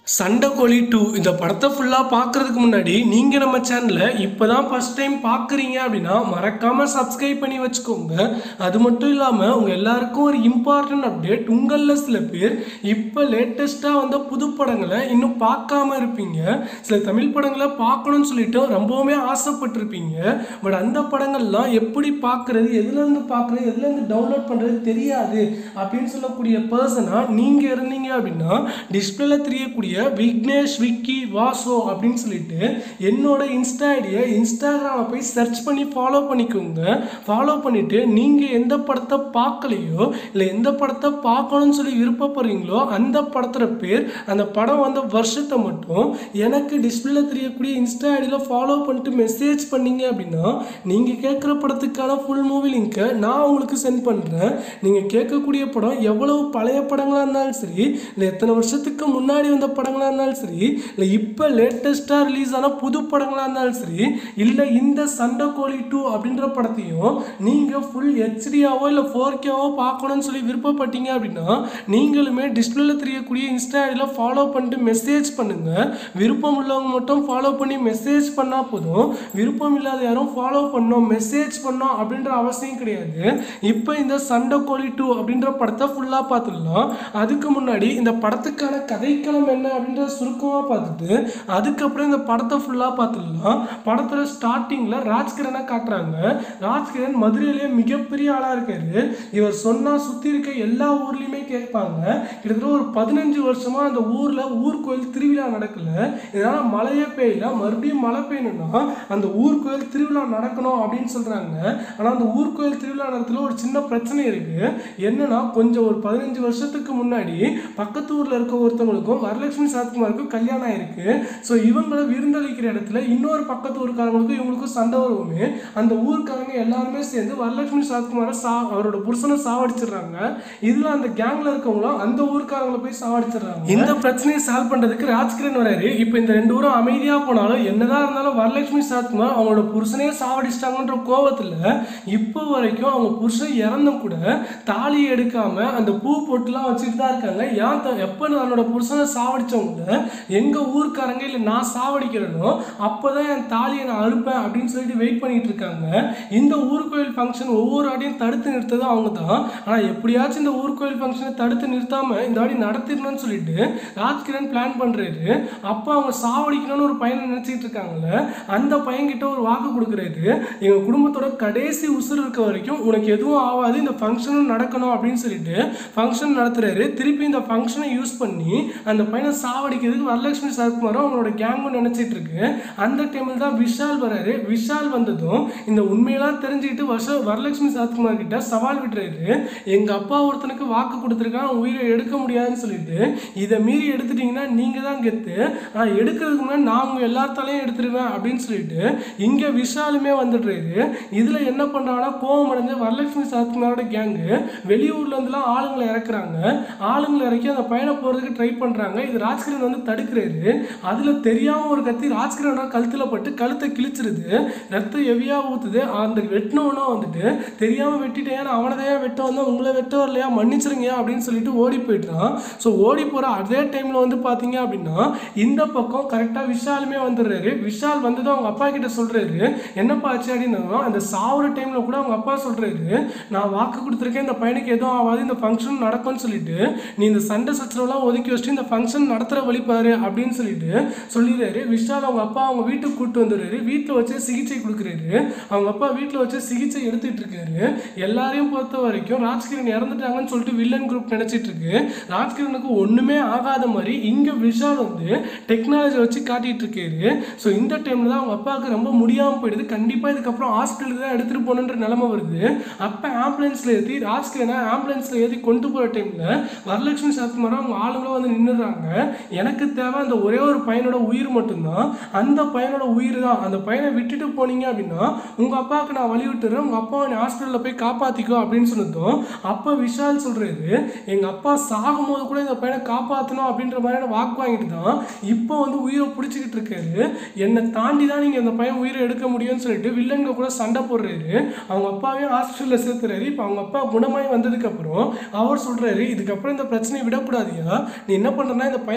சண்டைக்கோழி two இந்த படத்தை ஃபுல்லாக பார்க்கறதுக்கு முன்னாடி நீங்கள் நம்ம சேனலை இப்போ தான் ஃபஸ்ட் டைம் பார்க்குறீங்க அப்படின்னா மறக்காமல் சப்ஸ்கிரைப் பண்ணி வச்சுக்கோங்க அது மட்டும் இல்லாமல் உங்கள் எல்லாருக்கும் ஒரு இம்பார்ட்டன்ட் அப்டேட் உங்களில் சில பேர் இப்போ லேட்டஸ்ட்டாக வந்த புது படங்களை இன்னும் பார்க்காம இருப்பீங்க சில தமிழ் படங்களை பார்க்கணும்னு சொல்லிட்டு ரொம்பவுமே ஆசைப்பட்டிருப்பீங்க பட் அந்த படங்கள்லாம் எப்படி பார்க்குறது எதுலேருந்து பார்க்குறது எதுலேருந்து டவுன்லோட் பண்ணுறது தெரியாது அப்படின்னு சொல்லக்கூடிய பர்சனாக நீங்கள் இருந்தீங்க அப்படின்னா டிஸ்பிளேல தெரியக்கூடிய விக்னேஷ் விக்கி வாசோ அப்படின்னு சொல்லிட்டு என்னோட இன்ஸ்டா ஐடியை இன்ஸ்டாகிராமில் போய் சர்ச் பண்ணி ஃபாலோ பண்ணிக்கோங்க ஃபாலோ பண்ணிவிட்டு நீங்கள் எந்த படத்தை பார்க்கலையோ இல்லை எந்த படத்தை பார்க்கணும்னு சொல்லி விருப்பப்படுறீங்களோ அந்த படத்தோட பேர் அந்த படம் வந்த வருஷத்தை மட்டும் எனக்கு டிஸ்பிளேல தெரியக்கூடிய இன்ஸ்டா ஐடியில் ஃபாலோ பண்ணிட்டு மெசேஜ் பண்ணீங்க அப்படின்னா நீங்கள் கேட்குற படத்துக்கான ஃபுல் மூவி லிங்க்கை நான் உங்களுக்கு சென்ட் பண்ணுறேன் நீங்கள் கேட்கக்கூடிய படம் எவ்வளவு பழைய படங்களாக இருந்தாலும் சரி இல்லை எத்தனை வருஷத்துக்கு முன்னாடி வந்த படங்களாக இருந்தாலும் சரி இல்லை இப்போ லேட்டஸ்ட்டாக ரிலீஸ் ஆன புது படங்களாக இருந்தாலும் சரி இல்லை இந்த சண்டைக்கோழி டூ அப்படின்ற படத்தையும் நீங்கள் ஃபுல் ஹெச்டியாவோ இல்லை ஃபோர் கேவோ பார்க்கணும்னு சொல்லி விருப்பப்பட்டீங்க அப்படின்னா நீங்களுமே டிஸ்பிளேல தெரியக்கூடிய இன்ஸ்டா ஐடியில் ஃபாலோ பண்ணிட்டு மெசேஜ் பண்ணுங்கள் விருப்பம் உள்ளவங்க மட்டும் ஃபாலோ பண்ணி மெசேஜ் பண்ணால் போதும் விருப்பம் இல்லாத யாரும் ஃபாலோ பண்ணோம் மெசேஜ் பண்ணோம் அப்படின்ற அவசியம் கிடையாது இப்போ இந்த சண்டைக்கோழி டூ அப்படின்ற படத்தை ஃபுல்லாக பார்த்துடலாம் அதுக்கு முன்னாடி இந்த படத்துக்கான கதைக்களம் என்ன அப்படின்றத சுருக்கமாக பார்த்துட்டு அதுக்கப்புறம் இந்த படத்தை ஃபுல்லாக பார்த்துடலாம் படத்தில் ஸ்டார்டிங்கில் ராஜ்கிரனை காட்டுறாங்க ராஜ்கிரண் மதுரையிலேயே மிகப்பெரிய ஆளாக இருக்காரு இவர் சொன்னால் சுற்றி இருக்க எல்லா ஊர்லேயுமே கேட்பாங்க கிட்டத்தட்ட ஒரு பதினஞ்சு வருஷமாக அந்த ஊரில் ஊர் கோயில் திருவிழா நடக்கல இதனால் மழையே பெய்யல மறுபடியும் மழை பெய்யணும்னா அந்த ஊர் கோயில் திருவிழா நடக்கணும் அப்படின்னு சொல்கிறாங்க ஆனால் அந்த ஊர் கோயில் திருவிழா நேரத்தில் ஒரு சின்ன பிரச்சனை இருக்குது என்னன்னா கொஞ்சம் ஒரு பதினஞ்சு வருஷத்துக்கு முன்னாடி பக்கத்து ஊரில் இருக்க ஒருத்தவங்களுக்கும் வரலட்சுமி சரத்குமாருக்கும் கல்யாணம் ஆயிருக்கு ஸோ இவங்களை விருந்தளிக்கிற இடத்துல இன்னொரு பக்கத்து ஊருக்காரங்களுக்கும் இவங்களுக்கும் சண்டை வருவோமே அந்த ஊருக்காரங்க எல்லாருமே சேர்ந்து வரலட்சுமி சரத்குமாரை சா அவரோட புருஷனை சாவடிச்சிடுறாங்க இதில் அந்த கேங்கில் இருக்கவங்களும் அந்த ஊருக்காரங்களை போய் சாவடிச்சிடுறாங்க இந்த பிரச்சனையை சால்வ் பண்ணுறதுக்கு ராஜ்கிரண் வராரு இப்போ இந்த ரெண்டு ஊரும் அமைதியாக போனாலும் என்னதான் இருந்தாலும் வரலட்சுமி சரத்குமார் அவங்களோட புருஷனையே சாவடிச்சிட்டாங்கன்ற கோவத்தில் இப்போ வரைக்கும் அவங்க புருஷன் இறந்தும் கூட தாலி எடுக்காம அந்த பூ பொட்டுலாம் வச்சுட்டு தான் இருக்காங்க ஏன் த- எப்போ தன்னோட புருஷனை சாவடிச்சவங்கள எங்க ஊர்க்காரங்க இல்லை நான் சாவடிக்கிறேனோ அப்போதான் என் தாலியை நான் அறுப்பேன் அப்படின்னு சொல்லிட்டு வெயிட் பண்ணிட்டு இருக்காங்க இந்த ஊர் கோயில் ஃபங்க்ஷன் ஒவ்வொரு ஆடியும் தடுத்து நிறுத்தது அவங்க தான் ஆனால் எப்படியாச்சும் இந்த ஊர் கோயில் ஃபங்க்ஷனை தடுத்து நிறுத்தாம இந்த ஆடி நடத்திடணும்னு சொல்லிட்டு ராஜ்கிரண் பிளான் பண்றாரு அப்போ அவங்க சாவடிக்கணும்னு ஒரு பையனை நினைச்சிட்டு இருக்காங்கல்ல அந்த பையன்கிட்ட ஒரு வாக்கு கொடுக்குறாரு எங்க குடும்பத்தோட கடைசி உசுர் இருக்க வரைக்கும் உனக்கு எதுவும் ஆகாது இந்த ஃபங்க்ஷனும் நடக்கணும் அப்படின்னு சொல்லிட்டு ஃபங்க்ஷன் நடத்துறாரு திருப்பி இந்த ஃபங்க்ஷனை யூஸ் பண்ணி அந்த பையனை சாவடிக்கிறதுக்கு வரலட்சுமி சரத்குமாரும் அவங்களோட கேங்கும் நினைச்சிட்டு இருக்கு அந்த டைமில் தான் விஷால் வராரு விஷால் வந்ததும் இந்த உண்மையெல்லாம் தெரிஞ்சுக்கிட்டு வருஷ வரலட்சுமி சரத்குமார் கிட்ட சவால் விடுறாரு எங்க அப்பா ஒருத்தனுக்கு வாக்கு கொடுத்துருக்கான் உயிரை எடுக்க முடியாதுன்னு சொல்லிட்டு இதை மீறி எடுத்துட்டீங்கன்னா நீங்க தான் கெத்து ஆனால் எடுக்கிறதுக்கு முன்னாடி நான் உங்க எல்லாத்தாலையும் எடுத்துருவேன் அப்படின்னு சொல்லிட்டு இங்க விஷாலுமே வந்துடுறாரு இதுல என்ன பண்றாங்கன்னா கோவம் அடைஞ்ச வரலட்சுமி சரத்குமாரோட கேங்கு வெளியூர்ல இருந்துலாம் ஆளுங்களை இறக்குறாங்க ஆளுங்களை இறக்கி அந்த பையனை போறதுக்கு ட்ரை பண்றாங்க இது ராஜ்கிரண் வந்து தடுக்கிறாரு அதுல தெரியாம ஒரு கத்தி ராஜ்கிரணோட கழுத்துல பட்டு கழுத்தை கிழிச்சிருது ரத்தம் ஹெவியா ஊத்துது அந்த வெட்டினவனா வந்துட்டு தெரியாம வெட்டிட்டேன் அவனதையா வெட்ட வந்தா உங்களை வெட்ட வரலையா மன்னிச்சிருங்க அப்படின்னு சொல்லிட்டு ஓடி போயிட்டான் ஸோ ஓடி போற அதே டைம்ல வந்து பாத்தீங்க அப்படின்னா இந்த பக்கம் கரெக்டா விஷாலுமே வந்துடுறாரு விஷால் வந்ததும் அவங்க அப்பா கிட்ட சொல்றாரு என்னப்பா ஆச்சு அப்படின்னா அந்த சாவுற டைம்ல கூட அவங்க அப்பா சொல்றாரு நான் வாக்கு கொடுத்துருக்கேன் இந்த பையனுக்கு எதுவும் ஆகாது இந்த ஃபங்க்ஷன் நடக்கும்னு சொல்லிட்டு நீ இந்த சண்டை சச்சரவுலாம் ஒதுக்கி வச்சுட்டு இந்த ஃபங்க்ஷன் நடத்துற வழி பாரு அப்படின்னு சொல்லிட்டு சொல்லிடுறாரு விஷால் அவங்க அப்பா அவங்க வீட்டுக்கு கூப்பிட்டு வந்துடுறாரு வீட்டில் வச்சு சிகிச்சை கொடுக்குறாரு அவங்க அப்பா வீட்டில் வச்சு சிகிச்சை எடுத்துட்டு இருக்காரு எல்லாரையும் பொறுத்த வரைக்கும் ராஜ்கிரண் இறந்துட்டாங்கன்னு சொல்லிட்டு வில்லன் குரூப் நினைச்சிட்டு இருக்கு ராஜ்கிரனுக்கு ஒண்ணுமே ஆகாத மாதிரி இங்க விஷால் வந்து டெக்னாலஜி வச்சு காட்டிட்டு இருக்காரு ஸோ இந்த டைம்ல தான் அவங்க அப்பாவுக்கு ரொம்ப முடியாம போயிடுது கண்டிப்பா இதுக்கப்புறம் ஹாஸ்பிட்டலுக்கு தான் எடுத்துட்டு போகணுன்ற நிலைமை வருது அப்ப ஆம்புலன்ஸ்ல ஏற்றி ராஜ்கிரனை ஆம்புலன்ஸ்ல ஏற்றி கொண்டு போற டைம்ல வரலட்சுமி சரத்குமாரும் அவங்க ஆளுங்களும் வந்து நின்றுறாங்க எனக்கு தேவை அந்த ஒரே ஒரு பையனோட உயிர் மட்டும்தான் அந்த பையனோட உயிர் தான் அந்த பையனை விட்டுட்டு போனீங்க அப்படின்னா உங்க அப்பாவுக்கு நான் வழி விட்டுறேன் உங்க அப்பாவை நீ ஹாஸ்பிட்டலில் போய் காப்பாத்திக்கோ அப்படின்னு சொன்னதும் அப்போ விஷால் சொல்றாரு எங்க அப்பா சாகும்போது கூட இந்த பையனை காப்பாற்றணும் அப்படின்ற மாதிரியான வாக்கு வாங்கிட்டு தான் இப்போ வந்து உயிரை பிடிச்சிக்கிட்டு இருக்காரு என்னை தாண்டி தான் நீங்கள் இந்த பையன் உயிரை எடுக்க முடியும்னு சொல்லிட்டு வில்லங்க கூட சண்டை போடுறாரு அவங்க அப்பாவையும் ஹாஸ்பிட்டலில் சேர்த்துறாரு இப்போ அவங்க அப்பா குணமாய் வந்ததுக்கப்புறம் அவர் சொல்றாரு இதுக்கப்புறம் இந்த பிரச்சனையை விடக்கூடாதியா நீ என்ன பண்ணுறனா இந்த பையனை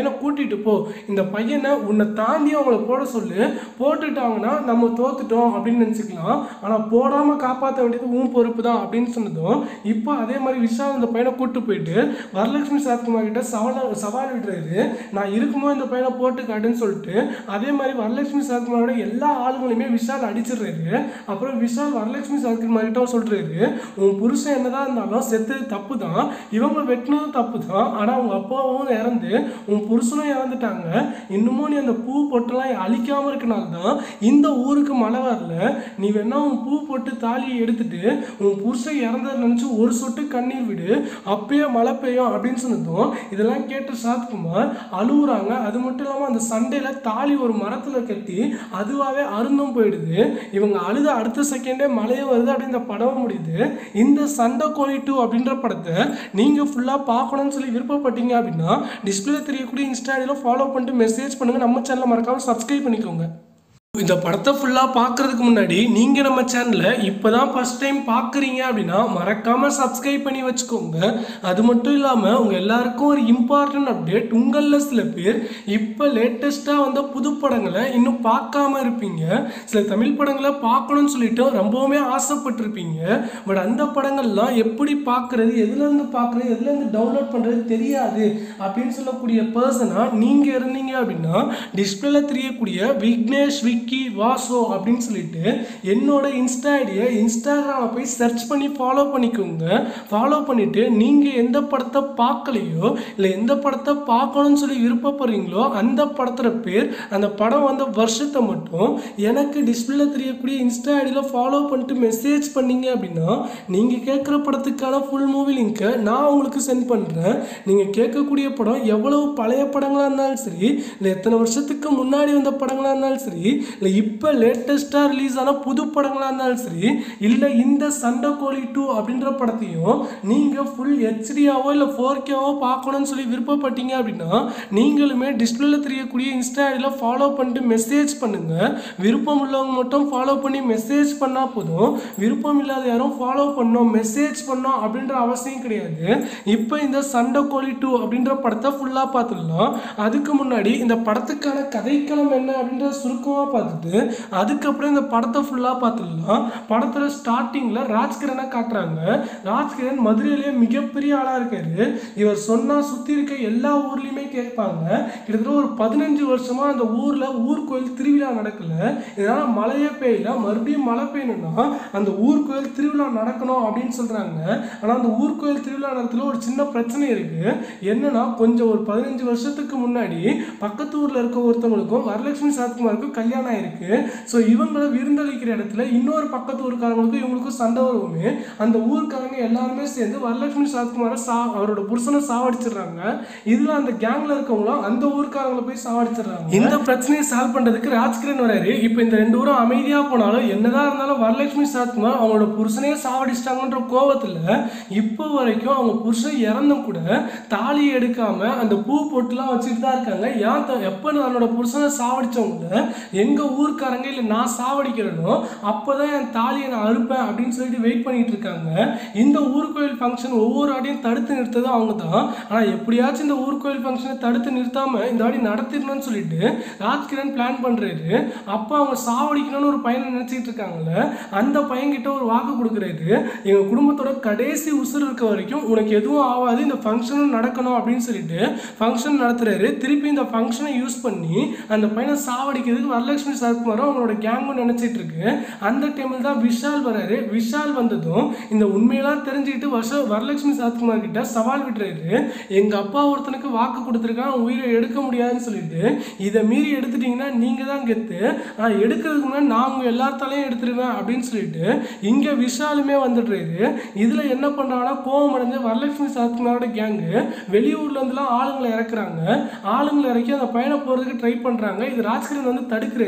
பையனை கூட்டிட்டு போ இந்த பையனை உன்னை தாண்டி அவங்கள போட சொல்லு போட்டுட்டாங்கன்னா நம்ம தோத்துட்டோம் அப்படின்னு நினச்சிக்கலாம் ஆனால் போடாமல் காப்பாற்ற வேண்டியது உன் பொறுப்பு தான் அப்படின்னு சொன்னதும் இப்போ அதே மாதிரி விஷால் இந்த பையனை கூட்டு போயிட்டு வரலட்சுமி சரத்குமார் கிட்ட சவால் சவால் விடுறாரு நான் இருக்கும்போது இந்த பையனை போட்டு காட்டுன்னு சொல்லிட்டு அதே மாதிரி வரலட்சுமி சரத்குமாரோட எல்லா ஆளுங்களையுமே விஷால் அடிச்சிடுறாரு அப்புறம் விஷால் வரலட்சுமி சரத்குமார் கிட்ட சொல்றாரு உன் புருஷன் என்னதான் இருந்தாலும் செத்தது தப்பு தான் இவங்க வெட்டினதும் தப்பு தான் ஆனால் அவங்க அப்பாவும் இறந்து உன் புருஷனும் இறந்துட்டாங்க இன்னமும் நீ அந்த பூ பொட்டெல்லாம் அழிக்காம இருக்கனால தான் இந்த ஊருக்கு மழை வரல நீ வேணா உன் பூ போட்டு தாலியை எடுத்துட்டு உன் புருஷன் இறந்ததை நினச்சி ஒரு சொட்டு கண்ணீர் விடு அப்பயே மழை பெய்யும் அப்படின்னு சொன்னதும் இதெல்லாம் கேட்டு சாத்குமார் அழுகுறாங்க அது மட்டும் இல்லாமல் அந்த சண்டையில் தாலி ஒரு மரத்தில் கட்டி அதுவாகவே அருந்தும் போயிடுது இவங்க அழுத அடுத்த செகண்டே மழையே வருது அப்படின்னு இந்த படம் முடியுது இந்த சண்டை கோழி டூ அப்படின்ற படத்தை நீங்கள் ஃபுல்லாக பார்க்கணும்னு சொல்லி விருப்பப்பட்டீங்க அப்படின்னா டிஸ்பிளே தெரியக்கூடிய இன்ஸ்டாடியில் ஃபாலோ பண்ணிட்டு மெசேஜ் பண்ணுங்கள் நம்ம சேனலை மறக்காமல் சப்ஸ்கிரைப் பண்ணிக்கோங்க இந்த படத்தை ஃபுல்லாக பார்க்கறதுக்கு முன்னாடி நீங்கள் நம்ம சேனலை இப்போ தான் ஃபஸ்ட் டைம் பார்க்குறீங்க அப்படின்னா மறக்காமல் சப்ஸ்கிரைப் பண்ணி வச்சுக்கோங்க அது மட்டும் இல்லாமல் உங்கள் எல்லாருக்கும் ஒரு இம்பார்ட்டன்ட் அப்டேட் உங்களில் சில பேர் இப்போ லேட்டஸ்ட்டாக வந்த புது படங்களை இன்னும் பார்க்காம இருப்பீங்க சில தமிழ் படங்களை பார்க்கணும்னு சொல்லிட்டு ரொம்பவுமே ஆசைப்பட்டிருப்பீங்க பட் அந்த படங்கள்லாம் எப்படி பார்க்குறது எதுலேருந்து பார்க்குறது எதுலேருந்து டவுன்லோட் பண்ணுறது தெரியாது அப்படின்னு சொல்லக்கூடிய பர்சனாக நீங்கள் இருந்தீங்க அப்படின்னா டிஸ்பிளேல தெரியக்கூடிய விக்னேஷ் விக்கி வாசோ அப்படின்னு சொல்லிட்டு என்னோட இன்ஸ்டா ஐடியை இன்ஸ்டாகிராமில் போய் சர்ச் பண்ணி ஃபாலோ பண்ணிக்கோங்க ஃபாலோ பண்ணிவிட்டு நீங்கள் எந்த படத்தை பார்க்கலையோ இல்லை எந்த படத்தை பார்க்கணும்னு சொல்லி விருப்பப்படுறீங்களோ அந்த படத்தோட பேர் அந்த படம் வந்த வருஷத்தை மட்டும் எனக்கு டிஸ்பிளேல தெரியக்கூடிய இன்ஸ்டா ஐடியில் ஃபாலோ பண்ணிட்டு மெசேஜ் பண்ணீங்க அப்படின்னா நீங்கள் கேட்குற படத்துக்கான ஃபுல் மூவி லிங்க்கை நான் உங்களுக்கு சென்ட் பண்ணுறேன் நீங்கள் கேட்கக்கூடிய படம் எவ்வளவு பழைய படங்களாக இருந்தாலும் சரி இல்லை எத்தனை வருஷத்துக்கு முன்னாடி வந்த படங்களாக இருந்தாலும் சரி இல்லை இப்போ லேட்டஸ்ட்டாக ரிலீஸ் ஆன புது படங்களாக இருந்தாலும் சரி இல்லை இந்த சண்டை கோழி டூ அப்படின்ற படத்தையும் நீங்கள் ஃபுல் ஹெச்டியாவோ இல்லை ஃபோர் கேவோ பார்க்கணும்னு சொல்லி விருப்பப்பட்டீங்க அப்படின்னா நீங்களுமே டிஸ்பிளேல தெரியக்கூடிய இன்ஸ்டா ஐடியில் ஃபாலோ பண்ணிட்டு மெசேஜ் பண்ணுங்கள் விருப்பம் உள்ளவங்க மட்டும் ஃபாலோ பண்ணி மெசேஜ் பண்ணால் போதும் விருப்பம் இல்லாத யாரும் ஃபாலோ பண்ணோம் மெசேஜ் பண்ணோம் அப்படின்ற அவசியம் கிடையாது இப்போ இந்த சண்டை கோழி டூ அப்படின்ற படத்தை ஃபுல்லாக பார்த்துடலாம் அதுக்கு முன்னாடி இந்த படத்துக்கான கதைக்களம் என்ன அப்படின்றத சுருக்கமாக பார்த்துட்டு அதுக்கப்புறம் இந்த படத்தை ஃபுல்லாக பார்த்துடலாம் படத்தில் ஸ்டார்டிங்கில் ராஜ்கிரனை காட்டுறாங்க ராஜ்கிரண் மதுரையிலேயே மிகப்பெரிய ஆளாக இருக்காரு இவர் சொன்னால் சுற்றி இருக்க எல்லா ஊர்லேயுமே கேட்பாங்க கிட்டத்தட்ட ஒரு பதினஞ்சு வருஷமாக அந்த ஊரில் ஊர் கோயில் திருவிழா நடக்கல இதனால் மழையே பெய்யல மறுபடியும் மழை பெய்யணும்னா அந்த ஊர் கோயில் திருவிழா நடக்கணும் அப்படின்னு சொல்கிறாங்க ஆனால் அந்த ஊர் கோயில் திருவிழா நேரத்தில் ஒரு சின்ன பிரச்சனை இருக்குது என்னன்னா கொஞ்சம் ஒரு பதினஞ்சு வருஷத்துக்கு முன்னாடி பக்கத்து ஊரில் இருக்க ஒருத்தவங்களுக்கும் வரலட்சுமி சரத்குமாருக்கும் கல்யாணம் ஆயிருக்கு ஸோ இவங்களை விருந்தளிக்கிற இடத்துல இன்னொரு பக்கத்து ஊருக்காரங்களுக்கும் இவங்களுக்கும் சண்டை வருவோமே அந்த ஊருக்காரங்க எல்லாருமே சேர்ந்து வரலட்சுமி சரத்குமாரை சா அவரோட புருஷனை சாவடிச்சிடுறாங்க இதில் அந்த கேங்கில் இருக்கவங்களும் அந்த ஊருக்காரங்களை போய் சாவடிச்சிடுறாங்க இந்த பிரச்சனையை சால்வ் பண்ணுறதுக்கு ராஜ்கிரண் வராரு இப்போ இந்த ரெண்டு ஊரும் அமைதியாக போனாலும் என்னதான் இருந்தாலும் வரலட்சுமி சரத்குமார் அவங்களோட புருஷனையே சாவடிச்சிட்டாங்கன்ற கோவத்தில் இப்போ வரைக்கும் அவங்க புருஷன் இறந்தும் கூட தாலியை எடுக்காம அந்த பூ பொட்டுலாம் வச்சுட்டு தான் இருக்காங்க ஏன் த- எப்போ தன்னோட புருஷனை சாவடிச்சவங்கள எங்கள் ஊர்க்காரங்க இல்லை நான் சாவடிக்கிறேனோ அப்போ தான் என் தாலியை நான் அறுப்பேன் அப்படின்னு சொல்லிட்டு வெயிட் பண்ணிட்டு இருக்காங்க இந்த ஊர் கோயில் ஃபங்க்ஷன் ஒவ்வொரு ஆடியும் தடுத்து நிறுத்தது அவங்க தான் ஆனால் எப்படியாச்சும் இந்த ஊர் கோயில் ஃபங்க்ஷனை தடுத்து நிறுத்தாம இந்த ஆடி நடத்திடணும்னு சொல்லிட்டு ராஜ்கிரண் பிளான் பண்ணுறாரு அப்போ அவங்க சாவடிக்கணும்னு ஒரு பையனை நினச்சிட்டு இருக்காங்கல்ல அந்த பையன்கிட்ட ஒரு வாக்கு கொடுக்குறாரு எங்கள் குடும்பத்தோட கடைசி உசுர் இருக்க வரைக்கும் உனக்கு எதுவும் ஆகாது இந்த ஃபங்க்ஷனும் நடக்கணும் அப்படின்னு சொல்லிட்டு ஃபங்க்ஷன் நடத்துறாரு திருப்பி இந்த ஃபங்க்ஷனை யூஸ் பண்ணி அந்த பையனை சாவடிக்கிறதுக்கு வரலட்சுமி சரத்குமாரும் அவங்களோட கேங்கும் நினச்சிட்டு இருக்கு அந்த டைமில் தான் விஷால் வராரு விஷால் வந்ததும் இந்த உண்மையெல்லாம் தெரிஞ்சுக்கிட்டு வருஷ வரலட்சுமி சரத்குமார் கிட்ட சவால் விடுறாரு எங்கள் அப்பா ஒருத்தனுக்கு வாக்கு கொடுத்துருக்கான் உயிரை எடுக்க முடியாதுன்னு சொல்லிட்டு இதை மீறி எடுத்துட்டீங்கன்னா நீங்கள் தான் கெத்து ஆனால் எடுக்கிறதுக்கு முன்னாடி நான் உங்கள் எல்லாத்தாலையும் எடுத்துருவேன் அப்படின்னு சொல்லிட்டு இங்கே விஷாலுமே வந்துடுறாரு இதில் என்ன பண்ணுறாங்கன்னா கோவம் அடைஞ்ச வரலட்சுமி சரத்குமாரோட கேங்கு வெளியூர்ல இருந்துலாம் ஆளுங்களை இறக்குறாங்க ஆளுங்களை இறக்கி அந்த பையனை போகிறதுக்கு ட்ரை பண்ணுறாங்க இது ராஜ்கிரண் வந்து தடுக்கிறாரு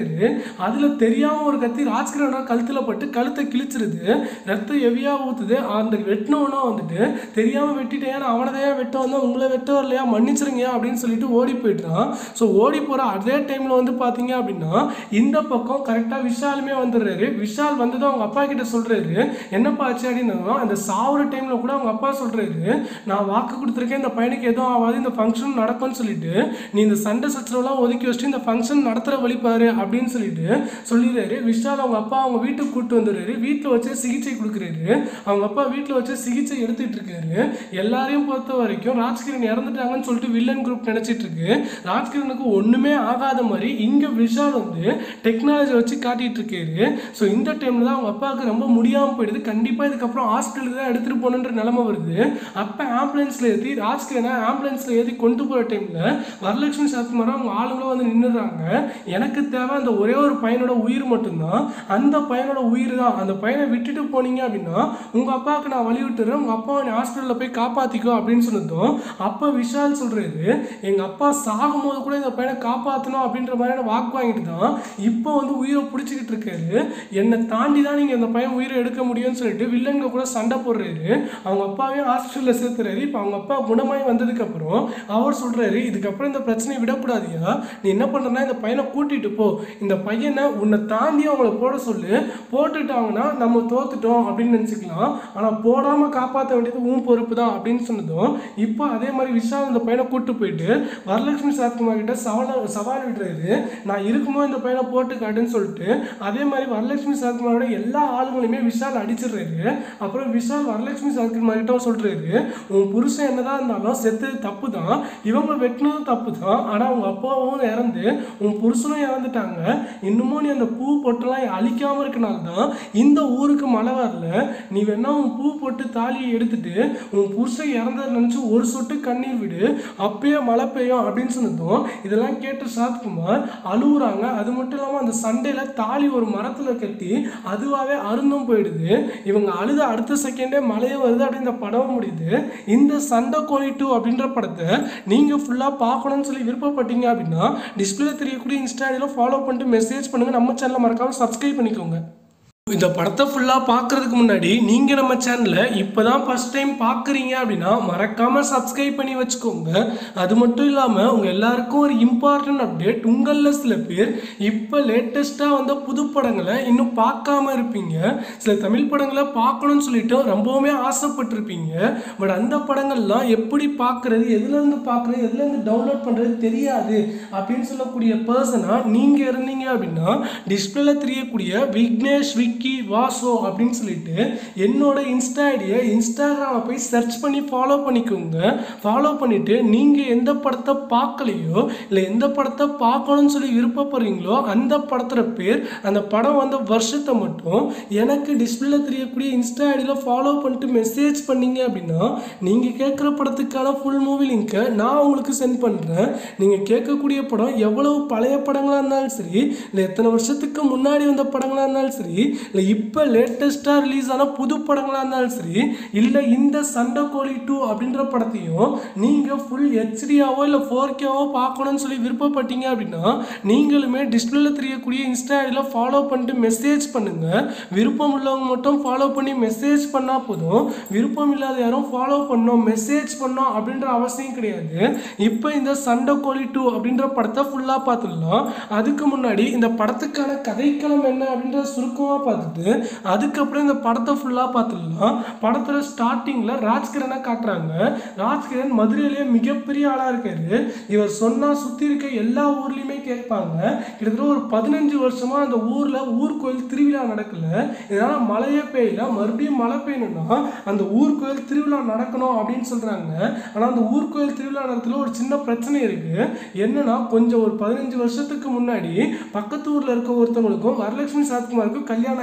இருக்காரு அதில் தெரியாமல் ஒரு கத்தி ராஜ்கிரணா கழுத்தில் பட்டு கழுத்தை கிழிச்சிருது ரத்தம் ஹெவியாக ஊற்றுது அந்த வெட்டினவனா வந்துட்டு தெரியாமல் வெட்டிட்டேன் நான் அவனை தான் வெட்ட வந்தேன் உங்களை வெட்ட வரலையா மன்னிச்சிருங்க அப்படின்னு சொல்லிட்டு ஓடி போயிட்டான் ஸோ ஓடி போகிற அதே டைமில் வந்து பார்த்தீங்க அப்படின்னா இந்த பக்கம் கரெக்டாக விஷாலுமே வந்துடுறாரு விஷால் வந்ததும் அவங்க அப்பா கிட்ட சொல்கிறாரு என்னப்பா ஆச்சு அப்படின்னா அந்த சாவுற டைமில் கூட அவங்க அப்பா சொல்கிறாரு நான் வாக்கு கொடுத்துருக்கேன் இந்த பையனுக்கு எதுவும் ஆகாது இந்த ஃபங்க்ஷன் நடக்கும்னு சொல்லிட்டு நீ இந்த சண்டை சச்சரவுலாம் ஒதுக்கி வச்சுட்டு இந்த ஃபங்க்ஷன் நடத்துகிற வழிப்பாரு அப்படின்னு சொல்லிட்டு சொல்லிடுறாரு விஷால் அவங்க அப்பா அவங்க வீட்டுக்கு கூப்பிட்டு வந்துடுறாரு வீட்டில் வச்சு சிகிச்சை கொடுக்குறாரு அவங்க அப்பா வீட்டில் வச்சு சிகிச்சை எடுத்துட்டு இருக்காரு எல்லாரையும் பொறுத்த வரைக்கும் ராஜ்கிரண் இறந்துட்டாங்கன்னு சொல்லிட்டு வில்லன் குரூப் நினைச்சிட்டு இருக்கு ராஜ்கிரனுக்கு ஒண்ணுமே ஆகாத மாதிரி இங்க விஷால் வந்து டெக்னாலஜி வச்சு காட்டிட்டு இருக்காரு ஸோ இந்த டைம்ல தான் அவங்க அப்பாவுக்கு ரொம்ப முடியாம போயிடுது கண்டிப்பா இதுக்கப்புறம் ஹாஸ்பிட்டலுக்கு தான் எடுத்துட்டு போகணுன்ற நிலைமை வருது அப்ப ஆம்புலன்ஸ்ல ஏற்றி ராஜ்கிரனை ஆம்புலன்ஸ்ல ஏற்றி கொண்டு போற டைம்ல வரலட்சுமி சரத்குமார் அவங்க ஆளுங்களும் வந்து நின்றுறாங்க எனக்கு தேவை அந்த ஒரே ஒரு பையனோட உயிர் மட்டும்தான் அந்த பையனோட உயிர் தான் அந்த பையனை விட்டுட்டு போனீங்க அப்படின்னா உங்க அப்பாவுக்கு நான் வழி விட்டுறேன் உங்க அப்பாவை நீ ஹாஸ்பிட்டலில் போய் காப்பாத்திக்கோ அப்படின்னு சொன்னதும் அப்போ விஷால் சொல்றாரு எங்க அப்பா சாகும்போது கூட இந்த பையனை காப்பாற்றணும் அப்படின்ற மாதிரியான வாக்கு வாங்கிட்டு தான் இப்போ வந்து உயிரை பிடிச்சிக்கிட்டு இருக்காரு என்னை தாண்டி தான் நீங்க இந்த பையன் உயிரை எடுக்க முடியும்னு சொல்லிட்டு வில்லங்க கூட சண்டை போடுறாரு அவங்க அப்பாவையும் ஹாஸ்பிட்டலில் சேர்த்துறாரு இப்போ அவங்க அப்பா குணமாய் வந்ததுக்கு அப்புறம் அவர் சொல்றாரு இதுக்கப்புறம் இந்த பிரச்சனையை விடக்கூடாதியா நீ என்ன பண்றனா இந்த பையனை கூட்டிட்டு போ இந்த பையனை உன்னை தாண்டி அவங்கள போட சொல்லு போட்டுட்டாங்கன்னா நம்ம தோத்துட்டோம் அப்படின்னு நினச்சிக்கலாம் ஆனால் போடாமல் காப்பாற்ற வேண்டியது உன் பொறுப்பு தான் அப்படின்னு சொன்னதும் இப்போ அதே மாதிரி விஷால் இந்த பையனை கூட்டு போயிட்டு வரலட்சுமி சரத்குமார் கிட்ட சவால் சவால் விடுறாரு நான் இருக்கும்போது இந்த பையனை போட்டு காட்டுன்னு சொல்லிட்டு அதே மாதிரி வரலட்சுமி சரத்குமாரோட எல்லா ஆளுங்களையுமே விஷால் அடிச்சிடுறாரு அப்புறம் விஷால் வரலட்சுமி சரத்குமார் கிட்ட சொல்றாரு உன் புருஷன் என்னதான் இருந்தாலும் செத்தது தப்பு தான் இவங்க வெட்டினதும் தப்பு தான் ஆனால் அவங்க அப்பாவும் இறந்து உன் புருஷனும் இறந்துட்டாங்க இன்னமும் நீ அந்த பூ பொட்டெல்லாம் அழிக்காம இருக்கனால தான் இந்த ஊருக்கு மழை வரல நீ வேணா உன் பூ போட்டு தாலியை எடுத்துட்டு உன் புருஷன் இறந்ததை நினச்சி ஒரு சொட்டு கண்ணீர் விடு அப்பயே மழை பெய்யும் அப்படின்னு சொன்னதும் இதெல்லாம் கேட்ட சரத்குமார் அழுகுறாங்க அது மட்டும் இல்லாமல் அந்த சண்டையில் தாலி ஒரு மரத்தில் கட்டி அதுவாகவே அருந்தும் போயிடுது இவங்க அழுத அடுத்த செகண்டே மழையே வருது அப்படின்னு இந்த படம் முடியுது இந்த சண்டை கோழி டூ அப்படின்ற படத்தை நீங்கள் ஃபுல்லாக பார்க்கணும்னு சொல்லி விருப்பப்பட்டீங்க அப்படின்னா டிஸ்பிளே தெரியக்கூடிய இன்ஸ்டாடியில் ஃபாலோ பண்ணிட்டு மெசேஜ் பண்ணுங்கள் நம்ம சேனலை மறக்காமல் சப்ஸ்கிரைப் பண்ணிக்கோங்க இந்த படத்தை ஃபுல்லாக பார்க்கறதுக்கு முன்னாடி நீங்கள் நம்ம சேனலை இப்போ தான் ஃபஸ்ட் டைம் பார்க்குறீங்க அப்படின்னா மறக்காமல் சப்ஸ்கிரைப் பண்ணி வச்சுக்கோங்க அது மட்டும் இல்லாமல் உங்கள் எல்லாருக்கும் ஒரு இம்பார்ட்டன்ட் அப்டேட் உங்களில் சில பேர் இப்போ லேட்டஸ்ட்டாக வந்த புது படங்களை இன்னும் பார்க்காம இருப்பீங்க சில தமிழ் படங்களை பார்க்கணும்னு சொல்லிட்டு ரொம்பவுமே ஆசைப்பட்டிருப்பீங்க பட் அந்த படங்கள்லாம் எப்படி பார்க்குறது எதுலேருந்து பார்க்குறது எதுலேருந்து டவுன்லோட் பண்ணுறது தெரியாது அப்படின்னு சொல்லக்கூடிய பர்சனாக நீங்கள் இருந்தீங்க அப்படின்னா டிஸ்பிளேல தெரியக்கூடிய விக்னேஷ் விக்கி வாசோ அப்படின்னு சொல்லிட்டு என்னோட இன்ஸ்டா ஐடியை இன்ஸ்டாகிராமில் போய் சர்ச் பண்ணி ஃபாலோ பண்ணிக்கோங்க ஃபாலோ பண்ணிவிட்டு நீங்கள் எந்த படத்தை பார்க்கலையோ இல்லை எந்த படத்தை பார்க்கணும்னு சொல்லி விருப்பப்படுறீங்களோ அந்த படத்தோட பேர் அந்த படம் வந்த வருஷத்தை மட்டும் எனக்கு டிஸ்பிளேல தெரியக்கூடிய இன்ஸ்டா ஐடியில் ஃபாலோ பண்ணிட்டு மெசேஜ் பண்ணீங்க அப்படின்னா நீங்கள் கேட்குற படத்துக்கான ஃபுல் மூவி லிங்க்கை நான் உங்களுக்கு சென்ட் பண்ணுறேன் நீங்கள் கேட்கக்கூடிய படம் எவ்வளவு பழைய படங்களாக இருந்தாலும் சரி இல்லை எத்தனை வருஷத்துக்கு முன்னாடி வந்த படங்களாக இருந்தாலும் சரி இல்லை இப்போ லேட்டஸ்ட்டாக ரிலீஸ் ஆன புது படங்களாக இருந்தாலும் சரி இல்லை இந்த சண்டை கோழி டூ அப்படின்ற படத்தையும் நீங்கள் ஃபுல் ஹெச்டியாவோ இல்லை ஃபோர் கேவோ பார்க்கணும்னு சொல்லி விருப்பப்பட்டீங்க அப்படின்னா நீங்களுமே டிஸ்பிளேல தெரியக்கூடிய இன்ஸ்டா ஐடியில் ஃபாலோ பண்ணிட்டு மெசேஜ் பண்ணுங்கள் விருப்பம் உள்ளவங்க மட்டும் ஃபாலோ பண்ணி மெசேஜ் பண்ணால் போதும் விருப்பம் இல்லாத யாரும் ஃபாலோ பண்ணோம் மெசேஜ் பண்ணோம் அப்படின்ற அவசியம் கிடையாது இப்போ இந்த சண்டை கோழி டூ அப்படின்ற படத்தை ஃபுல்லாக பார்த்துடலாம் அதுக்கு முன்னாடி இந்த படத்துக்கான கதைக்களம் என்ன அப்படின்றத சுருக்கமாக பார்த்துட்டு அதுக்கப்புறம் இந்த படத்தை ஃபுல்லாக பார்த்துடலாம் படத்தில் ஸ்டார்டிங்கில் ராஜ்கிரனை காட்டுறாங்க ராஜ்கிரண் மதுரையிலேயே மிகப்பெரிய ஆளாக இருக்காரு இவர் சொன்னால் சுற்றி இருக்க எல்லா ஊர்லேயுமே கேட்பாங்க கிட்டத்தட்ட ஒரு பதினஞ்சு வருஷமாக அந்த ஊரில் ஊர் கோயில் திருவிழா நடக்கல இதனால் மழையே பெய்யல மறுபடியும் மழை பெய்யணும்னா அந்த ஊர் கோயில் திருவிழா நடக்கணும் அப்படின்னு சொல்கிறாங்க ஆனால் அந்த ஊர் கோயில் திருவிழா நேரத்தில் ஒரு சின்ன பிரச்சனை இருக்குது என்னன்னா கொஞ்சம் ஒரு பதினஞ்சு வருஷத்துக்கு முன்னாடி பக்கத்து ஊரில் இருக்க ஒருத்தவங்களுக்கும் வரலட்சுமி சரத்குமாருக்கும் கல்யாணம்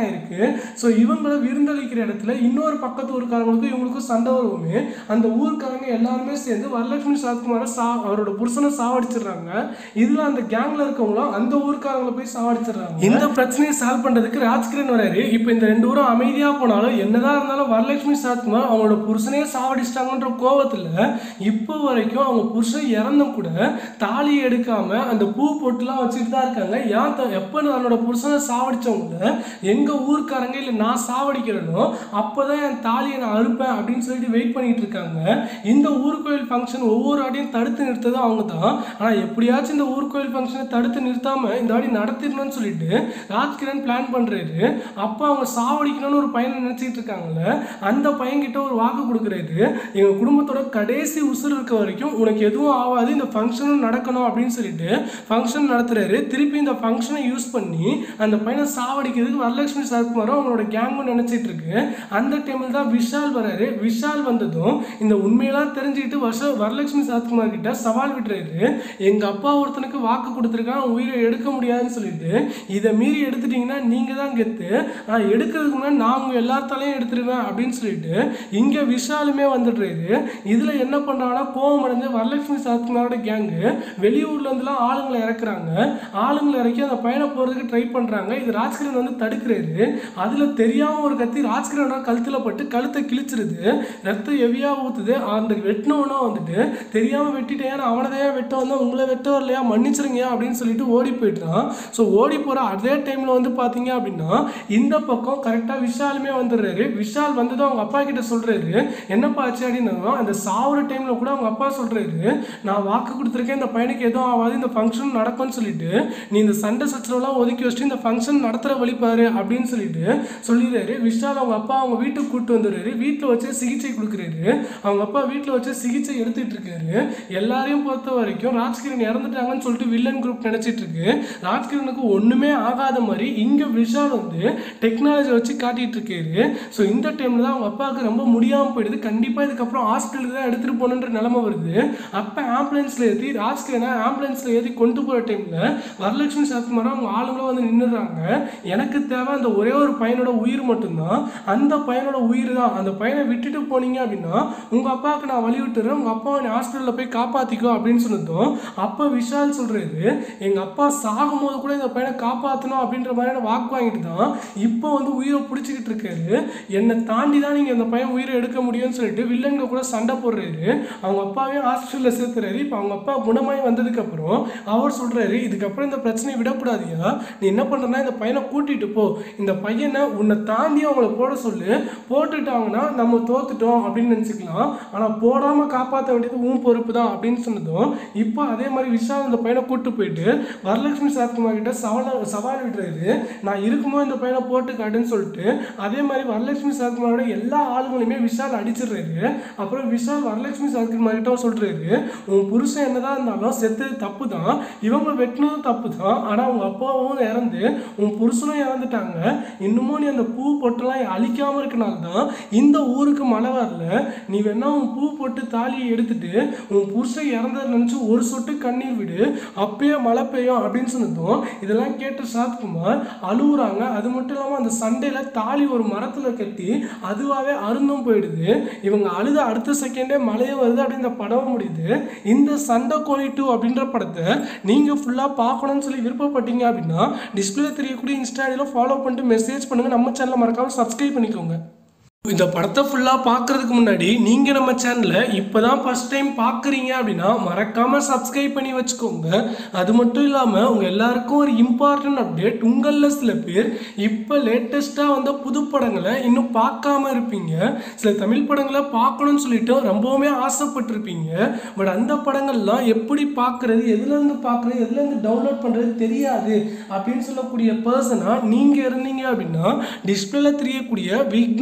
ஆயிருக்கு ஸோ இவங்கள விருந்தளிக்கிற இடத்துல இன்னொரு பக்கத்து ஊருக்காரங்களுக்கும் இவங்களுக்கும் சண்டை வருவோமே அந்த ஊருக்காரங்க எல்லாருமே சேர்ந்து வரலட்சுமி சரத்குமாரை சா அவரோட புருஷனை சாவடிச்சிடுறாங்க இதில் அந்த கேங்கில் இருக்கவங்களும் அந்த ஊருக்காரங்களை போய் சாவடிச்சிடுறாங்க இந்த பிரச்சனையை சால்வ் பண்ணுறதுக்கு ராஜ்கிரண் வராரு இப்போ இந்த ரெண்டு ஊரும் அமைதியாக போனாலும் என்னதான் இருந்தாலும் வரலட்சுமி சரத்குமார் அவங்களோட புருஷனையே சாவடிச்சிட்டாங்கன்ற கோவத்தில் இப்போ வரைக்கும் அவங்க புருஷன் இறந்தும் கூட தாலியை எடுக்காம அந்த பூ பொட்டுலாம் வச்சுட்டு தான் இருக்காங்க ஏன் த- எப்போ தன்னோட புருஷனை சாவடிச்சவங்கள எங்க ஊர்க்காரங்க இல்லை நான் சாவடிக்கிறேனோ அப்போதான் என் தாலியை நான் அறுப்பேன் அப்படின்னு சொல்லிட்டு வெயிட் பண்ணிட்டு இருக்காங்க இந்த ஊர்கோயில் ஃபங்க்ஷன் ஒவ்வொரு ஆடியும் தடுத்து நிறுத்தது அவங்க தான் ஆனால் எப்படியாச்சும் இந்த ஊர்கோயில் ஃபங்க்ஷனை தடுத்து நிறுத்தாம இந்த ஆடி நடத்திடணும்னு சொல்லிட்டு ராஜ்கிரண் பிளான் பண்றாரு அப்போ அவங்க சாவடிக்கணும்னு ஒரு பையனை நினைச்சிட்டு இருக்காங்கல்ல அந்த பையன்கிட்ட ஒரு வாக்கு கொடுக்குறாரு எங்க குடும்பத்தோட கடைசி உசுர் இருக்க வரைக்கும் உனக்கு எதுவும் ஆகாது இந்த ஃபங்க்ஷனும் நடக்கணும் அப்படின்னு சொல்லிட்டு ஃபங்க்ஷன் நடத்துறாரு திருப்பி இந்த ஃபங்க்ஷனை யூஸ் பண்ணி அந்த பையனை சாவடிக்கிறதுக்கு வரலட்சுமி சரத்குமாரும் அவங்களோட கேங்கும் நினைச்சிட்டு இருக்கு அந்த டைமில் தான் விஷால் வராரு விஷால் வந்ததும் இந்த உண்மையெல்லாம் தெரிஞ்சுக்கிட்டு வருஷ வரலட்சுமி சரத்குமார் கிட்ட சவால் விடுறாரு எங்க அப்பா ஒருத்தனுக்கு வாக்கு கொடுத்துருக்கான் உயிரை எடுக்க முடியாதுன்னு சொல்லிட்டு இதை மீறி எடுத்துட்டீங்கன்னா நீங்க தான் கெத்து நான் எடுக்கிறதுக்கு முன்னாடி நான் உங்க எல்லாத்தாலையும் எடுத்துருவேன் அப்படின்னு சொல்லிட்டு இங்க விஷாலுமே வந்துடுறாரு இதுல என்ன பண்றாங்கன்னா கோவம் அடைஞ்ச வரலட்சுமி சரத்குமாரோட கேங்கு வெளியூர்ல இருந்துலாம் ஆளுங்களை இறக்குறாங்க ஆளுங்களை இறக்கி அந்த பையனை போறதுக்கு ட்ரை பண்றாங்க இது ராஜ்கிரண் வந்து தடுக்கிறாரு அதுல தெரியாம ஒரு கத்தி ராஜ்கிரணோட கழுத்துல பட்டு கழுத்தை கிழிச்சிருது ரத்தம் ஹெவியா ஊத்துது அந்த வெட்டினவனா வந்துட்டு தெரியாம வெட்டிட்டேன் நான் அவனதையா வெட்ட வந்தா உங்களை வெட்ட வரலையா மன்னிச்சிருங்க அப்படின்னு சொல்லிட்டு ஓடி போயிட்டான் ஸோ ஓடி போற அதே டைம்ல வந்து பாத்தீங்க அப்படின்னா இந்த பக்கம் கரெக்டா விஷாலுமே வந்துடுறாரு விஷால் வந்ததும் அவங்க அப்பா கிட்ட சொல்றாரு என்னப்பா ஆச்சு அப்படின்னா அந்த சாவுற டைம்ல கூட அவங்க அப்பா சொல்றாரு நான் வாக்கு கொடுத்துருக்கேன் இந்த பையனுக்கு எதுவும் ஆகாது இந்த ஃபங்க்ஷன் நடக்கும்னு சொல்லிட்டு நீ இந்த சண்டை சச்சரவுலாம் ஒதுக்கி வச்சுட்டு இந்த ஃபங்க்ஷன் நடத்துற வழி பாரு அப்படின்னு சொல்லிட்டு சொல்லிடுறாரு விஷால் அவங்க அப்பா அவங்க வீட்டுக்கு கூட்டு வந்துடுறாரு வீட்டில் வச்சு சிகிச்சை கொடுக்குறாரு அவங்க அப்பா வீட்டில் வச்சு சிகிச்சை எடுத்துட்டு இருக்காரு எல்லாரையும் பொறுத்த வரைக்கும் ராஜ்கிரண் இறந்துட்டாங்கன்னு சொல்லிட்டு வில்லன் குரூப் நினைச்சிட்டு இருக்கு ராஜ்கிரனுக்கு ஒண்ணுமே ஆகாத மாதிரி இங்க விஷால் வந்து டெக்னாலஜி வச்சு காட்டிட்டு இருக்காரு ஸோ இந்த டைம்ல தான் அவங்க அப்பாவுக்கு ரொம்ப முடியாம போயிடுது கண்டிப்பா இதுக்கப்புறம் ஹாஸ்பிட்டலுக்கு தான் எடுத்துட்டு போகணுன்ற நிலைமை வருது அப்ப ஆம்புலன்ஸ்ல ஏற்றி ராஜ்கிரனை ஆம்புலன்ஸ்ல ஏற்றி கொண்டு போற டைம்ல வரலட்சுமி சரத்குமார் அவங்க ஆளுங்களும் வந்து நின்னுடுறாங்க எனக்கு தேவை அந்த ஒரே ஒரு பையனோட உயிர் மட்டும்தான் அந்த பையனோட உயிர் தான் அந்த பையனை விட்டுட்டு போனீங்க அப்படின்னா உங்க அப்பாவுக்கு நான் வழி விட்டுறேன் உங்க அப்பாவை நீ ஹாஸ்பிட்டலில் போய் காப்பாத்திக்கோ அப்படின்னு சொன்னதும் அப்போ விஷால் சொல்றாரு எங்க அப்பா சாகும்போது கூட இந்த பையனை காப்பாற்றணும் அப்படின்ற மாதிரியான வாக்கு வாங்கிட்டு தான் இப்போ வந்து உயிரை பிடிச்சிக்கிட்டு இருக்காரு என்னை தாண்டி தான் நீங்க இந்த பையன் உயிரை எடுக்க முடியும்னு சொல்லிட்டு வில்லங்க கூட சண்டை போடுறாரு அவங்க அப்பாவையும் ஹாஸ்பிட்டலில் சேர்த்துறாரு இப்போ அவங்க அப்பா குணமாய் வந்ததுக்கு அப்புறம் அவர் சொல்றாரு இதுக்கப்புறம் இந்த பிரச்சனையை விடக்கூடாதியா நீ என்ன பண்றனா இந்த பையனை கூட்டிட்டு போ இந்த பையனை உன்னை தாண்டி அவங்கள போட சொல்லு போட்டுட்டாங்கன்னா நம்ம தோத்துட்டோம் அப்படின்னு நினச்சிக்கலாம் ஆனால் போடாம காப்பாற்ற வேண்டியது உன் பொறுப்பு தான் அப்படின்னு சொன்னதும் இப்போ அதே மாதிரி விஷால் அந்த பையனை கூட்டு போயிட்டு வரலட்சுமி சரத்குமார் கிட்ட சவால் சவால் விடுறாரு நான் இருக்கும்போது இந்த பையனை போட்டு காட்டுன்னு சொல்லிட்டு அதே மாதிரி வரலட்சுமி சரத்குமாரோட எல்லா ஆளுங்களையுமே விஷால் அடிச்சிடுறாரு அப்புறம் விஷால் வரலட்சுமி சரத்குமார் கிட்ட சொல்றாரு உன் புருஷன் என்னதான் இருந்தாலும் செத்தது தப்பு தான் இவங்க வெட்டினதும் தப்பு தான் ஆனால் அவங்க அப்பாவும் இறந்து உன் புருஷனும் இறந்துட்டாங்க இன்னமும் நீ அந்த பூ பொட்டெல்லாம் அழிக்காம இருக்கனால தான் இந்த ஊருக்கு மழை வரல நீ வேணா உன் பூ போட்டு தாலியை எடுத்துட்டு உன் புருஷன் இறந்ததை நினச்சி ஒரு சொட்டு கண்ணீர் விடு அப்பயே மழை பெய்யும் அப்படின்னு சொன்னதும் இதெல்லாம் கேட்ட சரத்குமார் அழுகுறாங்க அது மட்டும் இல்லாமல் அந்த சண்டையில் தாலி ஒரு மரத்தில் கட்டி அதுவாகவே அருந்தும் போயிடுது இவங்க அழுத அடுத்த செகண்டே மழையே வருது அப்படின்னு இந்த படம் முடியுது இந்த சண்டை கோழி டூ அப்படின்ற படத்தை நீங்கள் ஃபுல்லாக பார்க்கணும்னு சொல்லி விருப்பப்பட்டீங்க அப்படின்னா டிஸ்பிளே தெரியக்கூடிய இன்ஸ்டாடியில் ஃபாலோ பண்ணிட்டு மெசேஜ் பண்ணுங்கள் நம்ம சேனலை மறக்காமல் சப்ஸ்கிரைப் பண்ணிக்கோங்க இந்த படத்தை ஃபுல்லாக பார்க்கறதுக்கு முன்னாடி நீங்கள் நம்ம சேனலை இப்போ தான் ஃபஸ்ட் டைம் பார்க்குறீங்க அப்படின்னா மறக்காமல் சப்ஸ்கிரைப் பண்ணி வச்சுக்கோங்க அது மட்டும் இல்லாமல் உங்கள் எல்லாருக்கும் ஒரு இம்பார்ட்டன்ட் அப்டேட் உங்களில் சில பேர் இப்போ லேட்டஸ்ட்டாக வந்த புது படங்களை இன்னும் பார்க்காம இருப்பீங்க சில தமிழ் படங்களை பார்க்கணும்னு சொல்லிட்டு ரொம்பவுமே ஆசைப்பட்டிருப்பீங்க பட் அந்த படங்கள்லாம் எப்படி பார்க்குறது எதுலேருந்து பார்க்குறது எதுலேருந்து டவுன்லோட் பண்ணுறது தெரியாது அப்படின்னு சொல்லக்கூடிய பர்சனாக நீங்கள் இருந்தீங்க அப்படின்னா டிஸ்பிளேல தெரியக்கூடிய விக்னேஷ் விக்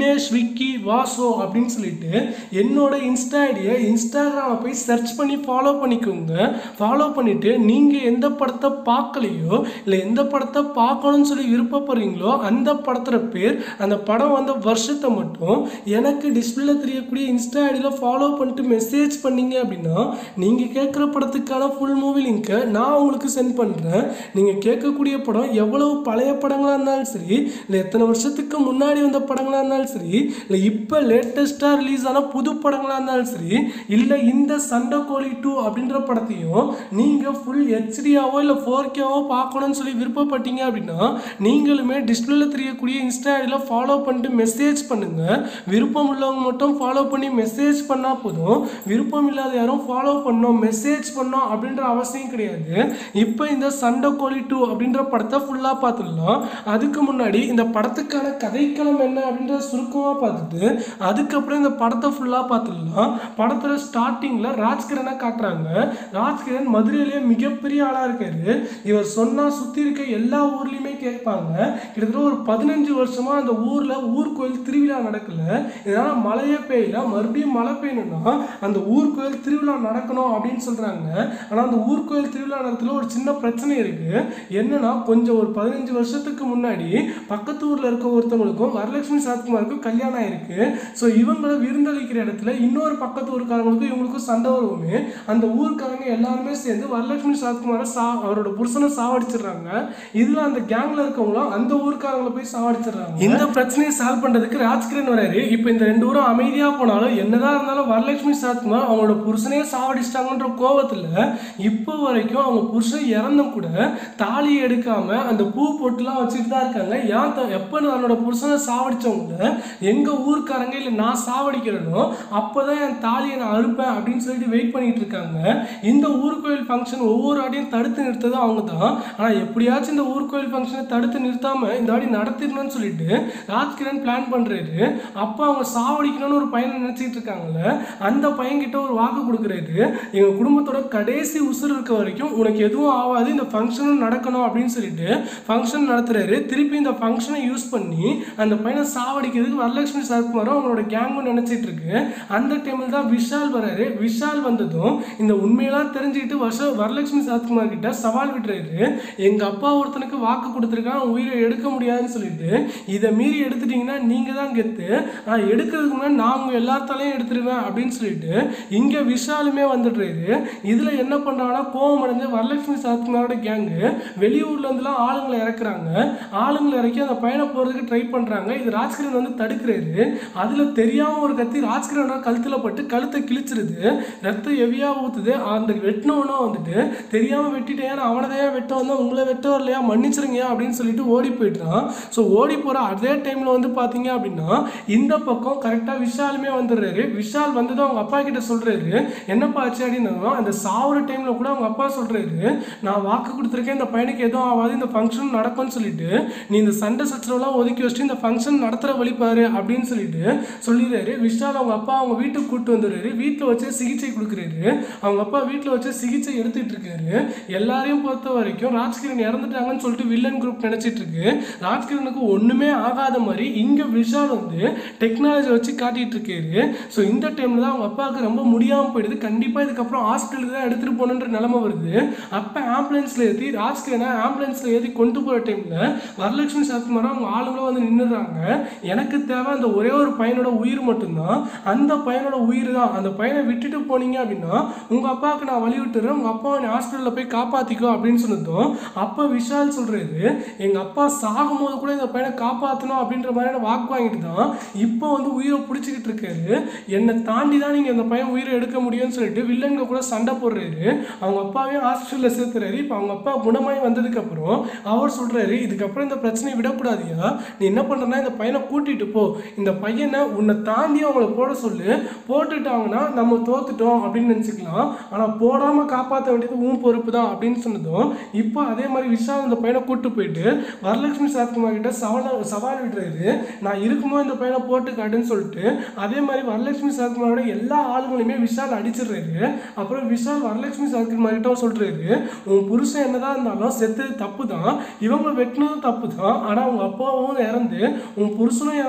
விக்கி வாசோ அப்படின்னு சொல்லிட்டு என்னோட இன்ஸ்டா ஐடியை இன்ஸ்டாகிராமில் போய் சர்ச் பண்ணி ஃபாலோ பண்ணிக்கோங்க ஃபாலோ பண்ணிட்டு நீங்கள் எந்த படத்தை பார்க்கலையோ இல்லை எந்த படத்தை பார்க்கணும்னு சொல்லி விருப்பப்படுறீங்களோ அந்த படத்தோட பேர் அந்த படம் வந்த வருஷத்தை மட்டும் எனக்கு டிஸ்பிளேல தெரியக்கூடிய இன்ஸ்டா ஐடியில் ஃபாலோ பண்ணிட்டு மெசேஜ் பண்ணீங்க அப்படின்னா நீங்கள் கேட்குற படத்துக்கான ஃபுல் மூவி லிங்க்கை நான் உங்களுக்கு சென்ட் பண்ணுறேன் நீங்கள் கேட்கக்கூடிய படம் எவ்வளவு பழைய படங்களாக இருந்தாலும் சரி இல்லை எத்தனை வருஷத்துக்கு முன்னாடி வந்த படங்களாக இருந்தாலும் சரி இல்லை இப்போ லேட்டஸ்ட்டாக ரிலீஸ் ஆன புது படங்களாக இருந்தாலும் சரி இல்லை இந்த சண்டைக்கோழி டூ அப்படின்ற படத்தையும் நீங்கள் ஃபுல் ஹெச்டியாவோ இல்லை ஃபோர் கேவோ பார்க்கணும்னு சொல்லி விருப்பப்பட்டீங்க அப்படின்னா நீங்களுமே டிஸ்பிளேல தெரியக்கூடிய இன்ஸ்டா ஐடியில் ஃபாலோ பண்ணிட்டு மெசேஜ் பண்ணுங்கள் விருப்பம் உள்ளவங்க மட்டும் ஃபாலோ பண்ணி மெசேஜ் பண்ணால் போதும் விருப்பம் இல்லாத யாரும் ஃபாலோ பண்ணோம் மெசேஜ் பண்ணோம் அப்படின்ற அவசியம் கிடையாது இப்போ இந்த சண்டைக்கோழி டூ அப்படின்ற படத்தை ஃபுல்லாக பார்த்துடலாம் அதுக்கு முன்னாடி இந்த படத்துக்கான கதைக்களம் என்ன அப்படின்றத சுருக்கமாக பார்த்துட்டு அதுக்கப்புறம் இந்த படத்தை ஃபுல்லாக பார்த்துடலாம் படத்துல ஸ்டார்டிங்கில் ராஜ்கிரனை காட்டுறாங்க ராஜ்கிரண் மதுரையிலேயே மிகப்பெரிய ஆளாக இருக்காரு இவர் சொன்னால் சுற்றி இருக்க எல்லா ஊர்லேயுமே கேட்பாங்க கிட்டத்தட்ட ஒரு பதினஞ்சு வருஷமா அந்த ஊரில் ஊர் கோயில் திருவிழா நடக்கல இதனால மழையே பெய்யல மறுபடியும் மழை பெய்யணும்னா அந்த ஊர் கோயில் திருவிழா நடக்கணும் அப்படின்னு சொல்றாங்க ஆனால் அந்த ஊர் கோயில் திருவிழா நேரத்தில் ஒரு சின்ன பிரச்சனை இருக்கு என்னன்னா கொஞ்சம் ஒரு பதினஞ்சு வருஷத்துக்கு முன்னாடி பக்கத்து ஊர்ல இருக்க ஒருத்தவங்களுக்கும் வரலட்சுமி சரத்குமாருக்கும் கல்யாணம் ஆயிருக்கு ஸோ இவங்களை விருந்தளிக்கிற இடத்துல இன்னொரு பக்கத்து ஊருக்காரங்களுக்கும் இவங்களுக்கும் சண்டை வருவோமே அந்த ஊருக்காரங்க எல்லாருமே சேர்ந்து வரலட்சுமி சரத்குமாரை சா அவரோட புருஷனை சாவடிச்சிடுறாங்க இதுல அந்த கேங்ல இருக்கவங்களும் அந்த ஊருக்காரங்களை போய் சாவடிச்சிடுறாங்க இந்த பிரச்சனையை சால்வ் பண்றதுக்கு ராஜ்கிரண் வராரு இப்போ இந்த ரெண்டு ஊரும் அமைதியா போனாலும் என்னதான் இருந்தாலும் வரலட்சுமி சரத்குமார் அவங்களோட புருஷனையே சாவடிச்சிட்டாங்கன்ற கோவத்துல இப்போ வரைக்கும் அவங்க புருஷன் இறந்தும் கூட தாலியை எடுக்காம அந்த பூ பொட்டுலாம் வச்சுட்டு தான் இருக்காங்க ஏன் த- எப்போ தன்னோட புருஷனை சாவடிச்சவங்கள எங்க ஊர்க்காரங்க இல்லை நான் சாவடிக்கிறனோ அப்போதான் என் தாலியை நான் அறுப்பேன் அப்படின்னு சொல்லிட்டு வெயிட் பண்ணிட்டு இருக்காங்க இந்த ஊர் கோயில் ஃபங்க்ஷன் ஒவ்வொரு ஆடியும் தடுத்து நிறுத்தது அவங்க தான் ஆனால் எப்படியாச்சும் இந்த ஊர் கோயில் ஃபங்க்ஷனை தடுத்து நிறுத்தாம இந்த வாடி நடத்திடணும்னு சொல்லிட்டு ராஜ்கிரண் பிளான் பண்றாரு அப்போ அவங்க சாவடிக்கணும்னு ஒரு பையனை நினைச்சிட்டு இருக்காங்கல்ல அந்த பையன்கிட்ட ஒரு வாக்கு கொடுக்குறாரு எங்க குடும்பத்தோட கடைசி உசுர் இருக்க வரைக்கும் உனக்கு எதுவும் ஆகாது இந்த ஃபங்க்ஷனும் நடக்கணும் அப்படின்னு சொல்லிட்டு ஃபங்க்ஷன் நடத்துறாரு திருப்பி இந்த ஃபங்க்ஷனை யூஸ் பண்ணி அந்த பையனை சாவடிக்கிறதுக்கு வரலட்சுமி சரத்குமாரும் அவங்களோட கேங்கும் நினைச்சிட்டு இருக்கு அந்த டைமில் தான் விஷால் வராரு விஷால் வந்ததும் இந்த உண்மையெல்லாம் தெரிஞ்சுக்கிட்டு வருஷ வரலட்சுமி சரத்குமார் கிட்ட சவால் விடுறாரு எங்க அப்பா ஒருத்தனுக்கு வாக்கு கொடுத்துருக்கான் உயிரை எடுக்க முடியாதுன்னு சொல்லிட்டு இதை மீறி எடுத்துட்டீங்கன்னா நீங்க தான் கெத்து நான் எடுக்கிறதுக்கு முன்னாடி நான் உங்க எல்லாத்தாலையும் எடுத்துருவேன் அப்படின்னு சொல்லிட்டு இங்க விஷாலுமே வந்துடுறாரு இதுல என்ன பண்றாங்கன்னா கோவம் அடைஞ்ச வரலட்சுமி சரத்குமாரோட கேங்கு வெளியூர்ல இருந்துலாம் ஆளுங்களை இறக்குறாங்க ஆளுங்களை இறக்கி அந்த பையனை போறதுக்கு ட்ரை பண்றாங்க இது ராஜ்கிரண் வந்து தடுக்கிறாரு அதுல தெரியாம ஒரு கத்தி ராஜ்கிரணோட கழுத்துல பட்டு கழுத்தை கிழிச்சிருது ரத்தம் ஹெவியா ஊத்துது அந்த வெட்டினவனா வந்துட்டு தெரியாம வெட்டிட்டேன் நான் அவனதையா வெட்ட வந்தா உங்களை வெட்ட வரலையா மன்னிச்சிருங்க அப்படின்னு சொல்லிட்டு ஓடி போயிட்டான் ஸோ ஓடி போற அதே டைம்ல வந்து பாத்தீங்க அப்படின்னா இந்த பக்கம் கரெக்டா விஷாலுமே வந்துடுறாரு விஷால் வந்ததும் அவங்க அப்பா கிட்ட சொல்றாரு என்னப்பா ஆச்சு அப்படின்னா அந்த சாவுற டைம்ல கூட அவங்க அப்பா சொல்றாரு நான் வாக்கு கொடுத்துருக்கேன் இந்த பையனுக்கு எதுவும் ஆகாது இந்த ஃபங்க்ஷன் நடக்கும்னு சொல்லிட்டு நீ இந்த சண்டை சச்சரவுலாம் ஒதுக்கி வச்சுட்டு இந்த ஃபங்க்ஷன் நடத்துற வழி பாரு அப்படின்னு சொல்லிட்டு சொல்லிடுறாரு விஷால் அவங்க அப்பா அவங்க வீட்டுக்கு கூட்டு வந்துடுறாரு வீட்டில் வச்சு சிகிச்சை கொடுக்குறாரு அவங்க அப்பா வீட்டில் வச்சு சிகிச்சை எடுத்துட்டு இருக்காரு எல்லாரையும் பொறுத்த வரைக்கும் ராஜ்கிரண் இறந்துட்டாங்கன்னு சொல்லிட்டு வில்லன் குரூப் நினைச்சிட்டு இருக்கு ராஜ்கிரனுக்கு ஒண்ணுமே ஆகாத மாதிரி இங்க விஷால் வந்து டெக்னாலஜி வச்சு காட்டிட்டு இருக்காரு ஸோ இந்த டைம்ல தான் அவங்க அப்பாவுக்கு ரொம்ப முடியாம போயிடுது கண்டிப்பா இதுக்கப்புறம் ஹாஸ்பிட்டலுக்கு தான் எடுத்துட்டு போகணுன்ற நிலைமை வருது அப்ப ஆம்புலன்ஸ்ல ஏற்றி ராஜ்கிரனை ஆம்புலன்ஸ்ல ஏற்றி கொண்டு போற டைம்ல வரலட்சுமி சரத்குமாரும் அவங்க ஆளுங்களும் வந்து நின்னுடுறாங்க எனக்கு தேவை அந்த ஒரே ஒரு பையனோட உயிர் மட்டும்தான் அந்த பையனோட உயிர் தான் அந்த பையனை விட்டுட்டு போனீங்க அப்படின்னா உங்க அப்பாவுக்கு நான் வழி விட்டுறேன் உங்க அப்பாவை நீ ஹாஸ்பிட்டலில் போய் காப்பாத்திக்கோ அப்படின்னு சொன்னதும் அப்போ விஷால் சொல்றாரு எங்க அப்பா சாகும்போது கூட இந்த பையனை காப்பாற்றணும் அப்படின்ற மாதிரியான வாக்கு வாங்கிட்டு தான் இப்போ வந்து உயிரை பிடிச்சிக்கிட்டு இருக்காரு என்னை தாண்டி தான் நீங்க இந்த பையன் உயிரை எடுக்க முடியும்னு சொல்லிட்டு வில்லங்க கூட சண்டை போடுறாரு அவங்க அப்பாவையும் ஹாஸ்பிட்டலில் சேர்த்துறாரு இப்போ அவங்க அப்பா குணமாய் வந்ததுக்கு அப்புறம் அவர் சொல்றாரு இதுக்கப்புறம் இந்த பிரச்சனையை விடக்கூடாதியா நீ என்ன பண்றனா இந்த பையனை கூட்டிட்டு போ இந்த பையனை உன்னை தாண்டி அவங்கள போட சொல்லு போட்டுட்டாங்கன்னா நம்ம தோத்துட்டோம் அப்படின்னு நினச்சிக்கலாம் ஆனால் போடாம காப்பாற்ற வேண்டியது உன் பொறுப்பு தான் அப்படின்னு சொன்னதும் இப்போ அதே மாதிரி விஷால் இந்த பையனை கூட்டு போயிட்டு வரலட்சுமி சரத்குமார் கிட்ட சவால் சவால் விடுறாரு நான் இருக்கும்போது இந்த பையனை போட்டு காட்டுன்னு சொல்லிட்டு அதே மாதிரி வரலட்சுமி சரத்குமாரோட எல்லா ஆளுங்களையுமே விஷால் அடிச்சிடுறாரு அப்புறம் விஷால் வரலட்சுமி சரத்குமார் கிட்ட சொல்றாரு உன் புருஷன் என்னதான் இருந்தாலும் செத்தது தப்பு தான் இவங்க வெட்டினதும் தப்பு தான் ஆனால் அவங்க அப்பாவும் இறந்து உன் புருஷனும் இறந்துட்டாங்க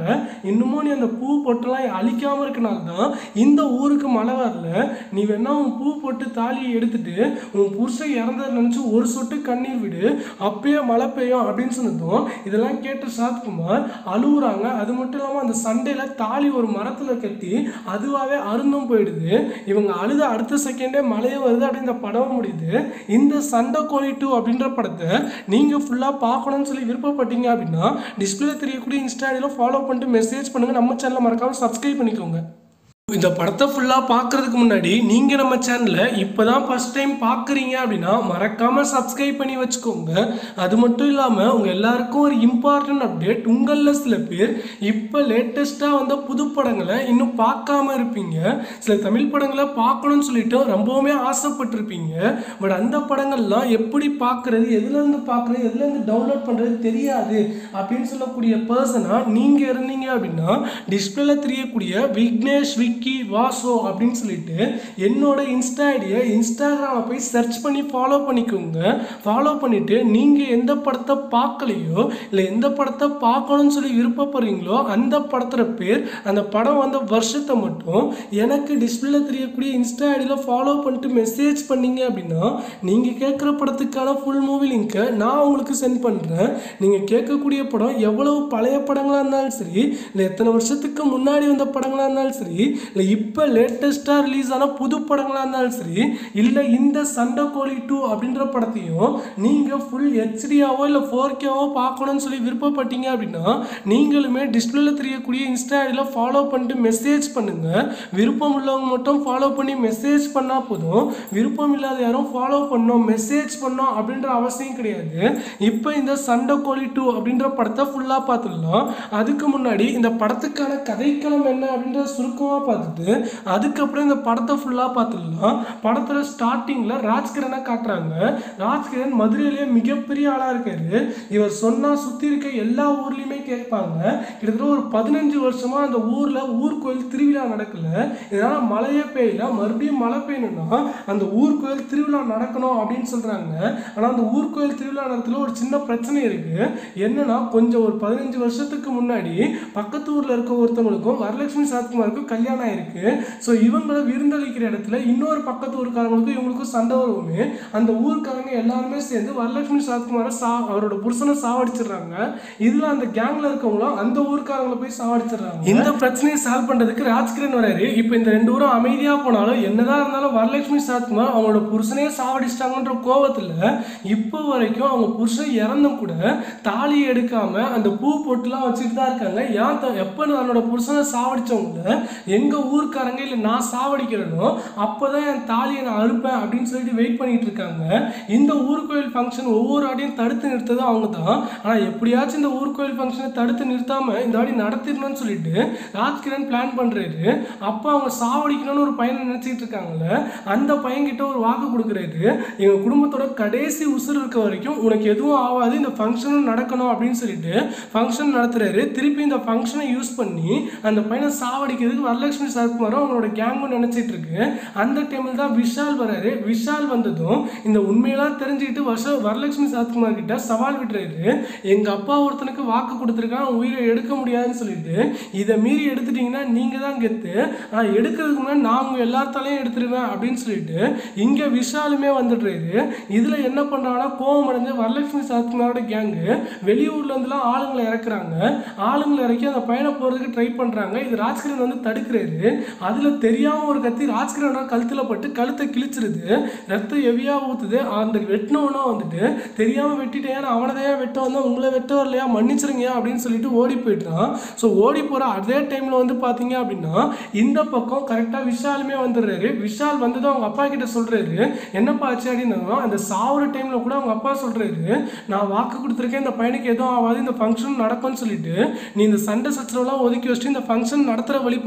இன்னமும் நீ அந்த பூ பொட்டெல்லாம் அழிக்காம இருக்கனால தான் இந்த ஊருக்கு மழை வரல நீ வேணா உன் பூ பொட்டு தாலியை எடுத்துட்டு உன் புருஷன் இறந்ததை நினச்சி ஒரு சொட்டு கண்ணீர் விடு அப்பயே மழை பெய்யும் அப்படின்னு சொன்னதும் இதெல்லாம் கேட்டு சாத்குமார் அழுகுறாங்க அது மட்டும் இல்லாமல் அந்த சண்டையில் தாலி ஒரு மரத்தில் கட்டி அதுவாகவே அருந்தும் போயிடுது இவங்க அழுத அடுத்த செகண்டே மழையே வருது அப்படின்னு இந்த படம் முடியுது இந்த சண்டை கோழி டூ அப்படின்ற படத்தை நீங்கள் ஃபுல்லாக பார்க்கணும்னு சொல்லி விருப்பப்பட்டீங்க அப்படின்னா டிஸ்பிளே தெரியக்கூடிய இன்ஸ்டாடியில் ஃபாலோ பண்ணிட்டு மெசேஜ் பண்ணுங்கள் நம்ம சேனலை மறக்காமல் சப்ஸ்கிரைப் பண்ணிக்கோங்க இந்த படத்தை ஃபுல்லாக பார்க்குறதுக்கு முன்னாடி நீங்கள் நம்ம சேனலை இப்போ தான் ஃபஸ்ட் டைம் பார்க்குறீங்க அப்படின்னா மறக்காமல் சப்ஸ்கிரைப் பண்ணி வச்சுக்கோங்க அது மட்டும் இல்லாமல் உங்கள் எல்லாருக்கும் ஒரு இம்பார்ட்டன்ட் அப்டேட் உங்களில் சில பேர் இப்போ லேட்டஸ்ட்டாக வந்த புது படங்களை இன்னும் பார்க்காம இருப்பீங்க சில தமிழ் படங்களை பார்க்கணும்னு சொல்லிட்டு ரொம்பவுமே ஆசைப்பட்டிருப்பீங்க பட் அந்த படங்கள்லாம் எப்படி பார்க்குறது எதுலேருந்து பார்க்குறது எதுலேருந்து டவுன்லோட் பண்ணுறது தெரியாது அப்படின்னு சொல்லக்கூடிய பர்சனாக நீங்கள் இருந்தீங்க அப்படின்னா டிஸ்பிளேல தெரியக்கூடிய விக்னேஷ் விக்கி வாசோ அப்படின்னு சொல்லிட்டு என்னோட இன்ஸ்டா ஐடியை இன்ஸ்டாகிராமில் போய் சர்ச் பண்ணி ஃபாலோ பண்ணிக்கோங்க ஃபாலோ பண்ணிவிட்டு நீங்கள் எந்த படத்தை பார்க்கலையோ இல்லை எந்த படத்தை பார்க்கணும்னு சொல்லி விருப்பப்படுறீங்களோ அந்த படத்தோட பேர் அந்த படம் வந்த வருஷத்தை மட்டும் எனக்கு டிஸ்பிளேல தெரியக்கூடிய இன்ஸ்டா ஐடியில் ஃபாலோ பண்ணிட்டு மெசேஜ் பண்ணீங்க அப்படின்னா நீங்கள் கேட்குற படத்துக்கான ஃபுல் மூவி லிங்க்கை நான் உங்களுக்கு சென்ட் பண்ணுறேன் நீங்கள் கேட்கக்கூடிய படம் எவ்வளவு பழைய படங்களாக இருந்தாலும் சரி இல்லை எத்தனை வருஷத்துக்கு முன்னாடி வந்த படங்களாக இருந்தாலும் சரி இல்லை இப்போ லேட்டஸ்ட்டாக ரிலீஸ் ஆன புது படங்களாக இருந்தாலும் சரி இல்லை இந்த சண்டை கோழி டூ அப்படின்ற படத்தையும் நீங்கள் ஃபுல் ஹெச்டியாவோ இல்லை ஃபோர் கேவோ பார்க்கணும்னு சொல்லி விருப்பப்பட்டீங்க அப்படின்னா நீங்களுமே டிஸ்பிளேல தெரியக்கூடிய இன்ஸ்டா ஐடியில் ஃபாலோ பண்ணிட்டு மெசேஜ் பண்ணுங்கள் விருப்பம் உள்ளவங்க மட்டும் ஃபாலோ பண்ணி மெசேஜ் பண்ணால் போதும் விருப்பம் இல்லாத யாரும் ஃபாலோ பண்ணோம் மெசேஜ் பண்ணோம் அப்படின்ற அவசியம் கிடையாது இப்போ இந்த சண்டை கோழி டூ அப்படின்ற படத்தை ஃபுல்லாக பார்த்துடலாம் அதுக்கு முன்னாடி இந்த படத்துக்கான கதைக்களம் என்ன அப்படின்றத சுருக்கமாக பார்த்துட்டு அதுக்கப்புறம் இந்த படத்தை ஃபுல்லாக பார்த்துடலாம் படத்தில் ஸ்டார்டிங்கில் ராஜ்கிரனை காட்டுறாங்க ராஜ்கிரண் மதுரையிலேயே மிகப்பெரிய ஆளாக இருக்காரு இவர் சொன்னால் சுற்றி இருக்க எல்லா ஊர்லேயுமே கேட்பாங்க கிட்டத்தட்ட ஒரு பதினஞ்சு வருஷமாக அந்த ஊரில் ஊர் கோயில் திருவிழா நடக்கல இதனால் மழையே பெய்யல மறுபடியும் மழை பெய்யணும்னா அந்த ஊர் கோயில் திருவிழா நடக்கணும் அப்படின்னு சொல்கிறாங்க ஆனால் அந்த ஊர் கோயில் திருவிழா நேரத்தில் ஒரு சின்ன பிரச்சனை இருக்குது என்னன்னா கொஞ்சம் ஒரு பதினஞ்சு வருஷத்துக்கு முன்னாடி பக்கத்து ஊரில் இருக்க ஒருத்தவங்களுக்கும் வரலட்சுமி சாத்குமாருக்கும் கல்யாணம் ஆயிருக்கு ஸோ இவங்களை விருந்தளிக்கிற இடத்துல இன்னொரு பக்கத்து ஊருக்காரங்களுக்கும் இவங்களுக்கும் சண்டை வருவோமே அந்த ஊருக்காரங்க எல்லாருமே சேர்ந்து வரலட்சுமி சாத்குமாரை சா அவரோட புருஷனை சாவடிச்சிடுறாங்க இதில் அந்த கேங்கில் இருக்கவங்களும் அந்த ஊருக்காரங்களை போய் சாவடிச்சிடுறாங்க இந்த பிரச்சனையை சால்வ் பண்ணுறதுக்கு ராஜ்கிரண் வராரு இப்போ இந்த ரெண்டு ஊரும் அமைதியாக போனாலும் என்னதான் இருந்தாலும் வரலட்சுமி சாத்குமார் அவங்களோட புருஷனையே சாவடிச்சிட்டாங்கன்ற கோவத்தில் இப்போ வரைக்கும் அவங்க புருஷன் இறந்தும் கூட தாலி எடுக்காம அந்த பூ பொட்டுலாம் வச்சுட்டு தான் இருக்காங்க ஏன் த- எப்போ தன்னோட புருஷனை சாவடிச்சவங்கள எங்க ஊர்க்காரங்க இல்லை நான் சாவடிக்கிறேனோ அப்போதான் என் தாலியை நான் அறுப்பேன் அப்படின்னு சொல்லிட்டு வெயிட் பண்ணிட்டு இருக்காங்க இந்த ஊர் கோயில் ஃபங்க்ஷன் ஒவ்வொரு ஆடியும் தடுத்து நிறுத்தது அவங்க தான் ஆனால் எப்படியாச்சும் இந்த ஊர் கோயில் ஃபங்க்ஷனை தடுத்து நிறுத்தாம இந்த வாடி நடத்திடணும்னு சொல்லிட்டு ராஜ்கிரண் பிளான் பண்றாரு அப்போ அவங்க சாவடிக்கணும்னு ஒரு பையனை நினைச்சிட்டு இருக்காங்கல்ல அந்த பையன்கிட்ட ஒரு வாக்கு கொடுக்குறாரு எங்க குடும்பத்தோட கடைசி உசுர் இருக்க வரைக்கும் உனக்கு எதுவும் ஆகாது இந்த ஃபங்க்ஷனும் நடக்கணும் அப்படின்னு சொல்லிட்டு ஃபங்க்ஷன் நடத்துறாரு திருப்பி இந்த ஃபங்க்ஷனை யூஸ் பண்ணி அந்த பையனை சாவடிக்கிறதுக்கு வரலட்சுமி சரத்குமாரும் அவங்களோட கேங்கும் நினைச்சிட்டு இருக்கு அந்த டைமில் தான் விஷால் வராரு விஷால் வந்ததும் இந்த உண்மையெல்லாம் தெரிஞ்சுக்கிட்டு வருஷ வரலட்சுமி சரத்குமார் கிட்ட சவால் விடுறாரு எங்க அப்பா ஒருத்தனுக்கு வாக்கு கொடுத்துருக்கான் உயிரை எடுக்க முடியாதுன்னு சொல்லிட்டு இதை மீறி எடுத்துட்டீங்கன்னா நீங்க தான் கெத்து நான் எடுக்கிறதுக்கு முன்னாடி நான் உங்க எல்லாத்தாலையும் எடுத்துருவேன் அப்படின்னு சொல்லிட்டு இங்க விஷாலுமே வந்துடுறாரு இதுல என்ன பண்றாங்கன்னா கோவம் அடைஞ்ச வரலட்சுமி சரத்குமாரோட கேங்கு வெளியூர்ல இருந்துலாம் ஆளுங்களை இறக்குறாங்க ஆளுங்களை இறக்கி அந்த பையனை போறதுக்கு ட்ரை பண்றாங்க இது ராஜ்கிரண் வந்து தடுக்கிறாரு அதுல தெரியாம ஒரு கத்தி ராஜ்கிரணோட கழுத்துல பட்டு கழுத்தை கிழிச்சிருது ரத்தம் ஹெவியா ஊத்துது அந்த வெட்டினவனா வந்துட்டு தெரியாம வெட்டிட்டேன் நான் அவனை தான் வெட்ட வந்தேன் உங்களை வெட்ட வரலையா மன்னிச்சிருங்க அப்படின்னு சொல்லிட்டு ஓடி போயிட்டான் ஸோ ஓடி போற அதே டைம்ல வந்து பாத்தீங்க அப்படின்னா இந்த பக்கம் கரெக்டா விஷாலுமே வந்துடுறாரு விஷால் வந்ததும் அவங்க அப்பா கிட்ட சொல்றாரு என்னப்பா ஆச்சு அப்படின்னா அந்த சாவுற டைம்ல கூட அவங்க அப்பா சொல்றாரு நான் வாக்கு கொடுத்துருக்கேன் இந்த பையனுக்கு எதுவும் ஆகாது இந்த ஃபங்க்ஷன் நடக்கும்னு சொல்லிட்டு நீ இந்த சண்டை சச்சரவுலாம் ஒதுக்கி வச்சுட்டு இந்த ஃபங்க்ஷன் நடத்துகிற வழிப்பாரு அப்படின்னு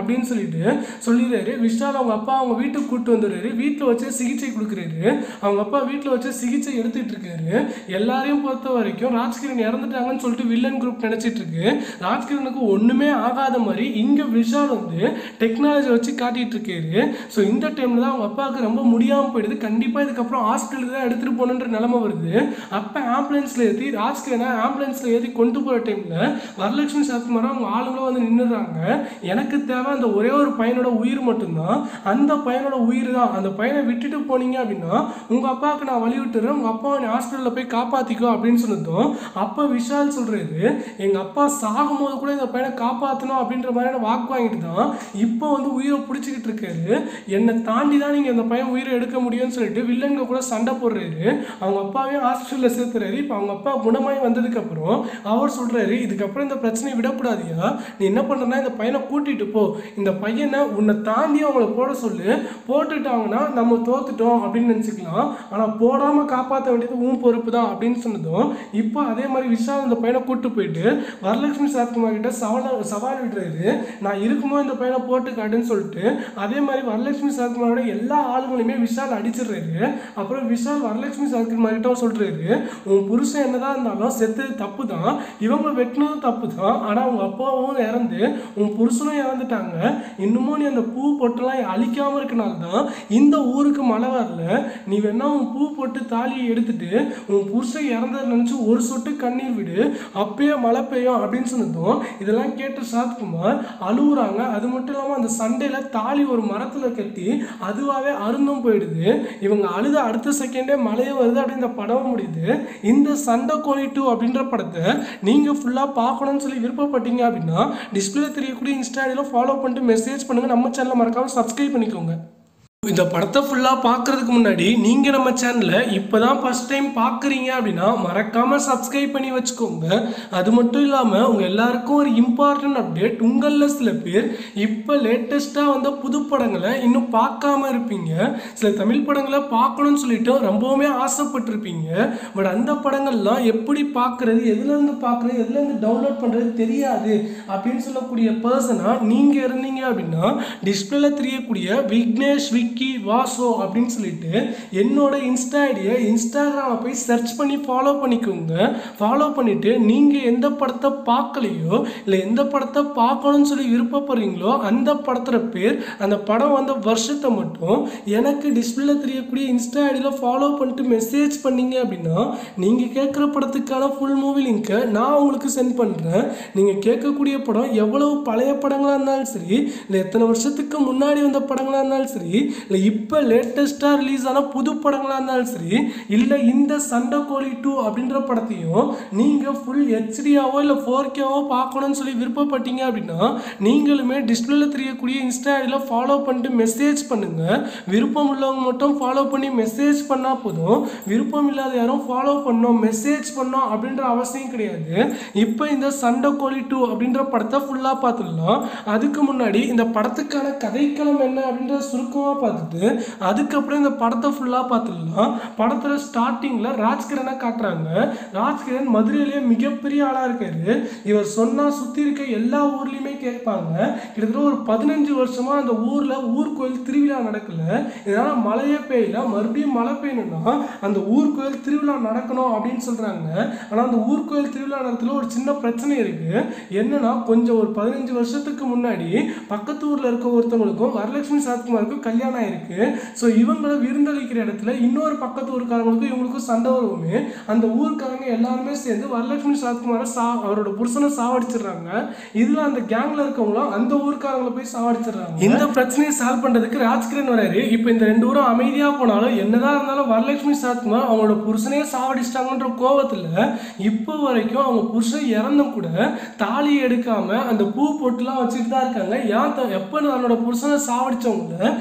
அப்படின்னு சொல்லிட்டு சொல்லிடுறாரு விஷால் அவங்க அப்பா அவங்க வீட்டுக்கு கூட்டு வந்துடுறாரு வீட்டில் வச்சு சிகிச்சை கொடுக்குறாரு அவங்க அப்பா வீட்டில் வச்சு சிகிச்சை எடுத்துட்டு இருக்காரு எல்லாரையும் பொறுத்த வரைக்கும் ராஜ்கிரண் இறந்துட்டாங்கன்னு சொல்லிட்டு வில்லன் குரூப் நினைச்சிட்டு இருக்கு ராஜ்கிரனுக்கு ஒண்ணுமே ஆகாத மாதிரி இங்க விஷால் வந்து டெக்னாலஜி வச்சு காட்டிட்டு இருக்காரு ஸோ இந்த டைம்ல தான் அவங்க அப்பாவுக்கு ரொம்ப முடியாம போயிடுது கண்டிப்பா இதுக்கப்புறம் ஹாஸ்பிட்டலுக்கு தான் எடுத்துட்டு போகணுன்ற நிலைமை வருது அப்ப ஆம்புலன்ஸ்ல ஏற்றி ராஜ்கிரனை ஆம்புலன்ஸ்ல ஏற்றி கொண்டு போற டைம்ல வரலட்சுமி சரத்குமாரும் அவங்க ஆளுங்களும் வந்து நின்றுறாங்க எனக்கு தேவை அந்த ஒரே ஒரு பையனோட உயிர் மட்டும்தான் அந்த பையனோட உயிர் தான் அந்த பையனை விட்டுட்டு போனீங்க அப்படின்னா உங்க அப்பாவுக்கு நான் வழி விட்டுறேன் உங்க அப்பாவை நீ ஹாஸ்பிட்டலில் போய் காப்பாத்திக்கோ அப்படின்னு சொன்னதும் அப்ப விஷால் சொல்றாரு எங்க அப்பா சாகும்போது கூட இந்த பையனை காப்பாற்றணும் அப்படின்ற மாதிரியான வாக்கு வாங்கிட்டு தான் இப்போ வந்து உயிரை பிடிச்சிக்கிட்டு இருக்காரு என்னை தாண்டி தான் நீங்க இந்த பையன் உயிரை எடுக்க முடியும்னு சொல்லிட்டு வில்லன்க கூட சண்டை போடுறாரு அவங்க அப்பாவையும் ஹாஸ்பிட்டலில் சேர்த்துறாரு இப்போ அவங்க அப்பா குணமாய் வந்ததுக்கு அப்புறம் அவர் சொல்றாரு இதுக்கப்புறம் இந்த பிரச்சனையை விடக்கூடாதியா நீ என்ன பண்றனா இந்த பையனை கூட்டிட்டு போ இந்த பையனை உன்னை தாண்டி அவங்கள போட சொல்லு போட்டுட்டாங்கன்னா நம்ம தோத்துட்டோம் அப்படின்னு நினச்சிக்கலாம் ஆனால் போடாம காப்பாற்ற வேண்டியது உன் பொறுப்பு தான் அப்படின்னு சொன்னதும் இப்போ அதே மாதிரி விஷால் இந்த பையனை கூட்டு போயிட்டு வரலட்சுமி சரத்குமார் கிட்ட சவால் சவால் விடுறாரு நான் இருக்கும்போது இந்த பையனை போட்டு காட்டுன்னு சொல்லிட்டு அதே மாதிரி வரலட்சுமி சரத்குமாரோட எல்லா ஆளுங்களையுமே விஷால் அடிச்சிடுறாரு அப்புறம் விஷால் வரலட்சுமி சரத்குமார் கிட்ட சொல்றாரு உன் புருஷன் என்னதான் இருந்தாலும் செத்தது தப்பு தான் இவங்க வெட்டினதும் தப்பு தான் ஆனால் அவங்க அப்பாவும் இறந்து உன் புருஷனும் இறந்துட்டாங்க இன்னமும் நீ அந்த பூ பொட்டெல்லாம் அழிக்காம இருக்கனால தான் இந்த ஊருக்கு மழை வரல நீ வேணா உன் பூ போட்டு தாலியை எடுத்துட்டு உன் புருஷன் இறந்ததை நினச்சி ஒரு சொட்டு கண்ணீர் விடு அப்பயே மழை பெய்யும் அப்படின்னு சொன்னதும் இதெல்லாம் கேட்ட சாத்குமார் அழுகுறாங்க அது மட்டும் இல்லாமல் அந்த சண்டையில் தாலி ஒரு மரத்தில் கட்டி அதுவாகவே அருந்தும் போயிடுது இவங்க அழுத அடுத்த செகண்டே மழையே வருது அப்படின்னு இந்த படம் முடியுது இந்த சண்டை கோழி டூ அப்படின்ற படத்தை நீங்கள் ஃபுல்லாக பார்க்கணும்னு சொல்லி விருப்பப்பட்டீங்க அப்படின்னா டிஸ்பிளே தெரியக்கூடிய இன்ஸ்டாடியில் ஃபாலோ பண்ணிட்டு மெசேஜ் பண்ணுங்கள் நம்ம சேனலை மறக்காமல் சப்ஸ்கிரைப் பண்ணிக்கோங்க இந்த படத்தை ஃபுல்லாக பார்க்கறதுக்கு முன்னாடி நீங்கள் நம்ம சேனலை இப்போ தான் ஃபஸ்ட் டைம் பார்க்குறீங்க அப்படின்னா மறக்காமல் சப்ஸ்கிரைப் பண்ணி வச்சுக்கோங்க அது மட்டும் இல்லாமல் உங்கள் எல்லாருக்கும் ஒரு இம்பார்ட்டன்ட் அப்டேட் உங்களில் சில பேர் இப்போ லேட்டஸ்ட்டாக வந்த புது படங்களை இன்னும் பார்க்காம இருப்பீங்க சில தமிழ் படங்களை பார்க்கணும்னு சொல்லிட்டு ரொம்பவுமே ஆசைப்பட்டிருப்பீங்க பட் அந்த படங்கள்லாம் எப்படி பார்க்குறது எதுலேருந்து பார்க்குறது எதுலேருந்து டவுன்லோட் பண்ணுறது தெரியாது அப்படின்னு சொல்லக்கூடிய பர்சனாக நீங்கள் இருந்தீங்க அப்படின்னா டிஸ்பிளேல தெரியக்கூடிய விக்னேஷ் விக்கி வாசோ அப்படின்னு சொல்லிட்டு என்னோட இன்ஸ்டா ஐடியை இன்ஸ்டாகிராமில் போய் சர்ச் பண்ணி ஃபாலோ பண்ணிக்கோங்க ஃபாலோ பண்ணிவிட்டு நீங்கள் எந்த படத்தை பார்க்கலையோ இல்லை எந்த படத்தை பார்க்கணும்னு சொல்லி விருப்பப்படுறீங்களோ அந்த படத்தோட பேர் அந்த படம் வந்த வருஷத்தை மட்டும் எனக்கு டிஸ்பிளேல தெரியக்கூடிய இன்ஸ்டா ஐடியில் ஃபாலோ பண்ணிட்டு மெசேஜ் பண்ணீங்க அப்படின்னா நீங்கள் கேட்குற படத்துக்கான ஃபுல் மூவி லிங்க்கை நான் உங்களுக்கு சென்ட் பண்ணுறேன் நீங்கள் கேட்கக்கூடிய படம் எவ்வளவு பழைய படங்களாக இருந்தாலும் சரி இல்லை எத்தனை வருஷத்துக்கு முன்னாடி வந்த படங்களாக இருந்தாலும் சரி இல்லை இப்போ லேட்டஸ்ட்டாக ரிலீஸ் ஆன புது படங்களாக இருந்தாலும் சரி இல்லை இந்த சண்டை கோழி டூ அப்படின்ற படத்தையும் நீங்கள் ஃபுல் ஹெச்டியாவோ இல்லை ஃபோர் கேவோ பார்க்கணும்னு சொல்லி விருப்பப்பட்டீங்க அப்படின்னா நீங்களுமே டிஸ்பிளேல தெரியக்கூடிய இன்ஸ்டா ஐடியில் ஃபாலோ பண்ணிட்டு மெசேஜ் பண்ணுங்கள் விருப்பம் உள்ளவங்க மட்டும் ஃபாலோ பண்ணி மெசேஜ் பண்ணால் போதும் விருப்பம் இல்லாத யாரும் ஃபாலோ பண்ணோம் மெசேஜ் பண்ணோம் அப்படின்ற அவசியம் கிடையாது இப்போ இந்த சண்டை கோழி டூ அப்படின்ற படத்தை ஃபுல்லாக பார்த்துடலாம் அதுக்கு முன்னாடி இந்த படத்துக்கான கதைக்களம் என்ன அப்படின்றத சுருக்கமாக பார்த்துட்டு அதுக்கப்புறம் இந்த படத்தை ஃபுல்லாக பார்த்துடலாம் படத்தில் ஸ்டார்டிங்கில் ராஜ்கிரனை காட்டுறாங்க ராஜ்கிரண் மதுரையிலேயே மிகப்பெரிய ஆளாக இருக்காரு இவர் சொன்னால் சுற்றி இருக்க எல்லா ஊர்லேயுமே கேட்பாங்க கிட்டத்தட்ட ஒரு பதினஞ்சு வருஷமாக அந்த ஊரில் ஊர் கோயில் திருவிழா நடக்கல இதனால் மழையே பெய்யல மறுபடியும் மழை பெய்யணும்னா அந்த ஊர் கோயில் திருவிழா நடக்கணும் அப்படின்னு சொல்கிறாங்க ஆனால் அந்த ஊர் கோயில் திருவிழா நேரத்தில் ஒரு சின்ன பிரச்சனை இருக்குது என்னன்னா கொஞ்சம் ஒரு பதினஞ்சு வருஷத்துக்கு முன்னாடி பக்கத்து ஊரில் இருக்க ஒருத்தவங்களுக்கும் வரலட்சுமி சரத்குமாருக்கும் கல்யாணம் ஆயிருக்கு ஸோ இவங்களை விருந்தளிக்கிற இடத்துல இன்னொரு பக்கத்து ஊருக்காரங்களுக்கும் இவங்களுக்கும் சண்டை வருவோமே அந்த ஊருக்காரங்க எல்லாருமே சேர்ந்து வரலட்சுமி சரத்குமாரை சா அவரோட புருஷனை சாவடிச்சிடுறாங்க இதில் அந்த கேங்கில் இருக்கவங்களும் அந்த ஊருக்காரங்களை போய் சாவடிச்சிடுறாங்க இந்த பிரச்சனையை சால்வ் பண்ணுறதுக்கு ராஜ்கிரண் வராரு இப்போ இந்த ரெண்டு ஊரும் அமைதியாக போனாலும் என்னதான் இருந்தாலும் வரலட்சுமி சரத்குமார் அவங்களோட புருஷனையே சாவடிச்சிட்டாங்கன்ற கோவத்தில் இப்போ வரைக்கும் அவங்க புருஷன் இறந்தும் கூட தாலி எடுக்காம அந்த பூ பொட்டுலாம் வச்சுட்டு தான் இருக்காங்க ஏன் த- எப்போ தன்னோட புருஷனை சாவடிச்சவங்கள எங்க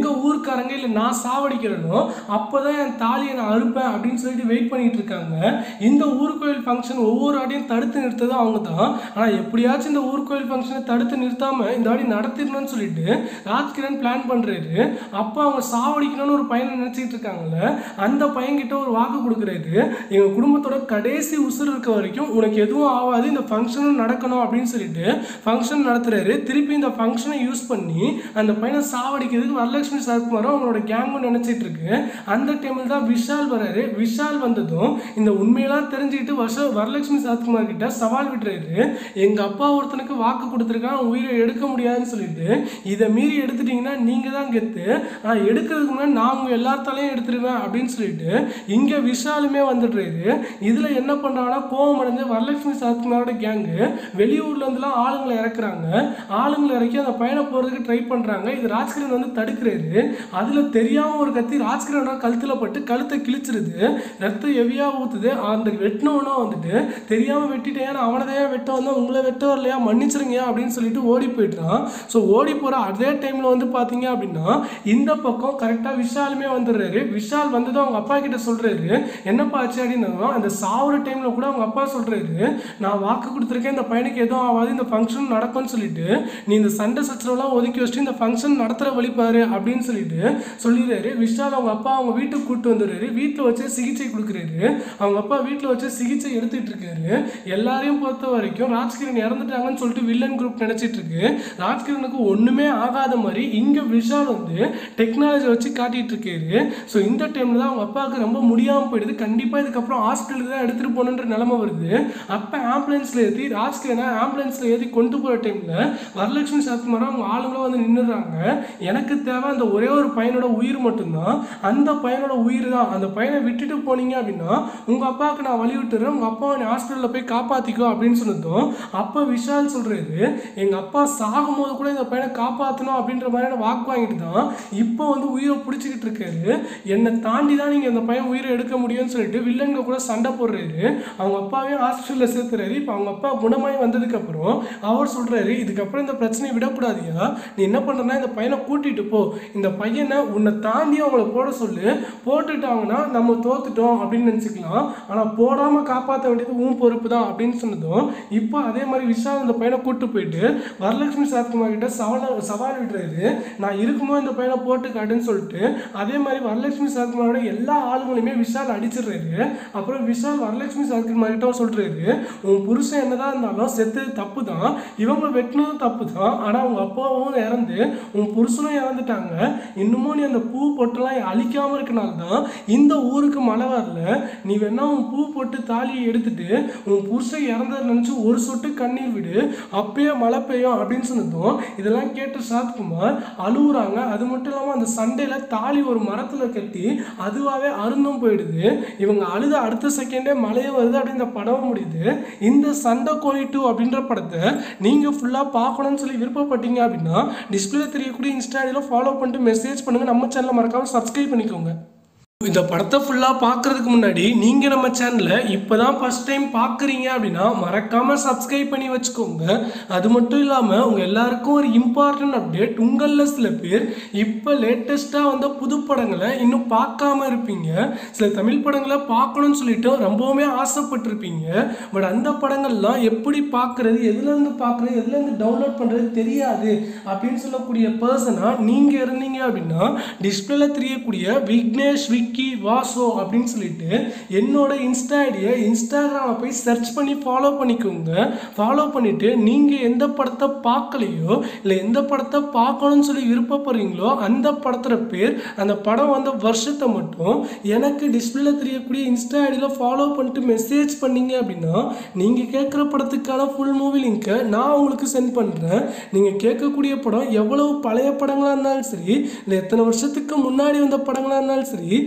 எங்கள் ஊருக்காரங்க இல்லை நான் சாவடிக்கிறேனோ அப்போ தான் என் தாலியை நான் அறுப்பேன் அப்படின்னு சொல்லிட்டு வெயிட் பண்ணிட்டு இருக்காங்க இந்த ஊர் கோயில் ஃபங்க்ஷன் ஒவ்வொரு ஆடியும் தடுத்து நிறுத்ததும் அவங்க தான் ஆனால் எப்படியாச்சும் இந்த ஊர் கோயில் ஃபங்க்ஷனை தடுத்து நிறுத்தாம இந்த ஆடி நடத்திடணும்னு சொல்லிட்டு ராஜ்கிரண் பிளான் பண்ணுறாரு அப்போ அவங்க சாவடிக்கணும்னு ஒரு பையனை நினச்சிட்டு இருக்காங்கல்ல அந்த பையன்கிட்ட ஒரு வாக்கு கொடுக்குறாரு எங்கள் குடும்பத்தோட கடைசி உசுர் இருக்க வரைக்கும் உனக்கு எதுவும் ஆகாது இந்த ஃபங்க்ஷனும் நடக்கணும் அப்படின்னு சொல்லிட்டு ஃபங்க்ஷன் நடத்துறாரு திருப்பி இந்த ஃபங்க்ஷனை யூஸ் பண்ணி அந்த பையனை சாவடிக்கிறதுக்கு வரலட்சுமி சரத்குமாரும் அவங்களோட கேங்கும் நினைச்சிட்டு இருக்கு அந்த டைமில் தான் விஷால் வராரு விஷால் வந்ததும் இந்த உண்மையெல்லாம் தெரிஞ்சுக்கிட்டு வருஷ வரலட்சுமி சரத்குமார் கிட்ட சவால் விடுறாரு எங்க அப்பா ஒருத்தனுக்கு வாக்கு கொடுத்துருக்கான் உயிரை எடுக்க முடியாதுன்னு சொல்லிட்டு இதை மீறி எடுத்துட்டீங்கன்னா நீங்க தான் கெத்து நான் எடுக்கிறதுக்கு முன்னாடி நான் உங்க எல்லாத்தாலையும் எடுத்துருவேன் அப்படின்னு சொல்லிட்டு இங்க விஷாலுமே வந்துடுறாரு இதுல என்ன பண்றாங்கன்னா கோவம் அடைஞ்ச வரலட்சுமி சரத்குமாரோட கேங்கு வெளியூர்ல இருந்துலாம் ஆளுங்களை இறக்குறாங்க ஆளுங்களை இறக்கி அந்த பையனை போறதுக்கு ட்ரை பண்றாங்க இது ராஜ்கிரண் வந்து தடுக்கிறாரு அதுல தெரியாம ஒரு கத்தி ராஜ்கிரணோட கழுத்துல பட்டு கழுத்தை கிழிச்சிருது ரத்தம் ஹெவியா ஊத்துது அந்த வெட்டினவனா வந்துட்டு தெரியாம வெட்டிட்டேன் நான் அவனை தான் வெட்ட வந்தேன் உங்களை வெட்ட வரலையா மன்னிச்சிருங்க அப்படின்னு சொல்லிட்டு ஓடி போயிட்டான் ஸோ ஓடி போற அதே டைம்ல வந்து பாத்தீங்க அப்படின்னா இந்த பக்கம் கரெக்டா விஷாலுமே வந்துடுறாரு விஷால் வந்ததும் அவங்க அப்பா கிட்ட சொல்றாரு என்னப்பா ஆச்சு அப்படின்னு அந்த சாவுற டைம்ல கூட அவங்க அப்பா சொல்றாரு நான் வாக்கு கொடுத்துருக்கேன் இந்த பையனுக்கு எதுவும் ஆகாது இந்த ஃபங்க்ஷன் நடக்கும்னு சொல்லிட்டு நீ இந்த சண்டை சச்சரவுலாம் ஒதுக்கி வச்சுட்டு இந்த ஃபங்க்ஷன் நடத்துகிற வழிபாரு அப்படின்னு சொல்லிட்டு சொல்லிடுறாரு விஷால் அவங்க அப்பா அவங்க வீட்டுக்கு கூட்டு வந்துடுறாரு வீட்டில் வச்சு சிகிச்சை கொடுக்குறாரு அவங்க அப்பா வீட்டில் வச்சு சிகிச்சை எடுத்துட்டு இருக்காரு எல்லாரையும் பொறுத்த வரைக்கும் ராஜ்கிரண் இறந்துட்டாங்கன்னு சொல்லிட்டு வில்லன் குரூப் நினைச்சிட்டு இருக்கு ராஜ்கிரனுக்கு ஒண்ணுமே ஆகாத மாதிரி இங்க விஷால் வந்து டெக்னாலஜி வச்சு காட்டிட்டு இருக்காரு ஸோ இந்த டைம்ல தான் அவங்க அப்பாவுக்கு ரொம்ப முடியாம போயிடுது கண்டிப்பா இதுக்கப்புறம் ஹாஸ்பிட்டலுக்கு தான் எடுத்துட்டு போகணுன்ற நிலைமை வருது அப்ப ஆம்புலன்ஸ்ல ஏற்றி ராஜ்கிரனை ஆம்புலன்ஸ்ல ஏற்றி கொண்டு போற டைம்ல வரலட்சுமி சரத்குமாரும் அவங்க ஆளுங்களும் வந்து நின்றுறாங்க எனக்கு தேவை அந்த ஒரே ஒரு பையனோட உயிர் மட்டும்தான் அந்த பையனோட உயிர் தான் அந்த பையனை விட்டுட்டு போனீங்க அப்படின்னா உங்க அப்பாவுக்கு நான் வழி விட்டுறேன் உங்க அப்பாவை நீ ஹாஸ்பிட்டலில் போய் காப்பாத்திக்கோ அப்படின்னு சொன்னதும் அப்போ விஷால் சொல்றாரு எங்க அப்பா சாகும்போது கூட இந்த பையனை காப்பாற்றணும் அப்படின்ற மாதிரியான வாக்கு வாங்கிட்டு தான் இப்போ வந்து உயிரை பிடிச்சிக்கிட்டு இருக்காரு என்னை தாண்டி தான் நீங்க இந்த பையன் உயிரை எடுக்க முடியும்னு சொல்லிட்டு வில்லங்க கூட சண்டை போடுறாரு அவங்க அப்பாவையும் ஹாஸ்பிட்டலில் சேர்த்துறாரு இப்போ அவங்க அப்பா குணமாயி வந்ததுக்கு அப்புறம் அவர் சொல்றாரு இதுக்கப்புறம் இந்த பிரச்சனையை விடக்கூடாதியா நீ என்ன பண்றனா இந்த பையனை கூட்டிட்டு போ இந்த பையனை உன்னை தாண்டி அவங்கள போட சொல்லு போட்டுட்டாங்கன்னா நம்ம தோத்துட்டோம் அப்படின்னு நினச்சிக்கலாம் ஆனால் போடாமல் காப்பாற்ற வேண்டியது உன் பொறுப்பு தான் அப்படின்னு சொன்னதும் இப்போ அதே மாதிரி விஷால் இந்த பையனை கூட்டு போயிட்டு வரலட்சுமி சரத்குமார் கிட்ட சவால் சவால் விடுறாரு நான் இருக்குமோ இந்த பையனை போட்டு காட்டுன்னு சொல்லிட்டு அதே மாதிரி வரலட்சுமி சரத்குமாரோட எல்லா ஆளுங்களையுமே விஷால் அடிச்சிடுறாரு அப்புறம் விஷால் வரலட்சுமி சரத்குமார் கிட்ட சொல்றாரு உன் புருஷன் என்னதான் இருந்தாலும் செத்தது தப்பு தான் இவங்க வெட்டினதும் தப்பு தான் ஆனால் அவங்க அப்பாவும் இறந்து உன் புருஷனும் இறந்துட்டாங்க இன்னமும் நீ அந்த பூ பொட்டெல்லாம் அழிக்காம இருக்கனால தான் இந்த ஊருக்கு மழை வரல நீ வேணா உன் பூ போட்டு தாலியை எடுத்துட்டு உன் புருஷன் இறந்ததை நினச்சி ஒரு சொட்டு கண்ணீர் விடு அப்பயே மழை பெய்யும் அப்படின்னு சொன்னதும் இதெல்லாம் கேட்ட சாத்குமார் அழுகுறாங்க அது மட்டும் இல்லாமல் அந்த சண்டையில் தாலி ஒரு மரத்தில் கட்டி அதுவாகவே அருந்தும் போயிடுது இவங்க அழுத அடுத்த செகண்டே மழையே வருது அப்படின்னு இந்த படம் முடியுது இந்த சண்டை கோழி டூ அப்படின்ற படத்தை நீங்கள் ஃபுல்லாக பார்க்கணும்னு சொல்லி விருப்பப்பட்டீங்க அப்படின்னா டிஸ்பிளே தெரியக்கூடிய இன்ஸ்டாடியில் ஃபாலோ பண்ணிட்டு மெசேஜ் பண்ணுங்கள் நம்ம சேனலை மறக்காமல் சப்ஸ்கிரைப் பண்ணிக்கோங்க இந்த படத்தை ஃபுல்லாக பார்க்கறதுக்கு முன்னாடி நீங்கள் நம்ம சேனலை இப்போ தான் ஃபஸ்ட் டைம் பார்க்குறீங்க அப்படின்னா மறக்காமல் சப்ஸ்கிரைப் பண்ணி வச்சுக்கோங்க அது மட்டும் இல்லாமல் உங்கள் எல்லாருக்கும் ஒரு இம்பார்ட்டன்ட் அப்டேட் உங்களில் சில பேர் இப்போ லேட்டஸ்ட்டாக வந்த புது படங்களை இன்னும் பார்க்காம இருப்பீங்க சில தமிழ் படங்களை பார்க்கணும்னு சொல்லிட்டு ரொம்பவுமே ஆசைப்பட்டிருப்பீங்க பட் அந்த படங்கள்லாம் எப்படி பார்க்குறது எதுலேருந்து பார்க்குறது எதுலேருந்து டவுன்லோட் பண்ணுறது தெரியாது அப்படின்னு சொல்லக்கூடிய பர்சனாக நீங்கள் இருந்தீங்க அப்படின்னா டிஸ்பிளேல தெரியக்கூடிய விக்னேஷ் விக்கி வாசோ அப்படின்னு சொல்லிட்டு என்னோட இன்ஸ்டா ஐடியை இன்ஸ்டாகிராமில் போய் சர்ச் பண்ணி ஃபாலோ பண்ணிக்கோங்க ஃபாலோ பண்ணிவிட்டு நீங்கள் எந்த படத்தை பார்க்கலையோ இல்லை எந்த படத்தை பார்க்கணும்னு சொல்லி விருப்பப்படுறீங்களோ அந்த படத்தோட பேர் அந்த படம் வந்த வருஷத்தை மட்டும் எனக்கு டிஸ்பிளேல தெரியக்கூடிய இன்ஸ்டா ஐடியில் ஃபாலோ பண்ணிட்டு மெசேஜ் பண்ணீங்க அப்படின்னா நீங்கள் கேட்குற படத்துக்கான ஃபுல் மூவி லிங்க்கை நான் உங்களுக்கு சென்ட் பண்ணுறேன் நீங்கள் கேட்கக்கூடிய படம் எவ்வளவு பழைய படங்களாக இருந்தாலும் சரி இல்லை எத்தனை வருஷத்துக்கு முன்னாடி வந்த படங்களாக இருந்தாலும் சரி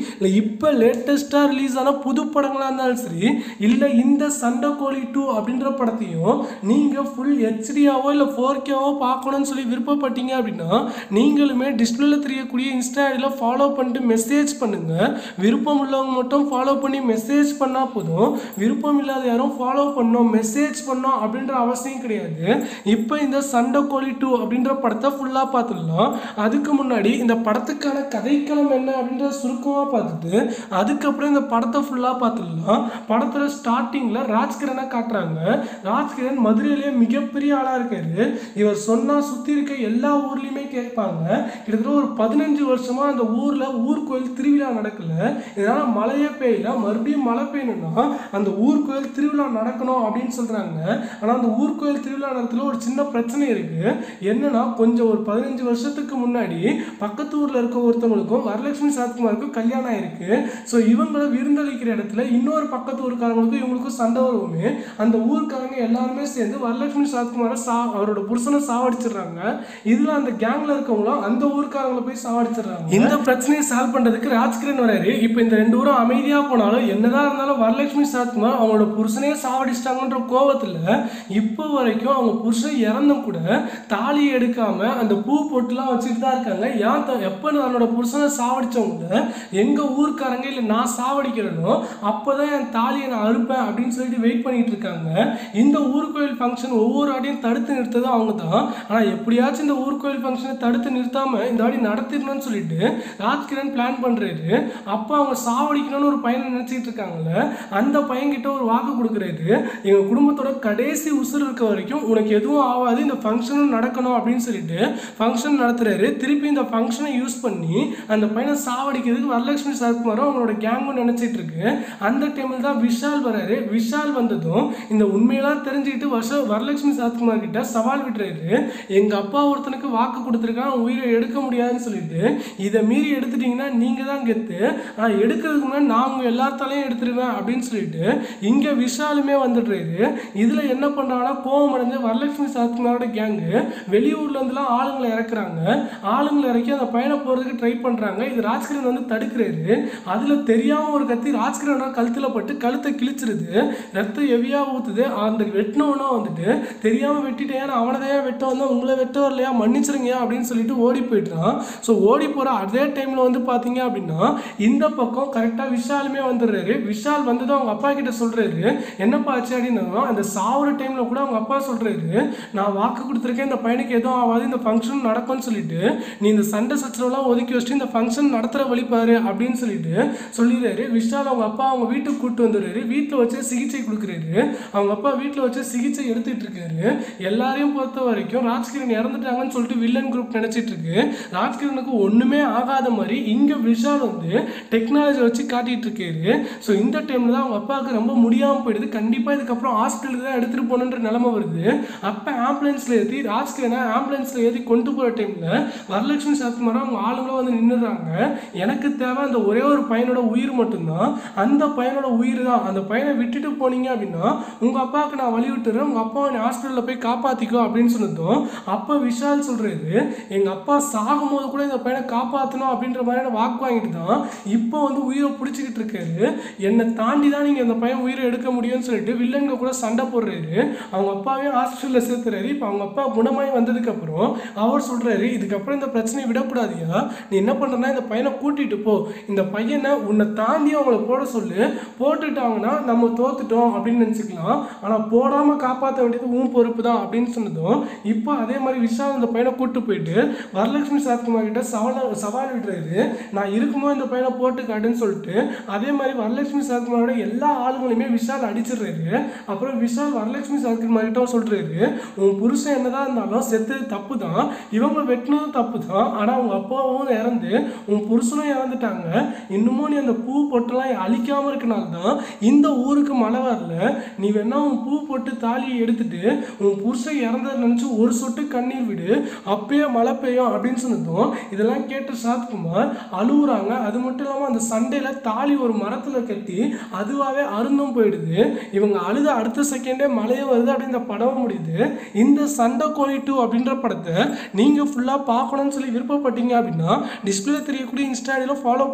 இல்லை இப்போ லேட்டஸ்ட்டாக ரிலீஸ் ஆன புது படங்களாக இருந்தாலும் சரி இல்லை இந்த சண்டைக்கோழி டூ அப்படின்ற படத்தையும் நீங்கள் ஃபுல் ஹெச்டியாவோ இல்லை ஃபோர் கேவோ பார்க்கணும்னு சொல்லி விருப்பப்பட்டீங்க அப்படின்னா நீங்களுமே டிஸ்பிளேல தெரியக்கூடிய இன்ஸ்டா ஐடியில் ஃபாலோ பண்ணிட்டு மெசேஜ் பண்ணுங்கள் விருப்பம் உள்ளவங்க மட்டும் ஃபாலோ பண்ணி மெசேஜ் பண்ணால் போதும் விருப்பம் இல்லாத யாரும் ஃபாலோ பண்ணோம் மெசேஜ் பண்ணோம் அப்படின்ற அவசியம் கிடையாது இப்போ இந்த சண்டைக்கோழி டூ அப்படின்ற படத்தை ஃபுல்லாக பார்த்துடலாம் அதுக்கு முன்னாடி இந்த படத்துக்கான கதைக்களம் என்ன அப்படின்ற சுருக்கமாக பார்த்துட்டு அதுக்கப்புறம் இந்த படத்தை ஃபுல்லாக பார்த்துடலாம் படத்தில் ஸ்டார்டிங்கில் ராஜ்கிரனை காட்டுறாங்க ராஜ்கிரண் மதுரையிலேயே மிகப்பெரிய ஆளாக இருக்காரு இவர் சொன்னால் சுற்றி இருக்க எல்லா ஊர்லேயுமே கேட்பாங்க கிட்டத்தட்ட ஒரு பதினஞ்சு வருஷமாக அந்த ஊரில் ஊர் கோயில் திருவிழா நடக்கல இதனால் மழையே பெய்யல மறுபடியும் மழை பெய்யணும்னா அந்த ஊர் கோயில் திருவிழா நடக்கணும் அப்படின்னு சொல்கிறாங்க ஆனால் அந்த ஊர் கோயில் திருவிழா நேரத்தில் ஒரு சின்ன பிரச்சனை இருக்குது என்னன்னா கொஞ்சம் ஒரு பதினஞ்சு வருஷத்துக்கு முன்னாடி பக்கத்து ஊரில் இருக்க ஒருத்தவங்களுக்கும் வரலட்சுமி சாத்குமாருக்கும் கல்யாணம் ஆயிருக்கு ஸோ இவங்களை விருந்தளிக்கிற இடத்துல இன்னொரு பக்கத்து ஊருக்காரங்களுக்கும் இவங்களுக்கும் சண்டை வருவோமே அந்த ஊருக்காரங்க எல்லாருமே சேர்ந்து வரலட்சுமி சாத்குமாரை சா அவரோட புருஷனை சாவடிச்சிடுறாங்க இதில் அந்த கேங்கில் இருக்கவங்களும் அந்த ஊருக்காரங்களை போய் சாவடிச்சிடுறாங்க இந்த பிரச்சனையை சால்வ் பண்ணுறதுக்கு ராஜ்கிரண் வராரு இப்போ இந்த ரெண்டு ஊரும் அமைதியாக போனாலும் என்னதான் இருந்தாலும் வரலட்சுமி சாத்குமார் அவங்களோட புருஷனையே சாவடிச்சிட்டாங்கன்ற கோவத்தில் இப்போ வரைக்கும் அவங்க புருஷன் இறந்தும் கூட தாலி எடுக்காம அந்த பூ பொட்டுலாம் வச்சுட்டு தான் இருக்காங்க ஏன் த- எப்போ தன்னோட புருஷனை சாவடிச்சவங்க எங்க ஊர்க்காரங்க இல்லை நான் சாவடிக்கிறேனோ அப்போதான் என் தாலியை நான் அறுப்பேன் அப்படின்னு சொல்லிட்டு வெயிட் பண்ணிட்டு இருக்காங்க இந்த ஊர் கோயில் ஃபங்க்ஷன் ஒவ்வொரு ஆடியும் தடுத்து நிறுத்ததும் அவங்க தான் ஆனால் எப்படியாச்சும் இந்த ஊர் கோயில் ஃபங்க்ஷனை தடுத்து நிறுத்தாம இந்த ஆடி நடத்திடணும்னு சொல்லிட்டு ராஜ்கிரண் பிளான் பண்றாரு அப்போ அவங்க சாவடிக்கணும்னு ஒரு பையனை நினைச்சிட்டு இருக்காங்கல்ல அந்த பையன்கிட்ட ஒரு வாக்கு கொடுக்குறாரு எங்க குடும்பத்தோட கடைசி உசுர் இருக்க வரைக்கும் உனக்கு எதுவும் ஆகாது இந்த ஃபங்க்ஷனும் நடக்கணும் அப்படின்னு சொல்லிட்டு ஃபங்க்ஷன் நடத்துறாரு திருப்பி இந்த ஃபங்க்ஷனை யூஸ் பண்ணி அந்த பையனை சாவடிக்கிறதுக்கு வரலட்சுமி சரத்குமாரும் அவங்களோட கேங்கும் நினைச்சிட்டு இருக்கு அந்த டைமில் தான் விஷால் வராரு விஷால் வந்ததும் இந்த உண்மையெல்லாம் தெரிஞ்சுக்கிட்டு வருஷ வரலட்சுமி சரத்குமார் கிட்ட சவால் விடுறாரு எங்க அப்பா ஒருத்தனுக்கு வாக்கு கொடுத்துருக்கான் உயிரை எடுக்க முடியாதுன்னு சொல்லிட்டு இதை மீறி எடுத்துட்டீங்கன்னா நீங்க தான் கெத்து ஆனால் எடுக்கிறதுக்கு முன்னாடி நான் உங்க எல்லாத்தாலையும் எடுத்துருவேன் அப்படின்னு சொல்லிட்டு இங்க விஷாலுமே வந்துடுறாரு இதுல என்ன பண்றாங்கன்னா கோவம் அடைஞ்ச வரலட்சுமி சரத்குமாரோட கேங்கு வெளியூர்ல இருந்துலாம் ஆளுங்களை இறக்குறாங்க ஆளுங்களை இறக்கி அந்த பையனை போறதுக்கு ட்ரை பண்றாங்க இது ராஜ்கிரண் வந்து தடுக்கிறாரு அதுல தெரியாம ஒரு கத்தி ராஜ்கிரணோட கழுத்துல பட்டு கழுத்தை கிழிச்சிருது ரத்தம் ஹெவியா ஊத்துது அந்த வெட்டினவனா வந்துட்டு தெரியாம வெட்டிட்டேன் நான் அவனை தான் வெட்ட வந்தேன் உங்களை வெட்ட வரலையா மன்னிச்சிருங்க அப்படின்னு சொல்லிட்டு ஓடி போயிட்டான் ஸோ ஓடி போற அதே டைம்ல வந்து பாத்தீங்க அப்படின்னா இந்த பக்கம் கரெக்டா விஷாலுமே வந்துடுறாரு விஷால் வந்ததும் அவங்க அப்பா கிட்ட சொல்றாரு என்னப்பா ஆச்சு அப்படின்னா அந்த சாவுற டைம்ல கூட அவங்க அப்பா சொல்றாரு நான் வாக்கு கொடுத்துருக்கேன் இந்த பையனுக்கு எதுவும் ஆகாது இந்த ஃபங்க்ஷன் நடக்கும்னு சொல்லிட்டு நீ இந்த சண்டை சச்சரவுலாம் ஒதுக்கி வச்சுட்டு இந்த ஃபங்க்ஷன் நடத்துற வழி பாரு அப்படின்னு சொல்லிட்டு சொல்லிடுறாரு விஷால் அவங்க அப்பா அவங்க வீட்டுக்கு கூட்டு வந்துடுறாரு வீட்டில் வச்சு சிகிச்சை கொடுக்குறாரு அவங்க அப்பா வீட்டில் வச்சு சிகிச்சை எடுத்துட்டு இருக்காரு எல்லாரையும் பொறுத்த வரைக்கும் ராஜ்கிரண் இறந்துட்டாங்கன்னு சொல்லிட்டு வில்லன் குரூப் நினைச்சிட்டு இருக்கு ராஜ்கிரனுக்கு ஒண்ணுமே ஆகாத மாதிரி இங்க விஷால் வந்து டெக்னாலஜி வச்சு காட்டிட்டு இருக்காரு ஸோ இந்த டைம்ல தான் அவங்க அப்பாவுக்கு ரொம்ப முடியாம போயிடுது கண்டிப்பா இதுக்கப்புறம் ஹாஸ்பிட்டலுக்கு தான் எடுத்துட்டு போகணுன்ற நிலைமை வருது அப்ப ஆம்புலன்ஸ்ல ஏற்றி ராஜ்கிரனை ஆம்புலன்ஸ்ல ஏற்றி கொண்டு போற டைம்ல வரலட்சுமி சரத்குமார் அவங்க ஆளுங்களும் வந்து நின்னுறாங்க எனக்கு தேவை அந்த ஒரே ஒரு பையனோட உயிர் மட்டும்தான் அந்த பையனோட உயிர் தான் அந்த பையனை விட்டுட்டு போனீங்க அப்படின்னா உங்க அப்பாவுக்கு நான் வழி விட்டுறேன் உங்க அப்பாவை நீ ஹாஸ்பிட்டலில் போய் காப்பாத்திக்கோ அப்படின்னு சொன்னதும் அப்போ விஷால் சொல்றாரு எங்க அப்பா சாகும்போது கூட இந்த பையனை காப்பாற்றணும் அப்படின்ற மாதிரியான வாக்கு வாங்கிட்டு தான் இப்போ வந்து உயிரை பிடிச்சிக்கிட்டு இருக்காரு என்னை தாண்டி தான் நீங்க இந்த பையன் உயிரை எடுக்க முடியும்னு சொல்லிட்டு வில்லன்க கூட சண்டை போடுறாரு அவங்க அப்பாவையும் ஹாஸ்பிட்டலில் சேர்த்துறாரு இப்போ அவங்க அப்பா குணமாய் வந்ததுக்கு அப்புறம் அவர் சொல்றாரு இதுக்கப்புறம் இந்த பிரச்சனையை விடக்கூடாதியா நீ என்ன பண்றனா இந்த பையனை கூட்டிட்டு போ இந்த பையனை உன்னை தாண்டி அவங்கள போட சொல்லு போட்டுட்டாங்கன்னா நம்ம தோத்துட்டோம் அப்படின்னு நினச்சிக்கலாம் ஆனால் போடாமல் காப்பாற்ற வேண்டியது உன் பொறுப்பு தான் அப்படின்னு சொன்னதும் இப்போ அதே மாதிரி விஷால் அந்த பையனை கூட்டு போயிட்டு வரலட்சுமி சரத்குமார் கிட்ட சவால் சவால் விடுறாரு நான் இருக்கும்போது இந்த பையனை போட்டு காட்டுன்னு சொல்லிட்டு அதே மாதிரி வரலட்சுமி சரத்குமாரோட எல்லா ஆளுங்களையுமே விஷால் அடிச்சிடுறாரு அப்புறம் விஷால் வரலட்சுமி சரத்குமார் கிட்ட சொல்றாரு உன் புருஷன் என்னதான் இருந்தாலும் செத்தது தப்பு தான் இவங்க வெட்டினதும் தப்பு தான் ஆனால் உங்க அப்பாவும் இறந்து உன் புருஷனும் இறந்துட்டாங்க இன்னமும் நீ அந்த பூ பொட்டெல்லாம் அழிக்காம இருக்கனால தான் இந்த ஊருக்கு மழை வரல நீ வேணா உன் பூ போட்டு தாலியை எடுத்துட்டு உன் புருஷன் இறந்ததை நினைச்சு ஒரு சொட்டு கண்ணீர் விடு அப்பயே மழை பெய்யும் அப்படின்னு சொன்னதும் இதெல்லாம் கேட்ட சாத்குமார் அழுவுறாங்க அது மட்டும் இல்லாமல் அந்த சண்டையில தாலி ஒரு மரத்துல கட்டி அதுவாகவே அருந்தும் போயிடுது இவங்க அழுத அடுத்த செகண்டே மழையே வருது அப்படின்னு இந்த படம் முடியுது இந்த சண்டை கோழி டூ அப்படின்ற படத்தை நீங்க ஃபுல்லா பார்க்கணும்னு சொல்லி விருப்பப்பட்டீங்க அப்படின்னா டிஸ்பிளே தெரியக்கூடிய இன்ஸ்டாடியில் ஃபாலோ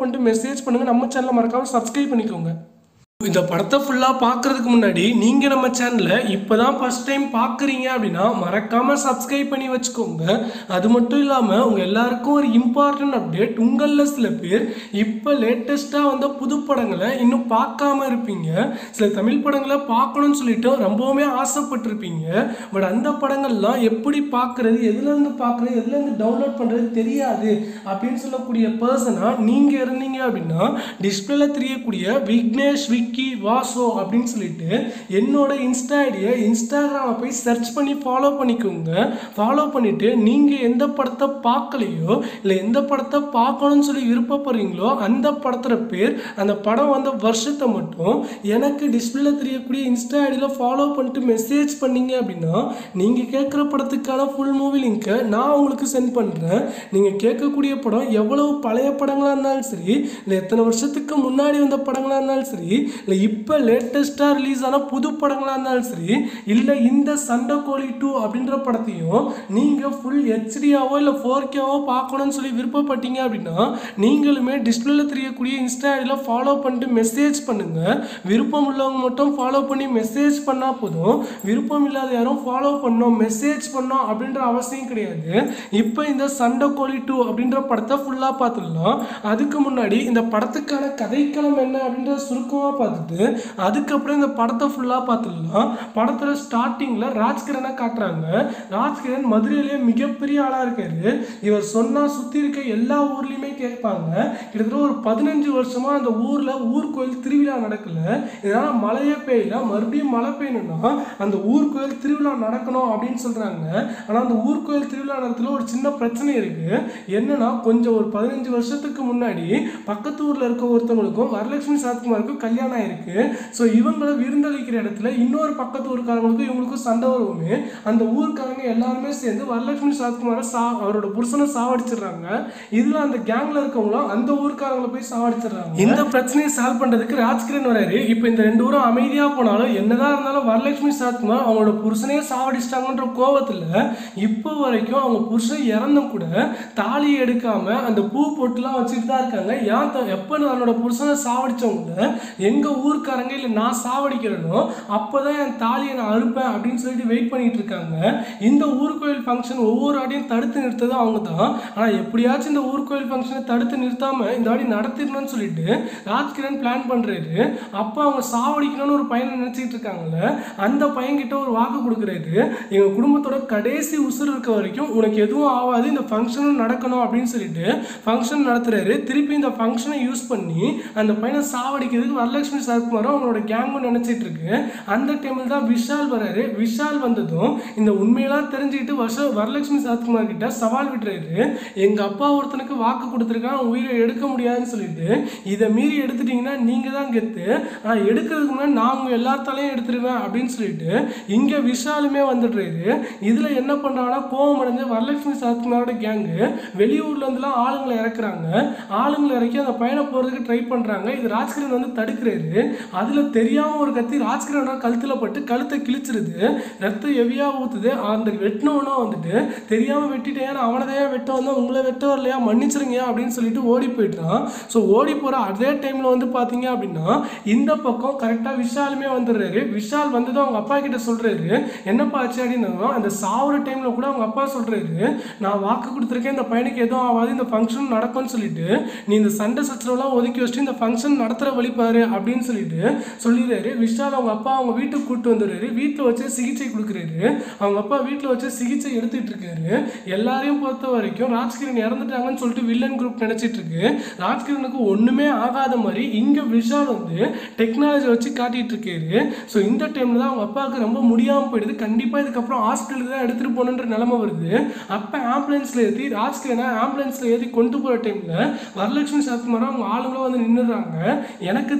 பண்ணிட்டு மெசேஜ் பண்ணுங்கள் நம்ம சேனலை மறக்காமல் சப்ஸ்கிரைப் பண்ணிக்கோங்க இந்த படத்தை ஃபுல்லாக பார்க்குறதுக்கு முன்னாடி நீங்கள் நம்ம சேனலை இப்போ தான் ஃபஸ்ட் டைம் பார்க்குறீங்க அப்படின்னா மறக்காமல் சப்ஸ்கிரைப் பண்ணி வச்சுக்கோங்க அது மட்டும் இல்லாமல் உங்கள் எல்லாருக்கும் ஒரு இம்பார்ட்டன்ட் அப்டேட் உங்களில் சில பேர் இப்போ லேட்டஸ்ட்டாக வந்த புது படங்களை இன்னும் பார்க்காம இருப்பீங்க சில தமிழ் படங்களை பார்க்கணும்னு சொல்லிட்டு ரொம்பவுமே ஆசைப்பட்டிருப்பீங்க பட் அந்த படங்கள்லாம் எப்படி பார்க்குறது எதுலேருந்து பார்க்குறது எதுலேருந்து டவுன்லோட் பண்ணுறது தெரியாது அப்படின்னு சொல்லக்கூடிய பர்சனாக நீங்கள் இருந்தீங்க அப்படின்னா டிஸ்பிளேல தெரியக்கூடிய விக்னேஷ் விக்கி வாசோ அப்படின்னு சொல்லிட்டு என்னோட இன்ஸ்டா ஐடியை இன்ஸ்டாகிராமை போய் சர்ச் பண்ணி ஃபாலோ பண்ணிக்கோங்க ஃபாலோ பண்ணிவிட்டு நீங்கள் எந்த படத்தை பார்க்கலையோ இல்லை எந்த படத்தை பார்க்கணும்னு சொல்லி விருப்பப்படுறீங்களோ அந்த படத்தோட பேர் அந்த படம் வந்த வருஷத்தை மட்டும் எனக்கு டிஸ்பிளேல தெரியக்கூடிய இன்ஸ்டா ஐடியில் ஃபாலோ பண்ணிட்டு மெசேஜ் பண்ணீங்க அப்படின்னா நீங்கள் கேட்குற படத்துக்கான ஃபுல் மூவி லிங்க்கை நான் உங்களுக்கு சென்ட் பண்ணுறேன் நீங்கள் கேட்கக்கூடிய படம் எவ்வளவு பழைய படங்களாக இருந்தாலும் சரி இல்லை எத்தனை வருஷத்துக்கு முன்னாடி வந்த படங்களாக இருந்தாலும் சரி இல்லை இப்போ லேட்டஸ்ட்டாக ரிலீஸ் ஆன புது படங்களாக இருந்தாலும் சரி இல்லை இந்த சண்டை கோழி டூ அப்படின்ற படத்தையும் நீங்கள் ஃபுல் ஹெச்டியாவோ இல்லை ஃபோர் கேவோ பார்க்கணும்னு சொல்லி விருப்பப்பட்டீங்க அப்படின்னா நீங்களுமே டிஸ்பிளேல தெரியக்கூடிய இன்ஸ்டா ஐடியில் ஃபாலோ பண்ணிட்டு மெசேஜ் பண்ணுங்கள் விருப்பம் உள்ளவங்க மட்டும் ஃபாலோ பண்ணி மெசேஜ் பண்ணால் போதும் விருப்பம் இல்லாத யாரும் ஃபாலோ பண்ணோம் மெசேஜ் பண்ணோம் அப்படின்ற அவசியம் கிடையாது இப்போ இந்த சண்டை கோழி டூ அப்படின்ற படத்தை ஃபுல்லாக பார்த்துடலாம் அதுக்கு முன்னாடி இந்த படத்துக்கான கதைக்களம் என்ன அப்படின்ற சுருக்கமாக பார்த்துட்டு அதுக்கப்புறம் இந்த படத்தை ஃபுல்லாக பார்த்துடலாம் படத்தில் ஸ்டார்டிங்கில் ராஜ்கிரனை காட்டுறாங்க ராஜ்கிரண் மதுரையிலேயே மிகப்பெரிய ஆளாக இருக்காரு இவர் சொன்னால் சுற்றி இருக்க எல்லா ஊர்லேயுமே கேட்பாங்க கிட்டத்தட்ட ஒரு பதினஞ்சு வருஷமாக அந்த ஊரில் ஊர் கோயில் திருவிழா நடக்கல இதனால் மழையே பெய்யல மறுபடியும் மழை பெய்யணும்னா அந்த ஊர் கோயில் திருவிழா நடக்கணும் அப்படின்னு சொல்கிறாங்க ஆனால் அந்த ஊர் கோயில் திருவிழா நேரத்தில் ஒரு சின்ன பிரச்சனை இருக்குது என்னன்னா கொஞ்சம் ஒரு பதினஞ்சு வருஷத்துக்கு முன்னாடி பக்கத்து ஊரில் இருக்க ஒருத்தவங்களுக்கும் வரலட்சுமி சாத்குமாருக்கும் கல்யாணம் ஆயிருக்கு ஸோ இவங்களை விருந்தளிக்கிற இடத்துல இன்னொரு பக்கத்து ஊருக்காரங்களுக்கும் இவங்களுக்கும் சண்டை வருவோமே அந்த ஊருக்காரங்க எல்லாருமே சேர்ந்து வரலட்சுமி சாத்குமாரை சா அவரோட புருஷனை சாவடிச்சிடுறாங்க இதில் அந்த கேங்கில் இருக்கவங்களும் அந்த ஊருக்காரங்களை போய் சாவடிச்சிடுறாங்க இந்த பிரச்சனையை சால்வ் பண்ணுறதுக்கு ராஜ்கிரண் வராரு இப்போ இந்த ரெண்டு ஊரும் அமைதியாக போனாலும் என்னதான் இருந்தாலும் வரலட்சுமி சாத்குமார் அவங்களோட புருஷனையே சாவடிச்சிட்டாங்கன்ற கோவத்தில் இப்போ வரைக்கும் அவங்க புருஷன் இறந்தும் கூட தாலி எடுக்காம அந்த பூ பொட்டுலாம் வச்சுட்டு தான் இருக்காங்க ஏன் த- எப்போ தன்னோட புருஷனை சாவடிச்சவங்கள எங்க ஊர்க்காரங்க இல்லை நான் சாவடிக்கிறேனோ அப்போதான் என் தாலியை நான் அறுப்பேன் அப்படின்னு சொல்லிட்டு வெயிட் பண்ணிட்டு இருக்காங்க இந்த ஊர் கோயில் ஃபங்க்ஷன் ஒவ்வொரு ஆடியும் தடுத்து நிறுத்ததும் அவங்க தான் ஆனால் எப்படியாச்சும் இந்த ஊர் கோயில் ஃபங்க்ஷனை தடுத்து நிறுத்தாம இந்த ஆடி நடத்திடணும்னு சொல்லிட்டு ராஜ்கிரண் பிளான் பண்றாரு அப்போ அவங்க சாவடிக்கணும்னு ஒரு பையனை நினைச்சிட்டு இருக்காங்கல்ல அந்த பையன்கிட்ட ஒரு வாக்கு கொடுக்குறாரு எங்க குடும்பத்தோட கடைசி உசுர் இருக்க வரைக்கும் உனக்கு எதுவும் ஆகாது இந்த ஃபங்க்ஷனும் நடக்கணும் அப்படின்னு சொல்லிட்டு ஃபங்க்ஷன் நடத்துறாரு திருப்பி இந்த ஃபங்க்ஷனை யூஸ் பண்ணி அந்த பையனை சாவடிக்கிறதுக்கு வரலட்சுமி சரத்குமாரும் அவங்களோட கேங்கும் நினைச்சிட்டு இருக்கு அந்த டைமில் தான் விஷால் வராரு விஷால் வந்ததும் இந்த உண்மையெல்லாம் தெரிஞ்சுக்கிட்டு வருஷ வரலட்சுமி சரத்குமார் கிட்ட சவால் விடுறாரு எங்க அப்பா ஒருத்தனுக்கு வாக்கு கொடுத்துருக்கான் அவன் உயிரை எடுக்க முடியாதுன்னு சொல்லிட்டு இதை மீறி எடுத்துட்டீங்கன்னா நீங்க தான் கெத்து ஆனா எடுக்கிறதுக்கு முன்னாடி நான் உங்க எல்லாத்தாலையும் எடுத்துருவேன் அப்படின்னு சொல்லிட்டு இங்க விஷாலுமே வந்துடுறாரு இதுல என்ன பண்றாங்கன்னா கோவம் அடைஞ்ச வரலட்சுமி சரத்குமாரோட கேங்கு வெளியூர்ல இருந்துலாம் ஆளுங்களை இறக்குறாங்க ஆளுங்களை இறக்கி அந்த பையனை போறதுக்கு ட்ரை பண்றாங்க இது ராஜ்கிரண் வந்து தடுக்கிறாரு அதுல தெரியாம ஒரு கத்தி ராஜ்கிரணோட கழுத்துல பட்டு கழுத்தை கிழிச்சிருது ரத்தம் ஹெவியா ஊத்துது அந்த வெட்டினவனா வந்துட்டு தெரியாம வெட்டிட்டேன் நான் அவனை தான் வெட்ட வந்தா உங்களை வெட்ட வரலையா மன்னிச்சிருங்க அப்படின்னு சொல்லிட்டு ஓடி போயிட்டான் ஸோ ஓடி போற அதே டைம்ல வந்து பாத்தீங்க அப்படின்னா இந்த பக்கம் கரெக்டா விஷாலுமே வந்துடுறாரு விஷால் வந்ததும் அவங்க அப்பா கிட்ட சொல்றாரு என்னப்பா ஆச்சு அப்படின்னா அந்த சாவுற டைம்ல கூட அவங்க அப்பா சொல்றாரு நான் வாக்கு கொடுத்துருக்கேன் இந்த பையனுக்கு எதுவும் ஆகாது இந்த ஃபங்க்ஷன் நடக்கும்னு சொல்லிட்டு நீ இந்த சண்டை சச்சரவுலாம் ஒதுக்கி வச்சுட்டு இந்த ஃபங்க்ஷன் நடத்துகிற வழி பாரு அப்படின்னு சொல்லிட்டு சொல்லிடுறாரு விஷால் அவங்க அப்பா அவங்க வீட்டுக்கு கூப்பிட்டு வந்துடுறாரு வீட்டில் வச்சு சிகிச்சை கொடுக்குறாரு அவங்க அப்பா வீட்டில் வச்சு சிகிச்சை எடுத்துட்டு இருக்காரு எல்லாரையும் பொறுத்த வரைக்கும் ராஜ்கிரண் இறந்துட்டாங்கன்னு சொல்லிட்டு வில்லன் குரூப் நினைச்சிட்டு இருக்கு ராஜ்கிரனுக்கு ஒன்றுமே ஆகாத மாதிரி இங்கே விஷால் வந்து டெக்னாலஜி வச்சு காட்டிட்டு இருக்காரு ஸோ இந்த டைமில் தான் அவங்க அப்பாவுக்கு ரொம்ப முடியாமல் போயிடுது கண்டிப்பாக இதுக்கப்புறம் ஹாஸ்பிட்டலுக்கு தான் எடுத்துகிட்டு போகணுன்ற நிலைமை வருது அப்போ ஆம்புலன்ஸில் ஏற்றி ராஜ்கிரனை ஆம்புலன்ஸில் ஏற்றி கொண்டு போகிற டைமில் வரலட்சுமி சரத்குமாரும் அவங்க ஆளுங்களும் வந்து நின்றுடுறாங்க எனக்கு தேவை அந்த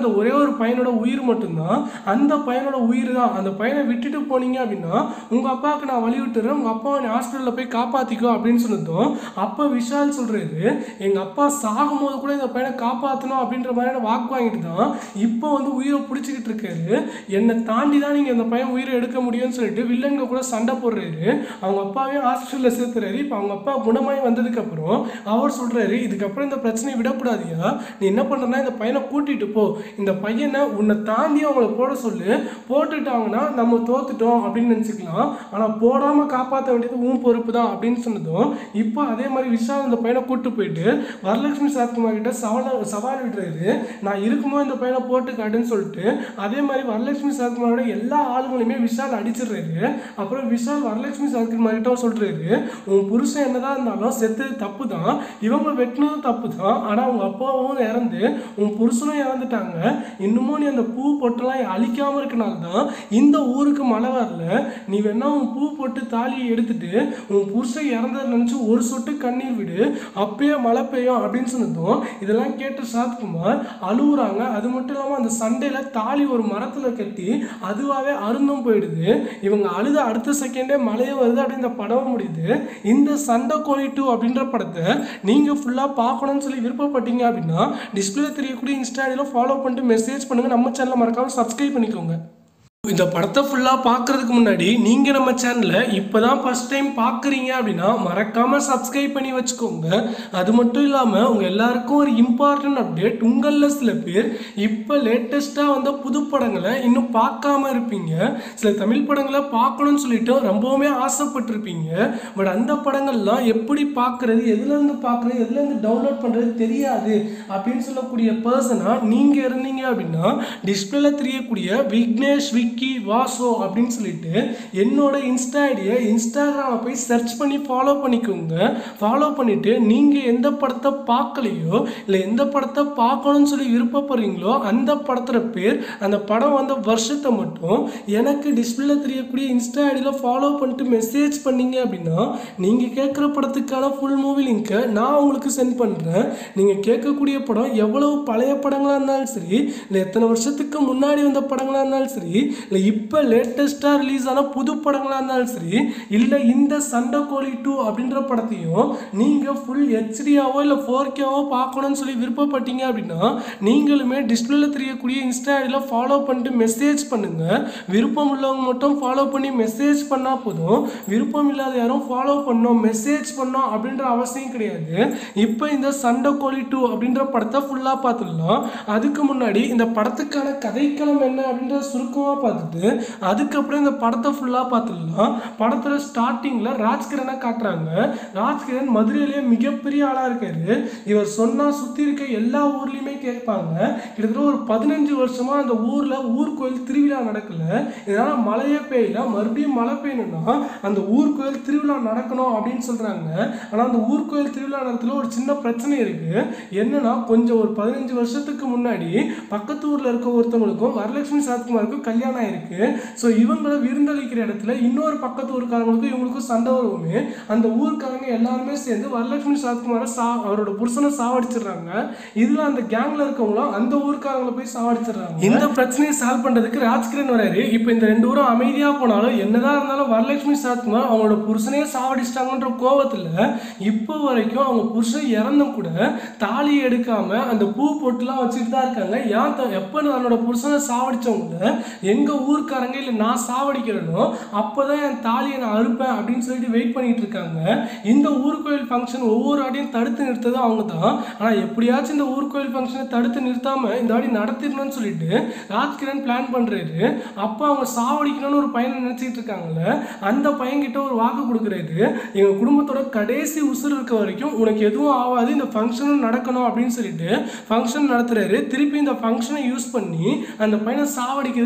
அதில் ஒரே ஒரு பையனோட உயிர் மட்டும்தான் அந்த பையனோட உயிர் தான் அந்த பையனை விட்டுட்டு போனீங்க அப்படின்னா உங்கள் அப்பாவுக்கு நான் வழி விட்டுறேன் உங்கள் அப்பாவை நீ ஹாஸ்பிட்டலில் போய் காப்பாற்றிக்கோ அப்படின்னு சொன்னதும் அப்போ விஷால் சொல்கிறாரு எங்கள் அப்பா சாகும்போது கூட இந்த பையனை காப்பாற்றணும் அப்படின்ற மாதிரியான வாக்கு வாங்கிட்டு தான் இப்போ வந்து உயிரை பிடிச்சிக்கிட்டு இருக்காரு என்னை தாண்டி தான் நீங்கள் இந்த பையன் உயிரை எடுக்க முடியும்னு சொல்லிட்டு வில்லங்க கூட சண்டை போடுறாரு அவங்க அப்பாவையும் ஹாஸ்பிட்டலில் சேர்த்துறாரு இப்போ அவங்க அப்பா குணமாய் வந்ததுக்கப்புறம் அவர் சொல்கிறாரு இதுக்கப்புறம் இந்த பிரச்சனையை விடக்கூடாதியா நீ என்ன பண்ணுறனா இந்த பையனை கூட்டிகிட்டு போ இந்த பையனை உன்னை தாண்டி அவங்கள போட சொல்லு போட்டுட்டாங்கன்னா நம்ம தோத்துட்டோம் அப்படின்னு நினச்சிக்கலாம் ஆனால் போடாமல் காப்பாற்ற வேண்டியது உன் பொறுப்பு தான் அப்படின்னு சொன்னதும் இப்போ அதே மாதிரி விஷால் அந்த பையனை கூட்டு போயிட்டு வரலட்சுமி சரத்குமார் கிட்ட சவால் சவால் விடுறாரு நான் இருக்குமோ இந்த பையனை போட்டு காட்டுன்னு சொல்லிட்டு அதே மாதிரி வரலட்சுமி சரத்குமாரோட எல்லா ஆளுங்களையுமே விஷால் அடிச்சிடுறாரு அப்புறம் விஷால் வரலட்சுமி சரத்குமார் கிட்ட சொல்றாரு உன் புருஷன் என்னதான் இருந்தாலும் செத்தது தப்பு தான் இவங்க வெட்டினதும் தப்பு தான் ஆனால் உங்க அப்பாவும் இறந்து உன் புருஷனும் இறந்துட்டாங்க இன்னமும் நீ அந்த பூ பொட்டெல்லாம் அழிக்காம இருக்கனால தான் இந்த ஊருக்கு மழை வரல நீ வேணா உன் பூ போட்டு தாலியை எடுத்துட்டு உன் புருஷன் இறந்ததை நினச்சி ஒரு சொட்டு கண்ணீர் விடு அப்பயே மழை பெய்யும் அப்படின்னு சொன்னதும் இதெல்லாம் கேட்டு சாத்குமார் அழுகுறாங்க அது மட்டும் இல்லாமல் அந்த சண்டையில் தாலி ஒரு மரத்தில் கட்டி அதுவாகவே அருந்தும் போயிடுது இவங்க அழுத அடுத்த செகண்டே மழையே வருது அப்படின்னு இந்த படம் முடியுது இந்த சண்டை கோழி டூ அப்படின்ற படத்தை நீங்கள் ஃபுல்லாக பார்க்கணும்னு சொல்லி விருப்பப்பட்டீங்க அப்படின்னா டிஸ்பிளே தெரியக்கூடிய இன்ஸ்டாடியில் ஃபாலோ பண்ணிட்டு மெசேஜ் பண்ணுங்கள் நம்ம சேனலை மறக்காமல் சப்ஸ்கிரைப் பண்ணிக்கோங்க இந்த படத்தை ஃபுல்லாக பார்க்கறதுக்கு முன்னாடி நீங்கள் நம்ம சேனலை இப்போ தான் ஃபஸ்ட் டைம் பார்க்குறீங்க அப்படின்னா மறக்காமல் சப்ஸ்கிரைப் பண்ணி வச்சுக்கோங்க அது மட்டும் இல்லாமல் உங்கள் எல்லாருக்கும் ஒரு இம்பார்ட்டன்ட் அப்டேட் உங்களில் சில பேர் இப்போ லேட்டஸ்ட்டாக வந்த புது படங்களை இன்னும் பார்க்காம இருப்பீங்க சில தமிழ் படங்களை பார்க்கணும்னு சொல்லிட்டு ரொம்பவுமே ஆசைப்பட்டிருப்பீங்க பட் அந்த படங்கள்லாம் எப்படி பார்க்குறது எதுலேருந்து பார்க்குறது எதுலேருந்து டவுன்லோட் பண்ணுறது தெரியாது அப்படின்னு சொல்லக்கூடிய பர்சனாக நீங்கள் இருந்தீங்க அப்படின்னா டிஸ்பிளேல தெரியக்கூடிய விக்னேஷ் விக்கி வாசோ அப்படின்னு சொல்லிட்டு என்னோட இன்ஸ்டா ஐடியை இன்ஸ்டாகிராமில் போய் சர்ச் பண்ணி ஃபாலோ பண்ணிக்கோங்க ஃபாலோ பண்ணிவிட்டு நீங்கள் எந்த படத்தை பார்க்கலையோ இல்லை எந்த படத்தை பார்க்கணும்னு சொல்லி விருப்பப்படுறீங்களோ அந்த படத்தோட பேர் அந்த படம் வந்த வருஷத்தை மட்டும் எனக்கு டிஸ்பிளேல தெரியக்கூடிய இன்ஸ்டா ஐடியில் ஃபாலோ பண்ணிட்டு மெசேஜ் பண்ணீங்க அப்படின்னா நீங்கள் கேட்குற படத்துக்கான ஃபுல் மூவி லிங்க்கை நான் உங்களுக்கு சென்ட் பண்ணுறேன் நீங்கள் கேட்கக்கூடிய படம் எவ்வளவு பழைய படங்களாக இருந்தாலும் சரி இல்லை எத்தனை வருஷத்துக்கு முன்னாடி வந்த படங்களாக இருந்தாலும் சரி இல்லை இப்போ லேட்டஸ்ட்டாக ரிலீஸ் ஆன புது படங்களாக இருந்தாலும் சரி இல்லை இந்த சண்டை கோழி டூ அப்படின்ற படத்தையும் நீங்கள் ஃபுல் ஹெச்டியாவோ இல்லை ஃபோர் கேவோ பார்க்கணும்னு சொல்லி விருப்பப்பட்டீங்க அப்படின்னா நீங்களுமே டிஸ்பிளேல தெரியக்கூடிய இன்ஸ்டா ஐடியில் ஃபாலோ பண்ணிட்டு மெசேஜ் பண்ணுங்கள் விருப்பம் உள்ளவங்க மட்டும் ஃபாலோ பண்ணி மெசேஜ் பண்ணால் போதும் விருப்பம் இல்லாத யாரும் ஃபாலோ பண்ணோம் மெசேஜ் பண்ணோம் அப்படின்ற அவசியம் கிடையாது இப்போ இந்த சண்டை கோழி டூ அப்படின்ற படத்தை ஃபுல்லாக பார்த்துடலாம் அதுக்கு முன்னாடி இந்த படத்துக்கான கதைக்களம் என்ன அப்படின்ற சுருக்கமாக பார்த்துட்டு அதுக்கப்புறம் இந்த படத்தை ஃபுல்லாக பார்த்துடலாம் படத்தில் ஸ்டார்டிங்கில் ராஜ்கிரனை காட்டுறாங்க ராஜ்கிரண் மதுரையிலேயே மிகப்பெரிய ஆளாக இருக்காரு இவர் சொன்னால் சுற்றி இருக்க எல்லா ஊர்லேயுமே கேட்பாங்க கிட்டத்தட்ட ஒரு பதினஞ்சு வருஷமாக அந்த ஊரில் ஊர் கோயில் திருவிழா நடக்கல இதனால் மழையே பெய்யல மறுபடியும் மழை பெய்யணும்னா அந்த ஊர் கோயில் திருவிழா நடக்கணும் அப்படின்னு சொல்கிறாங்க ஆனால் அந்த ஊர் கோயில் திருவிழா நேரத்தில் ஒரு சின்ன பிரச்சனை இருக்குது என்னன்னா கொஞ்சம் ஒரு பதினஞ்சு வருஷத்துக்கு முன்னாடி பக்கத்து ஊரில் இருக்க ஒருத்தவங்களுக்கும் வரலட்சுமி சரத்குமாருக்கும் கல்யாணம் ஆயிருக்கு ஸோ இவங்களை விருந்தளிக்கிற இடத்துல இன்னொரு பக்கத்து ஊருக்காரங்களுக்கும் இவங்களுக்கும் சண்டை வருவோமே அந்த ஊருக்காரங்க எல்லாருமே சேர்ந்து வரலட்சுமி சரத்குமாரை சா அவரோட புருஷனை சாவடிச்சிடுறாங்க இதில் அந்த கேங்கில் இருக்கவங்களும் அந்த ஊருக்காரங்களை போய் சாவடிச்சிடுறாங்க இந்த பிரச்சனையை சால்வ் பண்ணுறதுக்கு ராஜ்கிரண் வராரு இப்போ இந்த ரெண்டு ஊரும் அமைதியாக போனாலும் என்னதான் இருந்தாலும் வரலட்சுமி சரத்குமார் அவங்களோட புருஷனையே சாவடிச்சிட்டாங்கன்ற கோவத்தில் இப்போ வரைக்கும் அவங்க புருஷன் இறந்தும் கூட தாலி எடுக்காம அந்த பூ பொட்டுலாம் வச்சுட்டு தான் இருக்காங்க ஏன் த- எப்போ தன்னோட புருஷனை சாவடிச்சவங்கள எங்க ஊர்க்காரங்க இல்லை நான் சாவடிக்கிறேனோ அப்போதான் என் தாலியை நான் அறுப்பேன் அப்படின்னு சொல்லிட்டு வெயிட் பண்ணிட்டு இருக்காங்க இந்த ஊர்கோயில் ஃபங்க்ஷன் ஒவ்வொரு ஆடியும் தடுத்து நிறுத்ததும் அவங்க தான் ஆனால் எப்படியாச்சும் இந்த ஊர்கோயில் ஃபங்க்ஷனை தடுத்து நிறுத்தாம இந்த ஆடி நடத்திடணும்னு சொல்லிட்டு ராஜ்கிரண் பிளான் பண்றாரு அப்போ அவங்க சாவடிக்கணும்னு ஒரு பையனை நினைச்சிட்டு இருக்காங்கல்ல அந்த பையன்கிட்ட ஒரு வாக்கு கொடுக்குறாரு எங்க குடும்பத்தோட கடைசி உசுர் இருக்க வரைக்கும் உனக்கு எதுவும் ஆகாது இந்த ஃபங்க்ஷனும் நடக்கணும் அப்படின்னு சொல்லிட்டு ஃபங்க்ஷன் நடத்துறாரு திருப்பி இந்த ஃபங்க்ஷனை யூஸ் பண்ணி அந்த பையனை சாவடிக்கிறதுக்கு வரலட்சுமி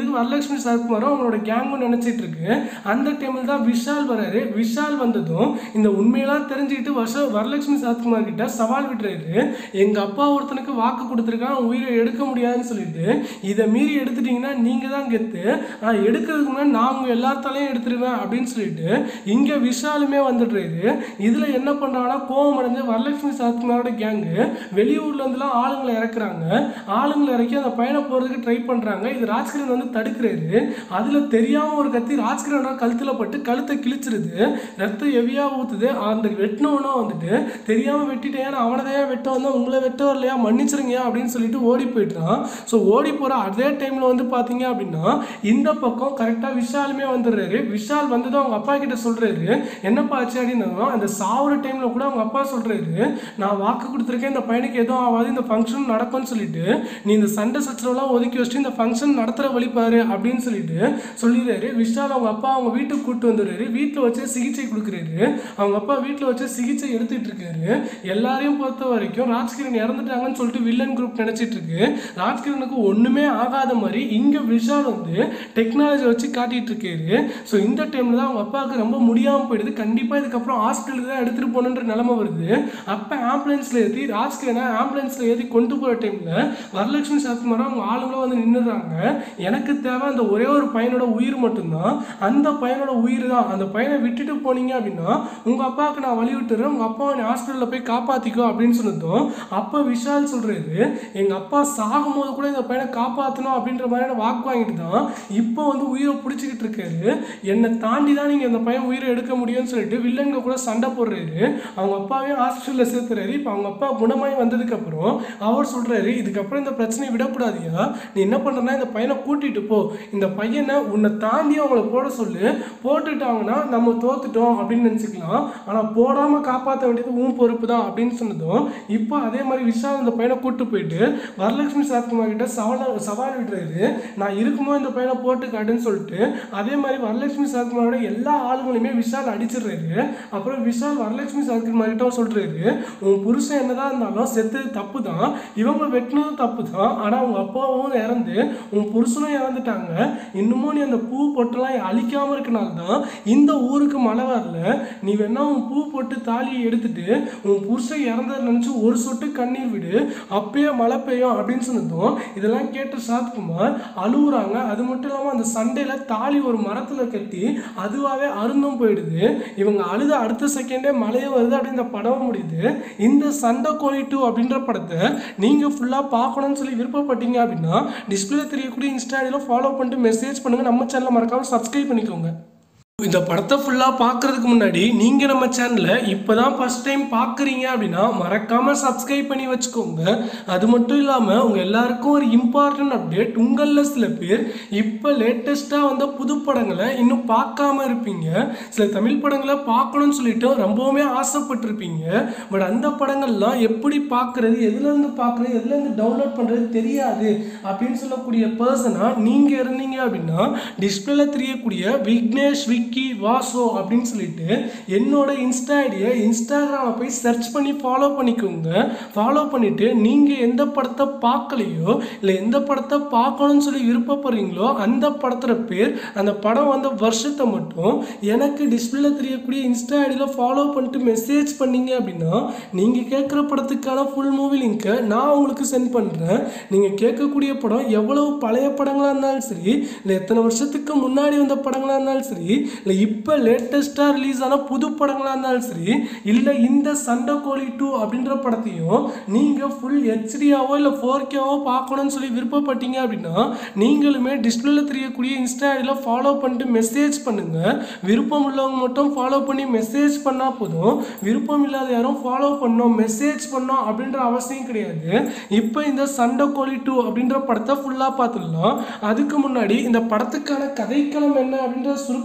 வரலட்சுமி சரத்குமாரும் அவங்களோட கேங்கும் நினைச்சிட்டு இருக்கு அந்த டைமில் தான் விஷால் வராரு விஷால் வந்ததும் இந்த உண்மையெல்லாம் தெரிஞ்சுக்கிட்டு வருஷ வரலட்சுமி சரத்குமார் கிட்ட சவால் விட்டுறாரு எங்க அப்பா ஒருத்தனுக்கு வாக்கு கொடுத்துருக்கான் அவன் உயிரை எடுக்க முடியாதுன்னு சொல்லிட்டு இதை மீறி எடுத்துட்டீங்கன்னா நீங்க தான் கெத்து நான் எடுக்கிறதுக்கு முன்னாடி நான் உங்க எல்லாத்தாலையும் எடுத்துருவேன் அப்படின்னு சொல்லிட்டு இங்க விஷாலுமே வந்துடுறாரு இதுல என்ன பண்றாங்கன்னா கோவம் அடைஞ்சு வரலட்சுமி சரத்குமாரோட கேங்கு வெளியூர்ல இருந்துலாம் ஆளுங்களை இறக்குறாங்க ஆளுங்களை இறக்கி அந்த பையனை போறதுக்கு ட்ரை பண்றாங்க இது ராஜ்கிரண் வந்து தடுக்கிறாரு அதுல தெரியாம ஒரு கத்தி ராஜ்கிரணோட கழுத்துல பட்டு கழுத்தை கிழிச்சிருது ரத்தம் ஹெவியா ஊத்துது அந்த வெட்டினவனா வந்துட்டு தெரியாம வெட்டிட்டேன் நான் அவனை தான் வெட்ட வந்தேன் உங்களை வெட்ட வரலையா மன்னிச்சிருங்க அப்படின்னு சொல்லிட்டு ஓடி போயிட்டான் ஸோ ஓடி போற அதே டைம்ல வந்து பாத்தீங்க அப்படின்னா இந்த பக்கம் கரெக்டா விஷாலுமே வந்துடுறாரு விஷால் வந்ததும் அவங்க அப்பா கிட்ட சொல்றாரு என்னப்பா ஆச்சு அப்படின்னா அந்த சாவுற டைம்ல கூட அவங்க அப்பா சொல்றாரு நான் வாக்கு கொடுத்துருக்கேன் இந்த பையனுக்கு எதுவும் ஆகாது இந்த ஃபங்க்ஷன் நடக்கும்னு சொல்லிட்டு நீ இந்த சண்டை சச்சரவுலாம் ஒதுக்கி வச்சுட்டு இந்த ஃபங்க்ஷன் நடத்துகிற வழி பாரு அப்படின்னு சொல்லிட்டு சொல்லிடுறாரு விஷால் அவங்க அப்பா அவங்க வீட்டுக்கு கூப்பிட்டு வந்துடுறாரு வீட்டில் வச்சு சிகிச்சை கொடுக்குறாரு அவங்க அப்பா வீட்டில் வச்சு சிகிச்சை எடுத்துட்டு இருக்காரு எல்லாரையும் பொறுத்த வரைக்கும் ராஜ்கிரண் இறந்துட்டாங்கன்னு சொல்லிட்டு வில்லன் குரூப் நினைச்சிட்டு இருக்கு ராஜ்கிரனுக்கு ஒன்றுமே ஆகாத மாதிரி இங்கே விஷால் வந்து டெக்னாலஜி வச்சு காட்டிட்டு இருக்காரு ஸோ இந்த டைமில் தான் அவங்க அப்பாவுக்கு ரொம்ப முடியாமல் போயிடுது கண்டிப்பாக இதுக்கப்புறம் ஹாஸ்பிட்டலுக்கு தான் எடுத்துகிட்டு போகணுன்ற நிலைமை வருது அப்போ ஆம்புலன்ஸில் ஏற்றி ராஜ்கிரனை ஆம்புலன்ஸில் ஏற்றி கொண்டு போகிற டைமில் வரலட்சுமி சரத்குமாரும் அவங்க ஆளுங்களும் வந்து நின்றுறாங்க எனக்கு தேவை அந்த ஒரே ஒரு பையனோட உயிர் மட்டும்தான் அந்த பையனோட உயிர் தான் அந்த பையனை விட்டுட்டு போனீங்க அப்படின்னா உங்கள் அப்பாவுக்கு நான் வழி விட்டுறேன் உங்கள் அப்பாவை நீ ஹாஸ்பிட்டலில் போய் காப்பாற்றிக்கோ அப்படின்னு சொன்னதும் அப்போ விஷால் சொல்கிறாரு எங்கள் அப்பா சாகும்போது கூட இந்த பையனை காப்பாற்றணும் அப்படின்ற மாதிரியான வாக்கு வாங்கிட்டு தான் இப்போ வந்து உயிரை பிடிச்சிக்கிட்டு இருக்காரு என்னை தாண்டி தான் நீங்கள் இந்த பையன் உயிரை எடுக்க முடியும்னு சொல்லிட்டு வில்லங்க கூட சண்டை போடுறாரு அவங்க அப்பாவையும் ஹாஸ்பிட்டலில் சேர்த்துறாரு இப்போ அவங்க அப்பா குணமாய் வந்ததுக்கப்புறம் அவர் சொல்கிறாரு இதுக்கப்புறம் இந்த பிரச்சனையை விடக்கூடாதியா நீ என்ன பண்ணுறனா இந்த பையனை கூட்டிட்டு போ இந்த பையனை உன்னை தாண்டி அவங்கள போட சொல்லு போட்டுட்டாங்கன்னா நம்ம தோத்துட்டோம் அப்படின்னு நினச்சிக்கலாம் ஆனால் போடாமல் காப்பாற்ற வேண்டியது உன் பொறுப்பு தான் அப்படின்னு சொன்னதும் இப்போ அதே மாதிரி விஷால் அந்த பையனை கூட்டு போயிட்டு வரலட்சுமி சரத்குமார் கிட்ட சவால் சவால் விடுறாரு நான் இருக்குமோ இந்த பையனை போட்டு காட்டுன்னு சொல்லிட்டு அதே மாதிரி வரலட்சுமி சரத்குமாரோட எல்லா ஆளுங்களையுமே விஷால் அடிச்சிடுறாரு அப்புறம் விஷால் வரலட்சுமி சரத்குமார் கிட்ட சொல்றாரு உன் புருஷன் என்னதான் இருந்தாலும் செத்தது தப்பு தான் இவங்க வெட்டினதும் தப்பு தான் ஆனால் உங்க அப்பாவும் இறந்து உன் புருஷனும் இறந்துட்டாங்க இன்னமும் நீ அந்த பூ பொட்டெல்லாம் அழிக்காம இருக்கனால தான் இந்த ஊருக்கு மழை வரல நீ வேணா உன் பூ போட்டு தாலியை எடுத்துட்டு உன் புருஷன் இறந்ததை நினச்சி ஒரு சொட்டு கண்ணீர் விடு அப்பயே மழை பெய்யும் அப்படின்னு சொன்னதும் இதெல்லாம் கேட்ட சாத்குமார் அழுகுறாங்க அது மட்டும் இல்லாமல் அந்த சண்டையில் தாலி ஒரு மரத்தில் கட்டி அதுவாகவே அருந்தும் போயிடுது இவங்க அழுத அடுத்த செகண்டே மழையே வருது அப்படின்னு இந்த படம் முடியுது இந்த சண்டை கோழி டூ அப்படின்ற படத்தை நீங்கள் ஃபுல்லாக பார்க்கணும்னு சொல்லி விருப்பப்பட்டீங்க அப்படின்னா டிஸ்பிளே தெரியக்கூடிய இன்ஸ்டாடியில் ஃபாலோ பண்ணிட்டு மெசேஜ் பண்ணுங்கள் நம்ம சேனலை மறக்காமல் சப்ஸ்கிரைப் பண்ணிக்கோங்க இந்த படத்தை ஃபுல்லாக பார்க்கறதுக்கு முன்னாடி நீங்கள் நம்ம சேனலை இப்போ தான் ஃபஸ்ட் டைம் பார்க்குறீங்க அப்படின்னா மறக்காமல் சப்ஸ்கிரைப் பண்ணி வச்சுக்கோங்க அது மட்டும் இல்லாமல் உங்கள் எல்லாருக்கும் ஒரு இம்பார்ட்டன்ட் அப்டேட் உங்களில் சில பேர் இப்போ லேட்டஸ்ட்டாக வந்த புது படங்களை இன்னும் பார்க்காம இருப்பீங்க சில தமிழ் படங்களை பார்க்கணும்னு சொல்லிட்டு ரொம்பவுமே ஆசைப்பட்டிருப்பீங்க பட் அந்த படங்கள்லாம் எப்படி பார்க்குறது எதுலேருந்து பார்க்குறது எதுலேருந்து டவுன்லோட் பண்ணுறது தெரியாது அப்படின்னு சொல்லக்கூடிய பர்சனாக நீங்கள் இருந்தீங்க அப்படின்னா டிஸ்பிளேல தெரியக்கூடிய விக்னேஷ் விக்கி வாசோ அப்படின்னு சொல்லிட்டு என்னோட இன்ஸ்டா ஐடியை இன்ஸ்டாகிராமில் போய் சர்ச் பண்ணி ஃபாலோ பண்ணிக்கோங்க ஃபாலோ பண்ணிவிட்டு நீங்கள் எந்த படத்தை பார்க்கலையோ இல்லை எந்த படத்தை பார்க்கணும்னு சொல்லி விருப்பப்படுறீங்களோ அந்த படத்தோட பேர் அந்த படம் வந்த வருஷத்தை மட்டும் எனக்கு டிஸ்பிளேல தெரியக்கூடிய இன்ஸ்டா ஐடியில் ஃபாலோ பண்ணிட்டு மெசேஜ் பண்ணீங்க அப்படின்னா நீங்கள் கேட்குற படத்துக்கான ஃபுல் மூவி லிங்க்கை நான் உங்களுக்கு சென்ட் பண்ணுறேன் நீங்கள் கேட்கக்கூடிய படம் எவ்வளவு பழைய படங்களாக இருந்தாலும் சரி இல்லை எத்தனை வருஷத்துக்கு முன்னாடி வந்த படங்களாக இருந்தாலும் சரி இல்லை இப்போ லேட்டஸ்ட்டாக ரிலீஸ் ஆன புது படங்களாக இருந்தாலும் சரி இல்லை இந்த சண்டை கோழி டூ அப்படின்ற படத்தையும் நீங்கள் ஃபுல் ஹெச்டியாவோ இல்லை ஃபோர் கேவோ பார்க்கணும்னு சொல்லி விருப்பப்பட்டீங்க அப்படின்னா நீங்களுமே டிஸ்பிளேல தெரியக்கூடிய இன்ஸ்டா ஐடியில் ஃபாலோ பண்ணிட்டு மெசேஜ் பண்ணுங்கள் விருப்பம் உள்ளவங்க மட்டும் ஃபாலோ பண்ணி மெசேஜ் பண்ணால் போதும் விருப்பம் இல்லாத யாரும் ஃபாலோ பண்ணோம் மெசேஜ் பண்ணோம் அப்படின்ற அவசியம் கிடையாது இப்போ இந்த சண்டை கோழி டூ அப்படின்ற படத்தை ஃபுல்லாக பார்த்துடலாம் அதுக்கு முன்னாடி இந்த படத்துக்கான கதைக்களம் என்ன அப்படின்ற சுருக்கமாக பார்த்து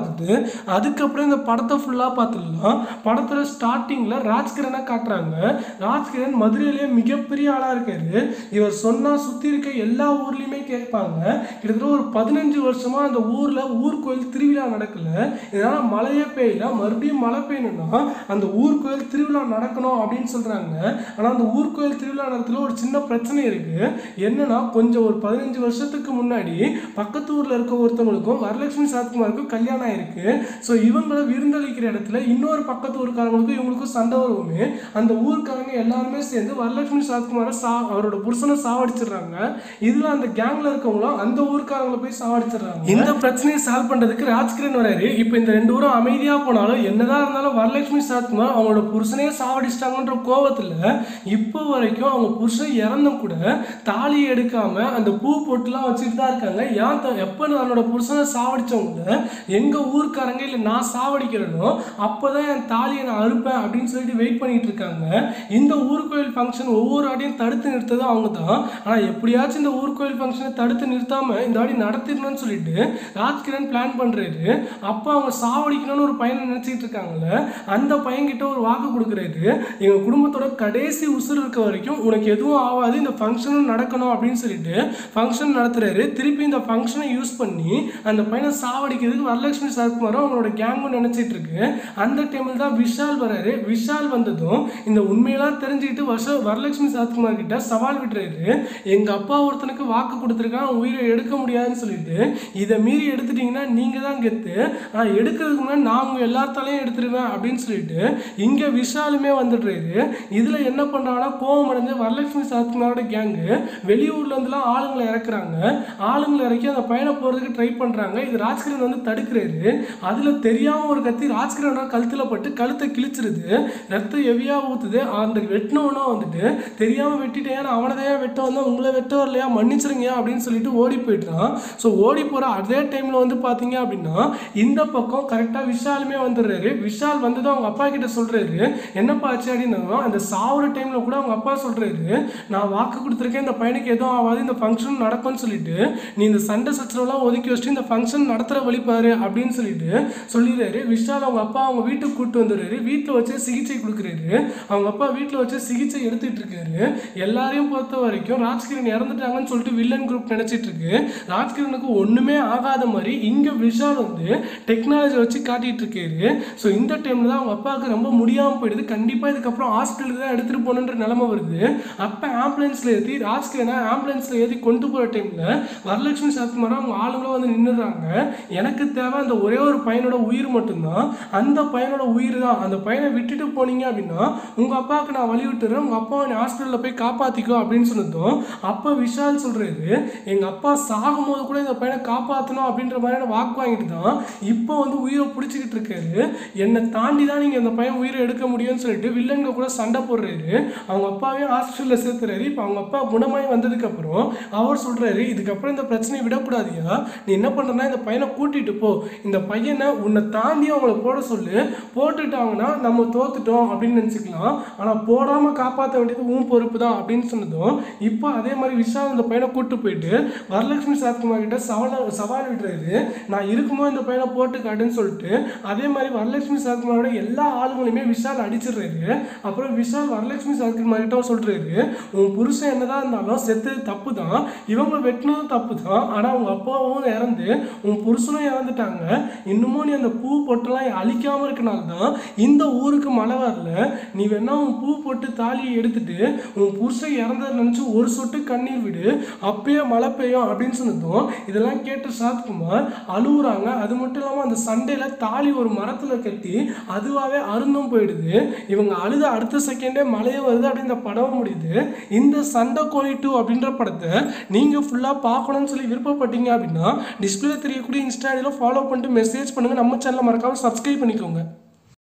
பார்த்துட்டு அதுக்கப்புறம் இந்த படத்தை ஃபுல்லாக பார்த்துடலாம் படத்தில் ஸ்டார்டிங்கில் ராஜ்கிரனை காட்டுறாங்க ராஜ்கிரண் மதுரையிலேயே மிகப்பெரிய ஆளாக இருக்காரு இவர் சொன்னால் சுற்றி இருக்க எல்லா ஊர்லேயுமே கேட்பாங்க கிட்டத்தட்ட ஒரு பதினஞ்சு வருஷமாக அந்த ஊரில் ஊர் கோயில் திருவிழா நடக்கல இதனால் மழையே பெய்யல மறுபடியும் மழை பெய்யணும்னா அந்த ஊர் கோயில் திருவிழா நடக்கணும் அப்படின்னு சொல்கிறாங்க ஆனால் அந்த ஊர் கோயில் திருவிழா நடத்துல ஒரு சின்ன பிரச்சனை இருக்குது என்னன்னா கொஞ்சம் ஒரு பதினஞ்சு வருஷத்துக்கு முன்னாடி பக்கத்து ஊரில் இருக்க ஒருத்தவங்களுக்கும் வரலட்சுமி சாத்குமாருக்கும் கல்யாணம் ஆயிருக்கு ஸோ இவங்களை விருந்தளிக்கிற இடத்துல இன்னொரு பக்கத்து ஊருக்காரங்களுக்கும் இவங்களுக்கும் சண்டை வருவோமே அந்த ஊருக்காரங்க எல்லாருமே சேர்ந்து வரலட்சுமி சாத்குமாரை சா அவரோட புருஷனை சாவடிச்சிடுறாங்க இதில் அந்த கேங்கில் இருக்கவங்களும் அந்த ஊருக்காரங்களை போய் சாவடிச்சிடுறாங்க இந்த பிரச்சனையை சால்வ் பண்ணுறதுக்கு ராஜ்கிரண் வராரு இப்போ இந்த ரெண்டு ஊரும் அமைதியாக போனாலும் என்னதான் இருந்தாலும் வரலட்சுமி சாத்குமார் அவங்களோட புருஷனையே சாவடிச்சிட்டாங்கன்ற கோவத்தில் இப்போ வரைக்கும் அவங்க புருஷன் இறந்தும் கூட தாலி எடுக்காம அந்த பூ பொட்டுலாம் வச்சுட்டு தான் இருக்காங்க ஏன் த- எப்போ தன்னோட புருஷனை சாவடிச்சவங்க எங்க ஊர்க்காரங்க இல்லை நான் சாவடிக்கிறேனோ அப்போதான் என் தாலியை நான் அறுப்பேன் அப்படின்னு சொல்லிட்டு வெயிட் பண்ணிட்டு இருக்காங்க இந்த ஊர் கோயில் ஃபங்க்ஷன் ஒவ்வொரு ஆடியும் தடுத்து நிறுத்ததும் அவங்க தான் ஆனால் எப்படியாச்சும் இந்த ஊர் கோயில் ஃபங்க்ஷனை தடுத்து நிறுத்தாம இந்த ஆடி நடத்திடணும்னு சொல்லிட்டு ராஜ்கிரண் பிளான் பண்றாரு அப்போ அவங்க சாவடிக்கணும்னு ஒரு பையனை நினைச்சிட்டு இருக்காங்கல்ல அந்த பையன்கிட்ட ஒரு வாக்கு கொடுக்குறாரு எங்க குடும்பத்தோட கடைசி உசுர் இருக்க வரைக்கும் உனக்கு எதுவும் ஆகாது இந்த ஃபங்க்ஷனும் நடக்கணும் அப்படின்னு சொல்லிட்டு ஃபங்க்ஷன் நடத்துறாரு திருப்பி இந்த ஃபங்க்ஷனை யூஸ் பண்ணி அந்த பையனை சாவடிக்கிறதுக்கு வரலட்சுமி சரத்குமாரும் அவங்களோட கேங்கும் நினைச்சிட்டு இருக்கு அந்த டைமில் தான் விஷால் வராரு விஷால் வந்ததும் இந்த உண்மையெல்லாம் தெரிஞ்சுக்கிட்டு வருஷ வரலட்சுமி சரத்குமார் கிட்ட சவால் விடுறாரு எங்க அப்பா ஒருத்தனுக்கு வாக்கு கொடுத்துருக்கான் அவன் உயிரை எடுக்க முடியாதுன்னு சொல்லிட்டு இதை மீறி எடுத்துட்டீங்கன்னா நீங்க தான் கெத்து ஆனா எடுக்கிறதுக்கு முன்னாடி நான் உங்க எல்லாத்தாலையும் எடுத்துருவேன் அப்படின்னு சொல்லிட்டு இங்க விஷாலுமே வந்துடுறாரு இதுல என்ன பண்றாங்கன்னா கோவம் அடைஞ்ச வரலட்சுமி சரத்குமாரோட கேங்கு வெளியூர்ல இருந்துலாம் ஆளுங்களை இறக்குறாங்க ஆளுங்களை இறக்கி அந்த பையனை போறதுக்கு ட்ரை பண்றாங்க இது ராஜ்கிரண் வந்து தடுக்கிறாரு அதுல தெரியாம ஒரு கத்தி ராஜ்கிரணோட கழுத்துல பட்டு கழுத்தை கிழிச்சிருது ரத்தம் ஹெவியா ஊத்துது அந்த வெட்டினவனா வந்துட்டு தெரியாம வெட்டிட்டேன் நான் அவனை தான் வெட்ட வந்தேன் உங்களை வெட்ட வரலையா மன்னிச்சிருங்க அப்படின்னு சொல்லிட்டு ஓடி போயிட்டான் ஸோ ஓடி போற அதே டைம்ல வந்து பாத்தீங்க அப்படின்னா இந்த பக்கம் கரெக்டா விஷாலுமே வந்துடுறாரு விஷால் வந்ததும் அவங்க அப்பா கிட்ட சொல்றாரு என்னப்பா ஆச்சு அப்படின்னா அந்த சாவுற டைம்ல கூட அவங்க அப்பா சொல்றாரு நான் வாக்கு கொடுத்துருக்கேன் இந்த பையனுக்கு எதுவும் ஆகாது இந்த ஃபங்க்ஷன் நடக்கும்னு சொல்லிட்டு நீ இந்த சண்டை சச்சரவுலாம் ஒதுக்கி வச்சுட்டு இந்த ஃபங்க்ஷன் நடத்துற வழி பாரு அப்படின்னு சொல்லிட்டு சொல்லிடுறாரு விஷால் அவங்க அப்பா அவங்க வீட்டுக்கு கூப்பிட்டு வந்துடுறாரு வீட்டில் வச்சு சிகிச்சை கொடுக்குறாரு அவங்க அப்பா வீட்டில் வச்சு சிகிச்சை எடுத்துட்டு இருக்காரு எல்லாரையும் பொறுத்த வரைக்கும் ராஜ்கிரண் இறந்துட்டாங்கன்னு சொல்லிட்டு வில்லன் குரூப் நினைச்சிட்டு இருக்கு ராஜ்கிரனுக்கு ஒண்ணுமே ஆகாத மாதிரி இங்க விஷால் வந்து டெக்னாலஜி வச்சு காட்டிட்டு இருக்காரு ஸோ இந்த டைம்ல தான் அவங்க அப்பாவுக்கு ரொம்ப முடியாம போயிடுது கண்டிப்பா இதுக்கப்புறம் ஹாஸ்பிட்டலுக்கு தான் எடுத்துட்டு போகணுன்ற நிலைமை வருது அப்ப ஆம்புலன்ஸ்ல ஏற்றி ராஜ்கிரனை ஆம்புலன்ஸ்ல ஏற்றி கொண்டு போற டைம்ல வரலட்சுமி சரத்குமார் அவங்க ஆளுங்களும் வந்து நின்னுடுறாங்க எனக்கு தேவை அந்த ஒரே ஒரு பையனோட உயிர் மட்டும்தான் அந்த பையனோட உயிர் தான் அந்த பையனை விட்டுட்டு போனீங்க அப்படின்னா உங்க அப்பாவுக்கு நான் வழி விட்டுறேன் உங்க அப்பாவை நீ ஹாஸ்பிட்டல்ல போய் காப்பாத்திக்கோ அப்படின்னு சொன்னதும் அப்ப விஷால் சொல்றாரு எங்க அப்பா சாகும்போது கூட இந்த பையனை காப்பாற்றணும் அப்படின்ற மாதிரியான வாக்கு வாங்கிட்டு தான் இப்போ வந்து உயிரை பிடிச்சிக்கிட்டு இருக்காரு என்னை தாண்டி தான் நீங்கள் இந்த பையன் உயிரை எடுக்க முடியும்னு சொல்லிட்டு வில்லங்க கூட சண்டை போடுறாரு அவங்க அப்பாவையும் ஹாஸ்பிட்டலில் சேர்த்துறாரு இப்போ அவங்க அப்பா குணமாயி வந்ததுக்கப்புறம் அவர் சொல்கிறாரு இதுக்கப்புறம் இந்த பிரச்சனையை விடக்கூடாதியா நீ என்ன பண்ணுறனா இந்த பையனை கூட்டிட்டு போ இந்த பையனை உன்னை தாண்டி அவங்கள போட சொல்லு போட்டுட்டாங்கன்னா நம்ம தோத்துட்டோம் அப்படின்னு நினச்சிக்கலாம் ஆனால் போடாமல் காப்பாற்ற வேண்டியது உன் பொறுப்பு தான் அப்படின்னு சொன்னதும் இப்போ அதே மாதிரி விஷால் இந்த பையனை கூட்டு போயிட்டு வரலட்சுமி சரத்குமார் கிட்ட சவால் சவால் விடுறாரு நான் இருக்கும்போது இந்த பையனை போட்டு காட்டுன்னு சொல்லிட்டு அதே மாதிரி வரலட்சுமி சரத்குமாரோட எல்லா ஆளுங்களையுமே விஷால் அடிச்சிடுறாரு அப்புறம் விஷால் வரலட்சுமி சரத்குமார் கிட்ட சொல்றாரு உன் புருஷன் என்னதான் இருந்தாலும் செத்தது தப்பு தான் இவங்க வெட்டினதும் தப்பு தான் ஆனால் உங்க அப்பாவும் இறந்து உன் புருஷனும் இறந்துட்டாங்க இன்னமும் நீ அந்த பூ பொட்டெல்லாம் அழிக்காம இருக்கனால தான் இந்த ஊருக்கு மழை வரல நீ வேணா உன் பூ போட்டு தாலியை எடுத்துட்டு உன் புருஷன் இறந்ததை நினைச்சு ஒரு சொட்டு கண்ணீர் விடு அப்பயே மழை பெய்யும் அப்படின்னு சொன்னதும் இதெல்லாம் கேட்ட சாத்குமார் அழுகுறாங்க அது மட்டும் இல்லாமல் அந்த சண்டையில தாலி ஒரு மரத்துல கட்டி அதுவாகவே அருந்தும் போயிடுது இவங்க அழுத அடுத்த செகண்டே மழையே வருது அப்படின்னு இந்த படம் முடியுது இந்த சண்டை கோழி டூ அப்படின்ற படத்தை நீங்க ஃபுல்லா பார்க்கணும்னு சொல்லி விருப்பப்பட்டீங்க அப்படின்னா டிஸ்பிளே தெரியக்கூடிய இன்ஸ்டாடியில் ஃபாலோ பண்ணிட்டு மெசேஜ் பண்ணுங்க நம்ம சேனலை மறக்காம சப்ஸ்கிரைப் பண்ணிக்கோங்க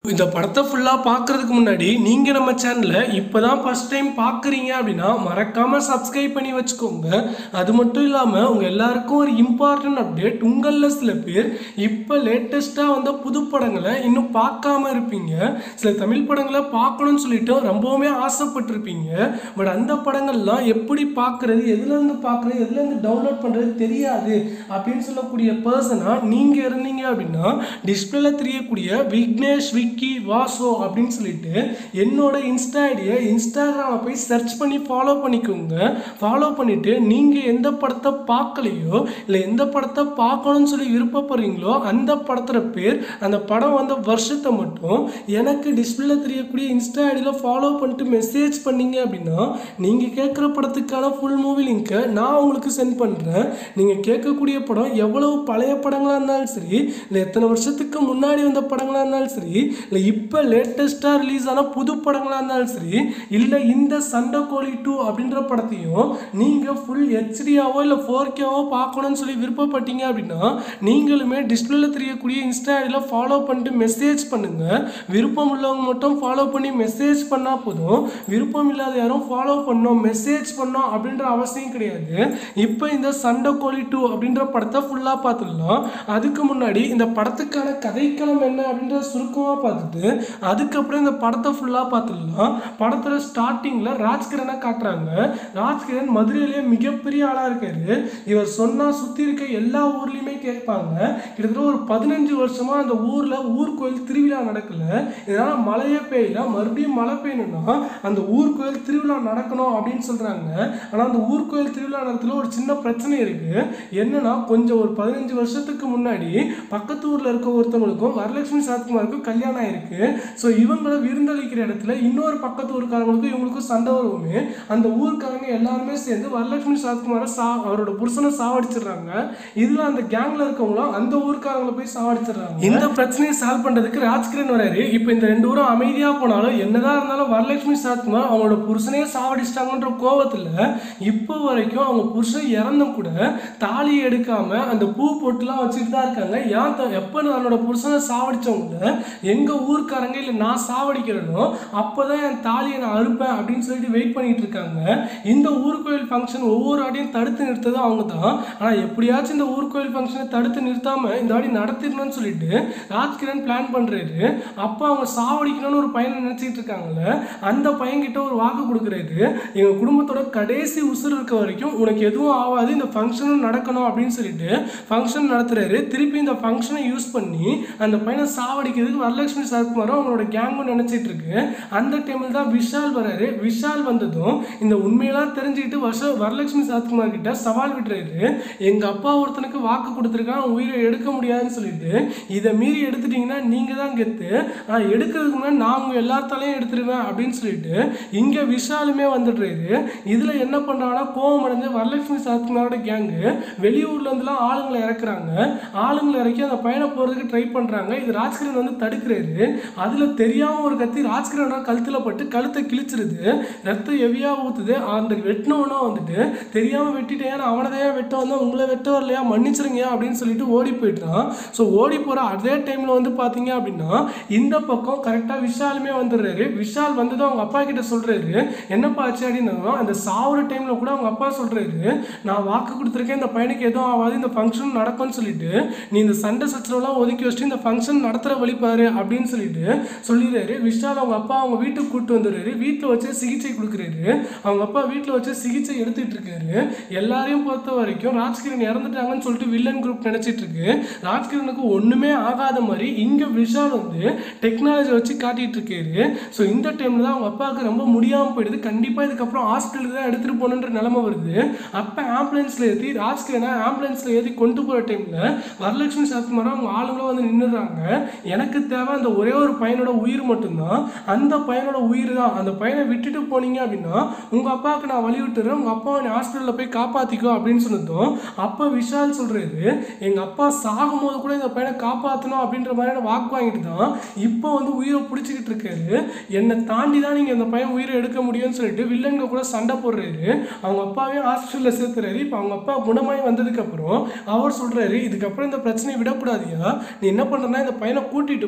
இந்த படத்தை ஃபுல்லாக பார்க்கறதுக்கு முன்னாடி நீங்கள் நம்ம சேனலை இப்போ தான் ஃபஸ்ட் டைம் பார்க்குறீங்க அப்படின்னா மறக்காமல் சப்ஸ்கிரைப் பண்ணி வச்சுக்கோங்க அது மட்டும் இல்லாமல் உங்கள் எல்லாருக்கும் ஒரு இம்பார்ட்டன்ட் அப்டேட் உங்களில் சில பேர் இப்போ லேட்டஸ்ட்டாக வந்த புது படங்களை இன்னும் பார்க்காம இருப்பீங்க சில தமிழ் படங்களை பார்க்கணும்னு சொல்லிட்டு ரொம்பவுமே ஆசைப்பட்டிருப்பீங்க பட் அந்த படங்கள்லாம் எப்படி பார்க்குறது எதுலேருந்து பார்க்குறது எதுலேருந்து டவுன்லோட் பண்ணுறது தெரியாது அப்படின்னு சொல்லக்கூடிய பர்சனாக நீங்கள் இருந்தீங்க அப்படின்னா டிஸ்பிளேல தெரியக்கூடிய விக்னேஷ் விக்கி வாசோ அப்படின்னு சொல்லிட்டு என்னோட இன்ஸ்டா ஐடியை இன்ஸ்டாகிராமில் போய் சர்ச் பண்ணி ஃபாலோ பண்ணிக்கோங்க ஃபாலோ பண்ணிவிட்டு நீங்கள் எந்த படத்தை பார்க்கலையோ இல்லை எந்த படத்தை பார்க்கணும்னு சொல்லி விருப்பப்படுறீங்களோ அந்த படத்தோட பேர் அந்த படம் வந்த வருஷத்தை மட்டும் எனக்கு டிஸ்பிளேல தெரியக்கூடிய இன்ஸ்டா ஐடியில் ஃபாலோ பண்ணிட்டு மெசேஜ் பண்ணீங்க அப்படின்னா நீங்கள் கேட்குற படத்துக்கான ஃபுல் மூவி லிங்க்கை நான் உங்களுக்கு சென்ட் பண்ணுறேன் நீங்கள் கேட்கக்கூடிய படம் எவ்வளவு பழைய படங்களாக இருந்தாலும் சரி இல்லை எத்தனை வருஷத்துக்கு முன்னாடி வந்த படங்களாக இருந்தாலும் சரி இல்லை இப்போ லேட்டஸ்ட்டாக ரிலீஸ் ஆன புது படங்களாக இருந்தாலும் சரி இல்லை இந்த சண்டை கோழி டூ அப்படின்ற படத்தையும் நீங்கள் ஃபுல் ஹெச்டியாவோ இல்லை ஃபோர் கேவோ பார்க்கணும்னு சொல்லி விருப்பப்பட்டீங்க அப்படின்னா நீங்களுமே டிஸ்பிளேல தெரியக்கூடிய இன்ஸ்டா ஐடியில் ஃபாலோ பண்ணிட்டு மெசேஜ் பண்ணுங்கள் விருப்பம் உள்ளவங்க மட்டும் ஃபாலோ பண்ணி மெசேஜ் பண்ணால் போதும் விருப்பம் இல்லாத யாரும் ஃபாலோ பண்ணோம் மெசேஜ் பண்ணோம் அப்படின்ற அவசியம் கிடையாது இப்போ இந்த சண்டை கோழி டூ அப்படின்ற படத்தை ஃபுல்லாக பார்த்துடலாம் அதுக்கு முன்னாடி இந்த படத்துக்கான கதைக்களம் என்ன அப்படின்ற சுருக்கமாக பார்த்துட்டு அதுக்கப்புறம் இந்த படத்தை ஃபுல்லாக பார்த்துடலாம் படத்தில் ஸ்டார்டிங்கில் ராஜ்கிரனை காட்டுறாங்க ராஜ்கிரண் மதுரையிலேயே மிகப்பெரிய ஆளாக இருக்காரு இவர் சொன்னால் சுற்றி இருக்க எல்லா ஊர்லேயுமே கேட்பாங்க கிட்டத்தட்ட ஒரு பதினஞ்சு வருஷமாக அந்த ஊரில் ஊர் கோயில் திருவிழா நடக்கல இதனால் மழையே பெய்யல மறுபடியும் மழை பெய்யணும்னா அந்த ஊர் கோயில் திருவிழா நடக்கணும் அப்படின்னு சொல்கிறாங்க ஆனால் அந்த ஊர் கோயில் திருவிழா நேரத்தில் ஒரு சின்ன பிரச்சனை இருக்குது என்னன்னா கொஞ்சம் ஒரு பதினஞ்சு வருஷத்துக்கு முன்னாடி பக்கத்து ஊரில் இருக்க ஒருத்தவங்களுக்கும் வரலட்சுமி சரத்குமாருக்கும் கல்யாணம் ஆயிருக்கு ஸோ இவங்களை விருந்தளிக்கிற இடத்துல இன்னொரு பக்கத்து ஊருக்காரங்களுக்கும் இவங்களுக்கும் சண்டை வருவோமே அந்த ஊருக்காரங்க எல்லாருமே சேர்ந்து வரலட்சுமி சரத்குமாரை சா அவரோட புருஷனை சாவடிச்சிடுறாங்க இதில் அந்த கேங்கில் இருக்கவங்களும் அந்த ஊருக்காரங்களை போய் சாவடிச்சிடுறாங்க இந்த பிரச்சனையை சால்வ் பண்ணுறதுக்கு ராஜ்கிரண் வராரு இப்போ இந்த ரெண்டு ஊரும் அமைதியாக போனாலும் என்னதான் இருந்தாலும் வரலட்சுமி சரத்குமார் அவங்களோட புருஷனையே சாவடிச்சிட்டாங்கன்ற கோவத்தில் இப்போ வரைக்கும் அவங்க புருஷன் இறந்தும் கூட தாலி எடுக்காம அந்த பூ பொட்டுலாம் வச்சுட்டு தான் இருக்காங்க ஏன் த- எப்போ என்னோட புருஷனை சாவடிச்சவங்கள எங்க ஊர்க்காரங்க இல்லை நான் சாவடிக்கிறேனோ அப்போதான் என் தாலியை நான் அறுப்பேன் அப்படின்னு சொல்லிட்டு வெயிட் பண்ணிட்டு இருக்காங்க இந்த ஊர் கோயில் ஃபங்க்ஷன் ஒவ்வொரு ஆடியும் தடுத்து நிறுத்தது அவங்க தான் ஆனால் எப்படியாச்சும் இந்த ஊர் கோயில் ஃபங்க்ஷனை தடுத்து நிறுத்தாம இந்த ஆடி நடத்திடணும்னு சொல்லிட்டு ராஜ்கிரண் பிளான் பண்றாரு அப்போ அவங்க சாவடிக்கணும்னு ஒரு பையனை நினைச்சிட்டு இருக்காங்கல்ல அந்த பையன்கிட்ட ஒரு வாக்கு கொடுக்குறாரு எங்க குடும்பத்தோட கடைசி உசுறு இருக்க வரைக்கும் உனக்கு எதுவும் ஆகாது இந்த ஃபங்க்ஷனும் நடக்கணும் அப்படின்னு சொல்லிட்டு ஃபங்க்ஷன் நடத்துறாரு திருப்பி இந்த ஃபங்க்ஷனை யூஸ் பண்ணி அந்த பையனை சாவடிக்கிறதுக்கு வரலட்சுமி சரத்குமாரும் அவங்களோட கேங்கும் நினைச்சிட்டு இருக்கு அந்த டைமில் தான் விஷால் வராரு விஷால் வந்ததும் இந்த உண்மையெல்லாம் தெரிஞ்சுக்கிட்டு வருஷ வரலட்சுமி சரத்குமார் கிட்ட சவால் விடுறாரு எங்க அப்பா ஒருத்தனுக்கு வாக்கு கொடுத்துருக்கான் அவன் உயிரை எடுக்க முடியாதுன்னு சொல்லிட்டு இதை மீறி எடுத்துட்டீங்கன்னா நீங்க தான் கெத்து ஆனா எடுக்கிறதுக்கு முன்னாடி நான் உங்க எல்லாத்தாலையும் எடுத்துருவேன் அப்படின்னு சொல்லிட்டு இங்க விஷாலுமே வந்துடுறாரு இதுல என்ன பண்றாங்கன்னா கோவம் அடைஞ்சு வரலட்சுமி சரத்குமாரோட கேங்கு வெளியூர்ல இருந்துலாம் ஆளுங்களை இறக்குறாங்க ஆளுங்களை இறக்கி அந்த பையனை போறதுக்கு ட்ரை பண்றாங்க இது ராஜ்கிரண் வந்து தடுக்கிறாரு அதுல தெரியாம ஒரு கத்தி ராஜ்கிரணோட கழுத்துல பட்டு கழுத்தை கிழிச்சிருது ரத்தம் ஹெவியா ஊத்துது அந்த வெட்டினவனா வந்துட்டு தெரியாம வெட்டிட்டேன் நான் அவனை தான் வெட்ட வந்தேன் உங்களை வெட்ட வரலையா மன்னிச்சிருங்க அப்படின்னு சொல்லிட்டு ஓடி போயிட்டான் ஸோ ஓடி போற அதே டைம்ல வந்து பாத்தீங்க அப்படின்னா இந்த பக்கம் கரெக்டா விஷாலுமே வந்துடுறாரு விஷால் வந்ததும் அவங்க அப்பா கிட்ட சொல்றாரு என்னப்பா ஆச்சு அப்படின்னா அந்த சாவுற டைம்ல கூட அவங்க அப்பா சொல்றாரு நான் வாக்கு கொடுத்துருக்கேன் இந்த பையனுக்கு எதுவும் ஆகாது இந்த ஃபங்க்ஷன் நடக்கும்னு சொல்லிட்டு நீ இந்த சண்டை சச்சரவுலாம் ஒதுக்கி வச்சுட்டு இந்த ஃபங்க்ஷன் நடத்துற வழி பாரு அப்படின்னு சொல்லிட்டு சொல்லிடுறாரு விஷால் அவங்க அப்பா அவங்க வீட்டுக்கு கூப்பிட்டு வந்துடுறாரு வீட்டில் வச்சு சிகிச்சை கொடுக்குறாரு அவங்க அப்பா வீட்டில் வச்சு சிகிச்சை எடுத்துட்டு இருக்காரு எல்லாரையும் பொறுத்த வரைக்கும் ராஜ்கிரண் இறந்துட்டாங்கன்னு சொல்லிட்டு வில்லன் குரூப் நினைச்சிட்டு இருக்கு ராஜ்கிரனுக்கு ஒண்ணுமே ஆகாத மாதிரி இங்க விஷால் வந்து டெக்னாலஜி வச்சு காட்டிட்டு இருக்காரு ஸோ இந்த டைம்ல தான் அவங்க அப்பாவுக்கு ரொம்ப முடியாம போயிடுது கண்டிப்பா இதுக்கப்புறம் ஹாஸ்பிட்டலுக்கு தான் எடுத்துட்டு போகணுன்ற நிலைமை வருது அப்ப ஆம்புலன்ஸ்ல ஏற்றி ராஜ்கிரனை ஆம்புலன்ஸ்ல ஏற்றி கொண்டு போற டைம்ல வரலட்சுமி சரத்குமார் அவங்க ஆளுங்களும் வந்து நின்றுறாங்க எனக்கு தேவை அந்த ஒரே ஒரு பையனோட உயிர் மட்டும்தான் அந்த பையனோட உயிர் தான் அந்த பையனை விட்டுட்டு போனீங்க அப்படின்னா உங்க அப்பாவுக்கு நான் வழி விட்டுறேன் உங்க அப்பாவை நீ ஹாஸ்பிட்டலில் போய் காப்பாத்திக்கோ அப்படின்னு சொன்னதும் அப்போ விஷால் சொல்றாரு எங்க அப்பா சாகும்போது கூட இந்த பையனை காப்பாற்றணும் அப்படின்ற மாதிரியான வாக்கு வாங்கிட்டு தான் இப்போ வந்து உயிரை பிடிச்சிக்கிட்டு இருக்காரு என்னை தாண்டி தான் நீங்க இந்த பையன் உயிரை எடுக்க முடியும்னு சொல்லிட்டு வில்லன்க கூட சண்டை போடுறாரு அவங்க அப்பாவையும் ஹாஸ்பிட்டலில் சேர்த்துறாரு இப்போ அவங்க அப்பா குணமாயி வந்ததுக்கு அப்புறம் அவர் சொல்றாரு இதுக்கப்புறம் இந்த பிரச்சனையை விடக்கூடாதியா நீ என்ன பண்றனா இந்த பையனை கூட்டிட்டு போ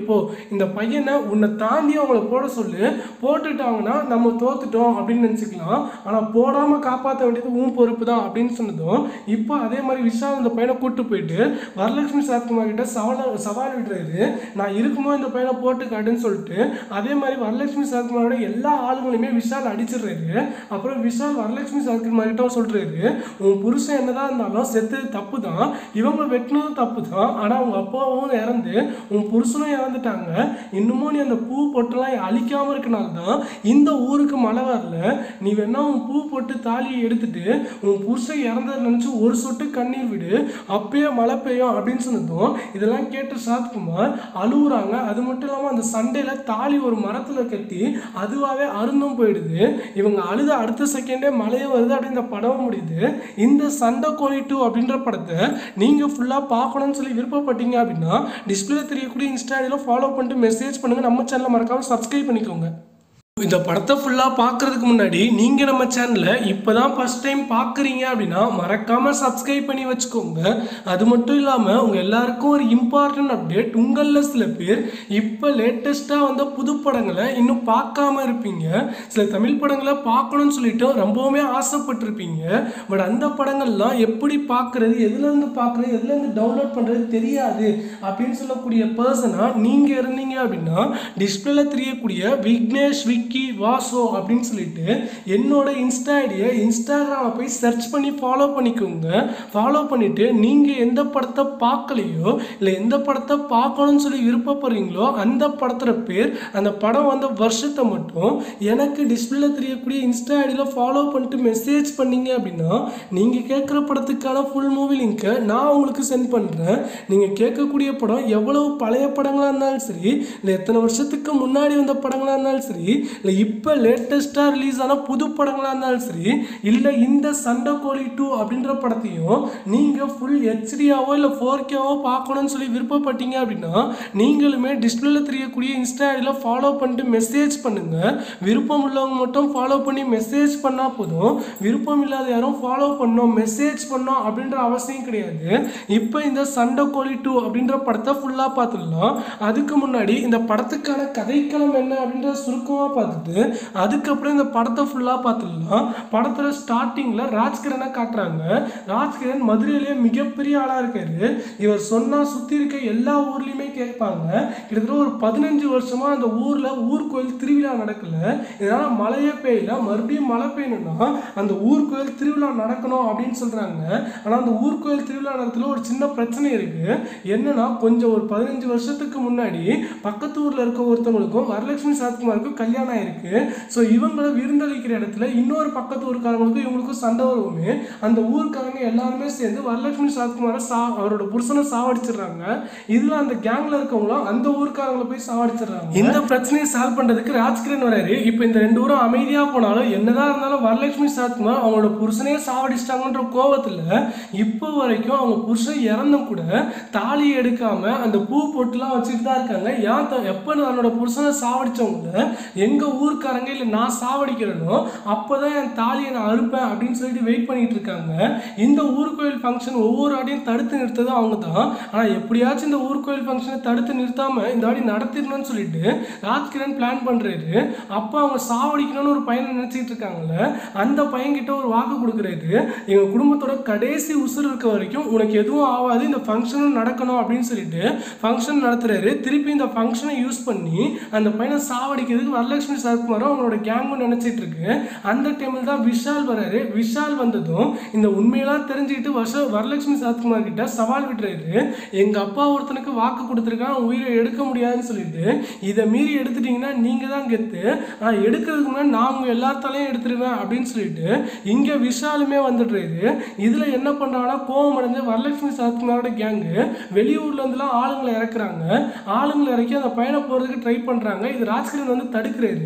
இந்த பையனை உன்னை தாண்டி அவங்கள போட சொல்லு போட்டுட்டாங்கன்னா நம்ம தோத்துட்டோம் அப்படின்னு நினச்சிக்கலாம் ஆனால் போடாமல் காப்பாற்ற வேண்டியது உன் பொறுப்பு தான் அப்படின்னு சொன்னதும் இப்போ அதே மாதிரி விஷால் இந்த பையனை கூட்டு போயிட்டு வரலட்சுமி சரத்குமார் கிட்ட சவால் சவால் விடுறாரு நான் இருக்கும்போது இந்த பையனை போட்டு காட்டுன்னு சொல்லிட்டு அதே மாதிரி வரலட்சுமி சரத்குமாரோட எல்லா ஆளுங்களையுமே விஷால் அடிச்சிடுறாரு அப்புறம் விஷால் வரலட்சுமி சரத்குமார் கிட்ட சொல்றாரு உன் புருஷன் என்னதான் இருந்தாலும் செத்தது தப்பு தான் இவங்க வெட்டினதும் தப்பு தான் ஆனால் அவங்க அப்பாவும் இறந்து உன் புருஷனும் இறந்துட்டாங்க இன்னமும் நீ அந்த பூ பொட்டெல்லாம் அழிக்காம இருக்கனால தான் இந்த ஊருக்கு மழை வரல நீ வேணா உன் பூ பொட்டு தாலியை எடுத்துட்டு உன் புருஷன் இறந்ததை நினச்சி ஒரு சொட்டு கண்ணீர் விடு அப்பயே மழை பெய்யும் அப்படின்னு சொன்னதும் இதெல்லாம் கேட்டு சாத்குமார் அழுகுறாங்க அது மட்டும் இல்லாமல் அந்த சண்டையில் தாலி ஒரு மரத்தில் கட்டி அதுவாகவே அருந்தும் போயிடுது இவங்க அழுத அடுத்த செகண்டே மழையே வருது அப்படின்னு இந்த படம் முடியுது இந்த சண்டை கோழி டூ அப்படின்ற படத்தை நீங்கள் ஃபுல்லாக பார்க்கணும்னு சொல்லி விருப்பப்பட்டீங்க அப்படின்னா டிஸ்பிளே தெரியக்கூடிய இன்ஸ்டாடியில் ஃபாலோ பண்ணிட்டு மெசேஜ் பண்ணுங்கள் நம்ம சேனலை மறக்காமல் சப்ஸ்கிரைப் பண்ணிக்கோங்க இந்த படத்தை ஃபுல்லாக பார்க்கறதுக்கு முன்னாடி நீங்கள் நம்ம சேனலை இப்போ தான் ஃபஸ்ட் டைம் பார்க்குறீங்க அப்படின்னா மறக்காமல் சப்ஸ்கிரைப் பண்ணி வச்சுக்கோங்க அது மட்டும் இல்லாமல் உங்கள் எல்லாருக்கும் ஒரு இம்பார்ட்டன்ட் அப்டேட் உங்களில் சில பேர் இப்போ லேட்டஸ்ட்டாக வந்த புது படங்களை இன்னும் பார்க்காம இருப்பீங்க சில தமிழ் படங்களை பார்க்கணும்னு சொல்லிட்டு ரொம்பவுமே ஆசைப்பட்டிருப்பீங்க பட் அந்த படங்கள்லாம் எப்படி பார்க்குறது எதுலேருந்து பார்க்குறது எதுலேருந்து டவுன்லோட் பண்ணுறது தெரியாது அப்படின்னு சொல்லக்கூடிய பர்சனாக நீங்கள் இருந்தீங்க அப்படின்னா டிஸ்பிளேல தெரியக்கூடிய விக்னேஷ் விக்கி வாசோ அப்படின்னு சொல்லிட்டு என்னோட இன்ஸ்டா ஐடியை இன்ஸ்டாகிராமில் போய் சர்ச் பண்ணி ஃபாலோ பண்ணிக்கோங்க ஃபாலோ பண்ணிவிட்டு நீங்கள் எந்த படத்தை பார்க்கலையோ இல்லை எந்த படத்தை பார்க்கணும்னு சொல்லி விருப்பப்படுறீங்களோ அந்த படத்தோட பேர் அந்த படம் வந்த வருஷத்தை மட்டும் எனக்கு டிஸ்பிளேல தெரியக்கூடிய இன்ஸ்டா ஐடியில் ஃபாலோ பண்ணிட்டு மெசேஜ் பண்ணீங்க அப்படின்னா நீங்கள் கேட்குற படத்துக்கான ஃபுல் மூவி லிங்க்கை நான் உங்களுக்கு சென்ட் பண்ணுறேன் நீங்கள் கேட்கக்கூடிய படம் எவ்வளவு பழைய படங்களாக இருந்தாலும் சரி இல்லை எத்தனை வருஷத்துக்கு முன்னாடி வந்த படங்களாக இருந்தாலும் சரி இல்லை இப்போ லேட்டஸ்ட்டாக ரிலீஸ் ஆன புது படங்களாக இருந்தாலும் சரி இல்லை இந்த சண்டை கோழி டூ அப்படின்ற படத்தையும் நீங்கள் ஃபுல் ஹெச்டியாவோ இல்லை ஃபோர் கேவோ பார்க்கணும்னு சொல்லி விருப்பப்பட்டீங்க அப்படின்னா நீங்களுமே டிஸ்பிளேல தெரியக்கூடிய இன்ஸ்டா ஐடியில் ஃபாலோ பண்ணிட்டு மெசேஜ் பண்ணுங்கள் விருப்பம் உள்ளவங்க மட்டும் ஃபாலோ பண்ணி மெசேஜ் பண்ணால் போதும் விருப்பம் இல்லாத யாரும் ஃபாலோ பண்ணோம் மெசேஜ் பண்ணோம் அப்படின்ற அவசியம் கிடையாது இப்போ இந்த சண்டை கோழி டூ அப்படின்ற படத்தை ஃபுல்லாக பார்த்துடலாம் அதுக்கு முன்னாடி இந்த படத்துக்கான கதைக்களம் என்ன அப்படின்ற சுருக்கமாக பார்த்துட்டு அதுக்கப்புறம் இந்த படத்தை ஃபுல்லாக பார்த்துடலாம் படத்தில் ஸ்டார்டிங்கில் ராஜ்கிரனை காட்டுறாங்க ராஜ்கிரண் மதுரையிலேயே மிகப்பெரிய ஆளாக இருக்காரு இவர் சொன்னால் சுற்றி இருக்க எல்லா ஊர்லேயுமே கேட்பாங்க கிட்டத்தட்ட ஒரு பதினஞ்சு வருஷமாக அந்த ஊரில் ஊர் கோயில் திருவிழா நடக்கல இதனால் மழையே பெய்யல மறுபடியும் மழை பெய்யணும்னா அந்த ஊர் கோயில் திருவிழா நடக்கணும் அப்படின்னு சொல்கிறாங்க ஆனால் அந்த ஊர் கோயில் திருவிழா நேரத்தில் ஒரு சின்ன பிரச்சனை இருக்குது என்னன்னா கொஞ்சம் ஒரு பதினஞ்சு வருஷத்துக்கு முன்னாடி பக்கத்து ஊரில் இருக்க ஒருத்தவங்களுக்கும் வரலட்சுமி சரத்குமாருக்கும் கல்யாணம் ஆயிருக்கு ஸோ இவங்களை விருந்தளிக்கிற இடத்துல இன்னொரு பக்கத்து ஊருக்காரங்களுக்கும் இவங்களுக்கும் சண்டை வருவோமே அந்த ஊருக்காரங்க எல்லாருமே சேர்ந்து வரலட்சுமி சரத்குமாரை சா அவரோட புருஷனை சாவடிச்சிடுறாங்க இதில் அந்த கேங்கில் இருக்கவங்களும் அந்த ஊருக்காரங்களை போய் சாவடிச்சிடுறாங்க இந்த பிரச்சனையை சால்வ் பண்ணுறதுக்கு ராஜ்கிரண் வராரு இப்போ இந்த ரெண்டு ஊரும் அமைதியாக போனாலும் என்னதான் இருந்தாலும் வரலட்சுமி சரத்குமார் அவங்களோட புருஷனையே சாவடிச்சிட்டாங்கன்ற கோவத்தில் இப்போ வரைக்கும் அவங்க புருஷன் இறந்தும் கூட தாலி எடுக்காம அந்த பூ பொட்டுலாம் வச்சுட்டு தான் இருக்காங்க ஏன் த- எப்போ தன்னோட புருஷனை சாவடிச்சவங்கள எங்க ஊர்க்காரங்க இல்லை நான் சாவடிக்கிறேனோ அப்போதான் என் தாலியை நான் அறுப்பேன் அப்படின்னு சொல்லிட்டு வெயிட் பண்ணிட்டு இருக்காங்க இந்த ஊர் கோயில் ஃபங்க்ஷன் ஒவ்வொரு ஆடியும் தடுத்து நிறுத்தது அவங்க தான் ஆனால் எப்படியாச்சும் இந்த ஊர் கோயில் ஃபங்க்ஷனை தடுத்து நிறுத்தாம இந்த ஆடி நடத்திடணும்னு சொல்லிட்டு ராஜ்கிரண் பிளான் பண்றாரு அப்போ அவங்க சாவடிக்கணும்னு ஒரு பையனை நினைச்சிட்டு இருக்காங்கல்ல அந்த பையன்கிட்ட ஒரு வாக்கு கொடுக்குறாரு எங்க குடும்பத்தோட கடைசி உசுர் இருக்க வரைக்கும் உனக்கு எதுவும் ஆகாது இந்த ஃபங்க்ஷனும் நடக்கணும் அப்படின்னு சொல்லிட்டு ஃபங்க்ஷன் நடத்துறாரு திருப்பி இந்த ஃபங்க்ஷனை யூஸ் பண்ணி அந்த பையனை சாவடிக்கிறதுக்கு வரலட்சுமி சரத்குமாரும் அவங்களோட கேங்கும் நினைச்சிட்டு இருக்கு அந்த டைமில் தான் விஷால் வராரு விஷால் வந்ததும் இந்த உண்மையெல்லாம் தெரிஞ்சுக்கிட்டு வருஷ வரலட்சுமி சரத்குமார் கிட்ட சவால் விடுறாரு எங்க அப்பா ஒருத்தனுக்கு வாக்கு கொடுத்துருக்கான் அவன் உயிரை எடுக்க முடியாதுன்னு சொல்லிட்டு இதை மீறி எடுத்துட்டீங்கன்னா நீங்க தான் கெத்து ஆனால் எடுக்கிறதுக்கு முன்னாடி நான் உங்க எல்லாத்தாலையும் எடுத்துருவேன் அப்படின்னு சொல்லிட்டு இங்க விஷாலுமே வந்துடுறாரு இதுல என்ன பண்றாங்கன்னா கோவம் அடைஞ்சு வரலட்சுமி சரத்குமாரோட கேங்கு வெளியூர்ல இருந்துலாம் ஆளுங்களை இறக்குறாங்க ஆளுங்களை இறக்கி அந்த பையனை போறதுக்கு ட்ரை பண்றாங்க இது ராஜ்கிரண் வந்து தடுக்கிறாரு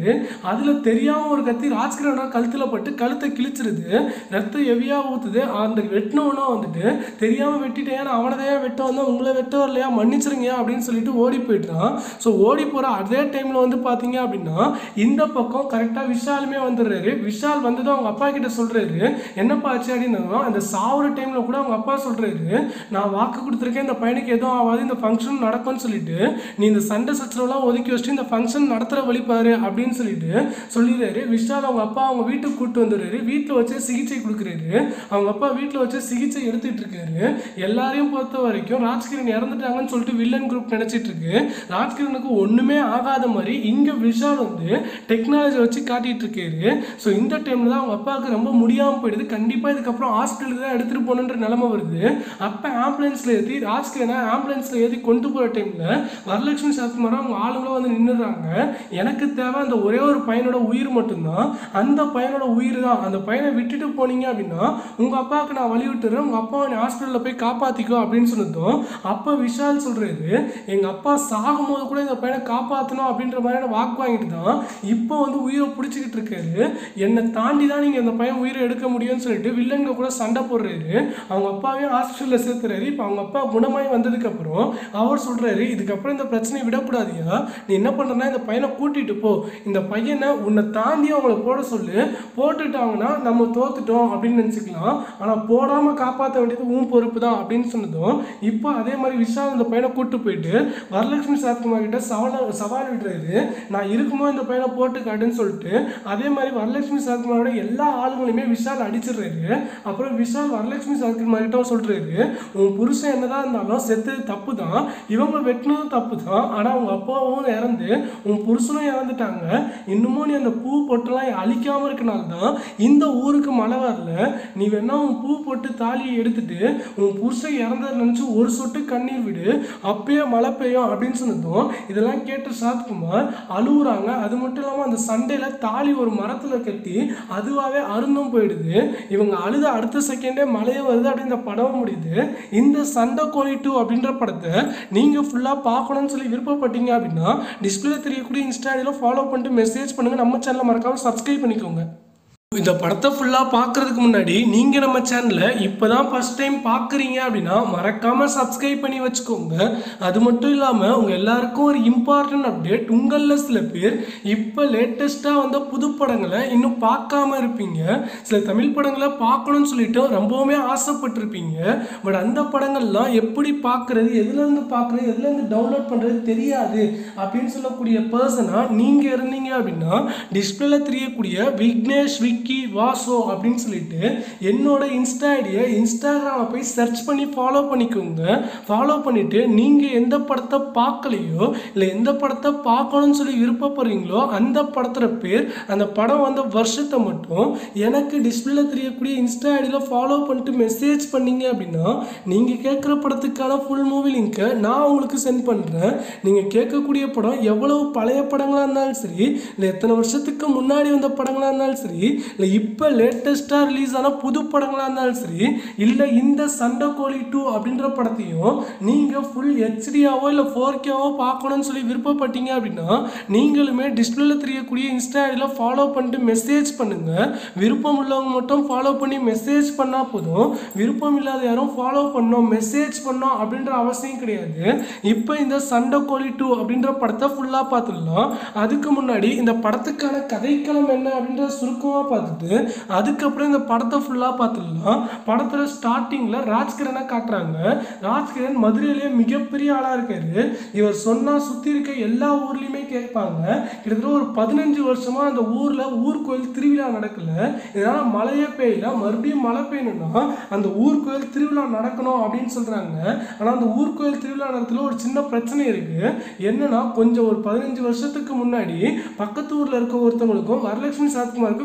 இருக்காரு அதில் தெரியாமல் ஒரு கத்தி ராஜ்கிரணோட கழுத்தில் பட்டு கழுத்தை கிழிச்சிருது ரத்தம் ஹெவியாக ஊற்றுது அந்த வெட்டினவனா வந்துட்டு தெரியாமல் வெட்டிட்டேன் நான் அவனை தான் வெட்ட வந்தேன் உங்களை வெட்ட வரலையா மன்னிச்சிருங்க அப்படின்னு சொல்லிட்டு ஓடி போயிட்டான் ஸோ ஓடி போகிற அதே டைமில் வந்து பார்த்தீங்க அப்படின்னா இந்த பக்கம் கரெக்டாக விஷாலுமே வந்துடுறாரு விஷால் வந்து தான் அவங்க அப்பா கிட்ட சொல்கிறாரு என்னப்பா ஆச்சு அப்படின்னா அந்த சாவுற டைமில் கூட அவங்க அப்பா சொல்கிறாரு நான் வாக்கு கொடுத்துருக்கேன் இந்த பையனுக்கு எதுவும் ஆகாது இந்த ஃபங்க்ஷன் நடக்கும்னு சொல்லிட்டு நீ இந்த சண்டை சச்சரவுலாம் ஒதுக்கி வச்சுட்டு இந்த ஃபங்க்ஷன் நடத்துகிற வழிபாரு அப்படின்னு சொல்லிட்டு சொல்லிடுறாரு விஷால் அவங்க அப்பா அவங்க வீட்டுக்கு கூப்பிட்டு வந்துடுறாரு வீட்டில் வச்சு சிகிச்சை கொடுக்குறாரு அவங்க அப்பா வீட்டில் வச்சு சிகிச்சை எடுத்துட்டு இருக்காரு எல்லாரையும் பொறுத்த வரைக்கும் ராஜ்கிரண் இறந்துட்டாங்கன்னு சொல்லிட்டு வில்லன் குரூப் நினைச்சிட்டு இருக்கு ராஜ்கிரனுக்கு ஒண்ணுமே ஆகாத மாதிரி இங்க விஷால் வந்து டெக்னாலஜி வச்சு காட்டிட்டு இருக்காரு ஸோ இந்த டைம்ல தான் அவங்க அப்பாவுக்கு ரொம்ப முடியாம போயிடுது கண்டிப்பா இதுக்கப்புறம் ஹாஸ்பிட்டலுக்கு தான் எடுத்துட்டு போகணுன்ற நிலைமை வருது அப்ப ஆம்புலன்ஸ்ல ஏற்றி ராஜ்கிரனை ஆம்புலன்ஸ்ல ஏற்றி கொண்டு போற டைம்ல வரலட்சுமி சரத்குமார் அவங்க ஆளுங்களும் வந்து நின்றுறாங்க எனக்கு தேவை அந்த ஒரே ஒரு பையனோட உயிர் மட்டும்தான் அந்த பையனோட உயிர் தான் அந்த பையனை விட்டுட்டு போனீங்க அப்படின்னா உங்க அப்பாவுக்கு நான் வழி விட்டுறேன் உங்க அப்பாவை நீ ஹாஸ்பிட்டலில் போய் காப்பாத்திக்கோ அப்படின்னு சொன்னதும் அப்போ விஷால் சொல்றாரு எங்க அப்பா சாகும்போது கூட இந்த பையனை காப்பாற்றணும் அப்படின்ற மாதிரியான வாக்கு வாங்கிட்டு தான் இப்போ வந்து உயிரை பிடிச்சிக்கிட்டு இருக்காரு என்னை தாண்டி தான் நீங்கள் இந்த பையன் உயிரை எடுக்க முடியும்னு சொல்லிட்டு வில்லங்க கூட சண்டை போடுறாரு அவங்க அப்பாவையும் ஹாஸ்பிட்டலில் சேர்த்துறாரு இப்போ அவங்க அப்பா குணமாயி வந்ததுக்கப்புறம் அவர் சொல்றாரு இதுக்கப்புறம் இந்த பிரச்சனையை விடக்கூடாதியா நீ என்ன பண்ணுறனா இந்த பையனை கூட்டிட்டு போ இந்த பையனை உன்னை தாண்டி அவங்கள போட சொல்லு போட்டுட்டாங்கன்னா நம்ம தோத்துட்டோம் அப்படின்னு நினச்சிக்கலாம் ஆனால் போடாமல் காப்பாற்ற வேண்டியது உன் பொறுப்பு தான் அப்படின்னு சொன்னதும் இப்போ அதே மாதிரி விஷால் இந்த பையனை கூட்டு போயிட்டு வரலட்சுமி சரத்குமார் கிட்ட சவால் சவால் விடுறாரு நான் இருக்கும்போது இந்த பையனை போட்டு காட்டுன்னு சொல்லிட்டு அதே மாதிரி வரலட்சுமி சரத்குமாரோட எல்லா ஆளுங்களையுமே விஷால் அடிச்சிடுறாரு அப்புறம் விஷால் வரலட்சுமி சரத்குமார் கிட்ட சொல்றாரு உன் புருஷன் என்னதான் இருந்தாலும் செத்தது தப்பு தான் இவங்க வெட்டினதும் தப்பு தான் ஆனால் அவங்க அப்பாவும் இறந்து உன் புருஷனும் இறந்துட்டாங்க இன்னமும் நீ அந்த பூ பொட்டெல்லாம் அழிக்காம இருக்கனால தான் இந்த ஊருக்கு மழை வரல நீ வேணா உன் பூ பொட்டு தாலியை எடுத்துட்டு உன் புருஷன் இறந்ததை நினச்சி ஒரு சொட்டு கண்ணீர் விடு அப்பயே மழை பெய்யும் அப்படின்னு சொன்னதும் இதெல்லாம் கேட்ட சாத்குமார் அழுகுறாங்க அது மட்டும் இல்லாமல் அந்த சண்டையில் தாலி ஒரு மரத்தில் கட்டி அதுவாகவே அருந்தும் போயிடுது இவங்க அழுத அடுத்த செகண்டே மழையே வருது அப்படின்னு இந்த படம் முடியுது இந்த சண்டை கோழி டூ அப்படின்ற படத்தை நீங்கள் ஃபுல்லாக பார்க்கணும்னு சொல்லி விருப்பப்பட்டீங்க அப்படின்னா டிஸ்பிளே தெரியக்கூடிய இன்ஸ்டாடியில் ஃபாலோ பண்ணிட்டு மெசேஜ் பண்ணுங்கள் நம்ம சேனலை மறக்காமல் சப்ஸ்கிரைப் பண்ணிக்கோங்க இந்த படத்தை ஃபுல்லாக பார்க்கறதுக்கு முன்னாடி நீங்கள் நம்ம சேனலை இப்போ தான் ஃபஸ்ட் டைம் பார்க்குறீங்க அப்படின்னா மறக்காமல் சப்ஸ்கிரைப் பண்ணி வச்சுக்கோங்க அது மட்டும் இல்லாமல் உங்கள் எல்லாருக்கும் ஒரு இம்பார்ட்டன்ட் அப்டேட் உங்களில் சில பேர் இப்போ லேட்டஸ்ட்டாக வந்த புது படங்களை இன்னும் பார்க்காம இருப்பீங்க சில தமிழ் படங்களை பார்க்கணும்னு சொல்லிட்டு ரொம்பவுமே ஆசைப்பட்டிருப்பீங்க பட் அந்த படங்கள்லாம் எப்படி பார்க்குறது எதுலேருந்து பார்க்குறது எதுலேருந்து டவுன்லோட் பண்ணுறது தெரியாது அப்படின்னு சொல்லக்கூடிய பர்சனாக நீங்கள் இருந்தீங்க அப்படின்னா டிஸ்பிளேல தெரியக்கூடிய விக்னேஷ் விக்கி வாசோ அப்படின்னு சொல்லிட்டு என்னோட இன்ஸ்டா ஐடியை இன்ஸ்டாகிராமில் போய் சர்ச் பண்ணி ஃபாலோ பண்ணிக்கோங்க ஃபாலோ பண்ணிவிட்டு நீங்கள் எந்த படத்தை பார்க்கலையோ இல்லை எந்த படத்தை பார்க்கணும்னு சொல்லி விருப்பப்படுறீங்களோ அந்த படத்தோட பேர் அந்த படம் வந்த வருஷத்தை மட்டும் எனக்கு டிஸ்பிளேல தெரியக்கூடிய இன்ஸ்டா ஐடியில் ஃபாலோ பண்ணிட்டு மெசேஜ் பண்ணீங்க அப்படின்னா நீங்கள் கேட்குற படத்துக்கான ஃபுல் மூவி லிங்க்கை நான் உங்களுக்கு சென்ட் பண்ணுறேன் நீங்கள் கேட்கக்கூடிய படம் எவ்வளவு பழைய படங்களாக இருந்தாலும் சரி இல்லை எத்தனை வருஷத்துக்கு முன்னாடி வந்த படங்களாக இருந்தாலும் சரி இல்லை இப்போ லேட்டஸ்ட்டாக ரிலீஸ் ஆன புது படங்களாக இருந்தாலும் சரி இல்லை இந்த சண்டை கோழி டூ அப்படின்ற படத்தையும் நீங்கள் ஃபுல் ஹெச்டியாவோ இல்லை ஃபோர் கேவோ பார்க்கணும்னு சொல்லி விருப்பப்பட்டீங்க அப்படின்னா நீங்களுமே டிஸ்பிளேல தெரியக்கூடிய இன்ஸ்டா ஐடியில் ஃபாலோ பண்ணிட்டு மெசேஜ் பண்ணுங்கள் விருப்பம் உள்ளவங்க மட்டும் ஃபாலோ பண்ணி மெசேஜ் பண்ணால் போதும் விருப்பம் இல்லாத யாரும் ஃபாலோ பண்ணோம் மெசேஜ் பண்ணோம் அப்படின்ற அவசியம் கிடையாது இப்போ இந்த சண்டை கோழி டூ அப்படின்ற படத்தை ஃபுல்லாக பார்த்துடலாம் அதுக்கு முன்னாடி இந்த படத்துக்கான கதைக்களம் என்ன அப்படின்ற சுருக்கமாக பார்த்துட்டு அதுக்கப்புறம் இந்த படத்தை ஃபுல்லாக பார்த்துடலாம் படத்தில் ஸ்டார்டிங்கில் ராஜ்கிரனை காட்டுறாங்க ராஜ்கிரண் மதுரையிலேயே மிகப்பெரிய ஆளாக இருக்காரு இவர் சொன்னால் சுற்றி இருக்க எல்லா ஊர்லேயுமே கேட்பாங்க கிட்டத்தட்ட ஒரு பதினஞ்சு வருஷமாக அந்த ஊரில் ஊர் கோயில் திருவிழா நடக்கல இதனால் மழையே பெய்யல மறுபடியும் மழை பெய்யணும்னா அந்த ஊர் கோயில் திருவிழா நடக்கணும் அப்படின்னு சொல்கிறாங்க ஆனால் அந்த ஊர் கோயில் திருவிழா நேரத்தில் ஒரு சின்ன பிரச்சனை இருக்குது என்னன்னா கொஞ்சம் ஒரு பதினஞ்சு வருஷத்துக்கு முன்னாடி பக்கத்து ஊரில் இருக்க ஒருத்தவங்களுக்கும் வரலட்சுமி சரத்குமாருக்கும் கல்யாணம்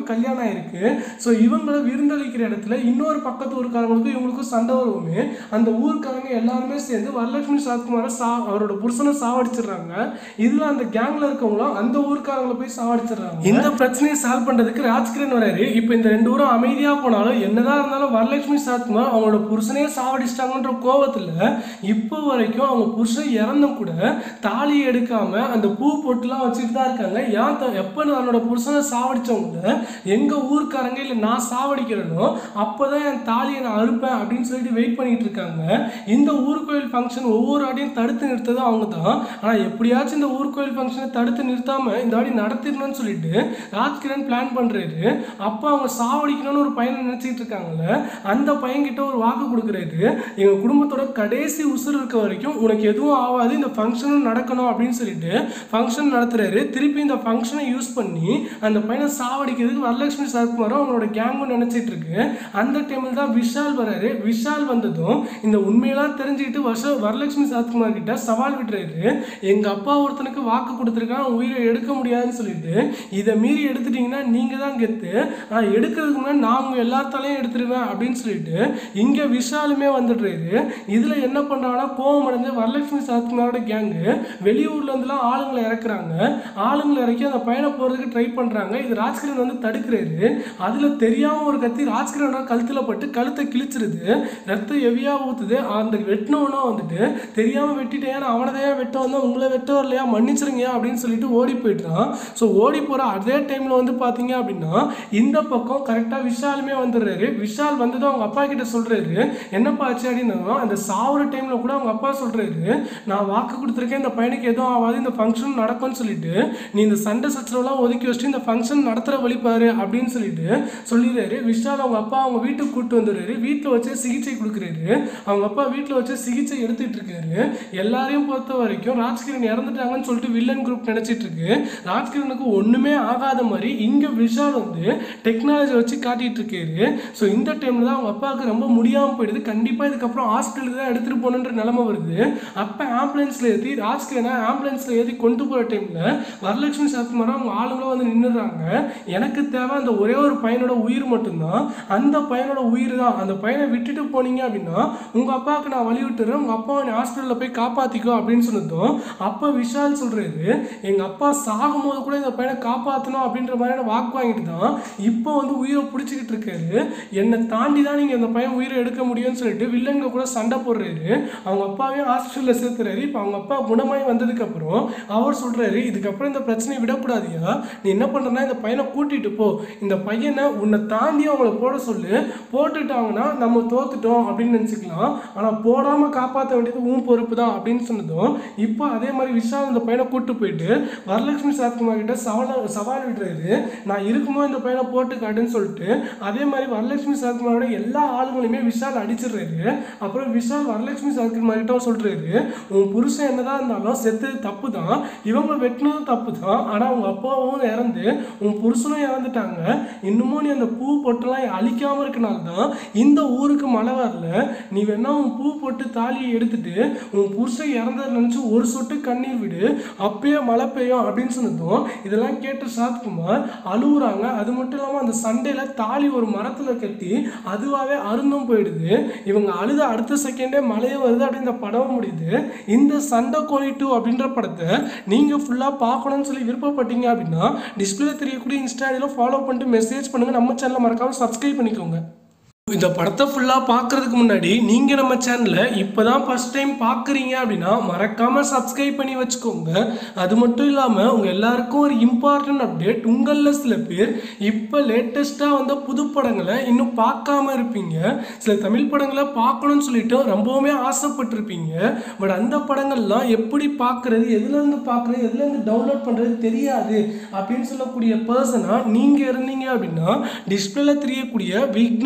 ஆயிருக்கு ஸோ இவங்களை விருந்தளிக்கிற இடத்துல இன்னொரு பக்கத்து ஊருக்காரங்களுக்கும் இவங்களுக்கும் சண்டை வருவோமே அந்த ஊருக்காரங்க எல்லாருமே சேர்ந்து வரலட்சுமி சரத்குமாரை சா அவரோட புருஷனை சாவடிச்சிடுறாங்க இதில் அந்த கேங்கில் இருக்கவங்களும் அந்த ஊருக்காரங்களை போய் சாவடிச்சிடுறாங்க இந்த பிரச்சனையை சால்வ் பண்ணுறதுக்கு ராஜ்கிரண் வராரு இப்போ இந்த ரெண்டு ஊரும் அமைதியாக போனாலும் என்னதான் இருந்தாலும் வரலட்சுமி சரத்குமார் அவங்களோட புருஷனையே சாவடிச்சிட்டாங்கன்ற கோவத்தில் இப்போ வரைக்கும் அவங்க புருஷன் இறந்தும் கூட தாலி எடுக்காம அந்த பூ பொட்டுலாம் வச்சுட்டு தான் இருக்காங்க ஏன் த- எப்போ என்னோட புருஷனை சாவடிச்சவங்க எங்க ஊர்க்காரங்க இல்லை நான் சாவடிக்கிறேனோ அப்போதான் என் தாலியை நான் அறுப்பேன் அப்படின்னு சொல்லிட்டு வெயிட் பண்ணிட்டு இருக்காங்க இந்த ஊர் கோயில் ஃபங்க்ஷன் ஒவ்வொரு ஆடியும் தடுத்து நிறுத்தது அவங்க தான் ஆனால் எப்படியாச்சும் இந்த ஊர் கோயில் ஃபங்க்ஷனை தடுத்து நிறுத்தாம இந்த ஆடி நடத்திடணும்னு சொல்லிட்டு ராஜ்கிரண் பிளான் பண்றாரு அப்போ அவங்க சாவடிக்கணும்னு ஒரு பையனை நினைச்சிட்டு இருக்காங்கல்ல அந்த பையன்கிட்ட ஒரு வாக்கு கொடுக்குறாரு எங்க குடும்பத்தோட கடைசி உசுர் இருக்க வரைக்கும் உனக்கு எதுவும் ஆகாது இந்த ஃபங்க்ஷனும் நடக்கணும் அப்படின்னு சொல்லிட்டு ஃபங்க்ஷன் நடத்துறாரு திருப்பி இந்த ஃபங்க்ஷனை யூஸ் பண்ணி அந்த பையனை சாவடிக்கிறதுக்கு வரலட்சுமி சரத்குமாரும் அவங்களோட கேங்கும் நினைச்சிட்டு இருக்கு அந்த டைமில் தான் விஷால் வராரு விஷால் வந்ததும் இந்த உண்மையெல்லாம் தெரிஞ்சுக்கிட்டு வருஷ வரலட்சுமி சரத்குமார் கிட்ட சவால் விடுறாரு எங்க அப்பா ஒருத்தனுக்கு வாக்கு கொடுத்துருக்கான் அவன் உயிரை எடுக்க முடியாதுன்னு சொல்லிட்டு இதை மீறி எடுத்துட்டீங்கன்னா நீங்க தான் கெத்து ஆனால் எடுக்கிறதுக்கு முன்னாடி நான் உங்க எல்லாத்தாலையும் எடுத்துருவேன் அப்படின்னு சொல்லிட்டு இங்க விஷாலுமே வந்துடுறாரு இதுல என்ன பண்றாங்கன்னா கோவம் அடைஞ்ச வரலட்சுமி சரத்குமாரோட கேங்கு வெளியூர்ல இருந்துலாம் ஆளுங்களை இறக்குறாங்க ஆளுங்களை இறக்கி அந்த பையனை போறதுக்கு ட்ரை பண்றாங்க இது ராஜ்கிரண் வந்து தடுக்கிறாரு அதுல தெரியாம ஒரு கத்தி ராஜ்கிரணோட கழுத்துல பட்டு கழுத்தை கிழிச்சிருது ரத்தம் ஹெவியா ஊத்துது அந்த வெட்டினவனா வந்துட்டு தெரியாம வெட்டிட்டேன் நான் அவனை தான் வெட்ட வந்தா உங்களை வெட்ட வரலையா மன்னிச்சிருங்க அப்படின்னு சொல்லிட்டு ஓடி போயிட்டான் ஸோ ஓடி போற அதே டைம்ல வந்து பாத்தீங்க அப்படின்னா இந்த பக்கம் கரெக்டா விஷாலுமே வந்துடுறாரு விஷால் வந்ததும் அவங்க அப்பா கிட்ட சொல்றாரு என்னப்பா ஆச்சு அப்படின்னா அந்த சாவுற டைம்ல கூட அவங்க அப்பா சொல்றாரு நான் வாக்கு கொடுத்துருக்கேன் இந்த பையனுக்கு எதுவும் ஆகாது இந்த ஃபங்க்ஷன் நடக்கும்னு சொல்லிட்டு நீ இந்த சண்டை சச்சரவுலாம் ஒதுக்கி வச்சுட்டு இந்த ஃபங்க்ஷன் நடத்துற வழி பாரு அப்படின்னு சொல்லிட்டு சொல்லிடுறாரு விஷால் அவங்க அப்பா அவங்க வீட்டுக்கு கூப்பிட்டு வந்துடுறாரு வீட்டில் வச்சு சிகிச்சை கொடுக்குறாரு அவங்க அப்பா வீட்டில் வச்சு சிகிச்சை எடுத்துட்டு இருக்காரு எல்லாரையும் பொறுத்த வரைக்கும் ராஜ்கிரண் இறந்துட்டாங்கன்னு சொல்லிட்டு வில்லன் குரூப் நினைச்சிட்டு இருக்கு ராஜ்கிரனுக்கு ஒண்ணுமே ஆகாத மாதிரி இங்க விஷால் வந்து டெக்னாலஜி வச்சு காட்டிட்டு இருக்காரு ஸோ இந்த டைம்ல தான் அவங்க அப்பாவுக்கு ரொம்ப முடியாம போயிடுது கண்டிப்பா இதுக்கப்புறம் ஹாஸ்பிட்டலுக்கு தான் எடுத்துட்டு போகணுன்ற நிலைமை வருது அப்ப ஆம்புலன்ஸ்ல ஏற்றி ராஜ்கிரனை ஆம்புலன்ஸ்ல ஏற்றி கொண்டு போற டைம்ல வரலட்சுமி சரத்குமார் அவங்க ஆளுங்களும் வந்து நின்றுறாங்க எனக்கு தேவை அந்த ஒரே ஒரு பையனோட உயிர் மட்டும்தான் அந்த பையனோட உயிர் தான் அந்த பையனை விட்டுட்டு போனீங்க அப்படின்னா உங்க அப்பாவுக்கு நான் வழி விட்டுறேன் உங்க அப்பாவை நீ ஹாஸ்பிட்டலில் போய் காப்பாத்திக்கோ அப்படின்னு சொன்னதும் அப்ப விஷால் சொல்றாரு எங்க அப்பா சாகும்போது கூட இந்த பையனை காப்பாற்றணும் அப்படின்ற மாதிரியான வாக்கு வாங்கிட்டு தான் இப்போ வந்து உயிரை பிடிச்சிக்கிட்டு இருக்காரு என்னை தாண்டி தான் நீங்க இந்த பையன் உயிரை எடுக்க முடியும்னு சொல்லிட்டு வில்லங்க கூட சண்டை போடுறாரு அவங்க அப்பாவையும் ஹாஸ்பிட்டலில் சேர்த்துறாரு இப்போ அவங்க அப்பா குணமாயி வந்ததுக்கு அப்புறம் அவர் சொல்றாரு இதுக்கப்புறம் இந்த பிரச்சனையை விடக்கூடாதியா நீ என்ன பண்றனா இந்த பையனை கூட்டிட்டு போ இந்த பையனை உன்னை தாண்டி அவங்கள போட சொல்லு போட்டுட்டாங்கன்னா நம்ம தோத்துட்டோம் அப்படின்னு நினச்சிக்கலாம் ஆனால் போடாமல் காப்பாற்ற வேண்டியது உன் பொறுப்பு தான் அப்படின்னு சொன்னதும் இப்போ அதே மாதிரி விஷால் இந்த பையனை கூட்டு போயிட்டு வரலட்சுமி சரத்குமார் கிட்ட சவால் சவால் விடுறாரு நான் இருக்கும்போது இந்த பையனை போட்டு காட்டுன்னு சொல்லிட்டு அதே மாதிரி வரலட்சுமி சரத்குமாரோட எல்லா ஆளுங்களையுமே விஷால் அடிச்சிடுறாரு அப்புறம் விஷால் வரலட்சுமி சரத்குமார் கிட்ட சொல்றாரு உன் புருஷன் என்னதான் இருந்தாலும் செத்தது தப்பு தான் இவங்க வெட்டினதும் தப்பு தான் ஆனால் உங்க அப்பாவும் இறந்து உன் புருஷனும் இறந்துட்டாங்க இன்னமும் நீ அந்த பூ பொட்டெல்லாம் அழிக்காம இருக்கனால தான் இந்த ஊருக்கு மழை வரல நீ வேணா உன் பூ பொட்டு தாலியை எடுத்துட்டு உன் புருஷன் இறந்ததை நினைச்சு ஒரு சொட்டு கண்ணீர் விடு அப்பயே மழை பெய்யும் அப்படின்னு சொன்னதும் இதெல்லாம் கேட்டு சாத்குமார் அழுகுறாங்க அது மட்டும் இல்லாமல் அந்த சண்டையில தாலி ஒரு மரத்துல கட்டி அதுவாகவே அருந்தும் போயிடுது இவங்க அழுத அடுத்த செகண்டே மழையே வருது அப்படின்னு இந்த படம் முடியுது இந்த சண்டை கோழி டூ அப்படின்ற படத்தை நீங்க ஃபுல்லா பார்க்கணும்னு சொல்லி விருப்பப்பட்டீங்க அப்படின்னா டிஸ்பிளே தெரியக்கூடிய இன்ஸ்டாடியில் ஃபாலோ பண்ணிட்டு மெசேஜ் பண்ணுங்க நம்ம சேனலை மறக்காம சப்ஸ்கிரைப் பண்ணிக்கோங்க இந்த படத்தை ஃபுல்லாக பார்க்கறதுக்கு முன்னாடி நீங்கள் நம்ம சேனலை இப்போ தான் ஃபஸ்ட் டைம் பார்க்குறீங்க அப்படின்னா மறக்காமல் சப்ஸ்கிரைப் பண்ணி வச்சுக்கோங்க அது மட்டும் இல்லாமல் உங்கள் எல்லாருக்கும் ஒரு இம்பார்ட்டன்ட் அப்டேட் உங்களில் சில பேர் இப்போ லேட்டஸ்ட்டாக வந்த புது படங்களை இன்னும் பார்க்காம இருப்பீங்க சில தமிழ் படங்களை பார்க்கணும்னு சொல்லிட்டு ரொம்பவுமே ஆசைப்பட்டிருப்பீங்க பட் அந்த படங்கள்லாம் எப்படி பார்க்குறது எதுலேருந்து பார்க்குறது எதுலேருந்து டவுன்லோட் பண்ணுறது தெரியாது அப்படின்னு சொல்லக்கூடிய பர்சனாக நீங்கள் இருந்தீங்க அப்படின்னா டிஸ்பிளேல தெரியக்கூடிய விக்னேஷ் விக்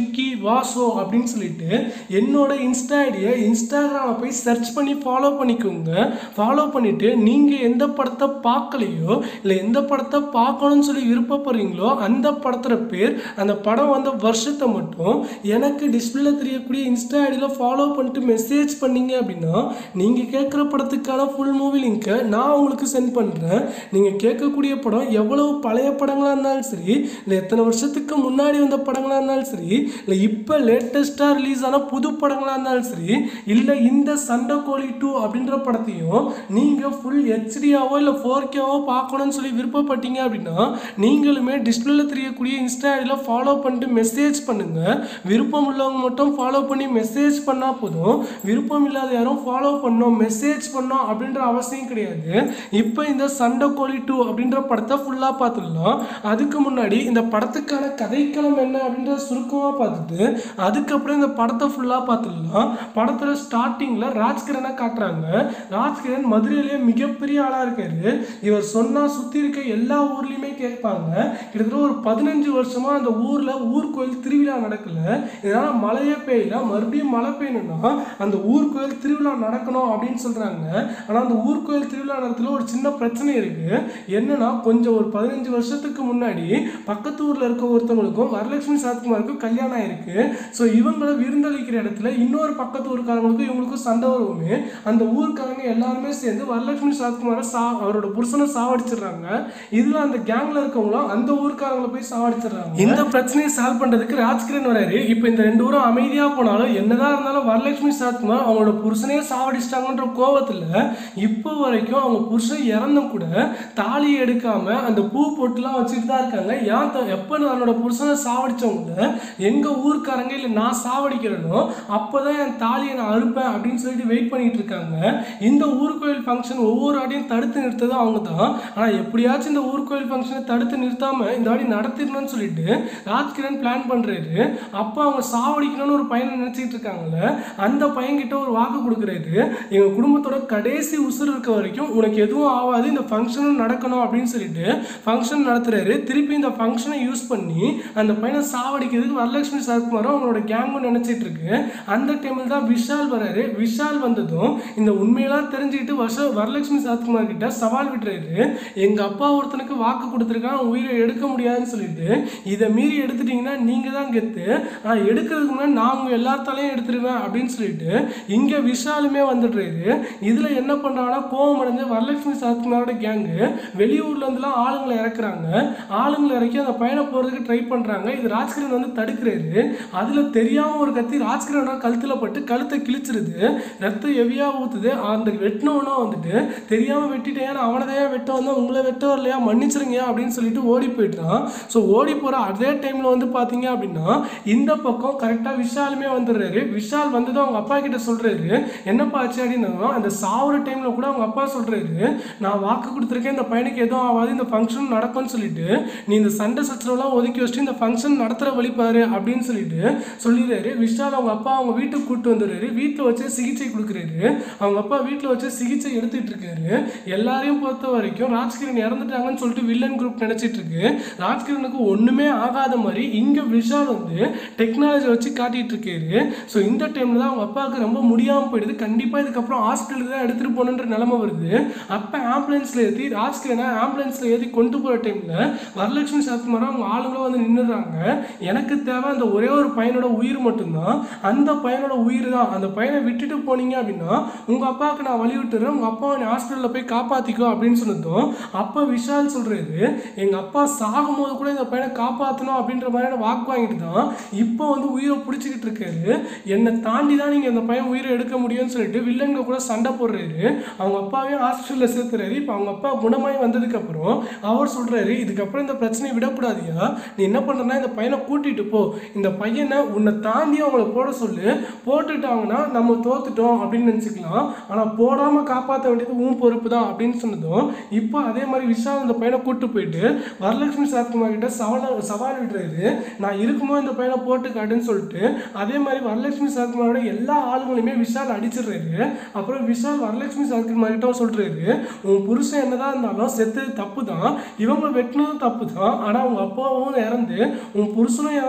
விக்கி வாசோ அப்படின்னு சொல்லிட்டு என்னோட இன்ஸ்டா ஐடியை இன்ஸ்டாகிராமில் போய் சர்ச் பண்ணி ஃபாலோ பண்ணிக்கோங்க ஃபாலோ பண்ணிவிட்டு நீங்கள் எந்த படத்தை பார்க்கலையோ இல்லை எந்த படத்தை பார்க்கணும்னு சொல்லி விருப்பப்படுறீங்களோ அந்த படத்தோட பேர் அந்த படம் வந்த வருஷத்தை மட்டும் எனக்கு டிஸ்பிளேல தெரியக்கூடிய இன்ஸ்டா ஐடியில் ஃபாலோ பண்ணிட்டு மெசேஜ் பண்ணீங்க அப்படின்னா நீங்கள் கேட்குற படத்துக்கான ஃபுல் மூவி லிங்க்கை நான் உங்களுக்கு சென்ட் பண்ணுறேன் நீங்கள் கேட்கக்கூடிய படம் எவ்வளவு பழைய படங்களாக இருந்தாலும் சரி இல்லை எத்தனை வருஷத்துக்கு முன்னாடி வந்த படங்களாக இருந்தாலும் சரி இல்லை இப்போ லேட்டஸ்ட்டாக ரிலீஸ் ஆன புது படங்களாக இருந்தாலும் சரி இல்லை இந்த சண்டை கோழி டூ அப்படின்ற படத்தையும் நீங்கள் ஃபுல் ஹெச்டியாவோ இல்லை ஃபோர் கேவோ பார்க்கணும்னு சொல்லி விருப்பப்பட்டீங்க அப்படின்னா நீங்களுமே டிஸ்பிளேல தெரியக்கூடிய இன்ஸ்டா ஐடியில் ஃபாலோ பண்ணிட்டு மெசேஜ் பண்ணுங்கள் விருப்பம் உள்ளவங்க மட்டும் ஃபாலோ பண்ணி மெசேஜ் பண்ணால் போதும் விருப்பம் இல்லாத யாரும் ஃபாலோ பண்ணோம் மெசேஜ் பண்ணோம் அப்படின்ற அவசியம் கிடையாது இப்போ இந்த சண்டை கோழி டூ அப்படின்ற படத்தை ஃபுல்லாக பார்த்துடலாம் அதுக்கு முன்னாடி இந்த படத்துக்கான கதைக்களம் என்ன அப்படின்ற சுருக்கமாக பார்த்துட்டு அதுக்கப்புறம் இந்த படத்தை ஃபுல்லாக பார்த்துடலாம் படத்தோட ஸ்டார்டிங்கில் ராஜ்கிரனை காட்டுறாங்க ராஜ்கிரண் மதுரையிலேயே மிகப்பெரிய ஆளாக இருக்காரு இவர் சொன்னால் சுற்றி இருக்க எல்லா ஊர்லேயுமே கேட்பாங்க கிட்டத்தட்ட ஒரு பதினஞ்சு வருஷமாக அந்த ஊரில் ஊர் கோயில் திருவிழா நடக்கல இதனால் மழையே பெய்யல மறுபடியும் மழை பெய்யணும்னா அந்த ஊர் கோயில் திருவிழா நடக்கணும் அப்படின்னு சொல்கிறாங்க ஆனால் அந்த ஊர் கோயில் திருவிழா நேரத்தில் ஒரு சின்ன பிரச்சனை இருக்குது என்னன்னா கொஞ்சம் ஒரு பதினஞ்சு வருஷத்துக்கு முன்னாடி பக்கத்து ஊரில் இருக்க ஒருத்தவங்களுக்கும் வரலட்சுமி சாத்குமாருக்கும் கல்யாணம் ஆயிருக்கு ஸோ இவங்களை விருந்தளிக்கிற இடத்துல இன்னொரு பக்கத்து ஊருக்காரங்களுக்கும் இவங்களுக்கும் சண்டை வருமே அந்த ஊருக்காரங்க எல்லாருமே சேர்ந்து வரலட்சுமி சாத்குமாரை சா அவரோட புருஷனை சாவடிச்சிடுறாங்க இதில் அந்த கேங்கில் இருக்கவங்களும் அந்த ஊருக்காரங்களை போய் சாவடிச்சிடுறாங்க இந்த பிரச்சனையை சால்வ் பண்ணுறதுக்கு ராஜ்கிரண் வராரு இப்போ இந்த ரெண்டு ஊரும் அமைதியாக போனாலும் என்னதான் இருந்தாலும் வரலட்சுமி சாத்குமார் அவங்களோட புருஷனையே சாவடிச்சிட்டாங்கன்ற கோவத்தில் இப்போ வரைக்கும் அவங்க புருஷன் இறந்தும் கூட தாலி எடுக்காம அந்த பூ பொட்டுலாம் வச்சுட்டு தான் இருக்காங்க ஏன் த- எப்போ என்னோட புருஷனை சாவடிச்சவங்கள எங்க ஊர்க்காரங்க இல்லை நான் சாவடிக்கிறேனோ அப்போதான் என் தாலியை நான் அறுப்பேன் அப்படின்னு சொல்லிட்டு வெயிட் பண்ணிட்டு இருக்காங்க இந்த ஊர் கோயில் ஃபங்க்ஷன் ஒவ்வொரு ஆடியும் தடுத்து நிறுத்தது அவங்க தான் ஆனால் எப்படியாச்சும் இந்த ஊர் கோயில் ஃபங்க்ஷனை தடுத்து நிறுத்தாம இந்த வாடி நடத்திடணும்னு சொல்லிட்டு ராஜ்கிரண் பிளான் பண்றாரு அப்போ அவங்க சாவடிக்கணும்னு ஒரு பையனை நினைச்சிட்டு இருக்காங்கல்ல அந்த பையன்கிட்ட ஒரு வாக்கு கொடுக்குறாரு எங்க குடும்பத்தோட கடைசி உசுர் இருக்க வரைக்கும் உனக்கு எதுவும் ஆகாது இந்த ஃபங்க்ஷனும் நடக்கணும் அப்படின்னு சொல்லிட்டு ஃபங்க்ஷன் நடத்துறாரு திருப்பி இந்த ஃபங்க்ஷனை யூஸ் பண்ணி அந்த பையனை சாவடிக்கிறதுக்கு வரலட்சுமி சரத்குமாரும் அவங்களோட கேங்கும் நினைச்சிட்டு இருக்கு அந்த டைமில் தான் விஷால் வராரு விஷால் வந்ததும் இந்த உண்மையெல்லாம் தெரிஞ்சுக்கிட்டு வருஷ வரலட்சுமி சரத்குமார் கிட்ட சவால் விட்டுறாரு எங்க அப்பா ஒருத்தனுக்கு வாக்கு கொடுத்துருக்கான் உயிரை எடுக்க முடியாதுன்னு சொல்லிட்டு இதை மீறி எடுத்துட்டீங்கன்னா நீங்க தான் கெத்து ஆனால் எடுக்கிறதுக்கு முன்னாடி நான் உங்க எல்லாத்தாலையும் எடுத்துருவேன் அப்படின்னு சொல்லிட்டு இங்க விஷாலுமே வந்துடுறாரு இதுல என்ன பண்றாங்கன்னா கோவம் அடைஞ்ச வரலட்சுமி சரத்குமாரோட கேங்கு வெளியூர்ல இருந்துலாம் ஆளுங்களை இறக்குறாங்க ஆளுங்களை இறக்கி அந்த பையனை போறதுக்கு ட்ரை பண்றாங்க இது ராஜ்கிரண் வந்து தடுக்கிறாரு அதுல தெரியாம ஒரு கத்தி ராஜ்கிரணோட கழுத்துல பட்டு கழுத்தை கிழிச்சிருது ரத்தம் ஹெவியா ஊத்துது அந்த வெட்டினவனா வந்துட்டு தெரியாம வெட்டிட்டேன் அவனை தான் வெட்ட வந்தா உங்களை வெட்ட வரலையா மன்னிச்சிருங்க அப்படின்னு சொல்லிட்டு ஓடி போயிட்டான் ஸோ ஓடி போற அதே டைம்ல வந்து பாத்தீங்க அப்படின்னா இந்த பக்கம் கரெக்டா விஷாலுமே வந்துடுறாரு விஷால் வந்ததும் அவங்க அப்பா கிட்ட சொல்றாரு என்னப்பா ஆச்சு அப்படின்னா அந்த சாவுற டைம்ல கூட அவங்க அப்பா சொல்றாரு நான் வாக்கு கொடுத்துருக்கேன் இந்த பையனுக்கு எதுவும் ஆகாது இந்த ஃபங்க்ஷன் நடக்கும்னு சொல்லிட்டு நீ இந்த சண்டை சச்சரவுலாம் ஒதுக்கி வச்சுட்டு இந்த ஃபங்க்ஷன் நடத்துற வழி பாரு அப்படின்னு சொல்லிட்டு சொல்லிடுறாரு விஷால் அவங்க அப்பா அவங்க வீட்டுக்கு கூப்பிட்டு வந்துடுறாரு வீட்டில் வச்சு சிகிச்சை கொடுக்குறாரு அவங்க அப்பா வீட்டில் வச்சு சிகிச்சை எடுத்துட்டு இருக்காரு எல்லாரையும் பொறுத்த வரைக்கும் ராஜ்கிரண் இறந்துட்டாங்கன்னு சொல்லிட்டு வில்லன் குரூப் நினைச்சிட்டு இருக்கு ராஜ்கிரனுக்கு ஒண்ணுமே ஆகாத மாதிரி இங்க விஷால் வந்து டெக்னாலஜி வச்சு காட்டிட்டு இருக்காரு ஸோ இந்த டைம்ல தான் அவங்க அப்பாவுக்கு ரொம்ப முடியாம போயிடுது கண்டிப்பா இதுக்கப்புறம் ஹாஸ்பிட்டலுக்கு தான் எடுத்துட்டு போகணுன்ற நிலைமை வருது அப்ப ஆம்புலன்ஸ்ல ஏற்றி ராஜ்கிரனை ஆம்புலன்ஸ்ல ஏற்றி கொண்டு போற டைம்ல வரலட்சுமி சரத்குமார் அவங்க ஆளுங்களும் வந்து நின்றுறாங்க எனக்கு தேவை அந்த ஒரே ஒரு பையனோட உயிர் மட்டும்தான் அந்த பையனோட உயிர் தான் அந்த பையனை விட்டுட்டு போனீங்க அப்படின்னா உங்க அப்பாவுக்கு நான் வழி விட்டுறேன் உங்க அப்பாவை நீ ஹாஸ்பிட்டலில் போய் காப்பாத்திக்கோ அப்படின்னு சொன்னதும் அப்போ விஷால் சொல்றாரு எங்க அப்பா சாகும்போது கூட இந்த பையனை காப்பாற்றணும் அப்படின்ற மாதிரியான வாக்கு வாங்கிட்டு தான் இப்போ வந்து உயிரை பிடிச்சிக்கிட்டு இருக்காரு என்னை தாண்டி தான் நீங்க இந்த பையன் உயிரை எடுக்க முடியும்னு சொல்லிட்டு வில்லங்க கூட சண்டை போடுறாரு அவங்க அப்பாவையும் ஹாஸ்பிட்டலில் சேர்த்துறாரு இப்போ அவங்க அப்பா குணமாயி வந்ததுக்கு அப்புறம் அவர் சொல்றாரு இதுக்கப்புறம் இந்த பிரச்சனையை விடக்கூடாதியா நீ என்ன பண்றனா இந்த பையனை கூட்டிட்டு போ இந்த பையனை உன்னை தாண்டி அவங்கள போட சொல்லு போட்டுட்டாங்கன்னா நம்ம தோத்துட்டோம் அப்படின்னு நினச்சிக்கலாம் ஆனால் போடாம காப்பாற்ற வேண்டியது உன் பொறுப்பு தான் அப்படின்னு சொன்னதும் இப்போ அதே மாதிரி விஷால் இந்த பையனை கூட்டு போயிட்டு வரலட்சுமி சரத்குமார் கிட்ட சவால் சவால் விடுறாரு நான் இருக்கும்போது இந்த பையனை போட்டு காட்டுன்னு சொல்லிட்டு அதே மாதிரி வரலட்சுமி சரத்குமாரோட எல்லா ஆளுங்களையுமே விஷால் அடிச்சிடுறாரு அப்புறம் விஷால் வரலட்சுமி சரத்குமார் கிட்ட சொல்றாரு உன் புருஷன் என்னதான் இருந்தாலும் செத்தது தப்பு தான் இவங்க வெட்டினதும் தப்பு தான் ஆனால் அவங்க அப்பாவும் இறந்து உன் புருஷனும் இறந்துட்டாங்க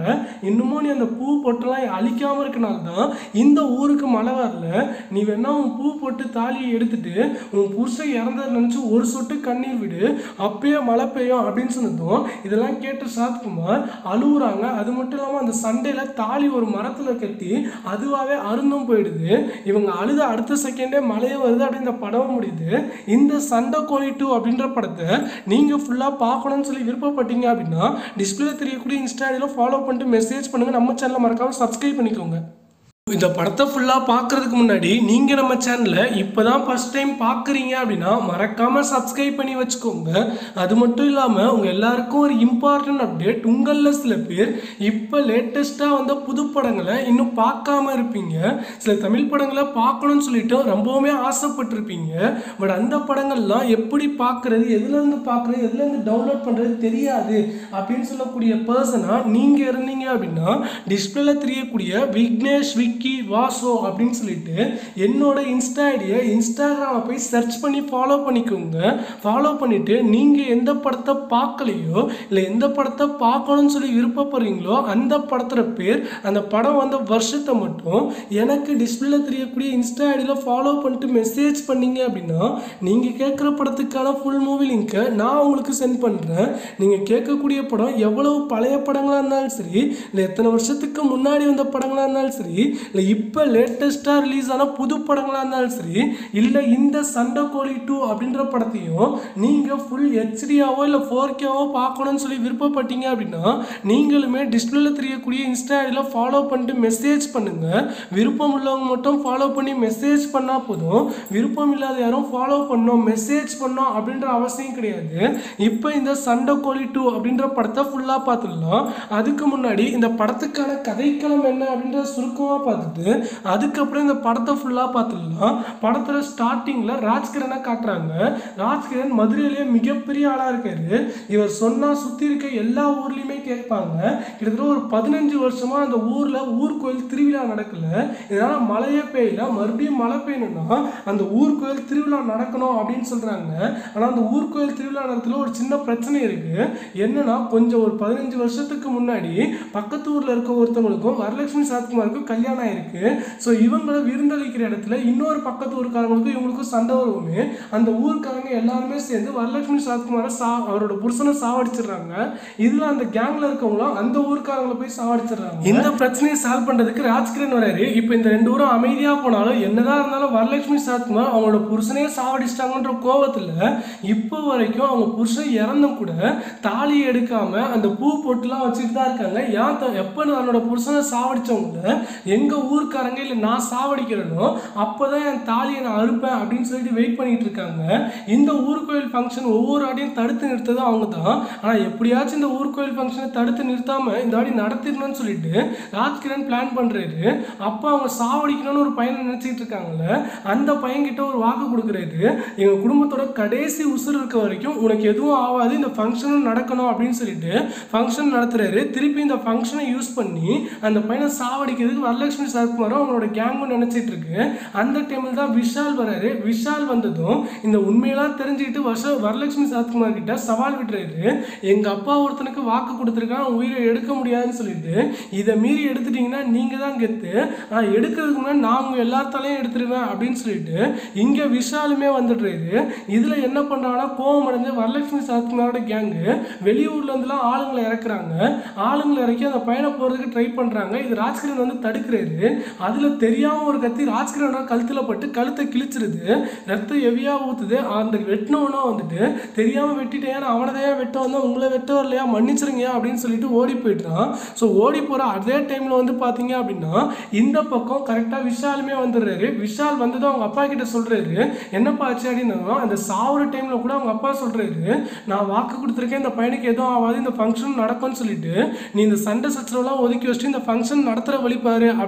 இன்னமும் நீ அந்த பூ பொட்டெல்லாம் அழிக்காம இருக்கனால தான் இந்த ஊருக்கு மழை வரல நீ வேணா உன் பூ பொட்டு தாலியை எடுத்துட்டு உன் புருஷன் இறந்ததை நினச்சி ஒரு சொட்டு கண்ணீர் விடு அப்பயே மழை பெய்யும் அப்படின்னு சொன்னதும் இதெல்லாம் கேட்டு சரத்குமார் அழுகுறாங்க அது மட்டும் இல்லாமல் அந்த சண்டையில் தாலி ஒரு மரத்தில் கட்டி அதுவாகவே அருந்தும் போயிடுது இவங்க அழுத அடுத்த செகண்டே மழையே வருது அப்படின்னு இந்த படம் முடியுது இந்த சண்டை கோழி டூ அப்படின்ற படத்தை நீங்கள் ஃபுல்லாக பார்க்கணும்னு சொல்லி விருப்பப்பட்டீங்க அப்படின்னா டிஸ்பிளே தெரியக்கூடிய இன்ஸ்டாடியில் ஃபாலோ பண்ணிட்டு மெசேஜ் பண்ணுங்கள் நம்ம சேனலை மறக்காமல் சப்ஸ்கிரைப் பண்ணிக்கோங்க இந்த படத்தை ஃபுல்லாக பார்க்கறதுக்கு முன்னாடி நீங்கள் நம்ம சேனலை இப்போ தான் ஃபஸ்ட் டைம் பார்க்குறீங்க அப்படின்னா மறக்காமல் சப்ஸ்கிரைப் பண்ணி வச்சுக்கோங்க அது மட்டும் இல்லாமல் உங்கள் எல்லாருக்கும் ஒரு இம்பார்ட்டன்ட் அப்டேட் உங்களில் சில பேர் இப்போ லேட்டஸ்ட்டாக வந்த புது படங்களை இன்னும் பார்க்காம இருப்பீங்க சில தமிழ் படங்களை பார்க்கணும்னு சொல்லிட்டு ரொம்பவுமே ஆசைப்பட்டிருப்பீங்க பட் அந்த படங்கள்லாம் எப்படி பார்க்குறது எதுலேருந்து பார்க்குறது எதுலேருந்து டவுன்லோட் பண்ணுறது தெரியாது அப்படின்னு சொல்லக்கூடிய பர்சனாக நீங்கள் இருந்தீங்க அப்படின்னா டிஸ்பிளேல தெரியக்கூடிய விக்னேஷ் விக்கி வாசோ அப்படின்னு சொல்லிட்டு என்னோட இன்ஸ்டா ஐடியை இன்ஸ்டாகிராமில் போய் சர்ச் பண்ணி ஃபாலோ பண்ணிக்கோங்க ஃபாலோ பண்ணிவிட்டு நீங்கள் எந்த படத்தை பார்க்கலையோ இல்லை எந்த படத்தை பார்க்கணும்னு சொல்லி விருப்பப்படுறீங்களோ அந்த படத்தோட பேர் அந்த படம் வந்த வருஷத்தை மட்டும் எனக்கு டிஸ்பிளேல தெரியக்கூடிய இன்ஸ்டா ஐடியில் ஃபாலோ பண்ணிட்டு மெசேஜ் பண்ணீங்க அப்படின்னா நீங்கள் கேட்குற படத்துக்கான ஃபுல் மூவி லிங்க்கை நான் உங்களுக்கு சென்ட் பண்ணுறேன் நீங்கள் கேட்கக்கூடிய படம் எவ்வளவு பழைய படங்களாக இருந்தாலும் சரி இல்லை எத்தனை வருஷத்துக்கு முன்னாடி வந்த படங்களாக இருந்தாலும் சரி இல்லை இப்போ லேட்டஸ்ட்டாக ரிலீஸ் ஆன புது படங்களாக இருந்தாலும் சரி இல்லை இந்த சண்டை கோழி டூ அப்படின்ற படத்தையும் நீங்கள் ஃபுல் ஹெச்டியாவோ இல்லை ஃபோர் கேவோ பார்க்கணும்னு சொல்லி விருப்பப்பட்டீங்க அப்படின்னா நீங்களுமே டிஸ்பிளேல தெரியக்கூடிய இன்ஸ்டா ஐடியில் ஃபாலோ பண்ணிட்டு மெசேஜ் பண்ணுங்கள் விருப்பம் உள்ளவங்க மட்டும் ஃபாலோ பண்ணி மெசேஜ் பண்ணால் போதும் விருப்பம் இல்லாத யாரும் ஃபாலோ பண்ணோம் மெசேஜ் பண்ணோம் அப்படின்ற அவசியம் கிடையாது இப்போ இந்த சண்டை கோழி டூ அப்படின்ற படத்தை ஃபுல்லாக பார்த்துடலாம் அதுக்கு முன்னாடி இந்த படத்துக்கான கதைக்களம் என்ன அப்படின்றத சுருக்கமாக பார்த்துட்டு அதுக்கப்புறம் இந்த படத்தை ஃபுல்லாக பார்த்துடலாம் படத்தில் ஸ்டார்டிங்கில் ராஜ்கிரனை காட்டுறாங்க ராஜ்கிரண் மதுரையிலேயே மிகப்பெரிய ஆளாக இருக்காரு இவர் சொன்னால் சுற்றி இருக்க எல்லா ஊர்லேயுமே கேட்பாங்க கிட்டத்தட்ட ஒரு பதினஞ்சு வருஷமாக அந்த ஊரில் ஊர் கோயில் திருவிழா நடக்கல இதனால் மழையே பெய்யல மறுபடியும் மழை பெய்யணும்னா அந்த ஊர் கோயில் திருவிழா நடக்கணும் அப்படின்னு சொல்கிறாங்க ஆனால் அந்த ஊர் கோயில் திருவிழா நேரத்தில் ஒரு சின்ன பிரச்சனை இருக்குது என்னன்னா கொஞ்சம் ஒரு பதினஞ்சு வருஷத்துக்கு முன்னாடி பக்கத்து ஊரில் இருக்க ஒருத்தவங்களுக்கும் வரலட்சுமி சரத்குமாருக்கும் கல்யாணம் ஆயிருக்கு ஸோ இவங்களை விருந்தளிக்கிற இடத்துல இன்னொரு பக்கத்து ஊருக்காரங்களுக்கும் இவங்களுக்கும் சண்டை வருவோமே அந்த ஊருக்காரங்க எல்லாருமே சேர்ந்து வரலட்சுமி சரத்குமாரை சா அவரோட புருஷனை சாவடிச்சிடுறாங்க இதில் அந்த கேங்கில் இருக்கவங்களும் அந்த ஊருக்காரங்களை போய் சாவடிச்சிடுறாங்க இந்த பிரச்சனையை சால்வ் பண்ணுறதுக்கு ராஜ்கிரண் வராரு இப்போ இந்த ரெண்டு ஊரும் அமைதியாக போனாலும் என்னதான் இருந்தாலும் வரலட்சுமி சரத்குமார் அவங்களோட புருஷனையே சாவடிச்சிட்டாங்கன்ற கோவத்தில் இப்போ வரைக்கும் அவங்க புருஷன் இறந்தும் கூட தாலி எடுக்காம அந்த பூ பொட்டுலாம் வச்சுட்டு தான் இருக்காங்க ஏன் த- எப்போ என்னோட புருஷனை சாவடிச்சவங்கள எங்க ஊர்க்காரங்க இல்லை நான் சாவடிக்கிறேனோ அப்போதான் என் தாலியை நான் அறுப்பேன் அப்படின்னு சொல்லிட்டு வெயிட் பண்ணிட்டு இருக்காங்க இந்த ஊர் கோயில் ஃபங்க்ஷன் ஒவ்வொரு ஆடியும் தடுத்து நிறுத்தது அவங்க தான் ஆனால் எப்படியாச்சும் இந்த ஊர் கோயில் ஃபங்க்ஷனை தடுத்து நிறுத்தாம இந்த ஆடி நடத்திடணும்னு சொல்லிட்டு ராஜ்கிரண் பிளான் பண்றாரு அப்போ அவங்க சாவடிக்கணும்னு ஒரு பையனை நினைச்சிட்டு இருக்காங்கல்ல அந்த பையன்கிட்ட ஒரு வாக்கு கொடுக்குறாரு எங்க குடும்பத்தோட கடைசி உசுர் இருக்க வரைக்கும் உனக்கு எதுவும் ஆகாது இந்த ஃபங்க்ஷனும் நடக்கணும் அப்படின்னு சொல்லிட்டு ஃபங்க்ஷன் நடத்துறாரு திருப்பி இந்த ஃபங்க்ஷனை யூஸ் பண்ணி அந்த பையனை சாவடிக்கிறதுக்கு வரலட்சுமி சரத்குமாரும் அவங்களோட கேங்கும் நினைச்சிட்டு இருக்கு அந்த டைமில் தான் விஷால் வராரு விஷால் வந்ததும் இந்த உண்மையெல்லாம் தெரிஞ்சுக்கிட்டு வருஷ வரலட்சுமி சரத்குமார் கிட்ட சவால் விடுறாரு எங்க அப்பா ஒருத்தனுக்கு வாக்கு கொடுத்துருக்கான் அவன் உயிரை எடுக்க முடியாதுன்னு சொல்லிட்டு இதை மீறி எடுத்துட்டீங்கன்னா நீங்க தான் கெத்து ஆனால் எடுக்கிறதுக்கு முன்னாடி நான் உங்க எல்லாத்தாலையும் எடுத்துருவேன் அப்படின்னு சொல்லிட்டு இங்க விஷாலுமே வந்துடுறாரு இதுல என்ன பண்றாங்கன்னா கோவம் அடைஞ்ச வரலட்சுமி சரத்குமாரோட கேங்கு வெளியூர்ல இருந்துலாம் ஆளுங்களை இறக்குறாங்க ஆளுங்களை இறக்கி அந்த பையனை போறதுக்கு ட்ரை பண்றாங்க இது ராஜ்கிரண் வந்து தடுக்கிறாரு அதுல தெரியாம ஒரு கத்தி ராஜ்கிரணோட கழுத்துல பட்டு கழுத்தை கிழிச்சிருது ரத்தம் ஹெவியா ஊத்துது அந்த வெட்டினவனா வந்துட்டு தெரியாம வெட்டிட்டேன் அவனை தான் வெட்ட வந்தா உங்களை வெட்ட வரலையா மன்னிச்சிருங்க அப்படின்னு சொல்லிட்டு ஓடி போயிட்டான் ஸோ ஓடி போற அதே டைம்ல வந்து பாத்தீங்க அப்படின்னா இந்த பக்கம் கரெக்டா விஷாலுமே வந்துடுறாரு விஷால் வந்ததும் அவங்க அப்பா கிட்ட சொல்றாரு என்னப்பா ஆச்சு அப்படின்னா அந்த சாவுற டைம்ல கூட அவங்க அப்பா சொல்றாரு நான் வாக்கு கொடுத்துருக்கேன் இந்த பையனுக்கு எதுவும் ஆகாது இந்த ஃபங்க்ஷன் நடக்கும்னு சொல்லிட்டு நீ இந்த சண்டை சச்சரவுலாம் ஒதுக்கி வச்சுட்டு இந்த ஃபங்க்ஷன் நடத்துகிற வழி பாரு அப்படின்னு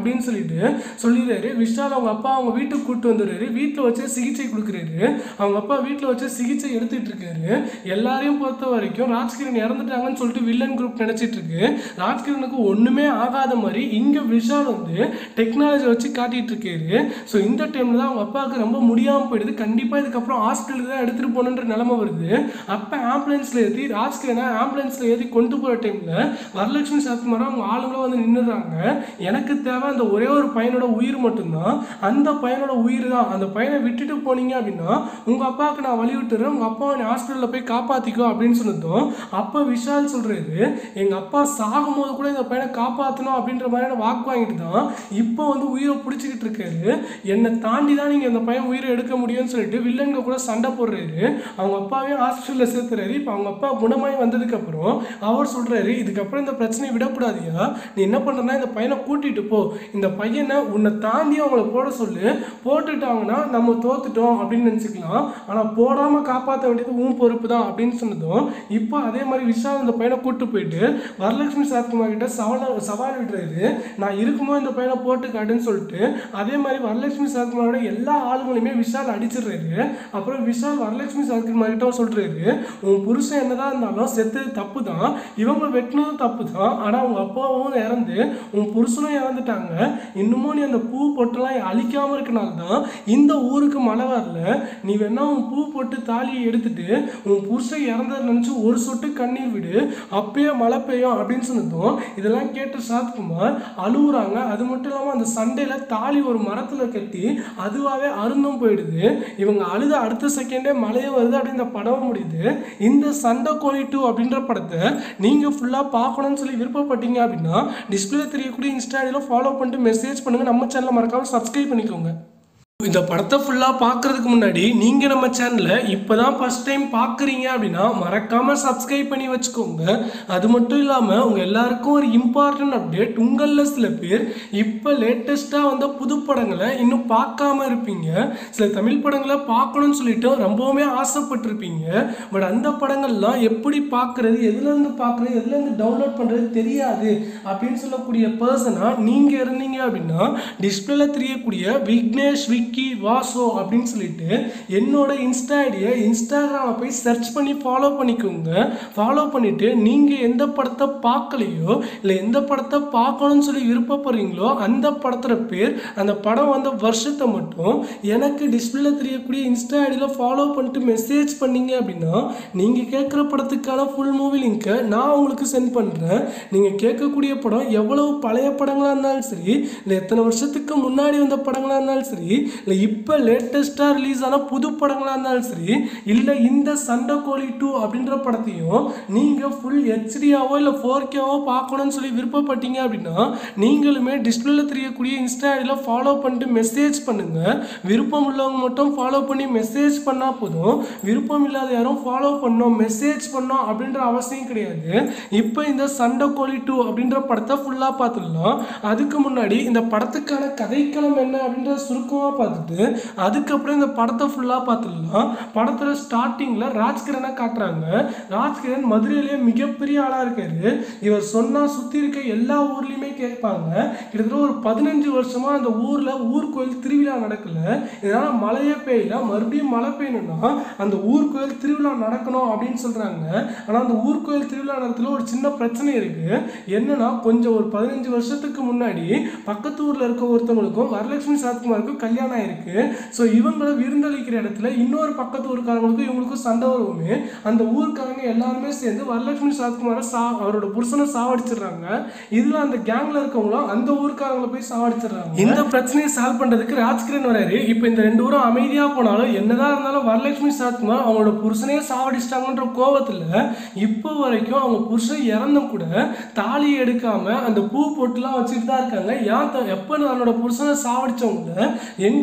அப்படின்னு சொல்லிட்டு சொல்லிடுறாரு விஷால் அவங்க அப்பா அவங்க வீட்டுக்கு கூப்பிட்டு வந்துடுறாரு வீட்டில் வச்சு சிகிச்சை கொடுக்குறாரு அவங்க அப்பா வீட்டில் வச்சு சிகிச்சை எடுத்துட்டு இருக்காரு எல்லாரையும் பொறுத்த வரைக்கும் ராஜ்கிரண் இறந்துட்டாங்கன்னு சொல்லிட்டு வில்லன் குரூப் நினைச்சிட்டு இருக்கு ராஜ்கிரனுக்கு ஒண்ணுமே ஆகாத மாதிரி இங்க விஷால் வந்து டெக்னாலஜி வச்சு காட்டிட்டு இருக்காரு ஸோ இந்த டைம்ல தான் அவங்க அப்பாவுக்கு ரொம்ப முடியாம போயிடுது கண்டிப்பா இதுக்கப்புறம் ஹாஸ்பிட்டலுக்கு தான் எடுத்துட்டு போகணுன்ற நிலைமை வருது அப்ப ஆம்புலன்ஸ்ல ஏற்றி ராஜ்கிரனை ஆம்புலன்ஸ்ல ஏற்றி கொண்டு போற டைம்ல வரலட்சுமி சரத்குமார் அவங்க ஆளுங்களும் வந்து நின்றுறாங்க எனக்கு தேவை அந்த ஒரே ஒரு பையனோட உயிர் மட்டும்தான் அந்த பையனோட உயிர் தான் அந்த பையனை விட்டுட்டு போனீங்க அப்படின்னா உங்க அப்பாவுக்கு நான் வழி விட்டுறேன் உங்க அப்பாவை நீ ஹாஸ்பிட்டலில் போய் காப்பாத்திக்கோ அப்படின்னு சொன்னதும் அப்போ விஷால் சொல்றாரு எங்க அப்பா சாகும்போது கூட இந்த பையனை காப்பாற்றணும் அப்படின்ற மாதிரியான வாக்கு வாங்கிட்டு தான் இப்போ வந்து உயிரை பிடிச்சிக்கிட்டு இருக்காரு என்னை தாண்டி தான் நீங்கள் இந்த பையன் உயிரை எடுக்க முடியும்னு சொல்லிட்டு வில்லங்க கூட சண்டை போடுறாரு அவங்க அப்பாவையும் ஹாஸ்பிட்டலில் சேர்த்துறாரு இப்போ அவங்க அப்பா குணமாயி வந்ததுக்கப்புறம் அவர் சொல்றாரு இதுக்கப்புறம் இந்த பிரச்சனையை விடக்கூடாதியா நீ என்ன பண்ணுறனா இந்த பையனை கூட்டிட்டு போ இந்த பையனை உன்னை தாண்டி அவங்கள போட சொல்லு போட்டுட்டாங்கன்னா நம்ம தோத்துட்டோம் அப்படின்னு நினச்சிக்கலாம் ஆனால் போடாமல் காப்பாற்ற வேண்டியது உன் பொறுப்பு தான் அப்படின்னு சொன்னதும் இப்போ அதே மாதிரி விஷால் இந்த பையனை கூட்டு போயிட்டு வரலட்சுமி சரத்குமார் கிட்ட சவால் சவால் விடுறாரு நான் இருக்கும்போது இந்த பையனை போட்டு காட்டுன்னு சொல்லிட்டு அதே மாதிரி வரலட்சுமி சரத்குமாரோட எல்லா ஆளுங்களையுமே விஷால் அடிச்சிடுறாரு அப்புறம் விஷால் வரலட்சுமி சரத்குமார் கிட்ட சொல்றாரு உன் புருஷன் என்னதான் இருந்தாலும் செத்தது தப்பு தான் இவங்க வெட்டினதும் தப்பு தான் ஆனால் அவங்க அப்பாவும் இறந்து உன் புருஷனும் இறந்துட்டாங்க இன்னமும் நீ அந்த பூ பொட்டெல்லாம் அழிக்காம இருக்கனால தான் இந்த ஊருக்கு மழை வரல நீ வேணா உன் பூ போட்டு தாலியை எடுத்துட்டு உன் புருஷன் இறந்ததை நினச்சி ஒரு சொட்டு கண்ணீர் விடு அப்பயே மழை பெய்யும் அப்படின்னு சொன்னதும் இதெல்லாம் கேட்ட சாத்குமார் அழுகுறாங்க அது மட்டும் இல்லாமல் அந்த சண்டையில் தாலி ஒரு மரத்தில் கட்டி அதுவாகவே அருந்தும் போயிடுது இவங்க அழுத அடுத்த செகண்டே மழையே வருது அப்படின்னு இந்த படம் முடியுது இந்த சண்டை கோழி டூ அப்படின்ற படத்தை நீங்கள் ஃபுல்லாக பார்க்கணும்னு சொல்லி விருப்பப்பட்டீங்க அப்படின்னா டிஸ்பிளே தெரியக்கூடிய இன்ஸ்டாடியில் ஃபாலோ பண்ணிட்டு மெசேஜ் பண்ணுங்கள் நம்ம சேனலை மறக்காமல் சப்ஸ்கிரைப் பண்ணிக்கோங்க இந்த படத்தை ஃபுல்லாக பார்க்கறதுக்கு முன்னாடி நீங்கள் நம்ம சேனலை இப்போ தான் ஃபஸ்ட் டைம் பார்க்குறீங்க அப்படின்னா மறக்காமல் சப்ஸ்கிரைப் பண்ணி வச்சுக்கோங்க அது மட்டும் இல்லாமல் உங்கள் எல்லாருக்கும் ஒரு இம்பார்ட்டன்ட் அப்டேட் உங்களில் சில பேர் இப்போ லேட்டஸ்ட்டாக வந்த புது படங்களை இன்னும் பார்க்காம இருப்பீங்க சில தமிழ் படங்களை பார்க்கணும்னு சொல்லிட்டு ரொம்பவுமே ஆசைப்பட்டிருப்பீங்க பட் அந்த படங்கள்லாம் எப்படி பார்க்குறது எதுலேருந்து பார்க்குறது எதுலேருந்து டவுன்லோட் பண்ணுறது தெரியாது அப்படின்னு சொல்லக்கூடிய பர்சனாக நீங்கள் இருந்தீங்க அப்படின்னா டிஸ்பிளேல தெரியக்கூடிய விக்னேஷ் விக்கி வாசோ அப்படின்னு சொல்லிட்டு என்னோட இன்ஸ்டா ஐடியை இன்ஸ்டாகிராமில் போய் சர்ச் பண்ணி ஃபாலோ பண்ணிக்கோங்க ஃபாலோ பண்ணிவிட்டு நீங்கள் எந்த படத்தை பார்க்கலையோ இல்லை எந்த படத்தை பார்க்கணும்னு சொல்லி விருப்பப்படுறீங்களோ அந்த படத்தோட பேர் அந்த படம் வந்த வருஷத்தை மட்டும் எனக்கு டிஸ்பிளேல தெரியக்கூடிய இன்ஸ்டா ஐடியில் ஃபாலோ பண்ணிட்டு மெசேஜ் பண்ணீங்க அப்படின்னா நீங்கள் கேட்குற படத்துக்கான ஃபுல் மூவி லிங்க்கை நான் உங்களுக்கு சென்ட் பண்ணுறேன் நீங்கள் கேட்கக்கூடிய படம் எவ்வளவு பழைய படங்களாக இருந்தாலும் சரி இல்லை எத்தனை வருஷத்துக்கு முன்னாடி வந்த படங்களாக இருந்தாலும் சரி இல்லை இப்போ லேட்டஸ்ட்டாக ரிலீஸ் ஆன புது படங்களாக இருந்தாலும் சரி இல்லை இந்த சண்டை கோழி டூ அப்படின்ற படத்தையும் நீங்கள் ஃபுல் ஹெச்டியாவோ இல்லை ஃபோர் கேவோ பார்க்கணும்னு சொல்லி விருப்பப்பட்டீங்க அப்படின்னா நீங்களுமே டிஸ்பிளேல தெரியக்கூடிய இன்ஸ்டா ஐடியில் ஃபாலோ பண்ணிட்டு மெசேஜ் பண்ணுங்கள் விருப்பம் உள்ளவங்க மட்டும் ஃபாலோ பண்ணி மெசேஜ் பண்ணால் போதும் விருப்பம் இல்லாத யாரும் ஃபாலோ பண்ணோம் மெசேஜ் பண்ணோம் அப்படின்ற அவசியம் கிடையாது இப்போ இந்த சண்டை கோழி டூ அப்படின்ற படத்தை ஃபுல்லாக பார்த்துடலாம் அதுக்கு முன்னாடி இந்த படத்துக்கான கதைக்களம் என்ன அப்படின்றத சுருக்கமாக பார்த்துட்டு அதுக்கப்புறம் இந்த படத்தை ஃபுல்லாக பார்த்துடலாம் படத்தில் ஸ்டார்டிங்கில் ராஜ்கிரனை காட்டுறாங்க ராஜ்கிரண் மதுரையிலேயே மிகப்பெரிய ஆளாக இருக்காரு இவர் சொன்னால் சுற்றி இருக்க எல்லா ஊர்லேயுமே கேட்பாங்க கிட்டத்தட்ட ஒரு பதினஞ்சு வருஷமாக அந்த ஊரில் ஊர் கோயில் திருவிழா நடக்கல இதனால் மழையே பெய்யல மறுபடியும் மழை பெய்யணும்னா அந்த ஊர் கோயில் திருவிழா நடக்கணும் அப்படின்னு சொல்கிறாங்க ஆனால் அந்த ஊர் கோயில் திருவிழா நேரத்தில் ஒரு சின்ன பிரச்சனை இருக்குது என்னன்னா கொஞ்சம் ஒரு பதினஞ்சு வருஷத்துக்கு முன்னாடி பக்கத்து ஊரில் இருக்க ஒருத்தவங்களுக்கும் வரலட்சுமி சரத்குமாருக்கும் கல்யாணம் ஆயிருக்கு ஸோ இவங்களை விருந்தளிக்கிற இடத்துல இன்னொரு பக்கத்து ஊருக்காரங்களுக்கும் இவங்களுக்கும் சண்டை வருவோமே அந்த ஊருக்காரங்க எல்லாருமே சேர்ந்து வரலட்சுமி சரத்குமாரை சா அவரோட புருஷனை சாவடிச்சிடுறாங்க இதில் அந்த கேங்கில் இருக்கவங்களும் அந்த ஊருக்காரங்களை போய் சாவடிச்சிடுறாங்க இந்த பிரச்சனையை சால்வ் பண்ணுறதுக்கு ராஜ்கிரண் வராரு இப்போ இந்த ரெண்டு ஊரும் அமைதியாக போனாலும் என்னதான் இருந்தாலும் வரலட்சுமி சரத்குமார் அவங்களோட புருஷனையே சாவடிச்சிட்டாங்கன்ற கோவத்தில் இப்போ வரைக்கும் அவங்க புருஷன் இறந்தும் கூட தாலி எடுக்காம அந்த பூ பொட்டுலாம் வச்சுட்டு தான் இருக்காங்க ஏன் த- எப்போ தன்னோட புருஷனை சாவடிச்சவங்கள எங்க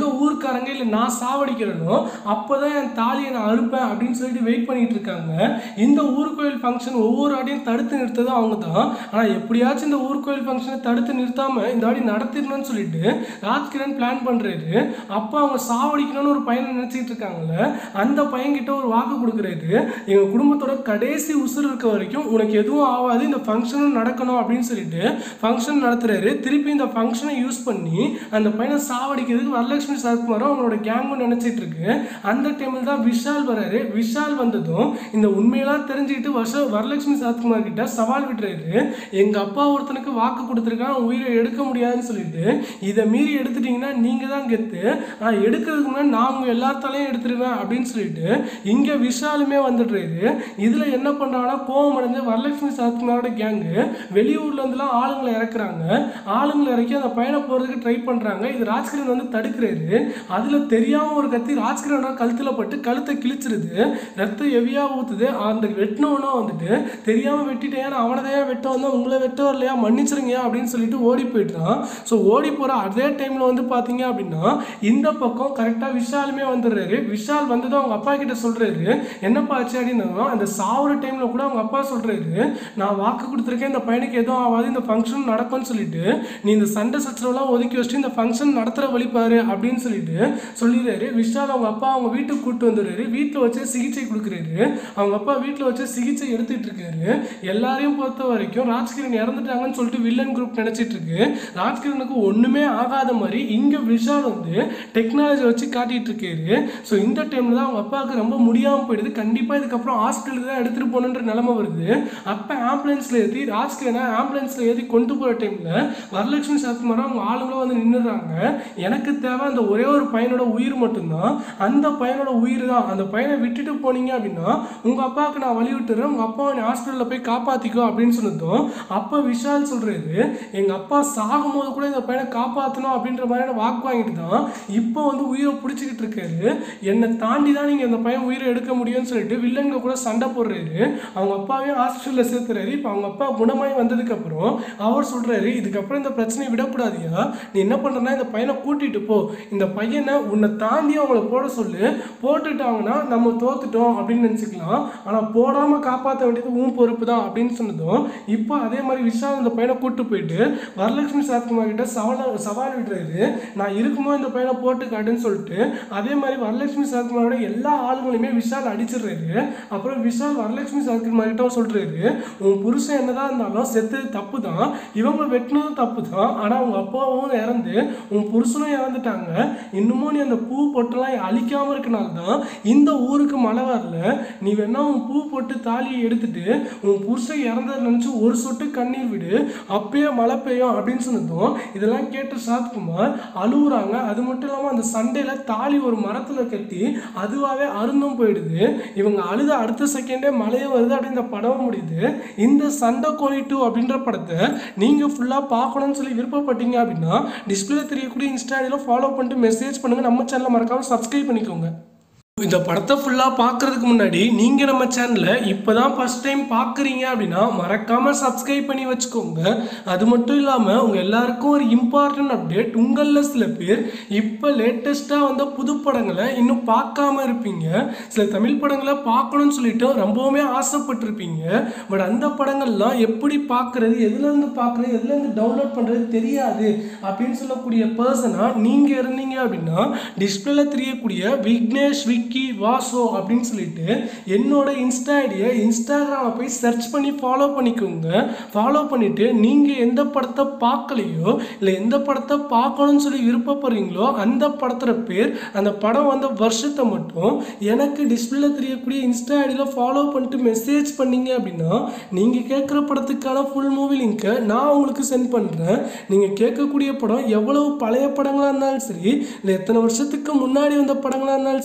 ஊர்க்காரங்க இல்லை நான் சாவடிக்கிறேனோ அப்போ தான் என் தாலியை நான் அறுப்பேன் அப்படின்னு சொல்லிட்டு வெயிட் பண்ணிட்டு இருக்காங்க இந்த ஊர்கோயில் ஃபங்க்ஷன் ஒவ்வொரு ஆடியும் தடுத்து நிறுத்தது அவங்க தான் ஆனால் எப்படியாச்சும் இந்த ஊர்கோயில் ஃபங்க்ஷனை தடுத்து நிறுத்தாம இந்த ஆடி நடத்திடணும்னு சொல்லிட்டு ராஜ்கிரண் பிளான் பண்றாரு அப்போ அவங்க சாவடிக்கணும்னு ஒரு பையனை நினைச்சிட்டு இருக்காங்கல்ல அந்த பையன்கிட்ட ஒரு வாக்கு கொடுக்குறாரு எங்க குடும்பத்தோட கடைசி உசுர் இருக்க வரைக்கும் உனக்கு எதுவும் ஆகாது இந்த ஃபங்க்ஷனும் நடக்கணும் அப்படின்னு சொல்லிட்டு ஃபங்க்ஷன் நடத்துறாரு திருப்பி இந்த ஃபங்க்ஷனை யூஸ் பண்ணி அந்த பையனை சாவடிக்கிறதுக்கு வரலட்சுமி சரத்குமாரும் அவங்களோட கேங்கும் நினைச்சிட்டு இருக்கு அந்த டைமில் தான் விஷால் வராரு விஷால் வந்ததும் இந்த உண்மையெல்லாம் தெரிஞ்சுக்கிட்டு வருஷ வரலட்சுமி சரத்குமார் கிட்ட சவால் விடுறாரு எங்க அப்பா ஒருத்தனுக்கு வாக்கு கொடுத்துருக்கான் உயிரை எடுக்க முடியாதுன்னு சொல்லிட்டு இதை மீறி எடுத்துட்டீங்கன்னா நீங்க தான் கெத்து ஆனால் எடுக்கிறதுக்கு முன்னாடி நான் உங்க எல்லாத்தாலையும் எடுத்துருவேன் அப்படின்னு சொல்லிட்டு இங்க விஷாலுமே வந்துடுறாரு இதுல என்ன பண்றாங்கன்னா கோவம் அடைஞ்ச வரலட்சுமி சரத்குமாரோட கேங்கு வெளியூர்ல இருந்துலாம் ஆளுங்களை இறக்குறாங்க ஆளுங்களை இறக்கி அந்த பையனை போறதுக்கு ட்ரை பண்றாங்க இது ராஜ்கிரண் வந்து தடுக்கிறாரு அதுல தெரியாம ஒரு கத்தி ராஜ்கிரணோட கழுத்துல பட்டு கழுத்தை கிழிச்சிருது ரத்தம் ஹெவியா ஊத்துது அந்த வெட்டினவனா வந்துட்டு தெரியாம வெட்டிட்டேன் அவனதையா வெட்ட வந்தா உங்களை வெட்ட வரலையா மன்னிச்சிருங்க அப்படின்னு சொல்லிட்டு ஓடி போயிட்டான் ஸோ ஓடி போற அதே டைம்ல வந்து பாத்தீங்க அப்படின்னா இந்த பக்கம் கரெக்டா விஷாலுமே வந்துடுறாரு விஷால் வந்ததும் அவங்க அப்பா கிட்ட சொல்றாரு என்னப்பா ஆச்சு அப்படின்னு அந்த சாவுற டைம்ல கூட அவங்க அப்பா சொல்றாரு நான் வாக்கு கொடுத்துருக்கேன் இந்த பையனுக்கு எதுவும் ஆகாது இந்த ஃபங்க்ஷன் நடக்கும்னு சொல்லிட்டு நீ இந்த சண்டை சச்சரவுலாம் ஒதுக்கி வச்சுட்டு இந்த ஃபங்க்ஷன் நடத்துற வழி பாரு அப்படின்னு சொல்லிட்டு சொல்லிடுறாரு விஷால் அவங்க அப்பா அவங்க வீட்டுக்கு கூட்டு வந்துடுறாரு வீட்டில் வச்சு சிகிச்சை கொடுக்குறாரு அவங்க அப்பா வீட்டில் வச்சு சிகிச்சை எடுத்துட்டு இருக்காரு எல்லாரையும் பொறுத்த வரைக்கும் ராஜ்கிரண் இறந்துட்டாங்கன்னு சொல்லிட்டு வில்லன் குரூப் நினைச்சிட்டு இருக்கு ராஜ்கிரனுக்கு ஒண்ணுமே ஆகாத மாதிரி இங்க விஷால் வந்து டெக்னாலஜி வச்சு காட்டிட்டு இருக்காரு ஸோ இந்த டைம்ல தான் அவங்க அப்பாவுக்கு ரொம்ப முடியாம போயிடுது கண்டிப்பா இதுக்கப்புறம் ஹாஸ்பிட்டலுக்கு தான் எடுத்துட்டு போகணுன்ற நிலைமை வருது அப்ப ஆம்புலன்ஸ்ல ஏற்றி ராஜ்கிரனை ஆம்புலன்ஸ்ல ஏற்றி கொண்டு போற டைம்ல வரலட்சுமி சரத்குமார் அவங்க ஆளுங்களும் வந்து நின்றுறாங்க எனக்கு தேவை அந்த ஒரே ஒரு பையனோட உயிர் மட்டும்தான் அந்த பையனோட உயிர் தான் அந்த பையனை விட்டுட்டு போனீங்க அப்படின்னா உங்க அப்பாவுக்கு நான் வழி விட்டுறேன் உங்க அப்பாவை நீ ஹாஸ்பிட்டலில் போய் காப்பாத்திக்கோ அப்படின்னு சொன்னதும் அப்போ விஷால் சொல்றாரு எங்க அப்பா சாகும்போது கூட இந்த பையனை காப்பாற்றணும் அப்படின்ற மாதிரியான வாக்கு வாங்கிட்டு தான் இப்போ வந்து உயிரை பிடிச்சிக்கிட்டு இருக்காரு என்னை தாண்டி தான் நீங்க இந்த பையன் உயிரை எடுக்க முடியும்னு சொல்லிட்டு வில்லங்க கூட சண்டை போடுறாரு அவங்க அப்பாவையும் ஹாஸ்பிட்டலில் சேர்த்துறாரு இப்போ அவங்க அப்பா குணமாய் வந்ததுக்கு அப்புறம் அவர் சொல்றாரு இதுக்கப்புறம் இந்த பிரச்சனையை விடக்கூடாதியா நீ என்ன பண்றனா இந்த பையனை கூட்டிட்டு போ இந்த பையனை உன்னை தாண்டி அவங்கள போட சொல்லு போட்டுட்டாங்கன்னா நம்ம தோத்துட்டோம் அப்படின்னு நினச்சிக்கலாம் ஆனால் போடாமல் காப்பாற்ற வேண்டியது உன் பொறுப்பு தான் அப்படின்னு சொன்னதும் இப்போ அதே மாதிரி விஷால் இந்த பையனை கூட்டு போயிட்டு வரலட்சுமி சரத்குமார் கிட்ட சவால் சவால் விடுறாரு நான் இருக்கும்போது இந்த பையனை போட்டு காட்டுன்னு சொல்லிட்டு அதே மாதிரி வரலட்சுமி சரத்குமாரோட எல்லா ஆளுங்களையுமே விஷால் அடிச்சிடுறாரு அப்புறம் விஷால் வரலட்சுமி சரத்குமார் கிட்ட சொல்றாரு உன் புருஷன் என்னதான் இருந்தாலும் செத்தது தப்பு தான் இவங்க வெட்டினதும் தப்பு தான் ஆனால் அவங்க அப்பாவும் இறந்து உன் புருஷனும் இறந்துட்டாங்க இன்னமும் நீ அந்த பூ பொட்டெல்லாம் அழிக்காம இருக்கனால தான் இந்த ஊருக்கு மழை வரல நீ வேணா உன் பூ போட்டு தாலியை எடுத்துட்டு உன் புருஷன் இறந்ததை நினச்சி ஒரு சொட்டு கண்ணீர் விடு அப்பயே மழை பெய்யும் அப்படின்னு சொன்னதும் இதெல்லாம் கேட்ட சாத்குமார் அழுகுறாங்க அது மட்டும் இல்லாமல் அந்த சண்டையில் தாலி ஒரு மரத்தில் கட்டி அதுவாகவே அருந்தும் போயிடுது இவங்க அழுத அடுத்த செகண்டே மழையே வருது அப்படின்னு இந்த படம் முடியுது இந்த சண்டை கோழி டூ அப்படின்ற படத்தை நீங்கள் ஃபுல்லாக பார்க்கணும்னு சொல்லி விருப்பப்பட்டீங்க அப்படின்னா டிஸ்பிளே தெரியக்கூடிய இன்ஸ்டாடியில் ஃபாலோ பண்ணிட்டு மெசேஜ் பண்ணுங்கள் நம்ம சேனலை மறக்காமல் சப்ஸ்கிரைப் பண்ணிக்கோங்க இந்த படத்தை ஃபுல்லாக பார்க்கறதுக்கு முன்னாடி நீங்கள் நம்ம சேனலை இப்போ தான் ஃபஸ்ட் டைம் பார்க்குறீங்க அப்படின்னா மறக்காமல் சப்ஸ்கிரைப் பண்ணி வச்சுக்கோங்க அது மட்டும் இல்லாமல் உங்கள் எல்லாருக்கும் ஒரு இம்பார்ட்டன்ட் அப்டேட் உங்களில் சில பேர் இப்போ லேட்டஸ்ட்டாக வந்த புது படங்களை இன்னும் பார்க்காம இருப்பீங்க சில தமிழ் படங்களை பார்க்கணும்னு சொல்லிட்டு ரொம்பவுமே ஆசைப்பட்டிருப்பீங்க பட் அந்த படங்கள்லாம் எப்படி பார்க்குறது எதுலேருந்து பார்க்குறது எதுலேருந்து டவுன்லோட் பண்ணுறது தெரியாது அப்படின்னு சொல்லக்கூடிய பர்சனாக நீங்கள் இருந்தீங்க அப்படின்னா டிஸ்பிளேல தெரியக்கூடிய விக்னேஷ் விக்கி வாசோ அப்படின்னு சொல்லிட்டு என்னோட இன்ஸ்டா ஐடியை இன்ஸ்டாகிராமில் போய் சர்ச் பண்ணி ஃபாலோ பண்ணிக்கோங்க ஃபாலோ பண்ணிவிட்டு நீங்கள் எந்த படத்தை பார்க்கலையோ இல்லை எந்த படத்தை பார்க்கணும்னு சொல்லி விருப்பப்படுறீங்களோ அந்த படத்தோட பேர் அந்த படம் வந்த வருஷத்தை மட்டும் எனக்கு டிஸ்பிளேல தெரியக்கூடிய இன்ஸ்டா ஐடியில் ஃபாலோ பண்ணிட்டு மெசேஜ் பண்ணீங்க அப்படின்னா நீங்கள் கேட்குற படத்துக்கான ஃபுல் மூவி லிங்க்கை நான் உங்களுக்கு சென்ட் பண்ணுறேன் நீங்கள் கேட்கக்கூடிய படம் எவ்வளவு பழைய படங்களாக இருந்தாலும் சரி இல்லை எத்தனை வருஷத்துக்கு முன்னாடி வந்த படங்களாக இருந்தாலும் சரி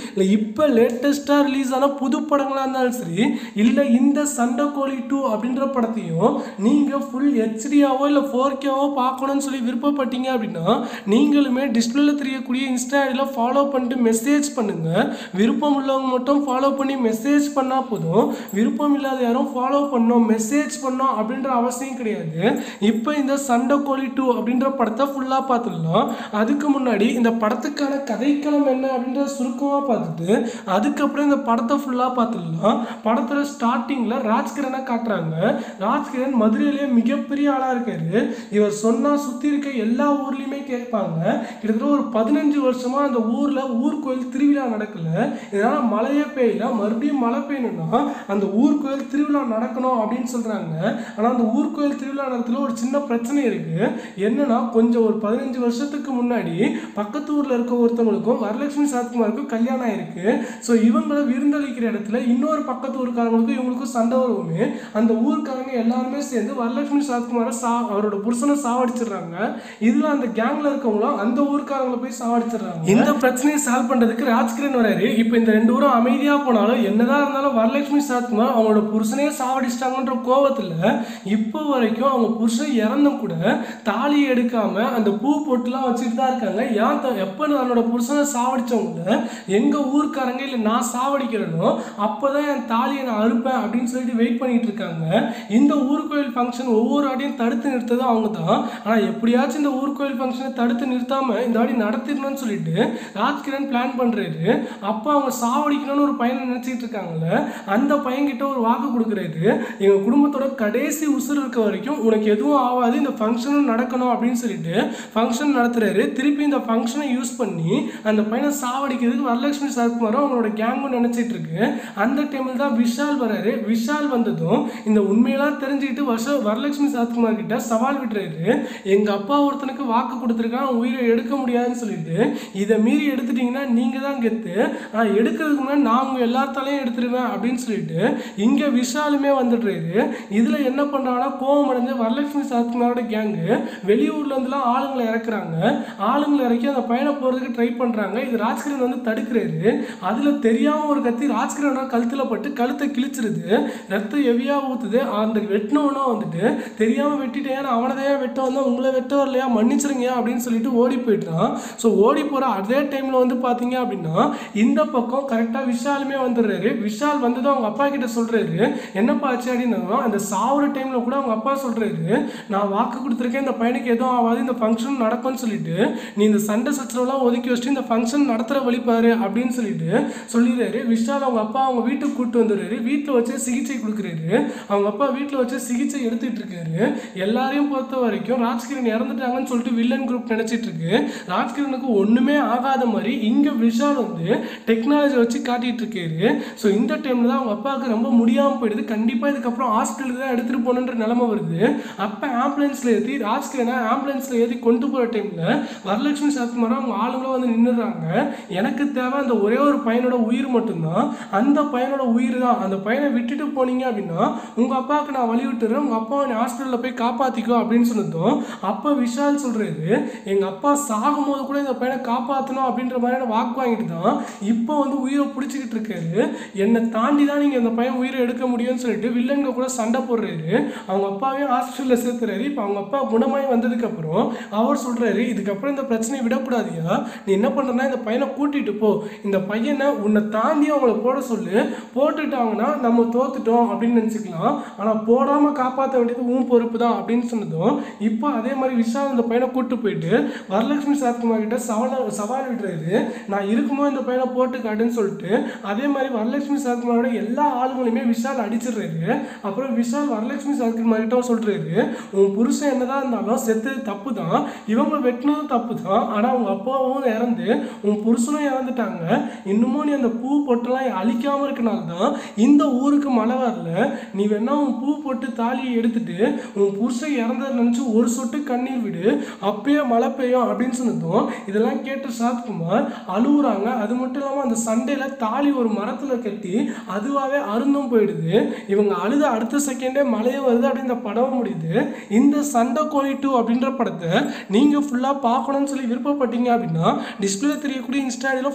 இல்லை இப்போ லேட்டஸ்ட்டாக ரிலீஸ் ஆன புது படங்களாக இருந்தாலும் சரி இல்லை இந்த சண்டைக்கோழி டூ அப்படின்ற படத்தையும் நீங்கள் ஃபுல் ஹெச்டியாவோ இல்லை ஃபோர் கேவோ பார்க்கணும்னு சொல்லி விருப்பப்பட்டீங்க அப்படின்னா நீங்களுமே டிஸ்பிளேல தெரியக்கூடிய இன்ஸ்டா ஐடியில் ஃபாலோ பண்ணிட்டு மெசேஜ் பண்ணுங்கள் விருப்பம் உள்ளவங்க மட்டும் ஃபாலோ பண்ணி மெசேஜ் பண்ணால் போதும் விருப்பம் இல்லாத யாரும் ஃபாலோ பண்ணோம் மெசேஜ் பண்ணோம் அப்படின்ற அவசியம் கிடையாது இப்போ இந்த சண்டைக்கோழி டூ அப்படின்ற படத்தை ஃபுல்லாக பார்த்துடலாம் அதுக்கு முன்னாடி இந்த படத்துக்கான கதைக்களம் என்ன அப்படின்றத சுருக்கமாக பார்த்துட்டு அதுக்கப்புறம் இந்த படத்தை ஃபுல்லாக பார்த்துடலாம் படத்தில் ஸ்டார்டிங்கில் ராஜ்கிரனை காட்டுறாங்க ராஜ்கிரண் மதுரையிலேயே மிகப்பெரிய ஆளாக இருக்காரு இவர் சொன்னால் சுற்றி இருக்க எல்லா ஊர்லேயுமே கேட்பாங்க கிட்டத்தட்ட ஒரு பதினஞ்சு வருஷமா அந்த ஊரில் ஊர் கோயில் திருவிழா நடக்கல இதனால் மழையே பெய்யல மறுபடியும் மழை பெய்யணும்னா அந்த ஊர் கோயில் திருவிழா நடக்கணும் அப்படின்னு சொல்கிறாங்க ஆனால் அந்த ஊர் கோயில் திருவிழா நேரத்தில் ஒரு சின்ன பிரச்சனை இருக்குது என்னன்னா கொஞ்சம் ஒரு பதினஞ்சு வருஷத்துக்கு முன்னாடி பக்கத்து ஊரில் இருக்க ஒருத்தவங்களுக்கும் வரலட்சுமி சாத்குமாருக்கும் கல்யாணம் ஆயிருக்கு ஸோ இவங்களை விருந்தளிக்கிற இடத்துல இன்னொரு பக்கத்து ஊருக்காரங்களுக்கும் இவங்களுக்கும் சண்டை வருவோமே அந்த ஊருக்காரங்க எல்லாருமே சேர்ந்து வரலட்சுமி சாத்குமாரை சா அவரோட புருஷனை சாவடிச்சிடுறாங்க இதில் அந்த கேங்கில் இருக்கவங்களும் அந்த ஊருக்காரங்களை போய் சாவடிச்சிடுறாங்க இந்த பிரச்சனையை சால்வ் பண்ணுறதுக்கு ராஜ்கிரண் வராரு இப்போ இந்த ரெண்டு ஊரும் அமைதியாக போனாலும் என்னதான் இருந்தாலும் வரலட்சுமி சாத்குமார் அவங்களோட புருஷனையே சாவடிச்சிட்டாங்கன்ற கோவத்தில் இப்போ வரைக்கும் அவங்க புருஷன் இறந்தும் கூட தாலியை எடுக்காம அந்த பூ பொட்டுலாம் வச்சுட்டு தான் இருக்காங்க ஏன் த- எப்போ தன்னோட புருஷனை சாவடிச்சவங்கள எங்க ஊர்க்காரங்க இல்லை நான் சாவடிக்கிறேனோ அப்போதான் என் தாலியை நான் அறுப்பேன் அப்படின்னு சொல்லிட்டு வெயிட் பண்ணிட்டு இருக்காங்க இந்த ஊர் கோயில் ஃபங்க்ஷன் ஒவ்வொரு ஆடியும் தடுத்து நிறுத்தது அவங்க தான் ஆனால் எப்படியாச்சும் இந்த ஊர் கோயில் ஃபங்க்ஷனை தடுத்து நிறுத்தாம இந்த ஆடி நடத்திடணும்னு சொல்லிட்டு ராஜ்கிரண் பிளான் பண்றாரு அப்போ அவங்க சாவடிக்கணும்னு ஒரு பையனை நினைச்சிட்டு இருக்காங்கல்ல அந்த பையன்கிட்ட ஒரு வாக்கு கொடுக்குறாரு எங்க குடும்பத்தோட கடைசி உசுர் இருக்க வரைக்கும் உனக்கு எதுவும் ஆகாது இந்த ஃபங்க்ஷனும் நடக்கணும் அப்படின்னு சொல்லிட்டு ஃபங்க்ஷன் நடத்துறாரு திருப்பி இந்த ஃபங்க்ஷனை யூஸ் பண்ணி அந்த பையனை சாவடிக்கிறதுக்கு வரலட்சுமி சரத்குமாரும் அவங்களோட கேங்கும் நினைச்சிட்டு இருக்கு அந்த டைமில் தான் விஷால் வராரு விஷால் வந்ததும் இந்த உண்மையெல்லாம் தெரிஞ்சுக்கிட்டு வருஷ வரலட்சுமி சரத்குமார் கிட்ட சவால் விடுறாரு எங்க அப்பா ஒருத்தனுக்கு வாக்கு கொடுத்துருக்கான் அவன் உயிரை எடுக்க முடியாதுன்னு சொல்லிட்டு இதை மீறி எடுத்துட்டீங்கன்னா நீங்க தான் கெத்து ஆனால் எடுக்கிறதுக்கு முன்னாடி நான் உங்க எல்லாத்தாலையும் எடுத்துருவேன் அப்படின்னு சொல்லிட்டு இங்க விஷாலுமே வந்துடுறாரு இதுல என்ன பண்றாங்கன்னா கோவம் அடைஞ்ச வரலட்சுமி சரத்குமாரோட கேங்கு வெளியூர்ல இருந்துலாம் ஆளுங்களை இறக்குறாங்க ஆளுங்களை இறக்கி அந்த பையனை போறதுக்கு ட்ரை பண்றாங்க இது ராஜ்கிரண் வந்து தடுக்கிறாரு அதுல தெரியாம ஒரு கத்தி ராஜ்கிரணோட கழுத்துல பட்டு கழுத்தை கிழிச்சிருது ரத்தம் ஹெவியா ஊத்துது அந்த வெட்டினவனா வந்துட்டு தெரியாம வெட்டிட்டேன் அவனதையா வெட்ட வந்தா உங்களை வெட்ட வரலையா மன்னிச்சிருங்க அப்படின்னு சொல்லிட்டு ஓடி போயிட்டான் ஸோ ஓடி போற அதே டைம்ல வந்து பாத்தீங்க அப்படின்னா இந்த பக்கம் கரெக்டா விஷாலுமே வந்துடுறாரு விஷால் வந்ததும் அவங்க அப்பா கிட்ட சொல்றாரு என்னப்பா ஆச்சு அப்படின்னா அந்த சாவுற டைம்ல கூட அவங்க அப்பா சொல்றாரு நான் வாக்கு கொடுத்துருக்கேன் இந்த பையனுக்கு எதுவும் ஆகாது இந்த ஃபங்க்ஷன் நடக்கும்னு சொல்லிட்டு நீ இந்த சண்டை சச்சரவுலாம் ஒதுக்கி வச்சுட்டு இந்த ஃபங்க்ஷன் நடத்துற வழிபாரு அப்படின்னு சொல்லிட்டு சொல்லிடுறாரு விஷால் அவங்க அப்பா அவங்க வீட்டுக்கு கூட்டு வந்துடுறாரு வீட்டில் வச்சு சிகிச்சை கொடுக்குறாரு அவங்க அப்பா வீட்டில் வச்சு சிகிச்சை எடுத்துட்டு இருக்காரு எல்லாரையும் பொறுத்த வரைக்கும் ராஜ்கிரண் இறந்துட்டாங்கன்னு சொல்லிட்டு வில்லன் குரூப் நினைச்சிட்டு இருக்கு ராஜ்கிரனுக்கு ஒண்ணுமே ஆகாத மாதிரி இங்க விஷால் வந்து டெக்னாலஜி வச்சு காட்டிட்டு இருக்காரு ஸோ இந்த டைம்ல தான் அவங்க அப்பாவுக்கு ரொம்ப முடியாம போயிடுது கண்டிப்பா இதுக்கப்புறம் ஹாஸ்பிட்டலுக்கு தான் எடுத்துட்டு போகணுன்ற நிலைமை வருது அப்ப ஆம்புலன்ஸ்ல ஏற்றி ராஜ்கிரனை ஆம்புலன்ஸ்ல ஏற்றி கொண்டு போற டைம்ல வரலட்சுமி சரத்குமாரும் அவங்க ஆளுங்களும் வந்து நின்றுறாங்க எனக்கு தேவை அந்த ஒரே ஒரு பையனோட உயிர் மட்டும்தான் அந்த பையனோட உயிர் தான் அந்த பையனை விட்டுட்டு போனீங்க அப்படின்னா உங்க அப்பாவுக்கு நான் வழி விட்டுறேன் உங்க அப்பாவை நீ ஹாஸ்பிட்டலில் போய் காப்பாத்திக்கோ அப்படின்னு சொன்னதும் அப்போ விஷால் சொல்றாரு எங்க அப்பா சாகும்போது கூட இந்த பையனை காப்பாற்றணும் அப்படின்ற மாதிரியான வாக்கு வாங்கிட்டு தான் இப்போ வந்து உயிரை பிடிச்சிக்கிட்டு இருக்காரு என்னை தாண்டி தான் நீங்க இந்த பையன் உயிரை எடுக்க முடியும்னு சொல்லிட்டு வில்லங்க கூட சண்டை போடுறாரு அவங்க அப்பாவையும் ஹாஸ்பிட்டலில் சேர்த்துறாரு இப்போ அவங்க அப்பா குணமாய் வந்ததுக்கு அப்புறம் அவர் சொல்றாரு இதுக்கப்புறம் இந்த பிரச்சனையை விடக்கூடாதியா நீ என்ன பண்றனா இந்த பையனை கூட்டிட்டு போ இந்த பையனை உன்னை தாண்டி அவங்கள போட சொல்லு போட்டுட்டாங்கன்னா நம்ம தோத்துட்டோம் அப்படின்னு நினச்சிக்கலாம் ஆனால் போடாம காப்பாற்ற வேண்டியது உன் பொறுப்பு தான் அப்படின்னு சொன்னதும் இப்போ அதே மாதிரி விஷால் இந்த பையனை கூட்டு போயிட்டு வரலட்சுமி சரத்குமார் கிட்ட சவால் சவால் விடுறாரு நான் இருக்கும்போது இந்த பையனை போட்டு காட்டுன்னு சொல்லிட்டு அதே மாதிரி வரலட்சுமி சரத்குமாரோட எல்லா ஆளுங்களையுமே விஷால் அடிச்சிடுறாரு அப்புறம் விஷால் வரலட்சுமி சரத்குமார் கிட்ட சொல்றாரு உன் புருஷன் என்னதான் இருந்தாலும் செத்தது தப்பு தான் இவங்க வெட்டினதும் தப்பு தான் ஆனால் அவங்க அப்பாவும் இறந்து உன் புருஷனும் இறந்துட்டாங்க இன்னமும் நீ அந்த பூ பொட்டெல்லாம் அழிக்காம இருக்கனால தான் இந்த ஊருக்கு மழை வரல நீ வேணா உன் பூ போட்டு தாலியை எடுத்துட்டு உன் புருஷன் இறந்ததை நினச்சி ஒரு சொட்டு கண்ணீர் விடு அப்பயே மழை பெய்யும் அப்படின்னு சொன்னதும் இதெல்லாம் கேட்ட சரத்குமார் அழுகுறாங்க அது மட்டும் இல்லாமல் அந்த சண்டையில் தாலி ஒரு மரத்தில் கட்டி அதுவாகவே அருந்தும் போயிடுது இவங்க அழுத அடுத்த செகண்டே மழையே வருது அப்படின்னு இந்த படம் முடியுது இந்த சண்டை கோழி டூ அப்படின்ற படத்தை நீங்கள் ஃபுல்லாக பார்க்கணும்னு சொல்லி விருப்பப்பட்டீங்க அப்படின்னா டிஸ்பிளே தெரியக்கூடிய இன்ஸ்டாடியில் ஃபாலோ பண்ணி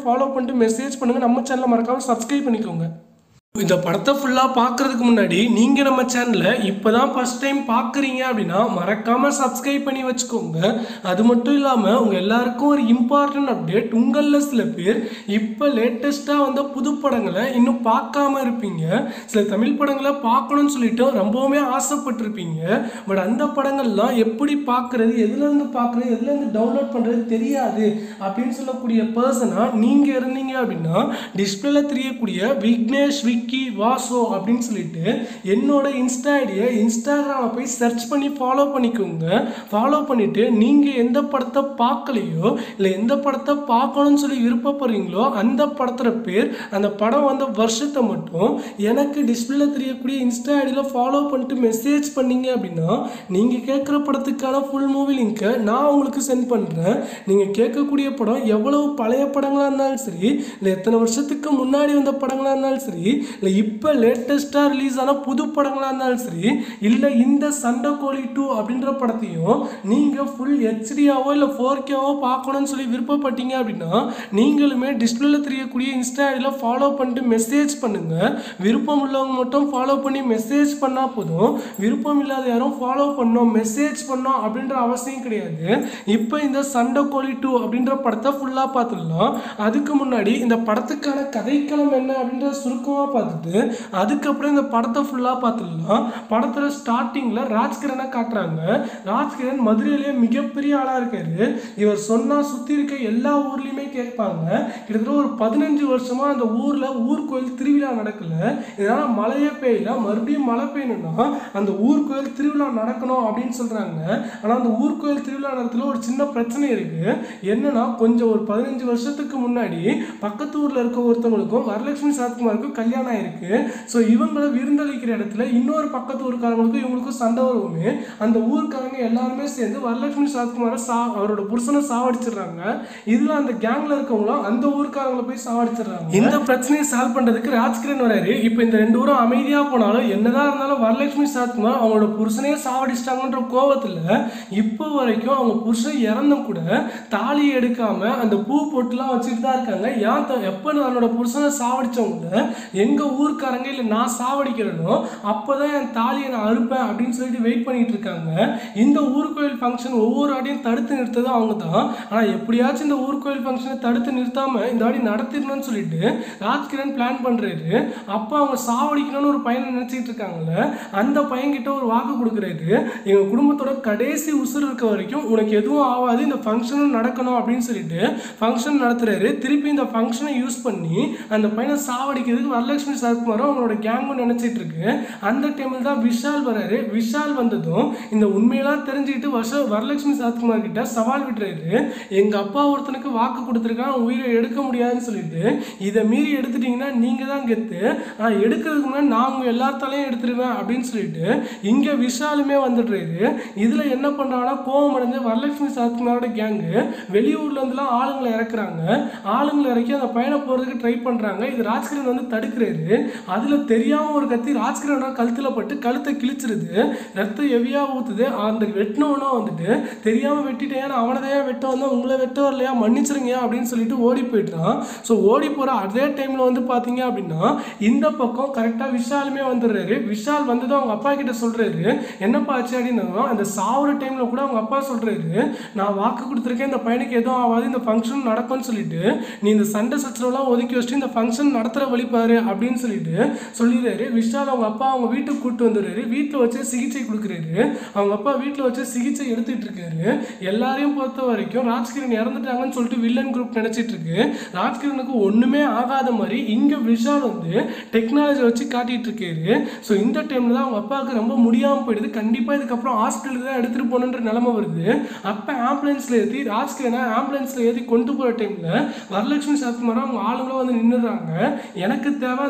பண்ணிட்டு மெசேஜ் பண்ணுங்கள் நம்ம சேனலை மறக்காமல் சப்ஸ்கிரைப் பண்ணிக்கோங்க இந்த படத்தை ஃபுல்லாக பார்க்குறதுக்கு முன்னாடி நீங்கள் நம்ம சேனலை இப்போ தான் ஃபஸ்ட் டைம் பார்க்குறீங்க அப்படின்னா மறக்காமல் சப்ஸ்கிரைப் பண்ணி வச்சுக்கோங்க அது மட்டும் இல்லாமல் உங்கள் எல்லாருக்கும் ஒரு இம்பார்ட்டன்ட் அப்டேட் உங்களில் சில பேர் இப்போ லேட்டஸ்ட்டாக வந்த புது படங்களை இன்னும் பார்க்காம இருப்பீங்க சில தமிழ் படங்களை பார்க்கணும்னு சொல்லிட்டு ரொம்பவுமே ஆசைப்பட்டிருப்பீங்க பட் அந்த படங்கள்லாம் எப்படி பார்க்குறது எதுலேருந்து பார்க்குறது எதுலேருந்து டவுன்லோட் பண்ணுறது தெரியாது அப்படின்னு சொல்லக்கூடிய பர்சனாக நீங்கள் இருந்தீங்க அப்படின்னா டிஸ்பிளேல தெரியக்கூடிய விக்னேஷ் விக்கி வாசோ அப்படின்னு சொல்லிட்டு என்னோட இன்ஸ்டா ஐடியை இன்ஸ்டாகிராமில் போய் சர்ச் பண்ணி ஃபாலோ பண்ணிக்கோங்க ஃபாலோ பண்ணிவிட்டு நீங்கள் எந்த படத்தை பார்க்கலையோ இல்லை எந்த படத்தை பார்க்கணும்னு சொல்லி விருப்பப்படுறீங்களோ அந்த படத்தோட பேர் அந்த படம் வந்த வருஷத்தை மட்டும் எனக்கு டிஸ்பிளேல தெரியக்கூடிய இன்ஸ்டா ஐடியில் ஃபாலோ பண்ணிட்டு மெசேஜ் பண்ணீங்க அப்படின்னா நீங்கள் கேட்குற படத்துக்கான ஃபுல் மூவி லிங்க்கை நான் உங்களுக்கு சென்ட் பண்ணுறேன் நீங்கள் கேட்கக்கூடிய படம் எவ்வளவு பழைய படங்களாக இருந்தாலும் சரி இல்லை எத்தனை வருஷத்துக்கு முன்னாடி வந்த படங்களாக இருந்தாலும் சரி இல்லை இப்போ லேட்டஸ்ட்டாக ரிலீஸ் ஆன புது படங்களாக இருந்தாலும் சரி இல்லை இந்த சண்டை கோழி டூ அப்படின்ற படத்தையும் நீங்கள் ஃபுல் ஹெச்டியாவோ இல்லை ஃபோர் கேவோ பார்க்கணும்னு சொல்லி விருப்பப்பட்டீங்க அப்படின்னா நீங்களுமே டிஸ்பிளேல தெரியக்கூடிய இன்ஸ்டா ஐடியில் ஃபாலோ பண்ணிட்டு மெசேஜ் பண்ணுங்கள் விருப்பம் உள்ளவங்க மட்டும் ஃபாலோ பண்ணி மெசேஜ் பண்ணால் போதும் விருப்பம் இல்லாத யாரும் ஃபாலோ பண்ணோம் மெசேஜ் பண்ணோம் அப்படின்ற அவசியம் கிடையாது இப்போ இந்த சண்டை கோழி டூ அப்படின்ற படத்தை ஃபுல்லாக பார்த்துடலாம் அதுக்கு முன்னாடி இந்த படத்துக்கான கதைக்களம் என்ன அப்படின்றத சுருக்கமாக பார்த்துட்டு அதுக்கப்புறம் இந்த படத்தை ஃபுல்லாக பார்த்துடலாம் படத்தில் ஸ்டார்டிங்கில் ராஜ்கிரனை காட்டுறாங்க ராஜ்கிரண் மதுரையிலேயே மிகப்பெரிய ஆளாக இருக்காரு இவர் சொன்னால் சுற்றி இருக்க எல்லா ஊர்லேயுமே கேட்பாங்க கிட்டத்தட்ட ஒரு பதினஞ்சு வருஷமாக அந்த ஊரில் ஊர் கோயில் திருவிழா நடக்கல இதனால் மழையே பெய்யல மறுபடியும் மழை பெய்யணும்னா அந்த ஊர் கோயில் திருவிழா நடக்கணும் அப்படின்னு சொல்கிறாங்க ஆனால் அந்த ஊர் கோயில் திருவிழா நேரத்தில் ஒரு சின்ன பிரச்சனை இருக்குது என்னன்னா கொஞ்சம் ஒரு பதினஞ்சு வருஷத்துக்கு முன்னாடி பக்கத்து ஊரில் இருக்க ஒருத்தவங்களுக்கும் வரலட்சுமி சரத்குமாருக்கும் கல்யாணம் ஆயிருக்கு ஸோ இவங்களை விருந்தளிக்கிற இடத்துல இன்னொரு பக்கத்து ஊருக்காரங்களுக்கும் இவங்களுக்கும் சண்டை வருவோமே அந்த ஊருக்காரங்க எல்லாருமே சேர்ந்து வரலட்சுமி சரத்குமாரை சா அவரோட புருஷனை சாவடிச்சிடுறாங்க இதில் அந்த கேங்கில் இருக்கவங்களும் அந்த ஊருக்காரங்களை போய் சாவடிச்சிடுறாங்க இந்த பிரச்சனையை சால்வ் பண்ணுறதுக்கு ராஜ்கிரண் வராரு இப்போ இந்த ரெண்டு ஊரும் அமைதியாக போனாலும் என்னதான் இருந்தாலும் வரலட்சுமி சரத்குமார் அவங்களோட புருஷனையே சாவடிச்சிட்டாங்கன்ற கோவத்தில் இப்போ வரைக்கும் அவங்க புருஷன் இறந்தும் கூட தாலியை எடுக்காம அந்த பூ பொட்டுலாம் வச்சுட்டு தான் இருக்காங்க ஏன் த- எப்போ தன்னோட புருஷனை சாவடிச்சவங்கள எங்க ஊர்க்காரங்க இல்லை நான் சாவடிக்கிறேனோ அப்போதான் என் தாலியை நான் அறுப்பேன் அப்படின்னு சொல்லிட்டு வெயிட் பண்ணிட்டு இருக்காங்க இந்த ஊர்கோயில் ஃபங்க்ஷன் ஒவ்வொரு ஆடியும் தடுத்து நிறுத்தது அவங்க தான் ஆனால் எப்படியாச்சும் இந்த ஊர்கோயில் ஃபங்க்ஷனை தடுத்து நிறுத்தாம இந்த ஆடி நடத்திடணும்னு சொல்லிட்டு ராஜ்கிரண் பிளான் பண்றாரு அப்போ அவங்க சாவடிக்கணும்னு ஒரு பையனை நினைச்சிட்டு இருக்காங்கல்ல அந்த பையன்கிட்ட ஒரு வாக்கு கொடுக்குறாரு எங்க குடும்பத்தோட கடைசி உசுர் இருக்க வரைக்கும் உனக்கு எதுவும் ஆகாது இந்த ஃபங்க்ஷனும் நடக்கணும் அப்படின்னு சொல்லிட்டு ஃபங்க்ஷன் நடத்துறாரு திருப்பி இந்த ஃபங்க்ஷனை யூஸ் பண்ணி அந்த பையனை சாவடிக்கிறதுக்கு வரலட்சுமி சரத்குமாரும் அவங்களோட கேங்கும் நினைச்சிட்டு இருக்கு அந்த டைமில் தான் விஷால் வராரு விஷால் வந்ததும் இந்த உண்மையெல்லாம் தெரிஞ்சுக்கிட்டு வருஷ வரலட்சுமி சரத்குமார் கிட்ட சவால் விடுறாரு எங்க அப்பா ஒருத்தனுக்கு வாக்கு கொடுத்துருக்கான் உயிரை எடுக்க முடியாதுன்னு சொல்லிட்டு இதை மீறி எடுத்துட்டீங்கன்னா நீங்க தான் கெத்து ஆனால் எடுக்கிறதுக்கு முன்னாடி நான் உங்க எல்லாத்தாலையும் எடுத்துருவேன் அப்படின்னு சொல்லிட்டு இங்க விஷாலுமே வந்துடுறாரு இதுல என்ன பண்றாங்கன்னா கோவம் அடைஞ்ச வரலட்சுமி சரத்குமாரோட கேங்கு வெளியூர்ல இருந்துலாம் ஆளுங்களை இறக்குறாங்க ஆளுங்களை இறக்கி அந்த பையனை போறதுக்கு ட்ரை பண்றாங்க இது ராஜ்கிரண் வந்து தடுக்கிறாரு அதுல தெரியாம ஒரு கத்தி ராஜ்கிரணோட கழுத்துல பட்டு கழுத்தை கிழிச்சிருது ரத்தம் ஹெவியா ஊத்துது அந்த வெட்டினவனா வந்துட்டு தெரியாம வெட்டிட்டேன் நான் அவனை தான் வெட்ட வந்தேன் உங்களை வெட்ட வரலையா மன்னிச்சிருங்க அப்படின்னு சொல்லிட்டு ஓடி போயிட்டான் ஸோ ஓடி போற அதே டைம்ல வந்து பாத்தீங்க அப்படின்னா இந்த பக்கம் கரெக்டா விஷாலுமே வந்துடுறாரு விஷால் வந்ததும் அவங்க அப்பா கிட்ட சொல்றாரு என்னப்பா ஆச்சு அப்படின்னா அந்த சாவுற டைம்ல கூட அவங்க அப்பா சொல்றாரு நான் வாக்கு கொடுத்துருக்கேன் இந்த பையனுக்கு எதுவும் ஆகாது இந்த ஃபங்க்ஷன் நடக்கும்னு சொல்லிட்டு நீ இந்த சண்டை சச்சரவுலாம் ஒதுக்கி வச்சுட்டு இந்த ஃபங்க்ஷன் நடத்துகிற வழிபாரு அப்படின்னு சொல்லிட்டு சொல்லிடுறாரு விஷால் அவங்க அப்பா அவங்க வீட்டுக்கு கூப்பிட்டு வந்துடுறாரு வீட்டில் வச்சு சிகிச்சை கொடுக்குறாரு அவங்க அப்பா வீட்டில் வச்சு சிகிச்சை எடுத்துட்டு இருக்காரு எல்லாரையும் பொறுத்த வரைக்கும் ராஜ்கிரண் இறந்துட்டாங்கன்னு சொல்லிட்டு வில்லன் குரூப் நினைச்சிட்டு இருக்கு ராஜ்கிரனுக்கு ஒண்ணுமே ஆகாத மாதிரி இங்க விஷால் வந்து டெக்னாலஜி வச்சு காட்டிட்டு இருக்காரு ஸோ இந்த டைம்ல தான் அவங்க அப்பாவுக்கு ரொம்ப முடியாம போயிடுது கண்டிப்பா இதுக்கப்புறம் ஹாஸ்பிட்டலுக்கு தான் எடுத்துட்டு போகணுன்ற நிலைமை வருது அப்ப ஆம்புலன்ஸ்ல ஏற்றி ராஜ்கிரனை ஆம்புலன்ஸ்ல ஏற்றி கொண்டு போற டைம்ல வரலட்சுமி சரத்குமாரும் அவங்க ஆளுங்களும் வந்து நின்னுடுறாங்க எனக்கு தேவை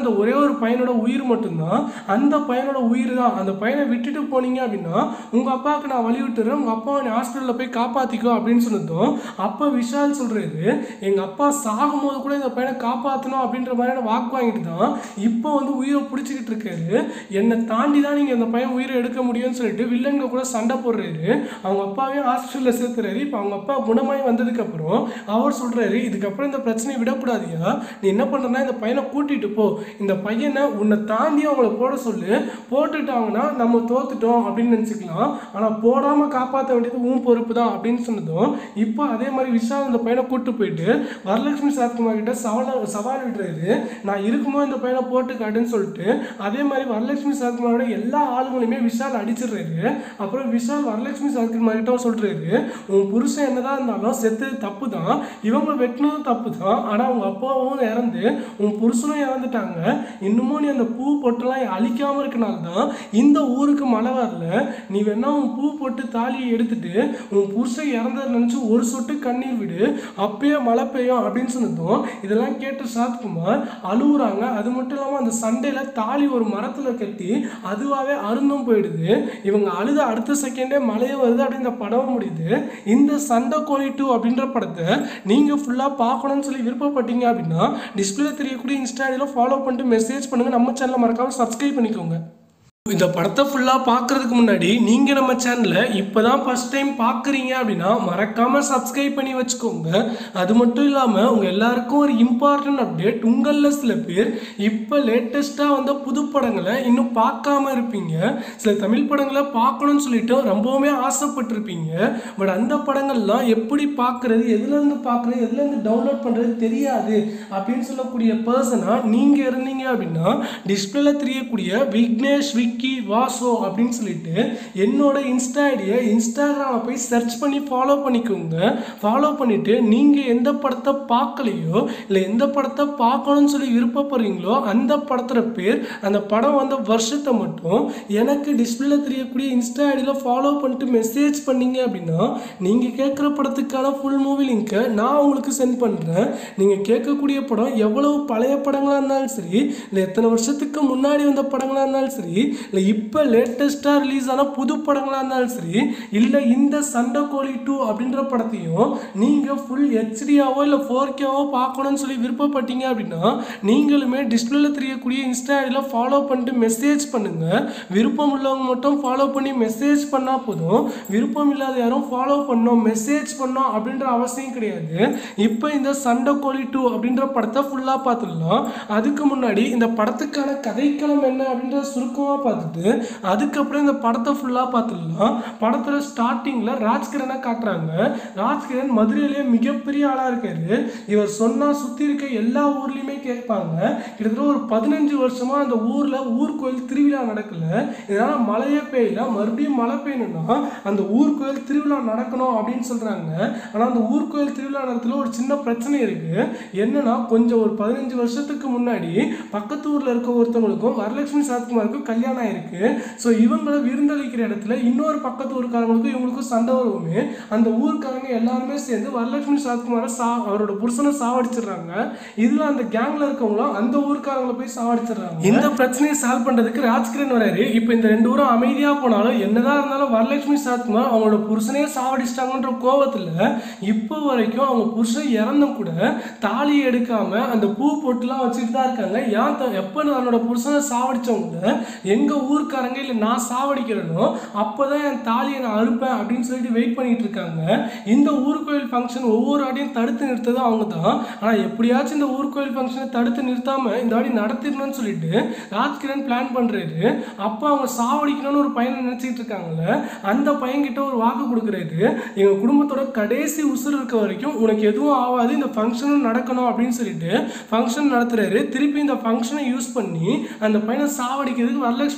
அந்த ஒரே ஒரு பையனோட உயிர் மட்டும்தான் அந்த பையனோட உயிர் தான் அந்த பையனை விட்டுட்டு போனீங்க அப்படின்னா உங்கள் அப்பாவுக்கு நான் வழி விட்டுறேன் உங்கள் அப்பாவை நீ ஹாஸ்பிட்டலில் போய் காப்பாற்றிக்கோ அப்படின்னு சொன்னதும் அப்போ விஷால் சொல்கிறாரு எங்கள் அப்பா சாகும்போது கூட இந்த பையனை காப்பாற்றணும் அப்படின்ற மாதிரியான வாக்கு வாங்கிட்டு தான் இப்போ வந்து உயிரை பிடிச்சிக்கிட்டு இருக்காரு என்னை தாண்டி தான் நீங்கள் இந்த பையன் உயிரை எடுக்க முடியும்னு சொல்லிட்டு வில்லங்க கூட சண்டை போடுறாரு அவங்க அப்பாவையும் ஹாஸ்பிட்டலில் சேர்த்துறாரு இப்போ அவங்க அப்பா குணமாகி வந்ததுக்கப்புறம் அவர் சொல்கிறாரு இதுக்கப்புறம் இந்த பிரச்சனையை விடக்கூடாதியா நீ என்ன பண்ணுறனா இந்த பையனை கூட்டிகிட்டு போ இந்த பையனை உன்னை தாண்டி அவங்கள போட சொல்லு போட்டுட்டாங்கன்னா நம்ம தோத்துட்டோம் அப்படின்னு நினச்சிக்கலாம் ஆனால் போடாமல் காப்பாற்ற வேண்டியது உன் பொறுப்பு தான் அப்படின்னு சொன்னதும் இப்போ அதே மாதிரி விஷால் இந்த பையனை கூட்டு போயிட்டு வரலட்சுமி சாத்குமார் கிட்ட சவால் சவால் விடுறாரு நான் இருக்கும்போது இந்த பையனை போட்டு காட்டுன்னு சொல்லிட்டு அதே மாதிரி வரலட்சுமி சாத்குமாரோட எல்லா ஆளுங்களையுமே விஷால் அடிச்சிடுறாரு அப்புறம் விஷால் வரலட்சுமி சாத்குமார் கிட்ட சொல்றாரு உன் புருஷன் என்னதான் இருந்தாலும் செத்தது தப்பு தான் இவங்க வெட்டினதும் தப்பு தான் ஆனால் அவங்க அப்பாவும் இறந்து உன் புருஷனும் இறந்துட்டாங்க இன்னமும் நீ அந்த பூ பொட்டெல்லாம் அழிக்காம இருக்கனால தான் இந்த ஊருக்கு மழை வரல நீ வேணா உன் பூ போட்டு தாலியை எடுத்துட்டு உன் புருஷன் இறந்ததை நினச்சி ஒரு சொட்டு கண்ணீர் விடு அப்பயே மழை பெய்யும் அப்படின்னு சொன்னதும் இதெல்லாம் கேட்ட சாத்குமார் அழுகுறாங்க அது மட்டும் இல்லாமல் அந்த சண்டையில் தாலி ஒரு மரத்தில் கட்டி அதுவாகவே அருந்தும் போயிடுது இவங்க அழுத அடுத்த செகண்டே மழையே வருது அப்படின்னு இந்த படம் முடியுது இந்த சண்டை கோழி டூ அப்படின்ற படத்தை நீங்கள் ஃபுல்லாக பார்க்கணும்னு சொல்லி விருப்பப்பட்டீங்க அப்படின்னா டிஸ்பிளே தெரியக்கூடிய இன்ஸ்டாடியில் ஃபாலோ பண்ணிட்டு மெசேஜ் பண்ணுங்கள் நம்ம சேனலை மறக்காமல் சப்ஸ்கிரைப் பண்ணிக்கோங்க இந்த படத்தை ஃபுல்லாக பார்க்குறதுக்கு முன்னாடி நீங்கள் நம்ம சேனலை இப்போ தான் ஃபஸ்ட் டைம் பார்க்குறீங்க அப்படின்னா மறக்காமல் சப்ஸ்கிரைப் பண்ணி வச்சுக்கோங்க அது மட்டும் இல்லாமல் உங்கள் எல்லாருக்கும் ஒரு இம்பார்ட்டன்ட் அப்டேட் உங்களில் சில பேர் இப்போ லேட்டஸ்ட்டாக வந்த புது படங்களை இன்னும் பார்க்காம இருப்பீங்க சில தமிழ் படங்களை பார்க்கணும்னு சொல்லிட்டு ரொம்பவுமே ஆசைப்பட்டிருப்பீங்க பட் அந்த படங்கள்லாம் எப்படி பார்க்குறது எதுலேருந்து பார்க்குறது எதுலேருந்து டவுன்லோட் பண்ணுறது தெரியாது அப்படின்னு சொல்லக்கூடிய பர்சனாக நீங்கள் இருந்தீங்க அப்படின்னா டிஸ்பிளேல தெரியக்கூடிய விக்னேஷ் விக்கி வாசோ அப்படின்னு சொல்லிட்டு என்னோட இன்ஸ்டா ஐடியை இன்ஸ்டாகிராமில் போய் சர்ச் பண்ணி ஃபாலோ பண்ணிக்கோங்க ஃபாலோ பண்ணிவிட்டு நீங்கள் எந்த படத்தை பார்க்கலையோ இல்லை எந்த படத்தை பார்க்கணும்னு சொல்லி விருப்பப்படுறீங்களோ அந்த படத்தோட பேர் அந்த படம் வந்த வருஷத்தை மட்டும் எனக்கு டிஸ்பிளேல தெரியக்கூடிய இன்ஸ்டா ஐடியில் ஃபாலோ பண்ணிட்டு மெசேஜ் பண்ணீங்க அப்படின்னா நீங்கள் கேட்குற படத்துக்கான ஃபுல் மூவி லிங்க்கை நான் உங்களுக்கு சென்ட் பண்ணுறேன் நீங்கள் கேட்கக்கூடிய படம் எவ்வளவு பழைய படங்களாக இருந்தாலும் சரி இல்லை எத்தனை வருஷத்துக்கு முன்னாடி வந்த படங்களாக இருந்தாலும் சரி இல்லை இப்போ லேட்டஸ்ட்டாக ரிலீஸ் ஆன புது படங்களாக இருந்தாலும் சரி இல்லை இந்த சண்டை கோழி டூ அப்படின்ற படத்தையும் நீங்கள் ஃபுல் ஹெச்டியாவோ இல்லை ஃபோர் கேவோ பார்க்கணும்னு சொல்லி விருப்பப்பட்டீங்க அப்படின்னா நீங்களுமே டிஸ்பிளேல தெரியக்கூடிய இன்ஸ்டா ஐடியில் ஃபாலோ பண்ணிட்டு மெசேஜ் பண்ணுங்கள் விருப்பம் உள்ளவங்க மட்டும் ஃபாலோ பண்ணி மெசேஜ் பண்ணால் போதும் விருப்பம் இல்லாத யாரும் ஃபாலோ பண்ணோம் மெசேஜ் பண்ணோம் அப்படின்ற அவசியம் கிடையாது இப்போ இந்த சண்டை கோழி டூ அப்படின்ற படத்தை ஃபுல்லாக பார்த்துடலாம் அதுக்கு முன்னாடி இந்த படத்துக்கான கதைக்களம் என்ன அப்படின்றத சுருக்கமாக பார்த்துட்டு அதுக்கப்புறம் இந்த படத்தை ஃபுல்லாக பார்த்துடலாம் படத்தில் ஸ்டார்டிங்கில் ராஜ்கிரனை காட்டுறாங்க ராஜ்கிரண் மதுரையிலேயே மிகப்பெரிய ஆளாக இருக்காரு இவர் சொன்னால் சுற்றி இருக்க எல்லா ஊர்லேயுமே கேட்பாங்க கிட்டத்தட்ட ஒரு பதினஞ்சு வருஷமாக அந்த ஊரில் ஊர் கோயில் திருவிழா நடக்கல இதனால் மழையே பெய்யல மறுபடியும் மழை பெய்யணும்னா அந்த ஊர் கோயில் திருவிழா நடக்கணும் அப்படின்னு சொல்கிறாங்க ஆனால் அந்த ஊர் கோயில் திருவிழா நேரத்தில் ஒரு சின்ன பிரச்சனை இருக்குது என்னன்னா கொஞ்சம் ஒரு பதினஞ்சு வருஷத்துக்கு முன்னாடி பக்கத்து ஊரில் இருக்க ஒருத்தவங்களுக்கும் வரலட்சுமி சாத்குமாருக்கும் கல்யாணம் ஆயிருக்கு ஸோ இவங்களை விருந்தளிக்கிற இடத்துல இன்னொரு பக்கத்து ஊருக்காரங்களுக்கும் இவங்களுக்கும் சண்டை வருவோமே அந்த ஊருக்காரங்க எல்லாருமே சேர்ந்து வரலட்சுமி சாத்குமாரை சா அவரோட புருஷனை சாவடிச்சிடுறாங்க இதில் அந்த கேங்கில் இருக்கவங்களும் அந்த ஊருக்காரங்களை போய் சாவடிச்சிடுறாங்க இந்த பிரச்சனையை சால்வ் பண்ணுறதுக்கு ராஜ்கிரண் வராரு இப்போ இந்த ரெண்டு ஊரும் அமைதியாக போனாலும் என்னதான் இருந்தாலும் வரலட்சுமி சாத்குமார் அவங்களோட புருஷனையே சாவடிச்சிட்டாங்கன்ற கோவத்தில் இப்போ வரைக்கும் அவங்க புருஷன் இறந்தும் கூட தாலி எடுக்காம அந்த பூ பொட்டுலாம் வச்சுட்டு தான் இருக்காங்க ஏன் த- எப்போ தன்னோட புருஷனை சாவடிச்சவங்க எங்க ஊர்க்காரங்க இல்லை நான் சாவடிக்கிறேனோ அப்போதான் என் தாலியை நான் அறுப்பேன் அப்படின்னு சொல்லிட்டு வெயிட் பண்ணிட்டு இருக்காங்க இந்த ஊர் கோயில் ஃபங்க்ஷன் ஒவ்வொரு ஆடியும் தடுத்து நிறுத்தது அவங்க தான் ஆனால் எப்படியாச்சும் இந்த ஊர் கோயில் ஃபங்க்ஷனை தடுத்து நிறுத்தாம இந்த ஆடி நடத்திடணும்னு சொல்லிட்டு ராஜ்கிரண் பிளான் பண்றாரு அப்போ அவங்க சாவடிக்கணும்னு ஒரு பையனை நினைச்சிட்டு இருக்காங்கல்ல அந்த பையன்கிட்ட ஒரு வாக்கு கொடுக்குறாரு எங்க குடும்பத்தோட கடைசி உசுர் இருக்க வரைக்கும் உனக்கு எதுவும் ஆகாது இந்த ஃபங்க்ஷனும் நடக்கணும் அப்படின்னு சொல்லிட்டு ஃபங்க்ஷன் நடத்துறாரு திருப்பி இந்த ஃபங்க்ஷனை யூஸ் பண்ணி அந்த பையனை சாவடிக்கிறதுக்கு வரலட்சுமி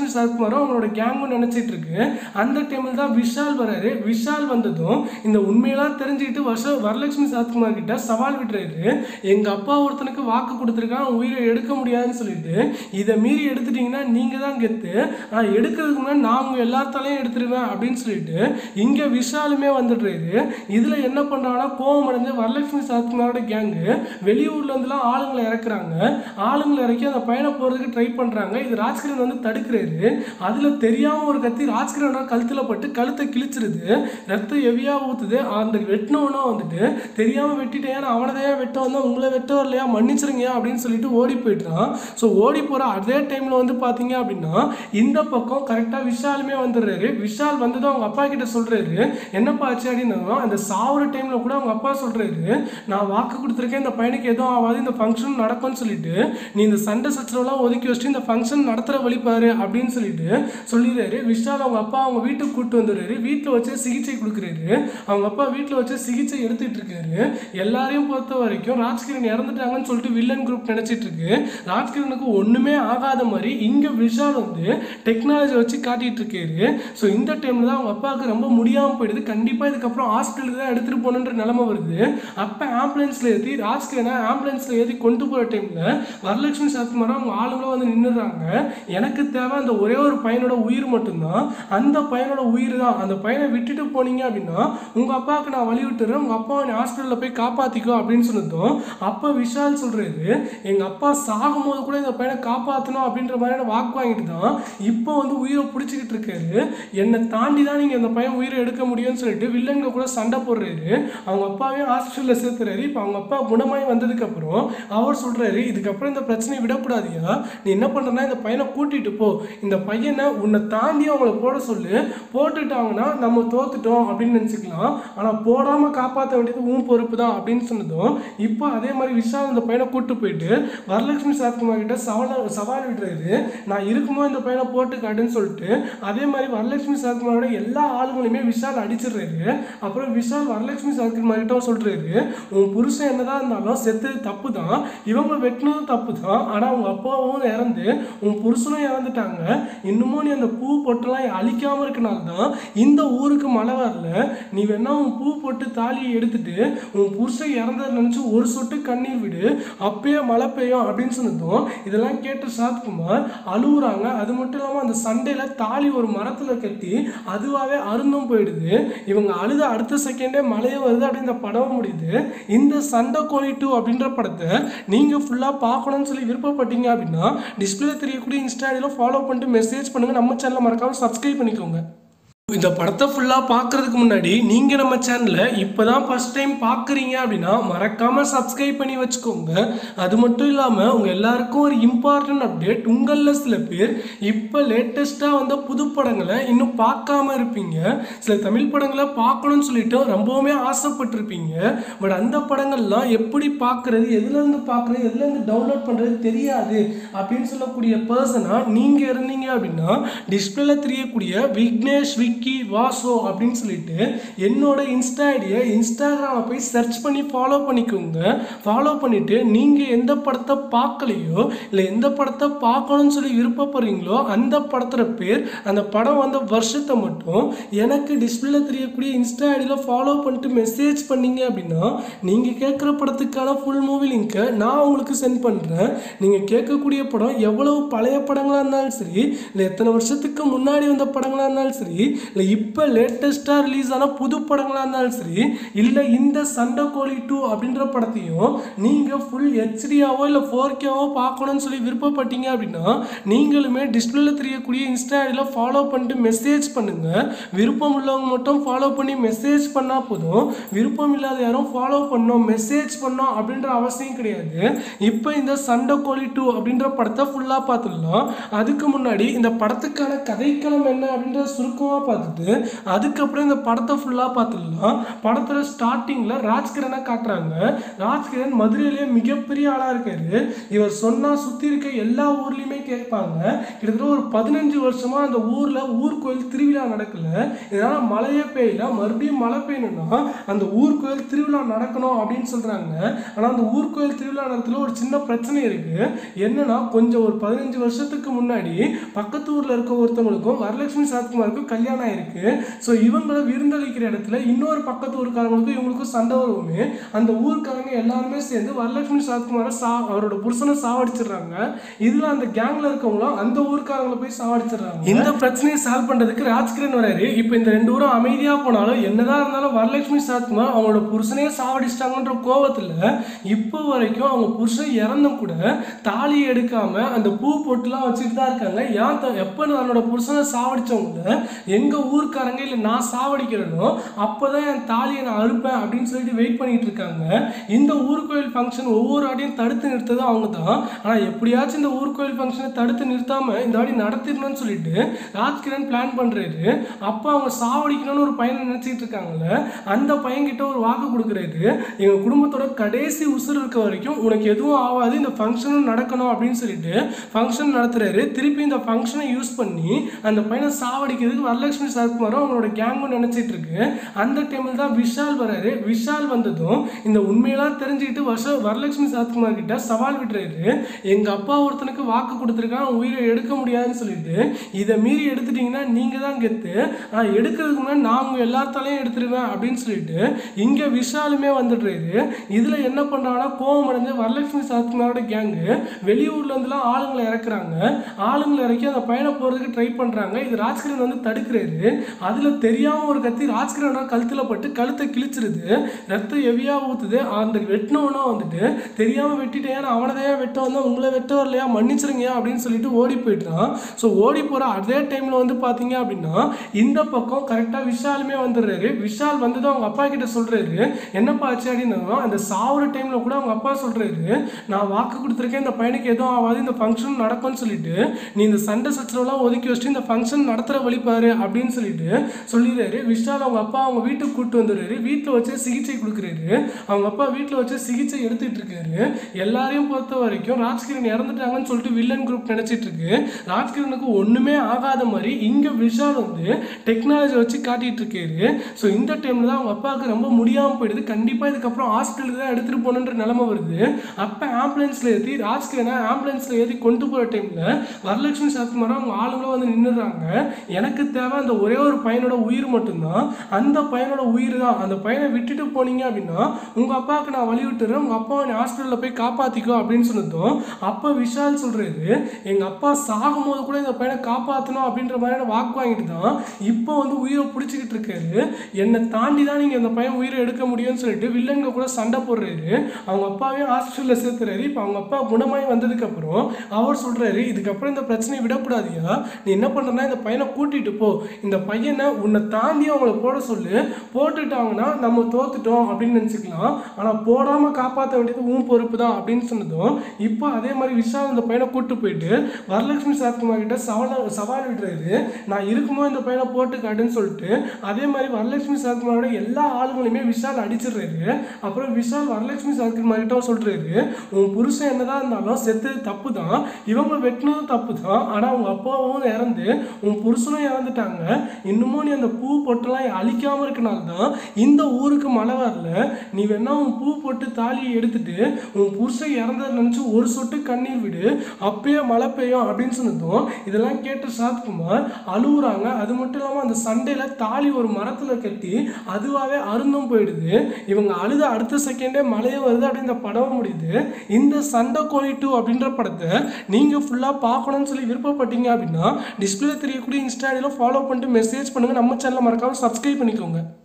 வரலட்சுமி சரத்குமாரும் அவங்களோட கேங்கும் நினைச்சிட்டு இருக்கு அந்த டைமில் தான் விஷால் வராரு விஷால் வந்ததும் இந்த உண்மையெல்லாம் தெரிஞ்சுக்கிட்டு வருஷ வரலட்சுமி சரத்குமார் கிட்ட சவால் விடுறாரு எங்க அப்பா ஒருத்தனுக்கு வாக்கு கொடுத்துருக்கான் உயிரை எடுக்க முடியாதுன்னு சொல்லிட்டு இதை மீறி எடுத்துட்டீங்கன்னா நீங்க தான் கெத்து நான் எடுக்கிறதுக்கு முன்னாடி நான் உங்க எல்லாத்தாலையும் எடுத்துருவேன் அப்படின்னு சொல்லிட்டு இங்க விஷாலுமே வந்துடுறாரு இதுல என்ன பண்றாங்கன்னா கோவம் அடைஞ்ச வரலட்சுமி சரத்குமாரோட கேங்கு வெளியூர்ல இருந்துலாம் ஆளுங்களை இறக்குறாங்க ஆளுங்களை இறக்கி அந்த பையனை போறதுக்கு ட்ரை பண்றாங்க இது ராஜ்கிரண் வந்து தடுக்கிறாரு அதுல தெரியாம ஒரு கத்தி ராஜ்கிரணோட கழுத்துல பட்டு கழுத்தை கிழிச்சிருது ரத்தம் ஹெவியா ஊத்துது அந்த வெட்டினவனா வந்துட்டு தெரியாம வெட்டிட்டேன் நான் அவனை தான் வெட்ட வந்தா உங்களை வெட்ட வரலையா மன்னிச்சிருங்க அப்படின்னு சொல்லிட்டு ஓடி போயிட்டான் ஸோ ஓடி போற அதே டைம்ல வந்து பாத்தீங்க அப்படின்னா இந்த பக்கம் கரெக்டா விஷாலுமே வந்துடுறாரு விஷால் வந்ததும் அவங்க அப்பா கிட்ட சொல்றாரு என்னப்பா ஆச்சு அப்படின்னா அந்த சாவுற டைம்ல கூட அவங்க அப்பா சொல்றாரு நான் வாக்கு கொடுத்துருக்கேன் இந்த பையனுக்கு எதுவும் ஆகாது இந்த ஃபங்க்ஷன் நடக்கும்னு சொல்லிட்டு நீ இந்த சண்டை சச்சரவுலாம் ஒதுக்கி வச்சுட்டு இந்த ஃபங்க்ஷன் நடத்துற வழி பாரு அப்படின்னு சொல்லிட்டு சொல்லிடுறாரு விஷால் அவங்க அப்பா அவங்க வீட்டுக்கு கூட்டு வந்துடுறாரு வீட்டில் வச்சு சிகிச்சை கொடுக்குறாரு அவங்க அப்பா வீட்டில் வச்சு சிகிச்சை எடுத்துட்டு இருக்காரு எல்லாரையும் பொறுத்த வரைக்கும் ராஜ்கிரண் இறந்துட்டாங்கன்னு சொல்லிட்டு வில்லன் குரூப் நினைச்சிட்டு இருக்கு ராஜ்கிரனுக்கு ஒண்ணுமே ஆகாத மாதிரி இங்க விஷால் வந்து டெக்னாலஜி வச்சு காட்டிட்டு இருக்காரு ஸோ இந்த டைம்ல தான் அவங்க அப்பாவுக்கு ரொம்ப முடியாம போயிடுது கண்டிப்பா இதுக்கப்புறம் ஹாஸ்பிட்டலுக்கு தான் எடுத்துட்டு போகணுன்ற நிலைமை வருது அப்ப ஆம்புலன்ஸ்ல ஏற்றி ராஜ்கிரனை ஆம்புலன்ஸ்ல ஏற்றி கொண்டு போற டைம்ல வரலட்சுமி சரத்குமாரும் அவங்க ஆளுங்களும் வந்து நின்றுறாங்க எனக்கு தேவை அந்த ஒரே ஒரு பையனோட உயிர் மட்டும்தான் அந்த பையனோட உயிர் தான் அந்த பையனை விட்டுட்டு போனீங்க அப்படின்னா உங்க அப்பாவுக்கு நான் வழி விட்டுறேன் உங்க அப்பாவை நீ ஹாஸ்பிட்டலில் போய் காப்பாத்திக்கோ அப்படின்னு சொன்னதும் அப்ப விஷால் சொல்றாரு எங்க அப்பா சாகும்போது கூட இந்த பையனை காப்பாற்றணும் அப்படின்ற மாதிரியான வாக்கு வாங்கிட்டு தான் இப்போ வந்து உயிரை பிடிச்சிக்கிட்டு இருக்காரு என்னை தாண்டி தான் நீங்க இந்த பையன் உயிரை எடுக்க முடியும்னு சொல்லிட்டு வில்லங்க கூட சண்டை போடுறாரு அவங்க அப்பாவையும் ஹாஸ்பிட்டலில் சேர்த்துறாரு இப்போ அவங்க அப்பா குணமாய் வந்ததுக்கு அப்புறம் அவர் சொல்றாரு இதுக்கப்புறம் இந்த பிரச்சனையை விடக்கூடாதியா நீ என்ன பண்றனா இந்த பையனை கூட்டிட்டு போ இந்த பையனை உன்னை தாண்டி அவங்கள போட சொல்லு போட்டுட்டாங்கன்னா நம்ம தோத்துட்டோம் அப்படின்னு நினச்சிக்கலாம் ஆனால் போடாம காப்பாற்ற வேண்டியது உன் பொறுப்பு தான் அப்படின்னு சொன்னதும் இப்போ அதே மாதிரி விஷால் இந்த பையனை கூட்டு போயிட்டு வரலட்சுமி சரத்குமார் கிட்ட சவால் சவால் விடுறாரு நான் இருக்கும்போது இந்த பையனை போட்டு காட்டுன்னு சொல்லிட்டு அதே மாதிரி வரலட்சுமி சரத்குமாரோட எல்லா ஆளுங்களையுமே விஷால் அடிச்சிடுறாரு அப்புறம் விஷால் வரலட்சுமி சரத்குமார் கிட்ட சொல்றாரு உன் புருஷன் என்னதான் இருந்தாலும் செத்தது தப்பு தான் இவங்க வெட்டினதும் தப்பு தான் ஆனால் அவங்க அப்பாவும் இறந்து உன் புருஷனும் இறந்துட்டாங்க இன்னமும் நீ அந்த பூ பொட்டெல்லாம் அழிக்காம இருக்கனால தான் இந்த ஊருக்கு மழை வரல நீ வேணா உன் பூ போட்டு தாலியை எடுத்துட்டு உன் புருஷன் இறந்ததை நினச்சி ஒரு சொட்டு கண்ணீர் விடு அப்பயே மழை பெய்யும் அப்படின்னு சொன்னதும் இதெல்லாம் கேட்ட சாத்குமார் அழுகுறாங்க அது மட்டும் இல்லாமல் அந்த சண்டையில் தாலி ஒரு மரத்தில் கட்டி அதுவாகவே அருந்தும் போயிடுது இவங்க அழுத அடுத்த செகண்டே மழையே வருது அப்படின்னு இந்த படம் முடியுது இந்த சண்டை கோழி டூ அப்படின்ற படத்தை நீங்கள் ஃபுல்லாக பார்க்கணும்னு சொல்லி விருப்பப்பட்டீங்க அப்படின்னா டிஸ்பிளே தெரியக்கூடிய இன்ஸ்டாடியில் ஃபாலோ பண்ணிட்டு மெசேஜ் பண்ணுங்கள் நம்ம சேனலை மறக்காமல் சப்ஸ்கிரைப் பண்ணிக்கோங்க இந்த படத்தை ஃபுல்லாக பார்க்கறதுக்கு முன்னாடி நீங்கள் நம்ம சேனலை இப்போ தான் ஃபஸ்ட் டைம் பார்க்குறீங்க அப்படின்னா மறக்காமல் சப்ஸ்கிரைப் பண்ணி வச்சுக்கோங்க அது மட்டும் இல்லாமல் உங்கள் எல்லாருக்கும் ஒரு இம்பார்ட்டன்ட் அப்டேட் உங்களில் சில பேர் இப்போ லேட்டஸ்ட்டாக வந்த புது படங்களை இன்னும் பார்க்காம இருப்பீங்க சில தமிழ் படங்களை பார்க்கணும்னு சொல்லிட்டு ரொம்பவுமே ஆசைப்பட்டிருப்பீங்க பட் அந்த படங்கள்லாம் எப்படி பார்க்குறது எதுலேருந்து பார்க்குறது எதுலேருந்து டவுன்லோட் பண்ணுறது தெரியாது அப்படின்னு சொல்லக்கூடிய பர்சனாக நீங்கள் இருந்தீங்க அப்படின்னா டிஸ்பிளேல தெரியக்கூடிய விக்னேஷ் விக்கி வாசோ அப்படின்னு சொல்லிட்டு என்னோட இன்ஸ்டா ஐடியை இன்ஸ்டாகிராமில் போய் சர்ச் பண்ணி ஃபாலோ பண்ணிக்கோங்க ஃபாலோ பண்ணிவிட்டு நீங்கள் எந்த படத்தை பார்க்கலையோ இல்லை எந்த படத்தை பார்க்கணும்னு சொல்லி விருப்பப்படுறீங்களோ அந்த படத்தோட பேர் அந்த படம் வந்த வருஷத்தை மட்டும் எனக்கு டிஸ்பிளேல தெரியக்கூடிய இன்ஸ்டா ஐடியில் ஃபாலோ பண்ணிட்டு மெசேஜ் பண்ணீங்க அப்படின்னா நீங்கள் கேட்குற படத்துக்கான ஃபுல் மூவி லிங்க்கை நான் உங்களுக்கு சென்ட் பண்ணுறேன் நீங்கள் கேட்கக்கூடிய படம் எவ்வளவு பழைய படங்களாக இருந்தாலும் சரி இல்லை எத்தனை வருஷத்துக்கு முன்னாடி வந்த படங்களாக இருந்தாலும் சரி இல்லை இப்போ லேட்டஸ்ட்டாக ரிலீஸ் ஆன புது படங்களாக இருந்தாலும் சரி இல்லை இந்த சண்டை கோழி டூ அப்படின்ற படத்தையும் நீங்கள் ஃபுல் ஹெச்டியாவோ இல்லை ஃபோர் கேவோ பார்க்கணும்னு சொல்லி விருப்பப்பட்டீங்க அப்படின்னா நீங்களுமே டிஸ்பிளேல தெரியக்கூடிய இன்ஸ்டா ஐடியில் ஃபாலோ பண்ணிட்டு மெசேஜ் பண்ணுங்கள் விருப்பம் உள்ளவங்க மட்டும் ஃபாலோ பண்ணி மெசேஜ் பண்ணால் போதும் விருப்பம் இல்லாத யாரும் ஃபாலோ பண்ணோம் மெசேஜ் பண்ணோம் அப்படின்ற அவசியம் கிடையாது இப்போ இந்த சண்டை கோழி டூ அப்படின்ற படத்தை ஃபுல்லாக பார்த்துடலாம் அதுக்கு முன்னாடி இந்த படத்துக்கான கதைக்களம் என்ன அப்படின்ற சுருக்கமாக பார்த்துட்டு அதுக்கப்புறம் இந்த படத்தை ஃபுல்லாக பார்த்துடலாம் படத்தில் ஸ்டார்டிங்கில் ராஜ்கிரனை காட்டுறாங்க ராஜ்கிரண் மதுரையிலேயே மிகப்பெரிய ஆளாக இருக்காரு இவர் சொன்னால் சுற்றி இருக்க எல்லா ஊர்லேயுமே கேட்பாங்க கிட்டத்தட்ட ஒரு பதினஞ்சு வருஷமாக அந்த ஊரில் ஊர் கோயில் திருவிழா நடக்கல இதனால் மழையே பெய்யல மறுபடியும் மழை பெய்யணும்னா அந்த ஊர் கோயில் திருவிழா நடக்கணும் அப்படின்னு சொல்கிறாங்க ஆனால் அந்த ஊர் கோயில் திருவிழா நேரத்தில் ஒரு சின்ன பிரச்சனை இருக்குது என்னன்னா கொஞ்சம் ஒரு பதினஞ்சு வருஷத்துக்கு முன்னாடி பக்கத்து ஊரில் இருக்க ஒருத்தவங்களுக்கும் வரலட்சுமி சரத்குமாருக்கும் கல்யாணம் ஆயிருக்கு ஸோ இவங்களை விருந்தளிக்கிற இடத்துல இன்னொரு பக்கத்து ஊருக்காரங்களுக்கும் இவங்களுக்கும் சண்டை வருவோமே அந்த ஊருக்காரங்க எல்லாருமே சேர்ந்து வரலட்சுமி சரத்குமாரை சா அவரோட புருஷனை சாவடிச்சிடுறாங்க இதில் அந்த கேங்கில் இருக்கவங்களும் அந்த ஊருக்காரங்களை போய் சாவடிச்சிடுறாங்க இந்த பிரச்சனையை சால்வ் பண்ணுறதுக்கு ராஜ்கிரண் வராரு இப்போ இந்த ரெண்டு ஊரும் அமைதியாக போனாலும் என்னதான் இருந்தாலும் வரலட்சுமி சரத்குமார் அவங்களோட புருஷனையே சாவடிச்சிட்டாங்கன்ற கோவத்தில் இப்போ வரைக்கும் அவங்க புருஷன் இறந்தும் கூட தாலியை எடுக்காம அந்த பூ பொட்டுலாம் வச்சுட்டு தான் இருக்காங்க ஏன் த- எப்போ தன்னோட புருஷனை சாவடிச்சவங்கள எங்க ஊர்க்காரங்க இல்லை நான் சாவடிக்கிறேனோ அப்போதான் என் தாலியை நான் அறுப்பேன் அப்படின்னு சொல்லிட்டு வெயிட் பண்ணிட்டு இருக்காங்க இந்த ஊர் கோயில் ஃபங்க்ஷன் ஒவ்வொரு வாட்டியும் தடுத்து நிறுத்தது அவங்க தான் ஆனால் எப்படியாச்சும் இந்த ஊர் கோயில் ஃபங்க்ஷனை தடுத்து நிறுத்தாம இந்த வாட்டி நடத்திடணும்னு சொல்லிட்டு ராஜ்கிரண் பிளான் பண்றாரு அப்போ அவங்க சாவடிக்கணும்னு ஒரு பையனை நினைச்சிட்டு இருக்காங்கல்ல அந்த பையன்கிட்ட ஒரு வாக்கு கொடுக்குறாரு எங்க குடும்பத்தோட கடைசி உசுர் இருக்க வரைக்கும் உனக்கு எதுவும் ஆகாது இந்த ஃபங்க்ஷனும் நடக்கணும் அப்படின்னு சொல்லிட்டு ஃபங்க்ஷன் நடத்துறாரு திருப்பி இந்த ஃபங்க்ஷனை யூஸ் பண்ணி அந்த பையனை சாவடிக்கிறதுக்கு வரலட்சுமி சரத்குமாரும் அவங்களோட கேங்கும் நினைச்சிட்டு இருக்கு அந்த டைமில் தான் விஷால் வராரு விஷால் வந்ததும் இந்த உண்மையெல்லாம் தெரிஞ்சுக்கிட்டு வருஷ வரலட்சுமி சரத்குமார் கிட்ட சவால் விடுறாரு எங்க அப்பா ஒருத்தனுக்கு வாக்கு கொடுத்துருக்கான் உயிரை எடுக்க முடியாதுன்னு சொல்லிட்டு இதை மீறி எடுத்துட்டீங்கன்னா நீங்க தான் கெத்து நான் எடுக்கிறதுக்கு முன்னாடி நான் உங்க எல்லாத்தாலையும் எடுத்துருவேன் அப்படின்னு சொல்லிட்டு இங்க விஷாலுமே வந்துடுறாரு இதுல என்ன பண்றாங்கன்னா கோவம் அடைஞ்ச வரலட்சுமி சரத்குமாரோட கேங்கு வெளியூர்ல இருந்துலாம் ஆளுங்களை இறக்குறாங்க ஆளுங்களை இறக்கி அந்த பையனை போறதுக்கு ட்ரை பண்றாங்க இது ராஜ்கிரண் வந்து தடுக்கிறாரு அதுல தெரியாம ஒரு கத்தி ராஜ்கிரணோட கழுத்துல பட்டு கழுத்தை கிழிச்சிருது ரத்தம் ஹெவியா ஊத்துது அந்த வெட்டினவனா வந்துட்டு தெரியாம வெட்டிட்டேன் நான் அவனை தான் வெட்ட வந்தேன் உங்களை வெட்ட வரலையா மன்னிச்சிருங்க அப்படின்னு சொல்லிட்டு ஓடி போயிட்டான் ஸோ ஓடி போற அதே டைம்ல வந்து பாத்தீங்க அப்படின்னா இந்த பக்கம் கரெக்டா விஷாலுமே வந்துடுறாரு விஷால் வந்து அவங்க அப்பா கிட்ட சொல்றாரு என்னப்பா ஆச்சு அப்படின்னா அந்த சாவுற டைம்ல கூட அவங்க அப்பா சொல்றாரு நான் வாக்கு கொடுத்துருக்கேன் இந்த பையனுக்கு எதுவும் ஆகாது இந்த ஃபங்க்ஷன் நடக்கும்னு சொல்லிட்டு நீ இந்த சண்டை சச்சரவுலாம் ஒதுக்கி வச்சுட்டு இந்த ஃபங்க்ஷன் நடத்துற வழி பாரு அப்படின்னு சொல்லிட்டு சொல்லிடுறாரு விஷால் அவங்க அப்பா அவங்க வீட்டுக்கு கூட்டு வந்துடுறாரு வீட்டில் வச்சு சிகிச்சை கொடுக்குறாரு அவங்க அப்பா வீட்டில் வச்சு சிகிச்சை எடுத்துட்டு இருக்காரு எல்லாரையும் பொறுத்த வரைக்கும் ராஜ்கிரண் இறந்துட்டாங்கன்னு சொல்லிட்டு வில்லன் குரூப் நினைச்சிட்டு இருக்கு ராஜ்கிரனுக்கு ஒண்ணுமே ஆகாத மாதிரி இங்க விஷால் வந்து டெக்னாலஜி வச்சு காட்டிட்டு இருக்காரு ஸோ இந்த டைம்ல தான் அவங்க அப்பாவுக்கு ரொம்ப முடியாம போயிடுது கண்டிப்பா இதுக்கப்புறம் ஹாஸ்பிட்டலுக்கு தான் எடுத்துட்டு போகணுன்ற நிலைமை வருது அப்ப ஆம்புலன்ஸ்ல ஏற்றி ராஜ்கிரனை ஆம்புலன்ஸ்ல ஏற்றி கொண்டு போற டைம்ல வரலட்சுமி சரத்குமாரும் அவங்க ஆளுங்களும் வந்து நின்றுறாங்க எனக்கு தேவை அந்த ஒரே ஒரு பையனோட உயிர் மட்டும்தான் அந்த பையனோட உயிர் தான் அந்த பையனை விட்டுட்டு போனீங்க அப்படின்னா உங்க அப்பாவுக்கு நான் வழி விட்டுறேன் உங்க அப்பாவை நீ ஹாஸ்பிட்டலில் போய் காப்பாத்திக்கோ அப்படின்னு சொன்னதும் அப்போ விஷால் சொல்றாரு எங்க அப்பா சாகும்போது கூட இந்த பையனை காப்பாற்றணும் அப்படின்ற மாதிரியான வாக்கு வாங்கிட்டு தான் இப்போ வந்து உயிரை பிடிச்சிக்கிட்டு இருக்காரு என்னை தாண்டி தான் நீங்க இந்த பையன் உயிரை எடுக்க முடியும்னு சொல்லிட்டு வில்லங்க கூட சண்டை போடுறாரு அவங்க அப்பாவையும் ஹாஸ்பிட்டலில் சேர்த்துறாரு இப்போ அவங்க அப்பா குணமாய் வந்ததுக்கு அப்புறம் அவர் சொல்றாரு இதுக்கப்புறம் இந்த பிரச்சனையை விடக்கூடாதியா நீ என்ன பண்றனா இந்த பையனை கூட்டிட்டு போ இந்த பையனை உன்னை தாண்டி அவங்கள போட சொல்லு போட்டுட்டாங்கன்னா நம்ம தோத்துட்டோம் அப்படின்னு நினச்சிக்கலாம் ஆனால் போடாம காப்பாற்ற வேண்டியது உன் பொறுப்பு தான் அப்படின்னு சொன்னதும் இப்போ அதே மாதிரி விஷால் இந்த பையனை கூட்டு போயிட்டு வரலட்சுமி சரத்குமார் கிட்ட சவால் சவால் விடுறாரு நான் இருக்குமோ இந்த பையனை போட்டு காட்டுன்னு சொல்லிட்டு அதே மாதிரி வரலட்சுமி சரத்குமாரோட எல்லா ஆளுங்களையுமே விஷால் அடிச்சிடுறாரு அப்புறம் விஷால் வரலட்சுமி சரத்குமார் கிட்ட சொல்றாரு உன் புருஷன் என்னதான் இருந்தாலும் செத்தது தப்பு தான் இவங்க வெட்டினதும் தப்பு தான் ஆனால் அவங்க அப்பாவும் இறந்து உன் புருஷனும் இறந்துட்டாங்க இன்னமும் நீ அந்த பூ பொட்டெல்லாம் அழிக்காம இருக்கனால தான் இந்த ஊருக்கு மழை வரல நீ வேணா உன் பூ போட்டு தாலியை எடுத்துட்டு உன் புருஷன் இறந்ததை நினச்சி ஒரு சொட்டு கண்ணீர் விடு அப்பயே மழை பெய்யும் அப்படின்னு சொன்னதும் இதெல்லாம் கேட்ட சரத்குமார் அழுகுறாங்க அது மட்டும் இல்லாமல் அந்த சண்டையில் தாலி ஒரு மரத்தில் கட்டி அதுவாகவே அருந்தும் போயிடுது இவங்க அழுத அடுத்த செகண்டே மழையே வருது அப்படின்னு இந்த படம் முடியுது இந்த சண்டை கோழி டூ அப்படின்ற படத்தை நீங்கள் ஃபுல்லாக பார்க்கணும்னு சொல்லி விருப்பப்பட்டீங்க அப்படின்னா டிஸ்பிளே தெரியக்கூடிய இன்ஸ்டாடியில் ஃபாலோ பண்ணிட்டு மெசேஜ் பண்ணுங்கள் நம்ம சேனலை மறக்காமல் சப்ஸ்கிரைப் பண்ணிக்கோங்க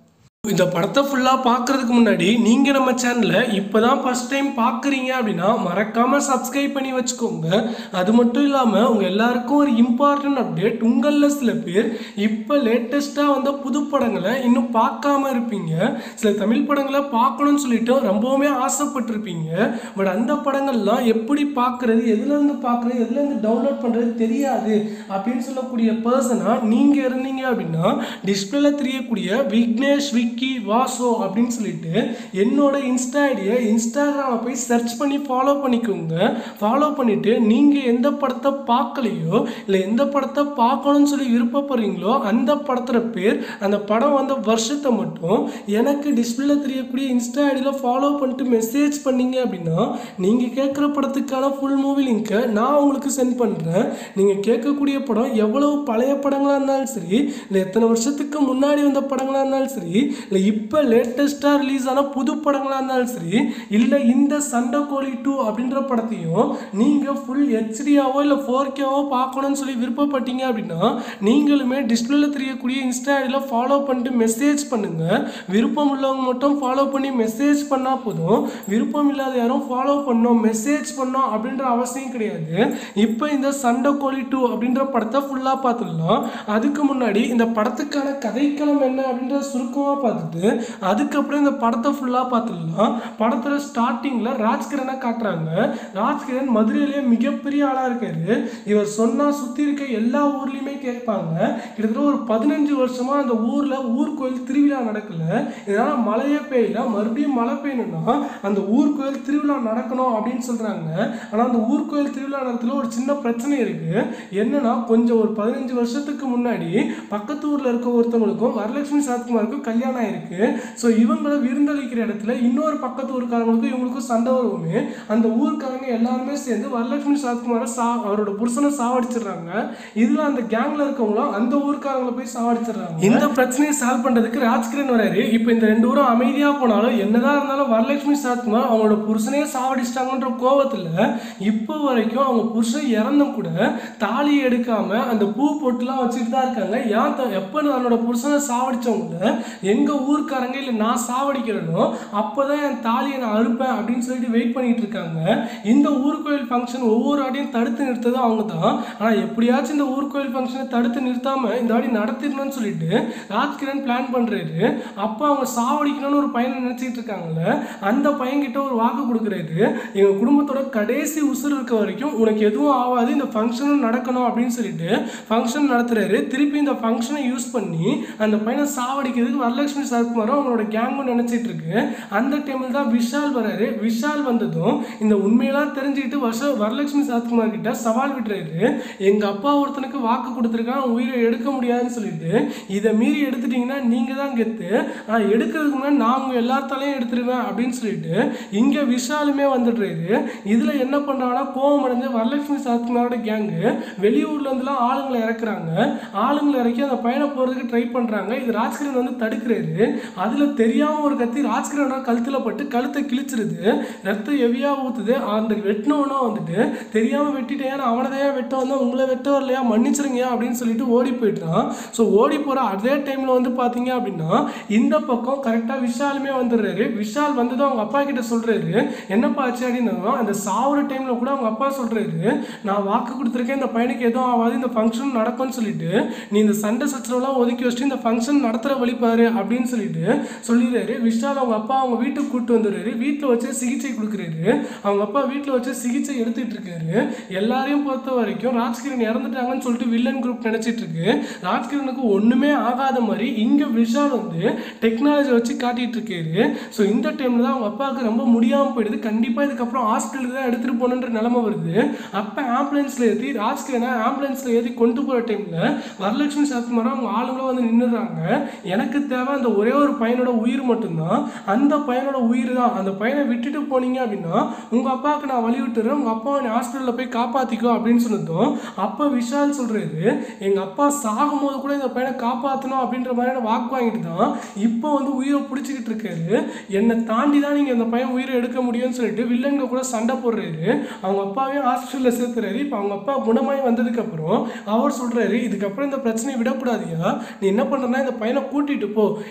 இந்த படத்தை ஃபுல்லாக பார்க்குறதுக்கு முன்னாடி நீங்கள் நம்ம சேனலை இப்போ தான் ஃபஸ்ட் டைம் பார்க்குறீங்க அப்படின்னா மறக்காமல் சப்ஸ்கிரைப் பண்ணி வச்சுக்கோங்க அது மட்டும் இல்லாமல் உங்கள் எல்லாருக்கும் ஒரு இம்பார்ட்டன்ட் அப்டேட் உங்களில் சில பேர் இப்போ லேட்டஸ்ட்டாக வந்த புது படங்களை இன்னும் பார்க்காம இருப்பீங்க சில தமிழ் படங்களை பார்க்கணும்னு சொல்லிட்டு ரொம்பவுமே ஆசைப்பட்டிருப்பீங்க பட் அந்த படங்கள்லாம் எப்படி பார்க்குறது எதுலேருந்து பார்க்குறது எதுலேருந்து டவுன்லோட் பண்ணுறது தெரியாது அப்படின்னு சொல்லக்கூடிய பர்சனாக நீங்கள் இருந்தீங்க அப்படின்னா டிஸ்பிளேல தெரியக்கூடிய விக்னேஷ் விக்கி வாசோ அப்படின்னு சொல்லிட்டு என்னோட இன்ஸ்டா ஐடியை இன்ஸ்டாகிராமில் போய் சர்ச் பண்ணி ஃபாலோ பண்ணிக்கோங்க ஃபாலோ பண்ணிவிட்டு நீங்கள் எந்த படத்தை பார்க்கலையோ இல்லை எந்த படத்தை பார்க்கணும்னு சொல்லி விருப்பப்படுறீங்களோ அந்த படத்தோட பேர் அந்த படம் வந்த வருஷத்தை மட்டும் எனக்கு டிஸ்பிளேல தெரியக்கூடிய இன்ஸ்டா ஐடியில் ஃபாலோ பண்ணிட்டு மெசேஜ் பண்ணீங்க அப்படின்னா நீங்கள் கேட்குற படத்துக்கான ஃபுல் மூவி லிங்க்கை நான் உங்களுக்கு சென்ட் பண்ணுறேன் நீங்கள் கேட்கக்கூடிய படம் எவ்வளவு பழைய படங்களாக இருந்தாலும் சரி இல்லை எத்தனை வருஷத்துக்கு முன்னாடி வந்த படங்களாக இருந்தாலும் சரி இல்லை இப்போ லேட்டஸ்ட்டாக ரிலீஸ் ஆன புது படங்களாக இருந்தாலும் சரி இல்லை இந்த சண்டை கோழி டூ அப்படின்ற படத்தையும் நீங்கள் ஃபுல் ஹெச்டியாவோ இல்லை ஃபோர் கேவோ பார்க்கணும்னு சொல்லி விருப்பப்பட்டீங்க அப்படின்னா நீங்களுமே டிஸ்பிளேல தெரியக்கூடிய இன்ஸ்டா ஐடியில் ஃபாலோ பண்ணிட்டு மெசேஜ் பண்ணுங்கள் விருப்பம் உள்ளவங்க மட்டும் ஃபாலோ பண்ணி மெசேஜ் பண்ணால் போதும் விருப்பம் இல்லாத யாரும் ஃபாலோ பண்ணோம் மெசேஜ் பண்ணோம் அப்படின்ற அவசியம் கிடையாது இப்போ இந்த சண்டை கோழி டூ அப்படின்ற படத்தை ஃபுல்லாக பார்த்துடலாம் அதுக்கு முன்னாடி இந்த படத்துக்கான கதைக்களம் என்ன அப்படின்றத சுருக்கமாக பார்த்துட்டு அதுக்கப்புறம் இந்த படத்தை ஃபுல்லாக பார்த்துடலாம் படத்தில் ஸ்டார்டிங்கில் ராஜ்கிரனை காட்டுறாங்க ராஜ்கிரண் மதுரையிலேயே மிகப்பெரிய ஆளாக இருக்காரு இவர் சொன்னால் சுற்றி இருக்க எல்லா ஊர்லேயுமே கேட்பாங்க கிட்டத்தட்ட ஒரு பதினஞ்சு வருஷமாக அந்த ஊரில் ஊர் கோயில் திருவிழா நடக்கல இதனால் மழையே பெய்யல மறுபடியும் மழை பெய்யணும்னா அந்த ஊர் கோயில் திருவிழா நடக்கணும் அப்படின்னு சொல்கிறாங்க ஆனால் அந்த ஊர் கோயில் திருவிழா நேரத்தில் ஒரு சின்ன பிரச்சனை இருக்குது என்னன்னா கொஞ்சம் ஒரு பதினஞ்சு வருஷத்துக்கு முன்னாடி பக்கத்து ஊரில் இருக்க ஒருத்தவங்களுக்கும் வரலட்சுமி சரத்குமாருக்கும் கல்யாணம் ஆயிருக்கு ஸோ இவங்களை விருந்தளிக்கிற இடத்துல இன்னொரு பக்கத்து ஊருக்காரங்களுக்கும் இவங்களுக்கும் சண்டை வருவோமே அந்த ஊருக்காரங்க எல்லாருமே சேர்ந்து வரலட்சுமி சரத்குமாரை சா அவரோட புருஷனை சாவடிச்சிடுறாங்க இதில் அந்த கேங்கில் இருக்கவங்களும் அந்த ஊருக்காரங்களை போய் சாவடிச்சிடுறாங்க இந்த பிரச்சனையை சால்வ் பண்ணுறதுக்கு ராஜ்கிரண் வராரு இப்போ இந்த ரெண்டு ஊரும் அமைதியாக போனாலும் என்னதான் இருந்தாலும் வரலட்சுமி சரத்குமார் அவங்களோட புருஷனையே சாவடிச்சிட்டாங்கன்ற கோவத்தில் இப்போ வரைக்கும் அவங்க புருஷன் இறந்தும் கூட தாலி எடுக்காம அந்த பூ பொட்டுலாம் வச்சுட்டு தான் இருக்காங்க ஏன் த- எப்போ என்னோட புருஷனை சாவடிச்சவங்கள எங்க ஊர்க்காரங்க இல்லை நான் சாவடிக்கிறேனோ அப்போதான் என் தாலியை நான் அறுப்பேன் அப்படின்னு சொல்லிட்டு வெயிட் பண்ணிட்டு இருக்காங்க இந்த ஊர் கோயில் ஃபங்க்ஷன் ஒவ்வொரு ஆடியும் தடுத்து நிறுத்ததும் அவங்க தான் ஆனால் எப்படியாச்சும் இந்த ஊர் கோயில் ஃபங்க்ஷனை தடுத்து நிறுத்தாம இந்த ஆடி நடத்திடணும்னு சொல்லிட்டு ராஜ்கிரண் பிளான் பண்றாரு அப்போ அவங்க சாவடிக்கணும்னு ஒரு பையனை நினைச்சிட்டு இருக்காங்கல்ல அந்த பையன்கிட்ட ஒரு வாக்கு கொடுக்குறாரு எங்க குடும்பத்தோட கடைசி உசுர் இருக்க வரைக்கும் உனக்கு எதுவும் ஆகாது இந்த ஃபங்க்ஷனும் நடக்கணும் அப்படின்னு சொல்லிட்டு ஃபங்க்ஷன் நடத்துறாரு திருப்பி இந்த ஃபங்க்ஷனை யூஸ் பண்ணி அந்த பையனை சாவடிக்கிறதுக்கு வரலட்சுமி சரத்குமாரும் அவங்களோட கேங்கும் நினைச்சிட்டு இருக்கு அந்த டைமில் தான் விஷால் வராரு விஷால் வந்ததும் இந்த உண்மையெல்லாம் தெரிஞ்சுக்கிட்டு வருஷ வரலட்சுமி சரத்குமார் கிட்ட சவால் விடுறாரு எங்க அப்பா ஒருத்தனுக்கு வாக்கு கொடுத்துருக்கான் உயிரை எடுக்க முடியாதுன்னு சொல்லிட்டு இதை மீறி எடுத்துட்டீங்கன்னா நீங்க தான் கெத்து ஆனால் எடுக்கிறதுக்கு முன்னாடி நான் உங்க எல்லாத்தாலையும் எடுத்துருவேன் அப்படின்னு சொல்லிட்டு இங்க விஷாலுமே வந்துடுறாரு இதுல என்ன பண்றாங்கன்னா கோவம் அடைஞ்ச வரலட்சுமி சரத்குமாரோட கேங்கு வெளியூர்ல இருந்துலாம் ஆளுங்களை இறக்குறாங்க ஆளுங்களை இறக்கி அந்த பையனை போறதுக்கு ட்ரை பண்றாங்க இது ராஜ்கிரண் வந்து தடுக்கிறாரு அதுல தெரியாம ஒரு கத்தி ராஜ்கிரணோட கழுத்துல பட்டு கழுத்தை கிழிச்சிருது ரத்தம் ஹெவியா ஊத்துது அந்த வெட்டினவனா வந்துட்டு தெரியாம வெட்டிட்டேன் நான் அவனை தான் வெட்ட வந்தேன் உங்களை வெட்ட வரலையா மன்னிச்சிருங்க அப்படின்னு சொல்லிட்டு ஓடி போயிட்டான் ஸோ ஓடி போற அதே டைம்ல வந்து பாத்தீங்க அப்படின்னா இந்த பக்கம் கரெக்டா விஷாலுமே வந்துடுறாரு விஷால் வந்ததும் அவங்க அப்பா கிட்ட சொல்றாரு என்னப்பா ஆச்சு அப்படின்னு அந்த சாவுற டைம்ல கூட அவங்க அப்பா சொல்றாரு நான் வாக்கு கொடுத்துருக்கேன் இந்த பையனுக்கு எதுவும் ஆகாது இந்த ஃபங்க்ஷன் நடக்கும்னு சொல்லிட்டு நீ இந்த சண்டை சச்சரவுலாம் ஒதுக்கி வச்சுட்டு இந்த ஃபங்க்ஷன் நடத்துகிற வழிபாரு அப்படின்னு சொல்லிட்டு சொல்லிடுறாரு விஷால் அவங்க அப்பா அவங்க வீட்டுக்கு கூட்டு வந்துடுறாரு வீட்டில் வச்சு சிகிச்சை கொடுக்குறாரு அவங்க அப்பா வீட்டில் வச்சு சிகிச்சை எடுத்துட்டு இருக்காரு எல்லாரையும் பொறுத்த வரைக்கும் ராஜ்கிரண் இறந்துட்டாங்கன்னு சொல்லிட்டு வில்லன் குரூப் நினைச்சிட்டு இருக்கு ராஜ்கிரனுக்கு ஒண்ணுமே ஆகாத மாதிரி இங்க விஷால் வந்து டெக்னாலஜி வச்சு காட்டிட்டு இருக்காரு ஸோ இந்த டைம்ல தான் அவங்க அப்பாவுக்கு ரொம்ப முடியாம போயிடுது கண்டிப்பா இதுக்கப்புறம் ஹாஸ்பிட்டலுக்கு தான் எடுத்துட்டு போகணுன்ற நிலைமை வருது அப்ப ஆம்புலன்ஸ்ல ஏற்றி ராஜ்கிரனை ஆம்புலன்ஸ்ல ஏற்றி கொண்டு போற டைம்ல வரலட்சுமி சரத்குமாரும் அவங்க ஆளுங்களும் வந்து நின்றுறாங்க எனக்கு தேவை அந்த ஒரே ஒரு பையனோட உயிர் மட்டும்தான் அந்த பையனோட உயிர் தான் அந்த பையனை விட்டுட்டு போனீங்க அப்படின்னா உங்க அப்பாவுக்கு நான் வழி விட்டுறேன் உங்க அப்பாவை நீ ஹாஸ்பிட்டலில் போய் காப்பாத்திக்கோ அப்படின்னு சொன்னதும் அப்போ விஷால் சொல்றாரு எங்க அப்பா சாகும்போது கூட இந்த பையனை காப்பாற்றணும் அப்படின்ற மாதிரியான வாக்கு வாங்கிட்டு தான் இப்போ வந்து உயிரை பிடிச்சிக்கிட்டு இருக்காரு என்னை தாண்டி தான் நீங்க இந்த பையன் உயிரை எடுக்க முடியும்னு சொல்லிட்டு வில்லங்க கூட சண்டை போடுறாரு அவங்க அப்பாவையும் ஹாஸ்பிட்டலில் சேர்த்துறாரு இப்போ அவங்க அப்பா குணமாய் வந்ததுக்கப்புறம் அவர் சொல்றாரு இதுக்கப்புறம் இந்த பிரச்சனையை விடக்கூடாதியா நீ என்ன பண்றனா இந்த பையனை கூட்டிட்டு போ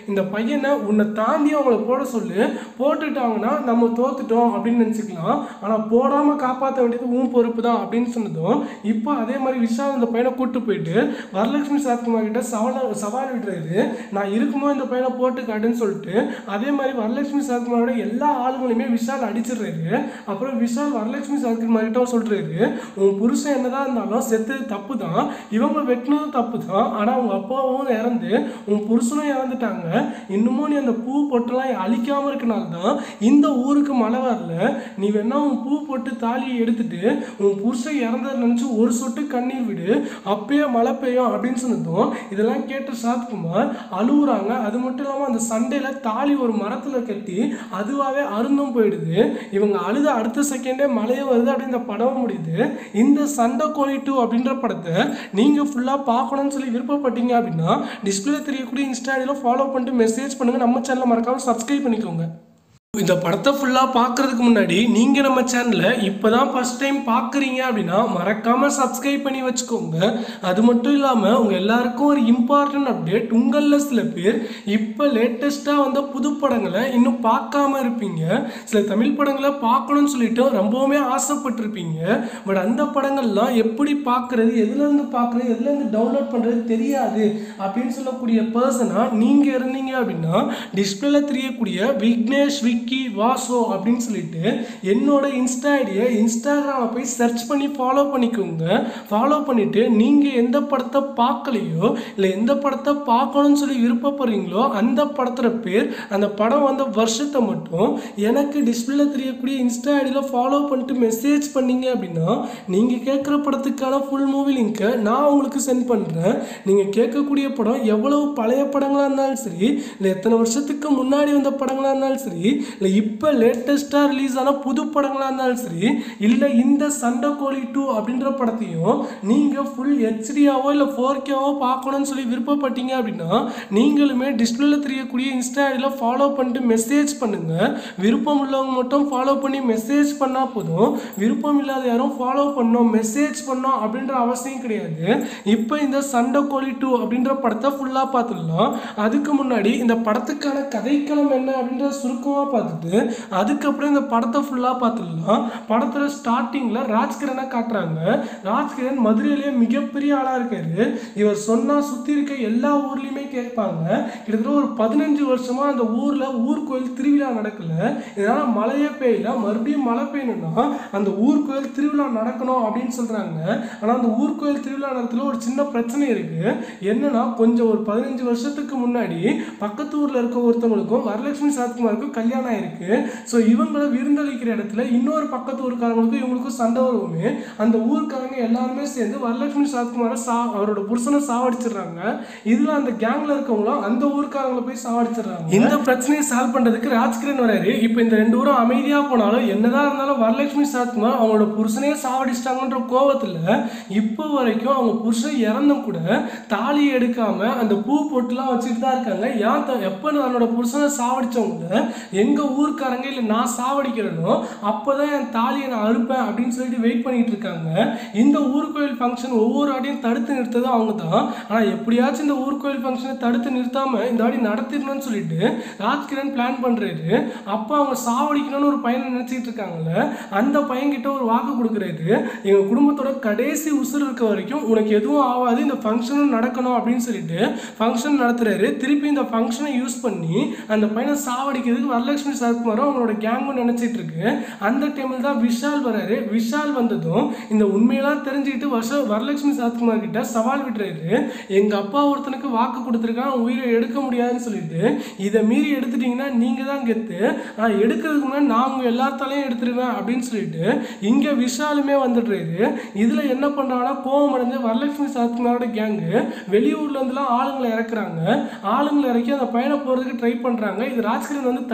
இந்த பையனை உன்னை தாண்டி அவங்கள போட சொல்லு போட்டுட்டாங்கன்னா நம்ம தோத்துட்டோம் அப்படின்னு நினச்சிக்கலாம் ஆனால் போடாமல் காப்பாற்ற வேண்டியது உன் பொறுப்பு தான் அப்படின்னு சொன்னதும் இப்போ அதே மாதிரி விஷால் அந்த பையனை கூட்டு போயிட்டு வரலட்சுமி சரத்குமார் கிட்ட சவால் சவால் விடுறாரு நான் இருக்குமோ இந்த பையனை போட்டு காட்டுன்னு சொல்லிட்டு அதே மாதிரி வரலட்சுமி சரத்குமாரோட எல்லா ஆளுங்களையுமே விஷால் அடிச்சிடுறாரு அப்புறம் விஷால் வரலட்சுமி சரத்குமார் கிட்ட சொல்றாரு உன் புருஷன் என்னதான் இருந்தாலும் செத்தது தப்பு தான் இவங்க வெட்டினதும் தப்பு தான் ஆனால் அவங்க அப்பாவும் இறந்து உன் புருஷனும் இறந்துட்டாங்க இன்னமும் நீ அந்த பூ பொட்டெல்லாம் அழிக்காம இருக்கனால தான் இந்த ஊருக்கு மழை வரல நீ வேணா உன் பூ போட்டு தாலியை எடுத்துட்டு உன் புருஷன் இறந்ததை நினச்சி ஒரு சொட்டு கண்ணீர் விடு அப்பயே மழை பெய்யும் அப்படின்னு சொன்னதும் இதெல்லாம் கேட்ட சாத்குமார் அழுகுறாங்க அது மட்டும் இல்லாமல் அந்த சண்டையில் தாலி ஒரு மரத்தில் கட்டி அதுவாகவே அருந்தும் போயிடுது இவங்க அழுத அடுத்த செகண்டே மழையே வருது அப்படின்னு இந்த படம் முடியுது இந்த சண்டை கோழி டூ அப்படின்ற படத்தை நீங்கள் ஃபுல்லாக பார்க்கணும்னு சொல்லி விருப்பப்பட்டீங்க அப்படின்னா டிஸ்பிளே தெரியக்கூடிய இன்ஸ்டாடியில் ஃபாலோ பண்ணிட்டு மெசேஜ் பண்ணுங்கள் நம்ம சேனலை மறக்காமல் சப்ஸ்கிரைப் பண்ணிக்கோங்க இந்த படத்தை ஃபுல்லாக பார்க்கறதுக்கு முன்னாடி நீங்கள் நம்ம சேனலை இப்போ தான் ஃபஸ்ட் டைம் பார்க்குறீங்க அப்படின்னா மறக்காமல் சப்ஸ்கிரைப் பண்ணி வச்சுக்கோங்க அது மட்டும் இல்லாமல் உங்கள் எல்லாருக்கும் ஒரு இம்பார்ட்டன்ட் அப்டேட் உங்களில் சில பேர் இப்போ லேட்டஸ்ட்டாக வந்த புது படங்களை இன்னும் பார்க்காம இருப்பீங்க சில தமிழ் படங்களை பார்க்கணும்னு சொல்லிட்டு ரொம்பவுமே ஆசைப்பட்டிருப்பீங்க பட் அந்த படங்கள்லாம் எப்படி பார்க்குறது எதுலேருந்து பார்க்குறது எதுலேருந்து டவுன்லோட் பண்ணுறது தெரியாது அப்படின்னு சொல்லக்கூடிய பர்சனாக நீங்கள் இருந்தீங்க அப்படின்னா டிஸ்பிளேல தெரியக்கூடிய விக்னேஷ் விக்கி வாசோ அப்படின்னு சொல்லிட்டு என்னோட இன்ஸ்டா ஐடியை இன்ஸ்டாகிராமில் போய் சர்ச் பண்ணி ஃபாலோ பண்ணிக்கோங்க ஃபாலோ பண்ணிவிட்டு நீங்கள் எந்த படத்தை பார்க்கலையோ இல்லை எந்த படத்தை பார்க்கணும்னு சொல்லி விருப்பப்படுறீங்களோ அந்த படத்தோட பேர் அந்த படம் வந்த வருஷத்தை மட்டும் எனக்கு டிஸ்பிளேல தெரியக்கூடிய இன்ஸ்டா ஐடியில் ஃபாலோ பண்ணிட்டு மெசேஜ் பண்ணீங்க அப்படின்னா நீங்கள் கேட்குற படத்துக்கான ஃபுல் மூவி லிங்க்கை நான் உங்களுக்கு சென்ட் பண்ணுறேன் நீங்கள் கேட்கக்கூடிய படம் எவ்வளவு பழைய படங்களாக இருந்தாலும் சரி இல்லை எத்தனை வருஷத்துக்கு முன்னாடி வந்த படங்களாக இருந்தாலும் சரி இல்லை இப்போ லேட்டஸ்ட்டாக ரிலீஸ் ஆன புது படங்களாக இருந்தாலும் சரி இல்லை இந்த சண்டை கோழி டூ அப்படின்ற படத்தையும் நீங்கள் ஃபுல் ஹெச்டியாவோ இல்லை ஃபோர் கேவோ பார்க்கணும்னு சொல்லி விருப்பப்பட்டீங்க அப்படின்னா நீங்களுமே டிஸ்பிளேல தெரியக்கூடிய இன்ஸ்டா ஐடியில் ஃபாலோ பண்ணிட்டு மெசேஜ் பண்ணுங்கள் விருப்பம் உள்ளவங்க மட்டும் ஃபாலோ பண்ணி மெசேஜ் பண்ணால் போதும் விருப்பம் இல்லாத யாரும் ஃபாலோ பண்ணோம் மெசேஜ் பண்ணோம் அப்படின்ற அவசியம் கிடையாது இப்போ இந்த சண்டை கோழி டூ அப்படின்ற படத்தை ஃபுல்லாக பார்த்துடலாம் அதுக்கு முன்னாடி இந்த படத்துக்கான கதைக்களம் என்ன அப்படின்ற சுருக்கமாக பார்த்துட்டு அதுக்கப்புறம் இந்த படத்தை ஃபுல்லாக பார்த்துடலாம் படத்தில் ஸ்டார்டிங்கில் ராஜ்கிரனை காட்டுறாங்க ராஜ்கிரண் மதுரையிலேயே மிகப்பெரிய ஆளாக இருக்காரு இவர் சொன்னால் சுற்றி இருக்க எல்லா ஊர்லேயுமே கேட்பாங்க கிட்டத்தட்ட ஒரு பதினஞ்சு வருஷமாக அந்த ஊரில் ஊர் கோயில் திருவிழா நடக்கல இதனால் மழையே பெய்யல மறுபடியும் மழை பெய்யணும்னா அந்த ஊர் கோயில் திருவிழா நடக்கணும் அப்படின்னு சொல்கிறாங்க ஆனால் அந்த ஊர் கோயில் திருவிழா நேரத்தில் ஒரு சின்ன பிரச்சனை இருக்குது என்னன்னா கொஞ்சம் ஒரு பதினஞ்சு வருஷத்துக்கு முன்னாடி பக்கத்து ஊரில் இருக்க ஒருத்தவங்களுக்கும் வரலட்சுமி சரத்குமாருக்கும் கல்யாணம் ஆயிருக்கு ஸோ இவங்களை விருந்தளிக்கிற இடத்துல இன்னொரு பக்கத்து ஊருக்காரங்களுக்கும் இவங்களுக்கும் சண்டை வருவோமே அந்த ஊருக்காரங்க எல்லாருமே சேர்ந்து வரலட்சுமி சரத்குமாரை சா அவரோட புருஷனை சாவடிச்சிடுறாங்க இதில் அந்த கேங்கில் இருக்கவங்களும் அந்த ஊருக்காரங்களை போய் சாவடிச்சிடுறாங்க இந்த பிரச்சனையை சால்வ் பண்ணுறதுக்கு ராஜ்கிரண் வராரு இப்போ இந்த ரெண்டு ஊரும் அமைதியாக போனாலும் என்னதான் இருந்தாலும் வரலட்சுமி சரத்குமார் அவங்களோட புருஷனையே சாவடிச்சிட்டாங்கன்ற கோவத்தில் இப்போ வரைக்கும் அவங்க புருஷன் இறந்தும் கூட தாலி எடுக்காம அந்த பூ பொட்டுலாம் வச்சுட்டு தான் இருக்காங்க ஏன் த- எப்போ என்னோட புருஷனை சாவடிச்சவங்க எங்க ஊர்க்காரங்க இல்லை நான் சாவடிக்கிறேனோ அப்போதான் என் தாலியை நான் அறுப்பேன் அப்படின்னு சொல்லிட்டு வெயிட் பண்ணிட்டு இருக்காங்க இந்த ஊர் கோயில் ஃபங்க்ஷன் ஒவ்வொரு ஆடியும் தடுத்து நிறுத்ததும் அவங்க தான் ஆனால் எப்படியாச்சும் இந்த ஊர் கோயில் ஃபங்க்ஷனை தடுத்து நிறுத்தாம இந்த ஆடி நடத்திடணும்னு சொல்லிட்டு ராஜ்கிரண் பிளான் பண்றாரு அப்போ அவங்க சாவடிக்கணும்னு ஒரு பையனை நினைச்சிட்டு இருக்காங்கல்ல அந்த பையன்கிட்ட ஒரு வாக்கு கொடுக்குறாரு எங்க குடும்பத்தோட கடைசி உசுர் இருக்க வரைக்கும் உனக்கு எதுவும் ஆகாது இந்த ஃபங்க்ஷனும் நடக்கணும் அப்படின்னு சொல்லிட்டு ஃபங்க்ஷன் நடத்துறாரு திருப்பி இந்த ஃபங்க்ஷனை யூஸ் பண்ணி அந்த பையனை சாவடிக்கிறதுக்கு வரலட்சுமி சரத்குமாரும் அவங்களோட கேங்கும் நினைச்சிட்டு இருக்கு அந்த டைமில் தான் விஷால் வராரு விஷால் வந்ததும் இந்த உண்மையெல்லாம் தெரிஞ்சுக்கிட்டு வருஷ வரலட்சுமி சரத்குமார் கிட்ட சவால் விடுறாரு எங்க அப்பா ஒருத்தனுக்கு வாக்கு கொடுத்துருக்கான் உயிரை எடுக்க முடியாதுன்னு சொல்லிட்டு இதை மீறி எடுத்துட்டீங்கன்னா நீங்க தான் கெத்து நான் எடுக்கிறதுக்கு முன்னாடி நான் உங்க எல்லாத்தாலையும் எடுத்துருவேன் அப்படின்னு சொல்லிட்டு இங்க விஷாலுமே வந்துடுறாரு இதுல என்ன பண்றாங்கன்னா கோவம் அடைஞ்ச வரலட்சுமி சரத்குமாரோட கேங்கு வெளியூர்ல இருந்துலாம் ஆளுங்களை இறக்குறாங்க ஆளுங்களை இறக்கி அந்த பையனை போறதுக்கு ட்ரை பண்றாங்க இது ராஜ்கிரண் வந்து தடுக்கிறாரு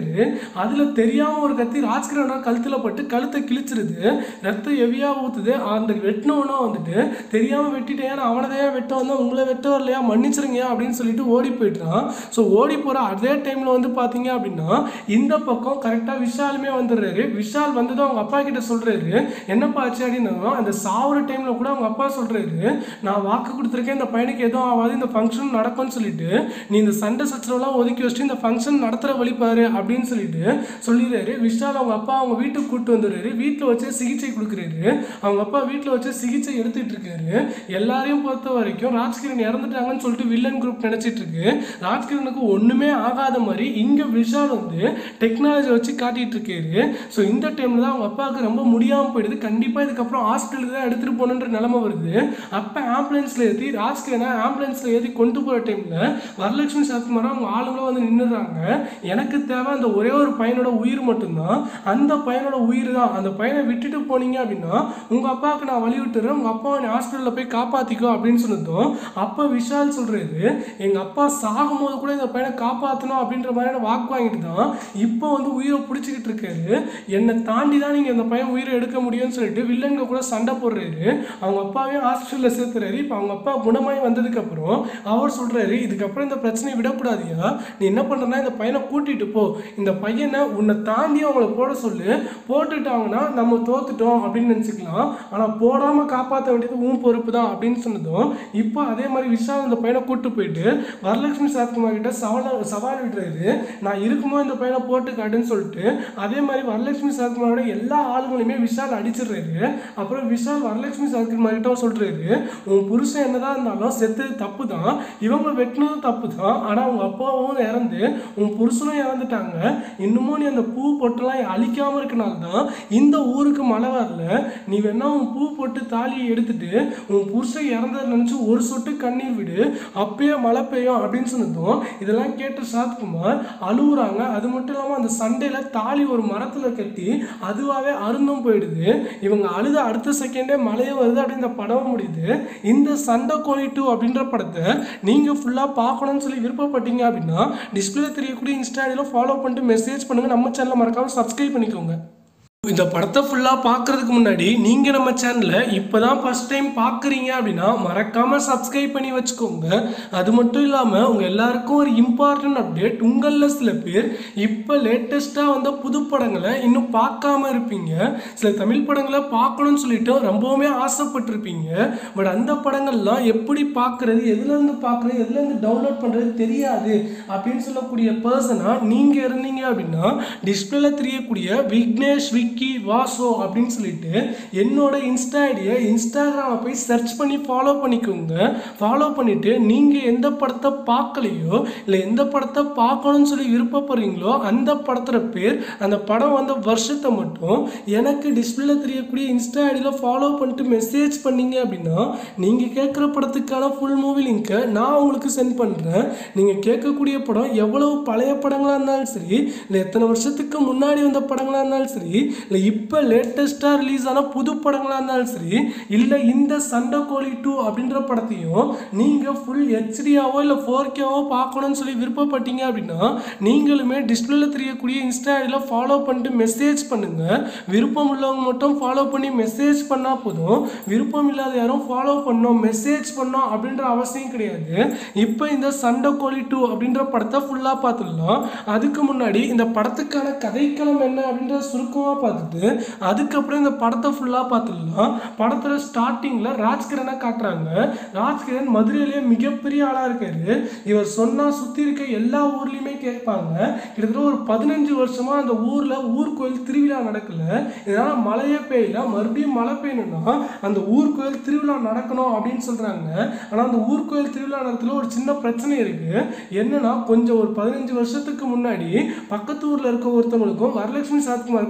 அடிக்கிறாரு அதில் தெரியாமல் ஒரு கத்தி ராஜ்கிரணா கழுத்தில் பட்டு கழுத்தை கிழிச்சிருது ரத்தம் ஹெவியாக ஊற்றுது அந்த வெட்டினவனா வந்துட்டு தெரியாமல் வெட்டிட்டேன் நான் அவனை தான் வெட்ட வந்தேன் உங்களை வெட்ட வரலையா மன்னிச்சிருங்க அப்படின்னு சொல்லிட்டு ஓடி போயிட்டான் ஸோ ஓடி போகிற அதே டைமில் வந்து பார்த்தீங்க அப்படின்னா இந்த பக்கம் கரெக்டாக விஷாலுமே வந்துடுறாரு விஷால் வந்ததும் அவங்க அப்பா கிட்ட சொல்கிறாரு என்னப்பா ஆச்சு அப்படின்னா அந்த சாவுற டைமில் கூட அவங்க அப்பா சொல்கிறாரு நான் வாக்கு கொடுத்துருக்கேன் இந்த பையனுக்கு எதுவும் ஆகாது இந்த ஃபங்க்ஷன் நடக்கும்னு சொல்லிட்டு நீ இந்த சண்டை சச்சரவுலாம் ஒதுக்கி வச்சுட்டு இந்த ஃபங்க்ஷன் நடத்துகிற வழிபாரு அப்படின்னு சொல்லிட்டு சொல்லிடுறாரு விஷால் அவங்க அப்பா அவங்க வீட்டுக்கு கூப்பிட்டு வந்துடுறாரு வீட்டில் வச்சு சிகிச்சை கொடுக்குறாரு அவங்க அப்பா வீட்டில் வச்சு சிகிச்சை எடுத்துட்டு இருக்காரு எல்லாரையும் பொறுத்த வரைக்கும் ராஜ்கிரண் இறந்துட்டாங்கன்னு சொல்லிட்டு வில்லன் குரூப் நினைச்சிட்டு இருக்கு ராஜ்கிரனுக்கு ஒண்ணுமே ஆகாத மாதிரி இங்க விஷால் வந்து டெக்னாலஜி வச்சு காட்டிட்டு இருக்காரு ஸோ இந்த டைம்ல தான் அவங்க அப்பாவுக்கு ரொம்ப முடியாம போயிடுது கண்டிப்பா இதுக்கப்புறம் ஹாஸ்பிட்டலுக்கு தான் எடுத்துட்டு போகணுன்ற நிலைமை வருது அப்ப ஆம்புலன்ஸ்ல ஏற்றி ராஜ்கிரனை ஆம்புலன்ஸ்ல ஏற்றி கொண்டு போற டைம்ல வரலட்சுமி சரத்குமார் அவங்க ஆளுங்களும் வந்து நின்றுறாங்க எனக்கு தேவை அந்த ஒரே ஒரு பையனோட உயிர் மட்டும்தான் அந்த பையனோட உயிர் தான் அந்த பையனை விட்டுட்டு போனீங்க அப்படின்னா உங்க அப்பாவுக்கு நான் வழி விட்டுறேன் உங்க அப்பாவை நீ ஹாஸ்பிட்டலில் போய் காப்பாத்திக்கோ அப்படின்னு சொன்னதும் அப்போ விஷால் சொல்றாரு எங்க அப்பா சாகும்போது கூட இந்த பையனை காப்பாற்றணும் அப்படின்ற மாதிரியான வாக்கு வாங்கிட்டு தான் இப்போ வந்து உயிரை பிடிச்சிக்கிட்டு இருக்காரு என்னை தாண்டி தான் நீங்க இந்த பையன் உயிரை எடுக்க முடியும்னு சொல்லிட்டு வில்லங்க கூட சண்டை போடுறாரு அவங்க அப்பாவையும் ஹாஸ்பிட்டலில் சேர்த்துறாரு இப்போ அவங்க அப்பா குணமாய் வந்ததுக்கு அப்புறம் அவர் சொல்றாரு இதுக்கப்புறம் இந்த பிரச்சனையை விடக்கூடாதியா நீ என்ன பண்றனா இந்த பையனை கூட்டிட்டு போ இந்த பையனை உன்னை தாண்டி அவங்கள போட சொல்லு போட்டுட்டாங்கன்னா நம்ம தோத்துட்டோம் அப்படின்னு நினச்சிக்கலாம் ஆனால் போடாமல் காப்பாற்ற வேண்டியது உன் பொறுப்பு தான் அப்படின்னு சொன்னதும் இப்போ அதே மாதிரி விஷால் அந்த பையனை கூட்டு போயிட்டு வரலட்சுமி சரத்குமார் கிட்ட சவால் சவால் விடுறாரு நான் இருக்கும்போது இந்த பையனை போட்டு காட்டுன்னு சொல்லிட்டு அதே மாதிரி வரலட்சுமி சரத்குமாரோட எல்லா ஆளுங்களையுமே விஷால் அடிச்சிடுறாரு அப்புறம் விஷால் வரலட்சுமி சரத்குமார் கிட்ட சொல்றாரு உன் புருஷன் என்னதான் இருந்தாலும் செத்தது தப்பு தான் இவங்க வெட்டினதும் தப்பு தான் ஆனால் உங்க அப்பாவும் இறந்து உன் புருஷனும் இறந்துட்டாங்க இன்னமும் நீ அந்த பூ பொட்டெல்லாம் அழிக்காம இருக்கனால தான் இந்த ஊருக்கு மழை வரல நீ வேணா உன் பூ போட்டு தாலியை எடுத்துட்டு உன் புருஷன் இறந்ததை நினச்சி ஒரு சொட்டு கண்ணீர் விடு அப்பயே மழை பெய்யும் அப்படின்னு சொன்னதும் இதெல்லாம் கேட்ட சாத்குமார் அழுகுறாங்க அது மட்டும் இல்லாமல் அந்த சண்டையில தாலி ஒரு மரத்தில் கட்டி அதுவாகவே அருந்தும் போயிடுது இவங்க அழுத அடுத்த செகண்டே மழையே வருது அப்படின்னு இந்த படம் முடியுது இந்த சண்டை கோழி டூ அப்படின்ற படத்தை நீங்கள் ஃபுல்லாக பார்க்கணும்னு சொல்லி விருப்பப்பட்டீங்க அப்படின்னா டிஸ்பிளே தெரியக்கூடிய இன்ஸ்டாடியில் ஃபாலோ பண்ணிட்டு மெசேஜ் பண்ணுங்கள் நம்ம சேனலை மறக்காமல் சப்ஸ்கிரைப் பண்ணிக்கோங்க இந்த படத்தை ஃபுல்லாக பார்க்கறதுக்கு முன்னாடி நீங்கள் நம்ம சேனலை இப்போ தான் ஃபஸ்ட் டைம் பார்க்குறீங்க அப்படின்னா மறக்காமல் சப்ஸ்கிரைப் பண்ணி வச்சுக்கோங்க அது மட்டும் இல்லாமல் உங்கள் எல்லாருக்கும் ஒரு இம்பார்ட்டன்ட் அப்டேட் உங்களில் சில பேர் இப்போ லேட்டஸ்ட்டாக வந்த புது படங்களை இன்னும் பார்க்காம இருப்பீங்க சில தமிழ் படங்களை பார்க்கணும்னு சொல்லிட்டு ரொம்பவுமே ஆசைப்பட்டிருப்பீங்க பட் அந்த படங்கள்லாம் எப்படி பார்க்குறது எதுலேருந்து பார்க்குறது எதுலேருந்து டவுன்லோட் பண்ணுறது தெரியாது அப்படின்னு சொல்லக்கூடிய பர்சனாக நீங்கள் இருந்தீங்க அப்படின்னா டிஸ்பிளேல தெரியக்கூடிய விக்னேஷ் விக்கி வாசோ அப்படின்னு சொல்லிட்டு என்னோட இன்ஸ்டா ஐடியை இன்ஸ்டாகிராமை போய் சர்ச் பண்ணி ஃபாலோ பண்ணிக்கோங்க ஃபாலோ பண்ணிட்டு நீங்கள் எந்த படத்தை பார்க்கலையோ இல்லை எந்த படத்தை பார்க்கணும்னு சொல்லி விருப்பப்படுறீங்களோ அந்த படத்தோட பேர் அந்த படம் வந்த வருஷத்தை மட்டும் எனக்கு டிஸ்பிளேல தெரியக்கூடிய இன்ஸ்டா ஐடியில் ஃபாலோ பண்ணிட்டு மெசேஜ் பண்ணீங்க அப்படின்னா நீங்கள் கேட்குற படத்துக்கான ஃபுல் மூவி லிங்க்கை நான் உங்களுக்கு சென்ட் பண்ணுறேன் நீங்கள் கேட்கக்கூடிய படம் எவ்வளவு பழைய படங்களாக இருந்தாலும் சரி இல்லை எத்தனை வருஷத்துக்கு முன்னாடி வந்த படங்களாக இருந்தாலும் சரி இல்லை இப்போ லேட்டஸ்ட்டாக ரிலீஸ் ஆன புது படங்களாக இருந்தாலும் சரி இல்லை இந்த சண்டை கோழி டூ அப்படின்ற படத்தையும் நீங்கள் ஃபுல் ஹெச்டியாவோ இல்லை ஃபோர் கேவோ பார்க்கணும்னு சொல்லி விருப்பப்பட்டீங்க அப்படின்னா நீங்களுமே டிஸ்பிளேல தெரியக்கூடிய இன்ஸ்டா ஐடியில் ஃபாலோ பண்ணிட்டு மெசேஜ் பண்ணுங்கள் விருப்பம் உள்ளவங்க மட்டும் ஃபாலோ பண்ணி மெசேஜ் பண்ணால் போதும் விருப்பம் இல்லாத யாரும் ஃபாலோ பண்ணோம் மெசேஜ் பண்ணோம் அப்படின்ற அவசியம் கிடையாது இப்போ இந்த சண்டை கோழி டூ அப்படின்ற படத்தை ஃபுல்லாக பார்த்துடலாம் அதுக்கு முன்னாடி இந்த படத்துக்கான கதைக்களம் என்ன அப்படின்ற சுருக்கமாக பார்த்துட்டு அதுக்கப்புறம் இந்த படத்தை ஃபுல்லாக பார்த்துடலாம் படத்தில் ஸ்டார்டிங்கில் ராஜ்கிரனை காட்டுறாங்க ராஜ்கிரண் மதுரையிலேயே மிகப்பெரிய ஆளாக இருக்காரு இவர் சொன்னால் சுற்றி இருக்க எல்லா ஊர்லேயுமே கேட்பாங்க கிட்டத்தட்ட ஒரு பதினஞ்சு வருஷமாக அந்த ஊரில் ஊர் கோயில் திருவிழா நடக்கல இதனால் மழையே பெய்யல மறுபடியும் மழை பெய்யணும்னா அந்த ஊர் கோயில் திருவிழா நடக்கணும் அப்படின்னு சொல்கிறாங்க ஆனால் அந்த ஊர் கோயில் திருவிழா நேரத்தில் ஒரு சின்ன பிரச்சனை இருக்குது என்னன்னா கொஞ்சம் ஒரு பதினஞ்சு வருஷத்துக்கு முன்னாடி பக்கத்து ஊரில் இருக்க ஒருத்தவங்களுக்கும் வரலட்சுமி சரத்குமாருக்கும் கல்யாணம்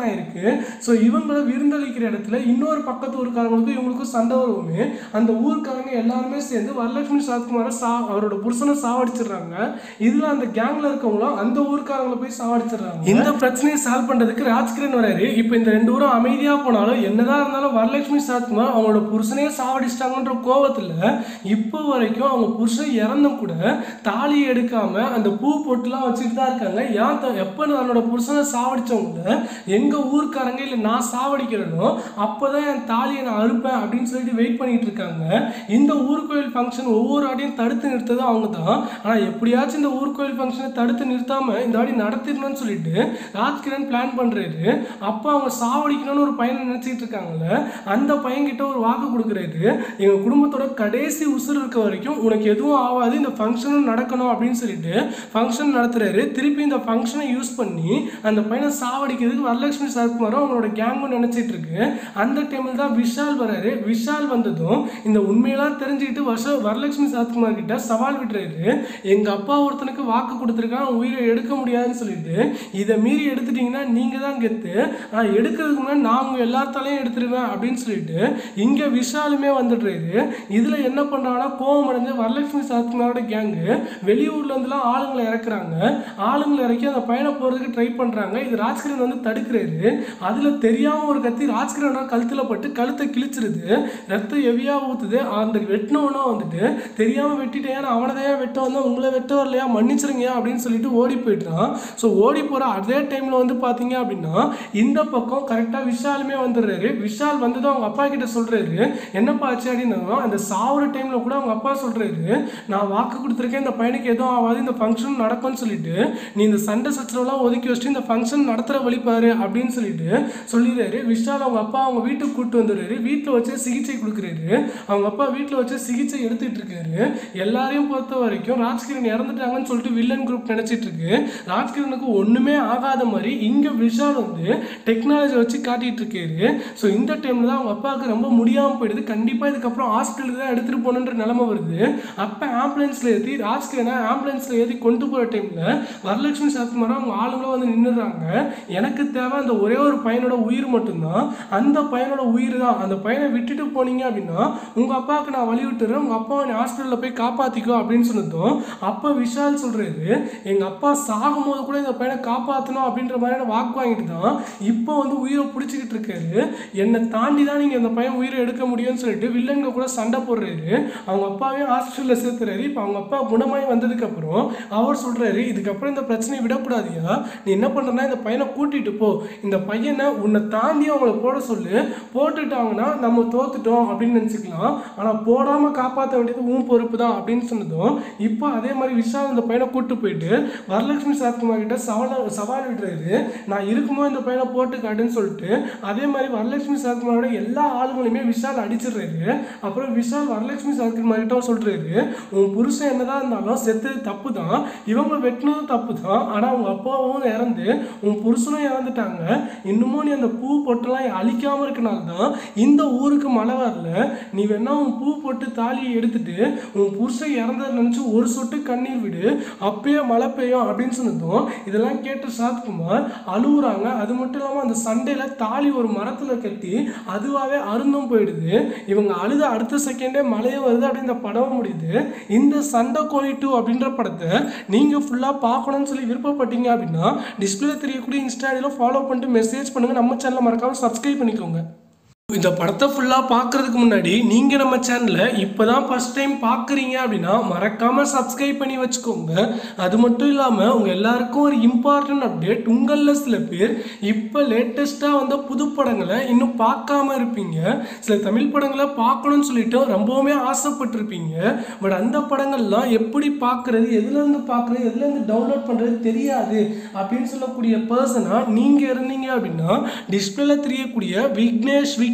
கல்யாணம் ஆயிருக்கு ஸோ இவங்கள விருந்தளிக்கிற இடத்துல இன்னொரு பக்கத்து ஊருக்காரங்களுக்கும் இவங்களுக்கும் சண்டை வருவோமே அந்த ஊருக்காரங்க எல்லாருமே சேர்ந்து வரலட்சுமி சரத்குமாரை சா அவரோட புருஷனை சாவடிச்சிடுறாங்க இதுல அந்த கேங்ல இருக்கவங்களும் அந்த ஊருக்காரங்களை போய் சாவடிச்சிடுறாங்க இந்த பிரச்சனையை சால்வ் பண்றதுக்கு ராஜ்கிரண் வராரு இப்போ இந்த ரெண்டு ஊரும் அமைதியா போனாலும் என்னதான் இருந்தாலும் வரலட்சுமி சரத்குமார் அவங்களோட புருஷனையே சாவடிச்சிட்டாங்கன்ற கோவத்துல இப்போ வரைக்கும் அவங்க புருஷன் இறந்தும் கூட தாலி எடுக்காம அந்த பூ பொட்டுலாம் வச்சுட்டு தான் இருக்காங்க ஏன் த- எப்போ தன்னோட புருஷனை சாவடிச்சவங்கள எங்க ஊர்க்காரங்க இல்லை நான் சாவடிக்கிறேனோ அப்போதான் என் தாலியை நான் அறுப்பேன் அப்படின்னு சொல்லிட்டு வெயிட் பண்ணிட்டு இருக்காங்க இந்த ஊர்கோயில் ஃபங்க்ஷன் ஒவ்வொரு ஆடியும் தடுத்து நிறுத்ததும் அவங்க தான் ஆனால் எப்படியாச்சும் இந்த ஊர்கோயில் ஃபங்க்ஷனை தடுத்து நிறுத்தாம இந்த ஆடி நடத்திடணும்னு சொல்லிட்டு ராஜ்கிரண் பிளான் பண்றாரு அப்போ அவங்க சாவடிக்கணும்னு ஒரு பையனை நினைச்சிட்டு இருக்காங்கல்ல அந்த பையன்கிட்ட ஒரு வாக்கு கொடுக்குறாரு எங்க குடும்பத்தோட கடைசி உசுர் இருக்க வரைக்கும் உனக்கு எதுவும் ஆகாது இந்த ஃபங்க்ஷனும் நடக்கணும் அப்படின்னு சொல்லிட்டு ஃபங்க்ஷன் நடத்துறாரு திருப்பி இந்த ஃபங்க்ஷனை யூஸ் பண்ணி அந்த பையனை சாவடிக்கிறதுக்கு வரலட்சுமி சரத்குமாரும் அவங்களோட கேங்கும் நினைச்சிட்டு இருக்கு அந்த டைமில் தான் விஷால் வராரு விஷால் வந்ததும் இந்த உண்மையெல்லாம் தெரிஞ்சுக்கிட்டு வருஷ வரலட்சுமி சரத்குமார் கிட்ட சவால் விடுறாரு எங்க அப்பா ஒருத்தனுக்கு வாக்கு கொடுத்துருக்கான் அவன் உயிரை எடுக்க முடியாதுன்னு சொல்லிட்டு இதை மீறி எடுத்துட்டீங்கன்னா நீங்க தான் கெத்து நான் எடுக்கிறதுக்கு முன்னாடி நான் உங்க எல்லாத்தாலையும் எடுத்துருவேன் அப்படின்னு சொல்லிட்டு இங்க விஷாலுமே வந்துடுறாரு இதுல என்ன பண்றாங்கன்னா கோவம் அடைஞ்ச வரலட்சுமி சரத்குமாரோட கேங்கு வெளியூர்ல இருந்துலாம் ஆளுங்களை இறக்குறாங்க ஆளுங்களை இறக்கி அந்த பையனை போறதுக்கு ட்ரை பண்றாங்க இது ராஜ்கிரண் வந்து தடுக்கிறாரு அதுல தெரியாம ஒரு கத்தி ராஜ்கிரணோட கழுத்துல பட்டு கழுத்தை கிழிச்சிருது ரத்தம் ஹெவியா ஊத்துது அந்த வெட்டினவனா வந்துட்டு தெரியாம வெட்டிட்டேன் நான் அவனை தான் வெட்ட வந்தேன் உங்களை வெட்ட வரலையா மன்னிச்சிருங்க அப்படின்னு சொல்லிட்டு ஓடி போயிட்டான் ஸோ ஓடி போற அதே டைம்ல வந்து பாத்தீங்க அப்படின்னா இந்த பக்கம் கரெக்டா விஷாலுமே வந்துடுறாரு விஷால் வந்ததும் அவங்க அப்பா கிட்ட சொல்றாரு என்னப்பா ஆச்சு அப்படின்னா அந்த சாவுற டைம்ல கூட அவங்க அப்பா சொல்றாரு நான் வாக்கு கொடுத்துருக்கேன் இந்த பையனுக்கு எதுவும் ஆகாது இந்த ஃபங்க்ஷன் நடக்கும்னு சொல்லிட்டு நீ இந்த சண்டை சச்சரவுலாம் ஒதுக்கி வச்சுட்டு இந்த ஃபங்க்ஷன் நடத்துற வழி பாரு அப்படின்னு சொல்லிட்டு சொல்லிடுறாரு விஷால் அவங்க அப்பா அவங்க வீட்டுக்கு கூட்டு வந்துடுறாரு வீட்டில் வச்சு சிகிச்சை கொடுக்குறாரு அவங்க அப்பா வீட்டில் வச்சு சிகிச்சை எடுத்துட்டு இருக்காரு எல்லாரையும் பொறுத்த வரைக்கும் ராஜ்கிரண் இறந்துட்டாங்கன்னு சொல்லிட்டு வில்லன் குரூப் நினைச்சிட்டு இருக்கு ராஜ்கிரனுக்கு ஒண்ணுமே ஆகாத மாதிரி இங்க விஷால் வந்து டெக்னாலஜி வச்சு காட்டிட்டு இருக்காரு ஸோ இந்த டைம்ல தான் அவங்க அப்பாவுக்கு ரொம்ப முடியாம போயிடுது கண்டிப்பா இதுக்கப்புறம் ஹாஸ்பிட்டலுக்கு தான் எடுத்துட்டு போகணுன்ற நிலைமை வருது அப்ப ஆம்புலன்ஸ்ல ஏற்றி ராஜ்கிரனை ஆம்புலன்ஸ்ல ஏற்றி கொண்டு போற டைம்ல வரலட்சுமி சரத்குமாரும் அவங்க ஆளுங்களும் வந்து நின்னுடுறாங்க எனக்கு தேவை அந்த ஒரே ஒரு பையனோட உயிர் மட்டும்தான் அந்த பையனோட உயிர் தான் அந்த பையனை விட்டுட்டு போனீங்க அப்படின்னா உங்க அப்பாவுக்கு நான் வழி விட்டுறேன் உங்க அப்பாவை நீ ஹாஸ்பிட்டலில் போய் காப்பாத்திக்கோ அப்படின்னு சொன்னதும் அப்போ விஷால் சொல்றாரு எங்க அப்பா சாகும்போது கூட இந்த பையனை காப்பாற்றணும் அப்படின்ற மாதிரியான வாக்கு வாங்கிட்டு தான் இப்போ வந்து உயிரை பிடிச்சிக்கிட்டு இருக்காரு என்னை தாண்டி தான் நீங்க இந்த பையன் உயிரை எடுக்க முடியும்னு சொல்லிட்டு வில்லங்க கூட சண்டை போடுறாரு அவங்க அப்பாவையும் ஹாஸ்பிட்டலில் சேர்த்துறாரு இப்போ அவங்க அப்பா குணமாய் வந்ததுக்கு அப்புறம் அவர் சொல்றாரு இதுக்கப்புறம் இந்த பிரச்சனையை விடக்கூடாதியா நீ என்ன பண்றனா இந்த பையனை கூட்டிட்டு போ இந்த பையனை உன்னை தாண்டி அவங்கள போட சொல்லு போட்டுட்டாங்கன்னா நம்ம தோத்துட்டோம் அப்படின்னு நினச்சிக்கலாம் ஆனால் போடாமல் காப்பாற்ற வேண்டியது உன் பொறுப்பு தான் அப்படின்னு சொன்னதும் இப்போ அதே மாதிரி விஷால் இந்த பையனை கூட்டு போயிட்டு வரலட்சுமி சரத்குமார் கிட்ட சவால் சவால் விடுறாரு நான் இருக்குமோ இந்த பையனை போட்டு காட்டுன்னு சொல்லிட்டு அதே மாதிரி வரலட்சுமி சரத்குமாரோட எல்லா ஆளுங்களையுமே விஷால் அடிச்சிடுறாரு அப்புறம் விஷால் வரலட்சுமி சரத்குமார் கிட்ட சொல்றாரு உன் புருஷன் என்னதான் இருந்தாலும் செத்தது தப்பு தான் இவங்க வெட்டினதும் தப்பு தான் ஆனால் உங்க அப்பாவும் இறந்து உன் புருஷனும் இறந்துட்டாங்க இன்னமும் நீ அந்த பூ பொட்டெல்லாம் அழிக்காம இருக்கனால தான் இந்த ஊருக்கு மழை வரல நீ வேணா உன் பூ போட்டு தாலியை எடுத்துட்டு உன் புருஷன் இறந்ததை நினைச்சு ஒரு சொட்டு கண்ணீர் விடு அப்பயே மழை பெய்யும் அப்படின்னு சொன்னதும் இதெல்லாம் கேட்ட சாத்குமார் அழுகுறாங்க அது மட்டும் இல்லாமல் அந்த சண்டையில தாலி ஒரு மரத்துல கட்டி அதுவாகவே அருந்தும் போயிடுது இவங்க அழுத அடுத்த செகண்டே மழையே வருது அப்படின்னு இந்த படம் முடியுது இந்த சண்டை கோழி டூ அப்படின்ற படத்தை நீங்க ஃபுல்லா பார்க்கணும்னு சொல்லி விருப்பப்பட்டீங்க அப்படின்னா டிஸ்பிளே தெரியக்கூடிய இன்ஸ்டா ஐடியில் ஃபாலோ பண்ணிட்டு மெசேஜ் பண்ணுங்க நம்ம சேனலை மறக்காம சப்ஸ்கிரைப் பண்ணிக்கோங்க இந்த படத்தை ஃபுல்லாக பார்க்கறதுக்கு முன்னாடி நீங்கள் நம்ம சேனலை இப்போ தான் ஃபஸ்ட் டைம் பார்க்குறீங்க அப்படின்னா மறக்காமல் சப்ஸ்கிரைப் பண்ணி வச்சுக்கோங்க அது மட்டும் இல்லாமல் உங்கள் எல்லாருக்கும் ஒரு இம்பார்ட்டன்ட் அப்டேட் உங்களில் சில பேர் இப்போ லேட்டஸ்ட்டாக வந்த புது படங்களை இன்னும் பார்க்காம இருப்பீங்க சில தமிழ் படங்களை பார்க்கணும்னு சொல்லிட்டு ரொம்பவுமே ஆசைப்பட்டிருப்பீங்க பட் அந்த படங்கள்லாம் எப்படி பார்க்குறது எதுலேருந்து பார்க்குறது எதுலேருந்து டவுன்லோட் பண்ணுறது தெரியாது அப்படின்னு சொல்லக்கூடிய பர்சனாக நீங்கள் இருந்தீங்க அப்படின்னா டிஸ்பிளேல தெரியக்கூடிய விக்னேஷ் விக்டர்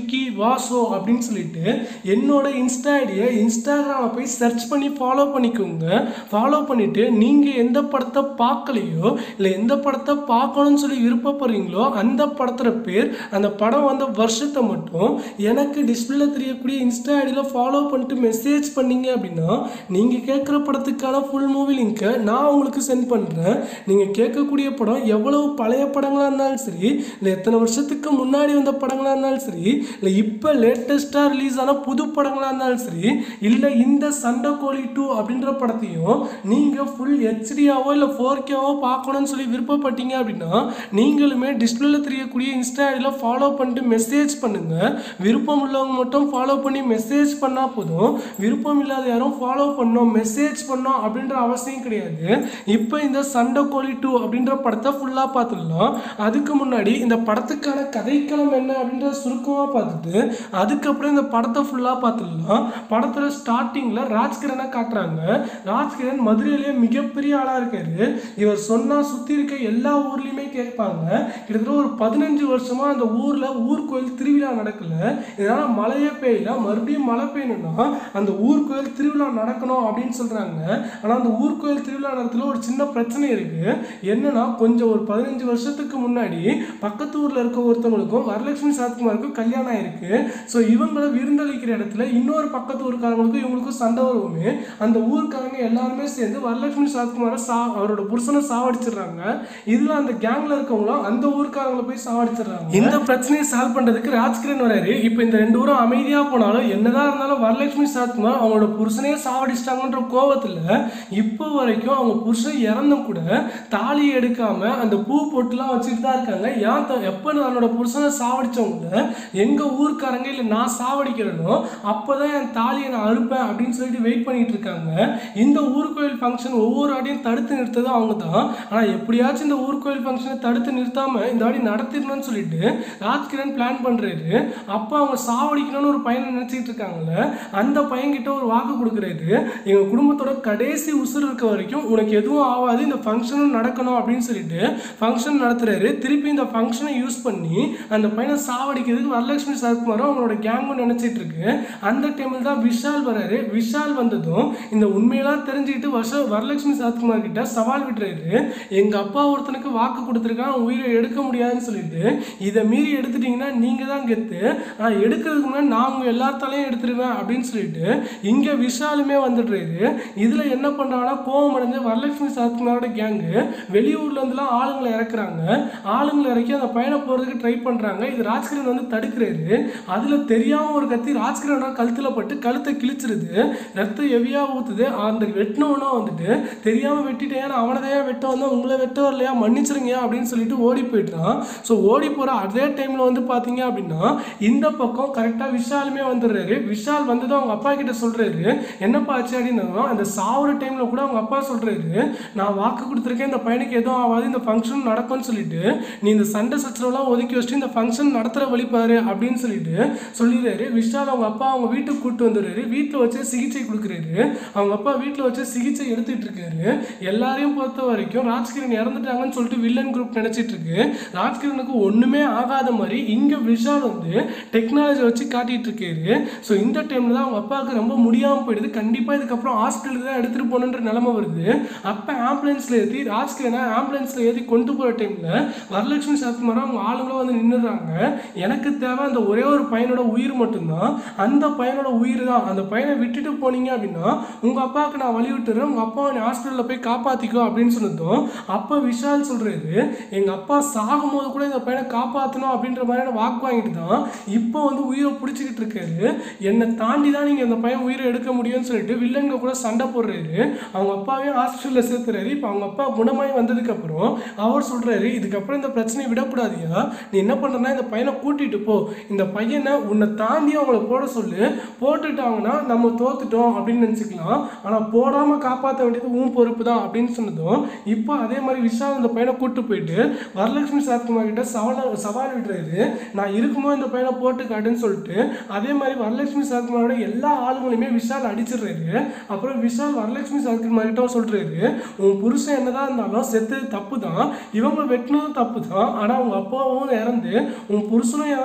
விக்கி வாசோ அப்படின்னு சொல்லிட்டு என்னோட இன்ஸ்டா ஐடியை இன்ஸ்டாகிராமில் போய் சர்ச் பண்ணி ஃபாலோ பண்ணிக்கோங்க ஃபாலோ பண்ணிவிட்டு நீங்கள் எந்த படத்தை பார்க்கலையோ இல்லை எந்த படத்தை பார்க்கணும்னு சொல்லி விருப்பப்படுறீங்களோ அந்த படத்தோட பேர் அந்த படம் வந்த வருஷத்தை மட்டும் எனக்கு டிஸ்பிளேல தெரியக்கூடிய இன்ஸ்டா ஐடியில் ஃபாலோ பண்ணிட்டு மெசேஜ் பண்ணீங்க அப்படின்னா நீங்கள் கேட்குற படத்துக்கான ஃபுல் மூவி லிங்க்கை நான் உங்களுக்கு சென்ட் பண்ணுறேன் நீங்கள் கேட்கக்கூடிய படம் எவ்வளவு பழைய படங்களாக இருந்தாலும் சரி இல்லை எத்தனை வருஷத்துக்கு முன்னாடி வந்த படங்களாக இருந்தாலும் சரி இல்லை இப்போ லேட்டஸ்ட்டாக ரிலீஸ் ஆன புது படங்களாக இருந்தாலும் சரி இல்லை இந்த சண்டை கோழி டூ அப்படின்ற படத்தையும் நீங்கள் ஃபுல் ஹெச்டியாவோ இல்லை ஃபோர் கேவோ பார்க்கணும்னு சொல்லி விருப்பப்பட்டீங்க அப்படின்னா நீங்களுமே டிஸ்பிளேல தெரியக்கூடிய இன்ஸ்டா ஐடியில் ஃபாலோ பண்ணிட்டு மெசேஜ் பண்ணுங்கள் விருப்பம் உள்ளவங்க மட்டும் ஃபாலோ பண்ணி மெசேஜ் பண்ணால் போதும் விருப்பம் இல்லாத யாரும் ஃபாலோ பண்ணோம் மெசேஜ் பண்ணோம் அப்படின்ற அவசியம் கிடையாது இப்போ இந்த சண்டை கோழி டூ அப்படின்ற படத்தை ஃபுல்லாக பார்த்துடலாம் அதுக்கு முன்னாடி இந்த படத்துக்கான கதைக்களம் என்ன அப்படின்ற சுருக்கமாக பார்த்துட்டு அதுக்கப்புறம் இந்த படத்தை ஃபுல்லாக பார்த்துடலாம் படத்தில் ஸ்டார்டிங்கில் ராஜ்கிரனை காட்டுறாங்க ராஜ்கிரண் மதுரையிலேயே மிகப்பெரிய ஆளாக இருக்காரு இவர் சொன்னால் சுற்றி இருக்க எல்லா ஊர்லேயுமே கேட்பாங்க கிட்டத்தட்ட ஒரு பதினஞ்சு வருஷமாக அந்த ஊரில் ஊர் கோயில் திருவிழா நடக்கல இதனால் மழையே பெய்யல மறுபடியும் மழை பெய்யணும்னா அந்த ஊர் கோயில் திருவிழா நடக்கணும் அப்படின்னு சொல்கிறாங்க ஆனால் அந்த ஊர் கோயில் திருவிழா நேரத்தில் ஒரு சின்ன பிரச்சனை இருக்குது என்னன்னா கொஞ்சம் ஒரு பதினஞ்சு வருஷத்துக்கு முன்னாடி பக்கத்து ஊரில் இருக்க ஒருத்தவங்களுக்கும் வரலட்சுமி சாத்குமாருக்கும் கல்யாணம் ஆயிருக்கு ஸோ இவங்களை விருந்தளிக்கிற இடத்துல இன்னொரு பக்கத்து ஊருக்காரங்களுக்கும் இவங்களுக்கும் சண்டை வருவோமே அந்த ஊருக்காரங்க எல்லாருமே சேர்ந்து வரலட்சுமி சாத்குமாரை சா அவரோட புருஷனை சாவடிச்சிடுறாங்க இதில் அந்த கேங்கில் இருக்கவங்களும் அந்த ஊருக்காரங்களை போய் சாவடிச்சிடுறாங்க இந்த பிரச்சனையை சால்வ் பண்ணுறதுக்கு ராஜ்கிரண் வராரு இப்போ இந்த ரெண்டு ஊரும் அமைதியாக போனாலும் என்னதான் இருந்தாலும் வரலட்சுமி சாத்குமார் அவங்களோட புருஷனையே சாவடிச்சிட்டாங்கன்ற கோவத்தில் இப்போ வரைக்கும் அவங்க புருஷன் இறந்தும் கூட தாலி எடுக்காம அந்த பூ பொட்டுலாம் வச்சுட்டு தான் இருக்காங்க ஏன் த- எப்போ தன்னோட புருஷனை சாவடிச்சவங்கள எங்க ஊர்க்காரங்க இல்லை நான் சாவடிக்கிறேனோ அப்போதான் என் தாலியை நான் அறுப்பேன் அப்படின்னு சொல்லிட்டு வெயிட் பண்ணிட்டு இருக்காங்க இந்த ஊர் கோயில் ஃபங்க்ஷன் ஒவ்வொரு வாட்டியும் தடுத்து நிறுத்ததும் அவங்க தான் ஆனால் எப்படியாச்சும் இந்த ஊர் கோயில் ஃபங்க்ஷனை தடுத்து நிறுத்தாம இந்த வாட்டி நடத்திடணும்னு சொல்லிட்டு ராஜ்கிரண் பிளான் பண்றாரு அப்போ அவங்க சாவடிக்கணும்னு ஒரு பையனை நினைச்சிட்டு இருக்காங்கல்ல அந்த பையன்கிட்ட ஒரு வாக்கு கொடுக்குறாரு எங்க குடும்பத்தோட கடைசி உசுர் இருக்க வரைக்கும் உனக்கு எதுவும் ஆகாது இந்த ஃபங்க்ஷனும் நடக்கணும் அப்படின்னு சொல்லிட்டு ஃபங்க்ஷன் நடத்துறாரு திருப்பி இந்த ஃபங்க்ஷனை யூஸ் பண்ணி அந்த பையனை சாவடிக்கிறதுக்கு வரலட்சுமி சரத்குமாரும் அவங்களோட கேங்கும் நினைச்சிட்டு இருக்கு அந்த டைமில் தான் விஷால் வராரு விஷால் வந்ததும் இந்த உண்மையெல்லாம் தெரிஞ்சுக்கிட்டு வருஷ வரலட்சுமி சரத்குமார் கிட்ட சவால் விட்டுறாரு எங்க அப்பா ஒருத்தனுக்கு வாக்கு கொடுத்துருக்கான் அவன் உயிரை எடுக்க முடியாதுன்னு சொல்லிட்டு இதை மீறி எடுத்துட்டீங்கன்னா நீங்க தான் கெத்து ஆனால் எடுக்கிறதுக்கு முன்னாடி நான் உங்க எல்லாத்தாலையும் எடுத்துருவேன் அப்படின்னு சொல்லிட்டு இங்க விஷாலுமே வந்துடுறாரு இதுல என்ன பண்றாங்கன்னா கோவம் அடைஞ்ச வரலட்சுமி சரத்குமாரோட கேங்கு வெளியூர்ல இருந்துலாம் ஆளுங்களை இறக்குறாங்க ஆளுங்களை இறக்கி அந்த பையனை போறதுக்கு ட்ரை பண்றாங்க இது ராஜ்கிரண் வந்து தடுக்கிறாரு அதுல தெரியாம ஒரு கத்தி ராஜ்கிரணோட கழுத்துல பட்டு கழுத்தை கிழிச்சிருது ரத்தம் ஹெவியா ஊத்துது அந்த வெட்டினவனா வந்துட்டு தெரியாம வெட்டிட்டேன் அவனை தான் வெட்ட வந்தா உங்களை வெட்ட வரலையா மன்னிச்சிருங்க அப்படின்னு சொல்லிட்டு ஓடி போயிட்டான் ஸோ ஓடி போற அதே டைம்ல வந்து பாத்தீங்க அப்படின்னா இந்த பக்கம் கரெக்டா விஷாலுமே வந்துடுறாரு விஷால் வந்ததும் அவங்க அப்பா கிட்ட சொல்றாரு என்னப்பா ஆச்சு அப்படின்னா அந்த சாவுற டைம்ல கூட அவங்க அப்பா சொல்றாரு நான் வாக்கு கொடுத்துருக்கேன் இந்த பையனுக்கு எதுவும் ஆகாது இந்த ஃபங்க்ஷன் நடக்கும்னு சொல்லிட்டு நீ இந்த சண்டை சச்சரவுலாம் ஒதுக்கி வச்சுட்டு இந்த ஃபங்க்ஷன் நடத்துற வழி பாரு அப்படின்னு சொல்லிட்டு சொல்லிடுறாரு விஷால் அவங்க அப்பா அவங்க வீட்டுக்கு கூட்டு வந்துடுறாரு வீட்டில் வச்சு சிகிச்சை கொடுக்குறாரு அவங்க அப்பா வீட்டில் வச்சு சிகிச்சை எடுத்துட்டு இருக்காரு எல்லாரையும் பொறுத்த வரைக்கும் ராஜ்கிரண் இறந்துட்டாங்கன்னு சொல்லிட்டு வில்லன் குரூப் நினைச்சிட்டு இருக்கு ராஜ்கிரனுக்கு ஒண்ணுமே ஆகாத மாதிரி இங்க விஷால் வந்து டெக்னாலஜி வச்சு காட்டிட்டு இருக்காரு ஸோ இந்த டைம்ல தான் அவங்க அப்பாவுக்கு ரொம்ப முடியாம போயிடுது கண்டிப்பா இதுக்கப்புறம் ஹாஸ்பிட்டலுக்கு தான் எடுத்துட்டு போகணுன்ற நிலைமை வருது அப்ப ஆம்புலன்ஸ்ல ஏற்றி ராஜ்கிரனை ஆம்புலன்ஸ்ல ஏற்றி கொண்டு போற டைம்ல வரலட்சுமி சரத்குமார் அவங்க ஆளுங்களும் வந்து நின்னுடுறாங்க எனக்கு தேவை அந்த ஒரே ஒரு பையனோட உயிர் மட்டும்தான் அந்த பையனோட உயிர் தான் அந்த பையனை விட்டுட்டு போனீங்க அப்படின்னா உங்க அப்பாவுக்கு நான் வழி விட்டுறேன் உங்க அப்பாவை நீ ஹாஸ்பிட்டல்ல போய் காப்பாத்திக்கோ அப்படின்னு சொன்னதும் அப்ப விஷால் சொல்றாரு எங்க அப்பா சாகும்போது கூட இந்த பையனை காப்பாற்றணும் அப்படின்ற மாதிரியான வாக்கு வாங்கிட்டு தான் இப்போ வந்து உயிரை பிடிச்சிக்கிட்டு இருக்காரு என்னை தாண்டி தான் நீங்கள் இந்த பையன் உயிரை எடுக்க முடியும்னு சொல்லிட்டு வில்லங்க கூட சண்டை போடுறாரு அவங்க அப்பாவையும் ஹாஸ்பிட்டலில் சேர்த்துறாரு இப்போ அவங்க அப்பா குணமாயி வந்ததுக்கப்புறம் அவர் சொல்கிறாரு இதுக்கப்புறம் இந்த பிரச்சனையை விடக்கூடாதியா நீ என்ன பண்ணுறனா இந்த பையனை கூட்டிட்டு போ இந்த பையனை உன்னை தாண்டி அவங்கள போட சொல்லு போட்டுட்டாங்கன்னா நம்ம தோத்துட்டோம் அப்படின்னு நினச்சிக்கலாம் ஆனால் போடாமல் காப்பாற்ற வேண்டியது உன் பொறுப்பு தான் அப்படின்னு சொன்னதும் இப்போ அதே மாதிரி விஷால் இந்த பையனை கூட்டு போயிட்டு வரலட்சுமி சரத்குமார் கிட்ட சவால் சவால் விடுறாரு நான் இருக்குமோ இந்த பையனை போட்டு காட்டுன்னு சொல்லிட்டு அதே மாதிரி வரலட்சுமி சரத்குமாரோட எல்லா ஆளுங்களையுமே விஷால் அடிச்சிடுறாரு அப்புறம் விஷால் வரலட்சுமி சரத்குமார் கிட்ட சொல்றாரு உன் புருஷன் என்னதான் இருந்தாலும் செத்தது தப்பு தான் இவங்க வெட்டினதும் தப்பு தான் ஆனால் உங்க அப்பாவும் இறந்து உன் புருஷனும் இறந்துட்டாங்க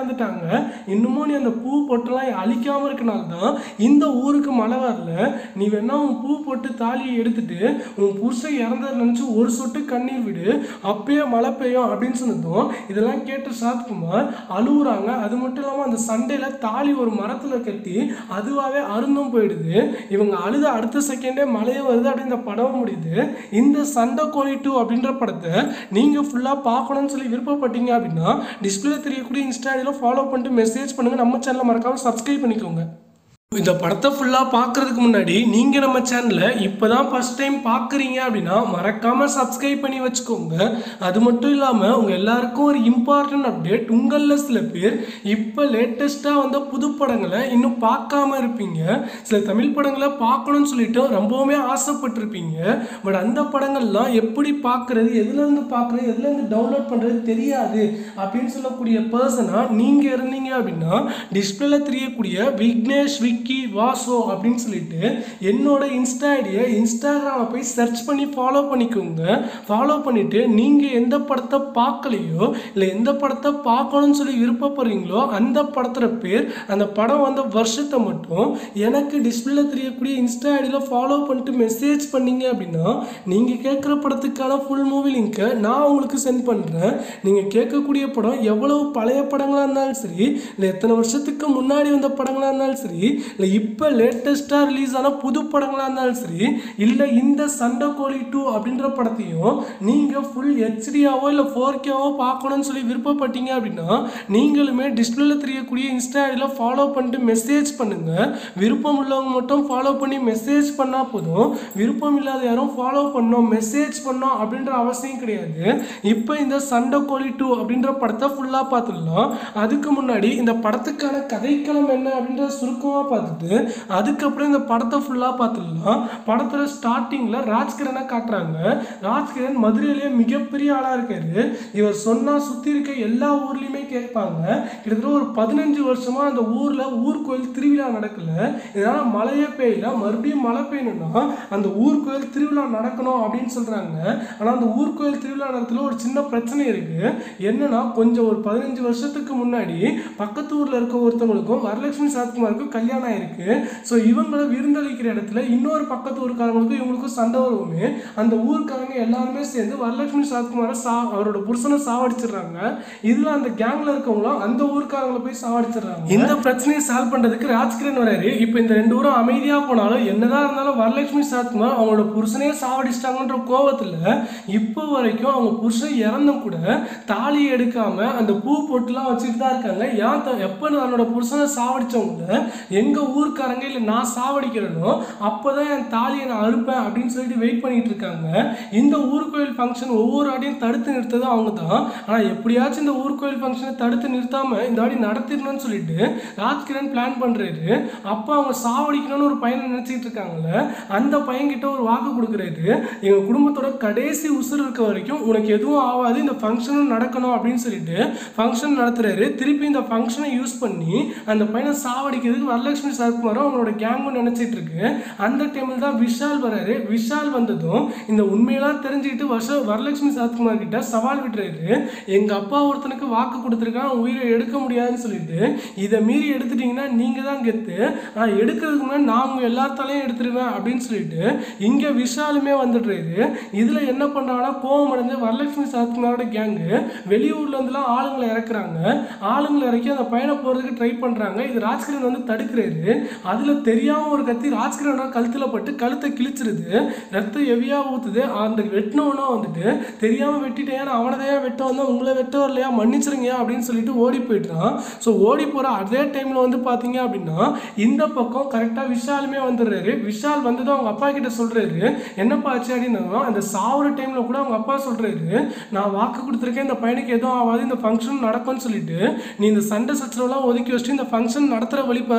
சொல்கிறாங்க இன்னமும் நீ அந்த பூ பொட்டெல்லாம் அழிக்காமல் இருக்கனால தான் இந்த ஊருக்கு மழை வரல நீ வேணா உன் பூ போட்டு தாலியை எடுத்துட்டு உன் புருஷன் இறந்ததை நினச்சி ஒரு சொட்டு கண்ணீர் விடு அப்பயே மழை பெய்யும் அப்படின்னு சொன்னதும் இதெல்லாம் கேட்டு சாத்குமார் அழுகுறாங்க அது மட்டும் இல்லாமல் அந்த சண்டையில் தாலி ஒரு மரத்தில் கட்டி அதுவாகவே அருந்தும் போயிடுது இவங்க அழுத அடுத்த செகண்டே மழையே வருது அப்படின்னு இந்த படம் முடியுது இந்த சண்டை கோழி டூ அப்படின்ற படத்தை நீங்கள் ஃபுல்லாக பார்க்கணும்னு சொல்லி விருப்பப்பட்டீங்க அப்படின்னா டிஸ்பிளே தெரியக்கூடிய இன்ஸ்டா ஐடியில் ஃபாலோ பண்ணிட்டு மெசேஜ் பண்ணுங்கள் நம்ம சேனலை மறக்காமல் சப்ஸ்கிரைப் பண்ணிக்கோங்க இந்த படத்தை ஃபுல்லாக பார்க்கறதுக்கு முன்னாடி நீங்கள் நம்ம சேனலை இப்போ தான் ஃபஸ்ட் டைம் பார்க்குறீங்க அப்படின்னா மறக்காமல் சப்ஸ்கிரைப் பண்ணி வச்சுக்கோங்க அது மட்டும் இல்லாமல் உங்கள் எல்லாருக்கும் ஒரு இம்பார்ட்டன்ட் அப்டேட் உங்களில் சில பேர் இப்போ லேட்டஸ்ட்டாக வந்த புது படங்களை இன்னும் பார்க்காம இருப்பீங்க சில தமிழ் படங்களை பார்க்கணும்னு சொல்லிட்டு ரொம்பவுமே ஆசைப்பட்டிருப்பீங்க பட் அந்த படங்கள்லாம் எப்படி பார்க்குறது எதுலேருந்து பார்க்குறது எதுலேருந்து டவுன்லோட் பண்ணுறது தெரியாது அப்படின்னு சொல்லக்கூடிய பர்சனாக நீங்கள் இருந்தீங்க அப்படின்னா டிஸ்பிளேல தெரியக்கூடிய விக்னேஷ் விக்கி வாசோ அப்படின்னு சொல்லிட்டு என்னோட இன்ஸ்டா ஐடியை இன்ஸ்டாகிராமில் போய் சர்ச் பண்ணி ஃபாலோ பண்ணிக்கோங்க ஃபாலோ பண்ணிவிட்டு நீங்கள் எந்த படத்தை பார்க்கலையோ இல்லை எந்த படத்தை பார்க்கணும்னு சொல்லி விருப்பப்படுறீங்களோ அந்த படத்தோட பேர் அந்த படம் வந்த வருஷத்தை மட்டும் எனக்கு டிஸ்பிளேல தெரியக்கூடிய இன்ஸ்டா ஐடியில் ஃபாலோ பண்ணிட்டு மெசேஜ் பண்ணீங்க அப்படின்னா நீங்கள் கேட்குற படத்துக்கான ஃபுல் மூவி லிங்க்கை நான் உங்களுக்கு சென்ட் பண்ணுறேன் நீங்கள் கேட்கக்கூடிய படம் எவ்வளவு பழைய படங்களாக இருந்தாலும் சரி இல்லை எத்தனை வருஷத்துக்கு முன்னாடி வந்த படங்களாக இருந்தாலும் சரி இல்லை இப்போ லேட்டஸ்ட்டாக ரிலீஸ் ஆன புது படங்களாக இருந்தாலும் சரி இல்லை இந்த சண்டை கோழி டூ அப்படின்ற படத்தையும் நீங்கள் ஃபுல் ஹெச்டியாவோ இல்லை ஃபோர் கேவோ பார்க்கணும்னு சொல்லி விருப்பப்பட்டீங்க அப்படின்னா நீங்களுமே டிஸ்பிளேல தெரியக்கூடிய இன்ஸ்டா ஐடியில் ஃபாலோ பண்ணிட்டு மெசேஜ் பண்ணுங்கள் விருப்பம் உள்ளவங்க மட்டும் ஃபாலோ பண்ணி மெசேஜ் பண்ணால் போதும் விருப்பம் இல்லாத யாரும் ஃபாலோ பண்ணோம் மெசேஜ் பண்ணோம் அப்படின்ற அவசியம் கிடையாது இப்போ இந்த சண்டை கோழி டூ அப்படின்ற படத்தை ஃபுல்லாக பார்த்துடலாம் அதுக்கு முன்னாடி இந்த படத்துக்கான கதைக்களம் என்ன அப்படின்ற சுருக்கமாக பார்த்துட்டு அதுக்கப்புறம் இந்த படத்தை ஃபுல்லாக பார்த்துடலாம் படத்தில் ஸ்டார்டிங்கில் ராஜ்கிரனை காட்டுறாங்க ராஜ்கிரண் மதுரையிலேயே மிகப்பெரிய ஆளாக இருக்காரு இவர் சொன்னால் சுற்றி இருக்க எல்லா ஊர்லேயுமே கேட்பாங்க கிட்டத்தட்ட ஒரு பதினஞ்சு வருஷமாக அந்த ஊரில் ஊர் கோயில் திருவிழா நடக்கல இதனால் மழையே பெய்யல மறுபடியும் மழை பெய்யணும்னா அந்த ஊர் கோயில் திருவிழா நடக்கணும் அப்படின்னு சொல்கிறாங்க ஆனால் அந்த ஊர் கோயில் திருவிழா நேரத்தில் ஒரு சின்ன பிரச்சனை இருக்குது என்னன்னா கொஞ்சம் ஒரு பதினஞ்சு வருஷத்துக்கு முன்னாடி பக்கத்து ஊரில் இருக்க ஒருத்தவங்களுக்கும் வரலட்சுமி சரத்குமாருக்கும் கல்யாணம் ஆயிருக்கு ஸோ இவங்களை விருந்தளிக்கிற இடத்துல இன்னொரு பக்கத்து ஊருக்காரங்களுக்கும் இவங்களுக்கும் சண்டை வருவோமே அந்த ஊருக்காரங்க எல்லாருமே சேர்ந்து வரலட்சுமி சரத்குமாரை சா அவரோட புருஷனை சாவடிச்சிடுறாங்க இதில் அந்த கேங்கில் இருக்கவங்களும் அந்த ஊருக்காரங்களை போய் சாவடிச்சிடுறாங்க இந்த பிரச்சனையை சால்வ் பண்ணுறதுக்கு ராஜ்கிரண் வராரு இப்போ இந்த ரெண்டு ஊரும் அமைதியாக போனாலும் என்னதான் இருந்தாலும் வரலட்சுமி சரத்குமார் அவங்களோட புருஷனே சாவடிச்சிட்டாங்கன்ற கோவத்தில் இப்போ வரைக்கும் அவங்க புருஷன் இறந்தும் கூட தாலி எடுக்காம அந்த பூ பொட்டுலாம் வச்சுட்டு தான் இருக்காங்க ஏன் த- எப்போ தன்னோட புருஷனை சாவடிச்சவங்க எங்க ஊர்க்காரங்க இல்லை நான் சாவடிக்கிறேனோ அப்போதான் என் தாலியை நான் அறுப்பேன் அப்படின்னு சொல்லிட்டு வெயிட் பண்ணிட்டு இருக்காங்க இந்த ஊர் கோயில் ஃபங்க்ஷன் ஒவ்வொரு ஆடியும் தடுத்து நிறுத்தது அவங்க தான் ஆனால் எப்படியாச்சும் இந்த ஊர் கோயில் ஃபங்க்ஷனை தடுத்து நிறுத்தாம இந்த ஆடி நடத்திடணும்னு சொல்லிட்டு ராஜ்கிரண் பிளான் பண்றாரு அப்போ அவங்க சாவடிக்கணும்னு ஒரு பையனை நினைச்சிட்டு இருக்காங்கல்ல அந்த பையன்கிட்ட ஒரு வாக்கு கொடுக்குறாரு எங்க குடும்பத்தோட கடைசி உசுர் இருக்க வரைக்கும் உனக்கு எதுவும் ஆகாது இந்த ஃபங்க்ஷனும் நடக்கணும் அப்படின்னு சொல்லிட்டு ஃபங்க்ஷன் நடத்துறாரு திருப்பி இந்த ஃபங்க்ஷனை யூஸ் பண்ணி அந்த பையனை சாவடிக்கிறதுக்கு வரலட்சுமி சரத்குமாரும் அவங்களோட கேங்கும் நினைச்சிட்டு இருக்கு அந்த டைமில் தான் விஷால் வராரு விஷால் வந்ததும் இந்த உண்மையெல்லாம் தெரிஞ்சுக்கிட்டு வருஷ வரலட்சுமி சரத்குமார் கிட்ட சவால் விடுறாரு எங்க அப்பா ஒருத்தனுக்கு வாக்கு கொடுத்துருக்கான் அவன் உயிரை எடுக்க முடியாதுன்னு சொல்லிட்டு இதை மீறி எடுத்துட்டீங்கன்னா நீங்க தான் கெத்து ஆனால் எடுக்கிறதுக்கு முன்னாடி நான் உங்க எல்லாத்தாலையும் எடுத்துருவேன் அப்படின்னு சொல்லிட்டு இங்க விஷாலுமே வந்துடுறாரு இதுல என்ன பண்றாங்கன்னா கோவம் அடைஞ்ச வரலட்சுமி சரத்குமாரோட கேங்கு வெளியூர்ல இருந்துலாம் ஆளுங்களை இறக்குறாங்க ஆளுங்களை இறக்கி அந்த பையனை போறதுக்கு ட்ரை பண்றாங்க இது ராஜ்கிரண் வந்து தடுக்கிறாரு அதுல தெரியாம ஒரு கத்தி ராஜ்கிரணோட கழுத்துல பட்டு கழுத்தை கிழிச்சிருது ரத்தம் ஹெவியா ஊத்துது அந்த வெட்டினவனா வந்துட்டு தெரியாம வெட்டிட்டேன் நான் அவனை தான் வெட்ட வந்தேன் உங்களை வெட்ட வரலையா மன்னிச்சிருங்க அப்படின்னு சொல்லிட்டு ஓடி போயிட்டான் ஸோ ஓடி போற அதே டைம்ல வந்து பாத்தீங்க அப்படின்னா இந்த பக்கம் கரெக்டா விஷாலுமே வந்துடுறாரு விஷால் வந்ததும் அவங்க அப்பா கிட்ட சொல்றாரு என்னப்பா ஆச்சு அப்படின்னா அந்த சாவுற டைம்ல கூட அவங்க அப்பா சொல்றாரு நான் வாக்கு கொடுத்துருக்கேன் இந்த பையனுக்கு எதுவும் ஆகாது இந்த ஃபங்க்ஷன் நடக்கும்னு சொல்லிட்டு நீ இந்த சண்டை சச்சரவுலாம் ஒதுக்கி வச்சுட்டு இந்த ஃபங்க்ஷன் நடத்துற வழி பாரு அப்படின்னு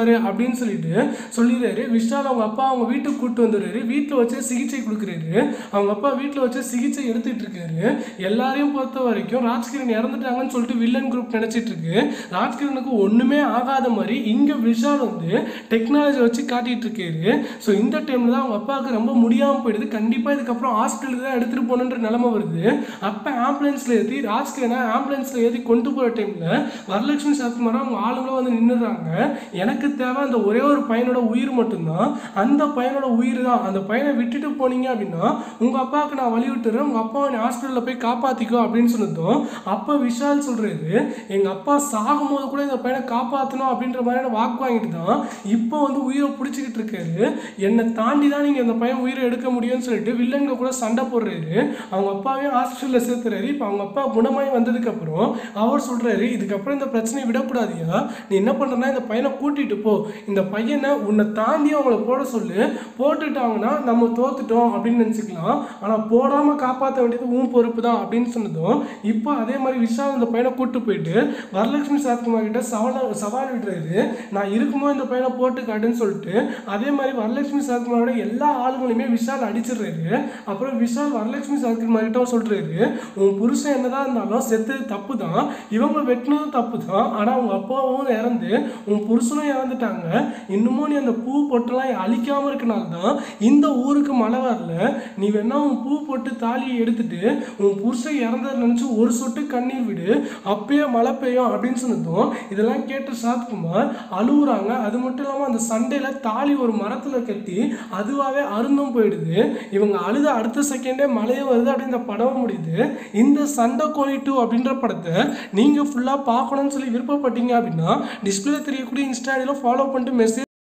அப்படின்னு சொல்லிட்டு சொல்லிடுறாரு விஷால் அவங்க அப்பா அவங்க வீட்டுக்கு கூப்பிட்டு வந்துடுறாரு வீட்டில் வச்சு சிகிச்சை கொடுக்குறாரு அவங்க அப்பா வீட்டில் வச்சு சிகிச்சை எடுத்துட்டு இருக்காரு எல்லாரையும் பொறுத்த வரைக்கும் ராஜ்கிரண் இறந்துட்டாங்கன்னு சொல்லிட்டு வில்லன் குரூப் நினைச்சிட்டு இருக்கு ராஜ்கிரனுக்கு ஒண்ணுமே ஆகாத மாதிரி இங்க விஷால் வந்து டெக்னாலஜி வச்சு காட்டிட்டு இருக்காரு ஸோ இந்த டைம்ல தான் அவங்க அப்பாவுக்கு ரொம்ப முடியாம போயிடுது கண்டிப்பா இதுக்கப்புறம் ஹாஸ்பிட்டலுக்கு தான் எடுத்துட்டு போகணுன்ற நிலைமை வருது அப்ப ஆம்புலன்ஸ்ல ஏற்றி ராஜ்கிரனை ஆம்புலன்ஸ்ல ஏற்றி கொண்டு போற டைம்ல வரலட்சுமி சரத்குமார் அவங்க ஆளுங்களும் வந்து நின்றுறாங்க எனக்கு தேவை அந்த ஒரே ஒரு பையனோட உயிர் மட்டும்தான் அந்த பையனோட உயிர் தான் அந்த பையனை விட்டுட்டு போனீங்க அப்படின்னா உங்க அப்பாவுக்கு நான் வழி விட்டுறேன் உங்க அப்பாவை நீ ஹாஸ்பிட்டலில் போய் காப்பாத்திக்கோ அப்படின்னு சொன்னதும் அப்போ விஷால் சொல்றாரு எங்க அப்பா சாகும்போது கூட இந்த பையனை காப்பாற்றணும் அப்படின்ற மாதிரியான வாக்கு வாங்கிட்டு தான் இப்போ வந்து உயிரை பிடிச்சிக்கிட்டு இருக்காரு என்னை தாண்டி தான் நீங்க இந்த பையன் உயிரை எடுக்க முடியும்னு சொல்லிட்டு வில்லங்க கூட சண்டை போடுறாரு அவங்க அப்பாவையும் ஹாஸ்பிட்டலில் சேர்த்துறாரு இப்போ அவங்க அப்பா குணமாயி வந்ததுக்கு அப்புறம் அவர் சொல்றாரு இதுக்கப்புறம் இந்த பிரச்சனையை விடக்கூடாதியா நீ என்ன பண்றனா இந்த பையனை கூட்டிட்டு போ இந்த பையனை உன்னை தாண்டி அவங்கள போட சொல்லு போட்டுட்டாங்கன்னா நம்ம தோத்துட்டோம் அப்படின்னு நினச்சிக்கலாம் ஆனால் போடாமல் காப்பாற்ற வேண்டியது உன் பொறுப்பு தான் அப்படின்னு சொன்னதும் இப்போ அதே மாதிரி விஷால் இந்த பையனை கூட்டு போயிட்டு வரலட்சுமி சரத்குமார் கிட்ட சவால் சவால் விடுறாரு நான் இருக்கும்போது இந்த பையனை போட்டு காட்டுன்னு சொல்லிட்டு அதே மாதிரி வரலட்சுமி சரத்குமாரோட எல்லா ஆளுங்களையுமே விஷால் அடிச்சிடுறாரு அப்புறம் விஷால் வரலட்சுமி சரத்குமார் கிட்ட சொல்றாரு உன் புருஷன் என்னதான் இருந்தாலும் செத்தது தப்பு தான் இவங்க வெட்டினதும் தப்பு தான் ஆனால் உங்க அப்பாவும் இறந்து உன் புருஷனும் இறந்துட்டாங்க இன்னமும் நீ அந்த பூ பொட்டெல்லாம் அழிக்காம இருக்கனால தான் இந்த ஊருக்கு மழை வரல நீ வேணா உன் பூ பொட்டு தாலியை எடுத்துட்டு உன் புருஷன் இறந்ததை நினைச்சு ஒரு சொட்டு கண்ணீர் விடு அப்பயே மழை பெய்யும் அப்படின்னு சொன்னதும் இதெல்லாம் கேட்ட சாத்குமார் அழுகுறாங்க அது மட்டும் இல்லாமல் அந்த சண்டையில தாலி ஒரு மரத்துல கட்டி அதுவாகவே அருந்தும் போயிடுது இவங்க அழுத அடுத்த செகண்டே மழையே வருது அப்படின்னு இந்த படம் முடியுது இந்த சண்டை கோழி டூ அப்படின்ற படத்தை நீங்க ஃபுல்லா பார்க்கணும்னு சொல்லி விருப்பப்பட்டீங்க அப்படின்னா டிஸ்பிளே தெரியக்கூடிய இன்ஸ்டாடியில் ஃபாலோ பண்ணிட்டு மெசேஜ்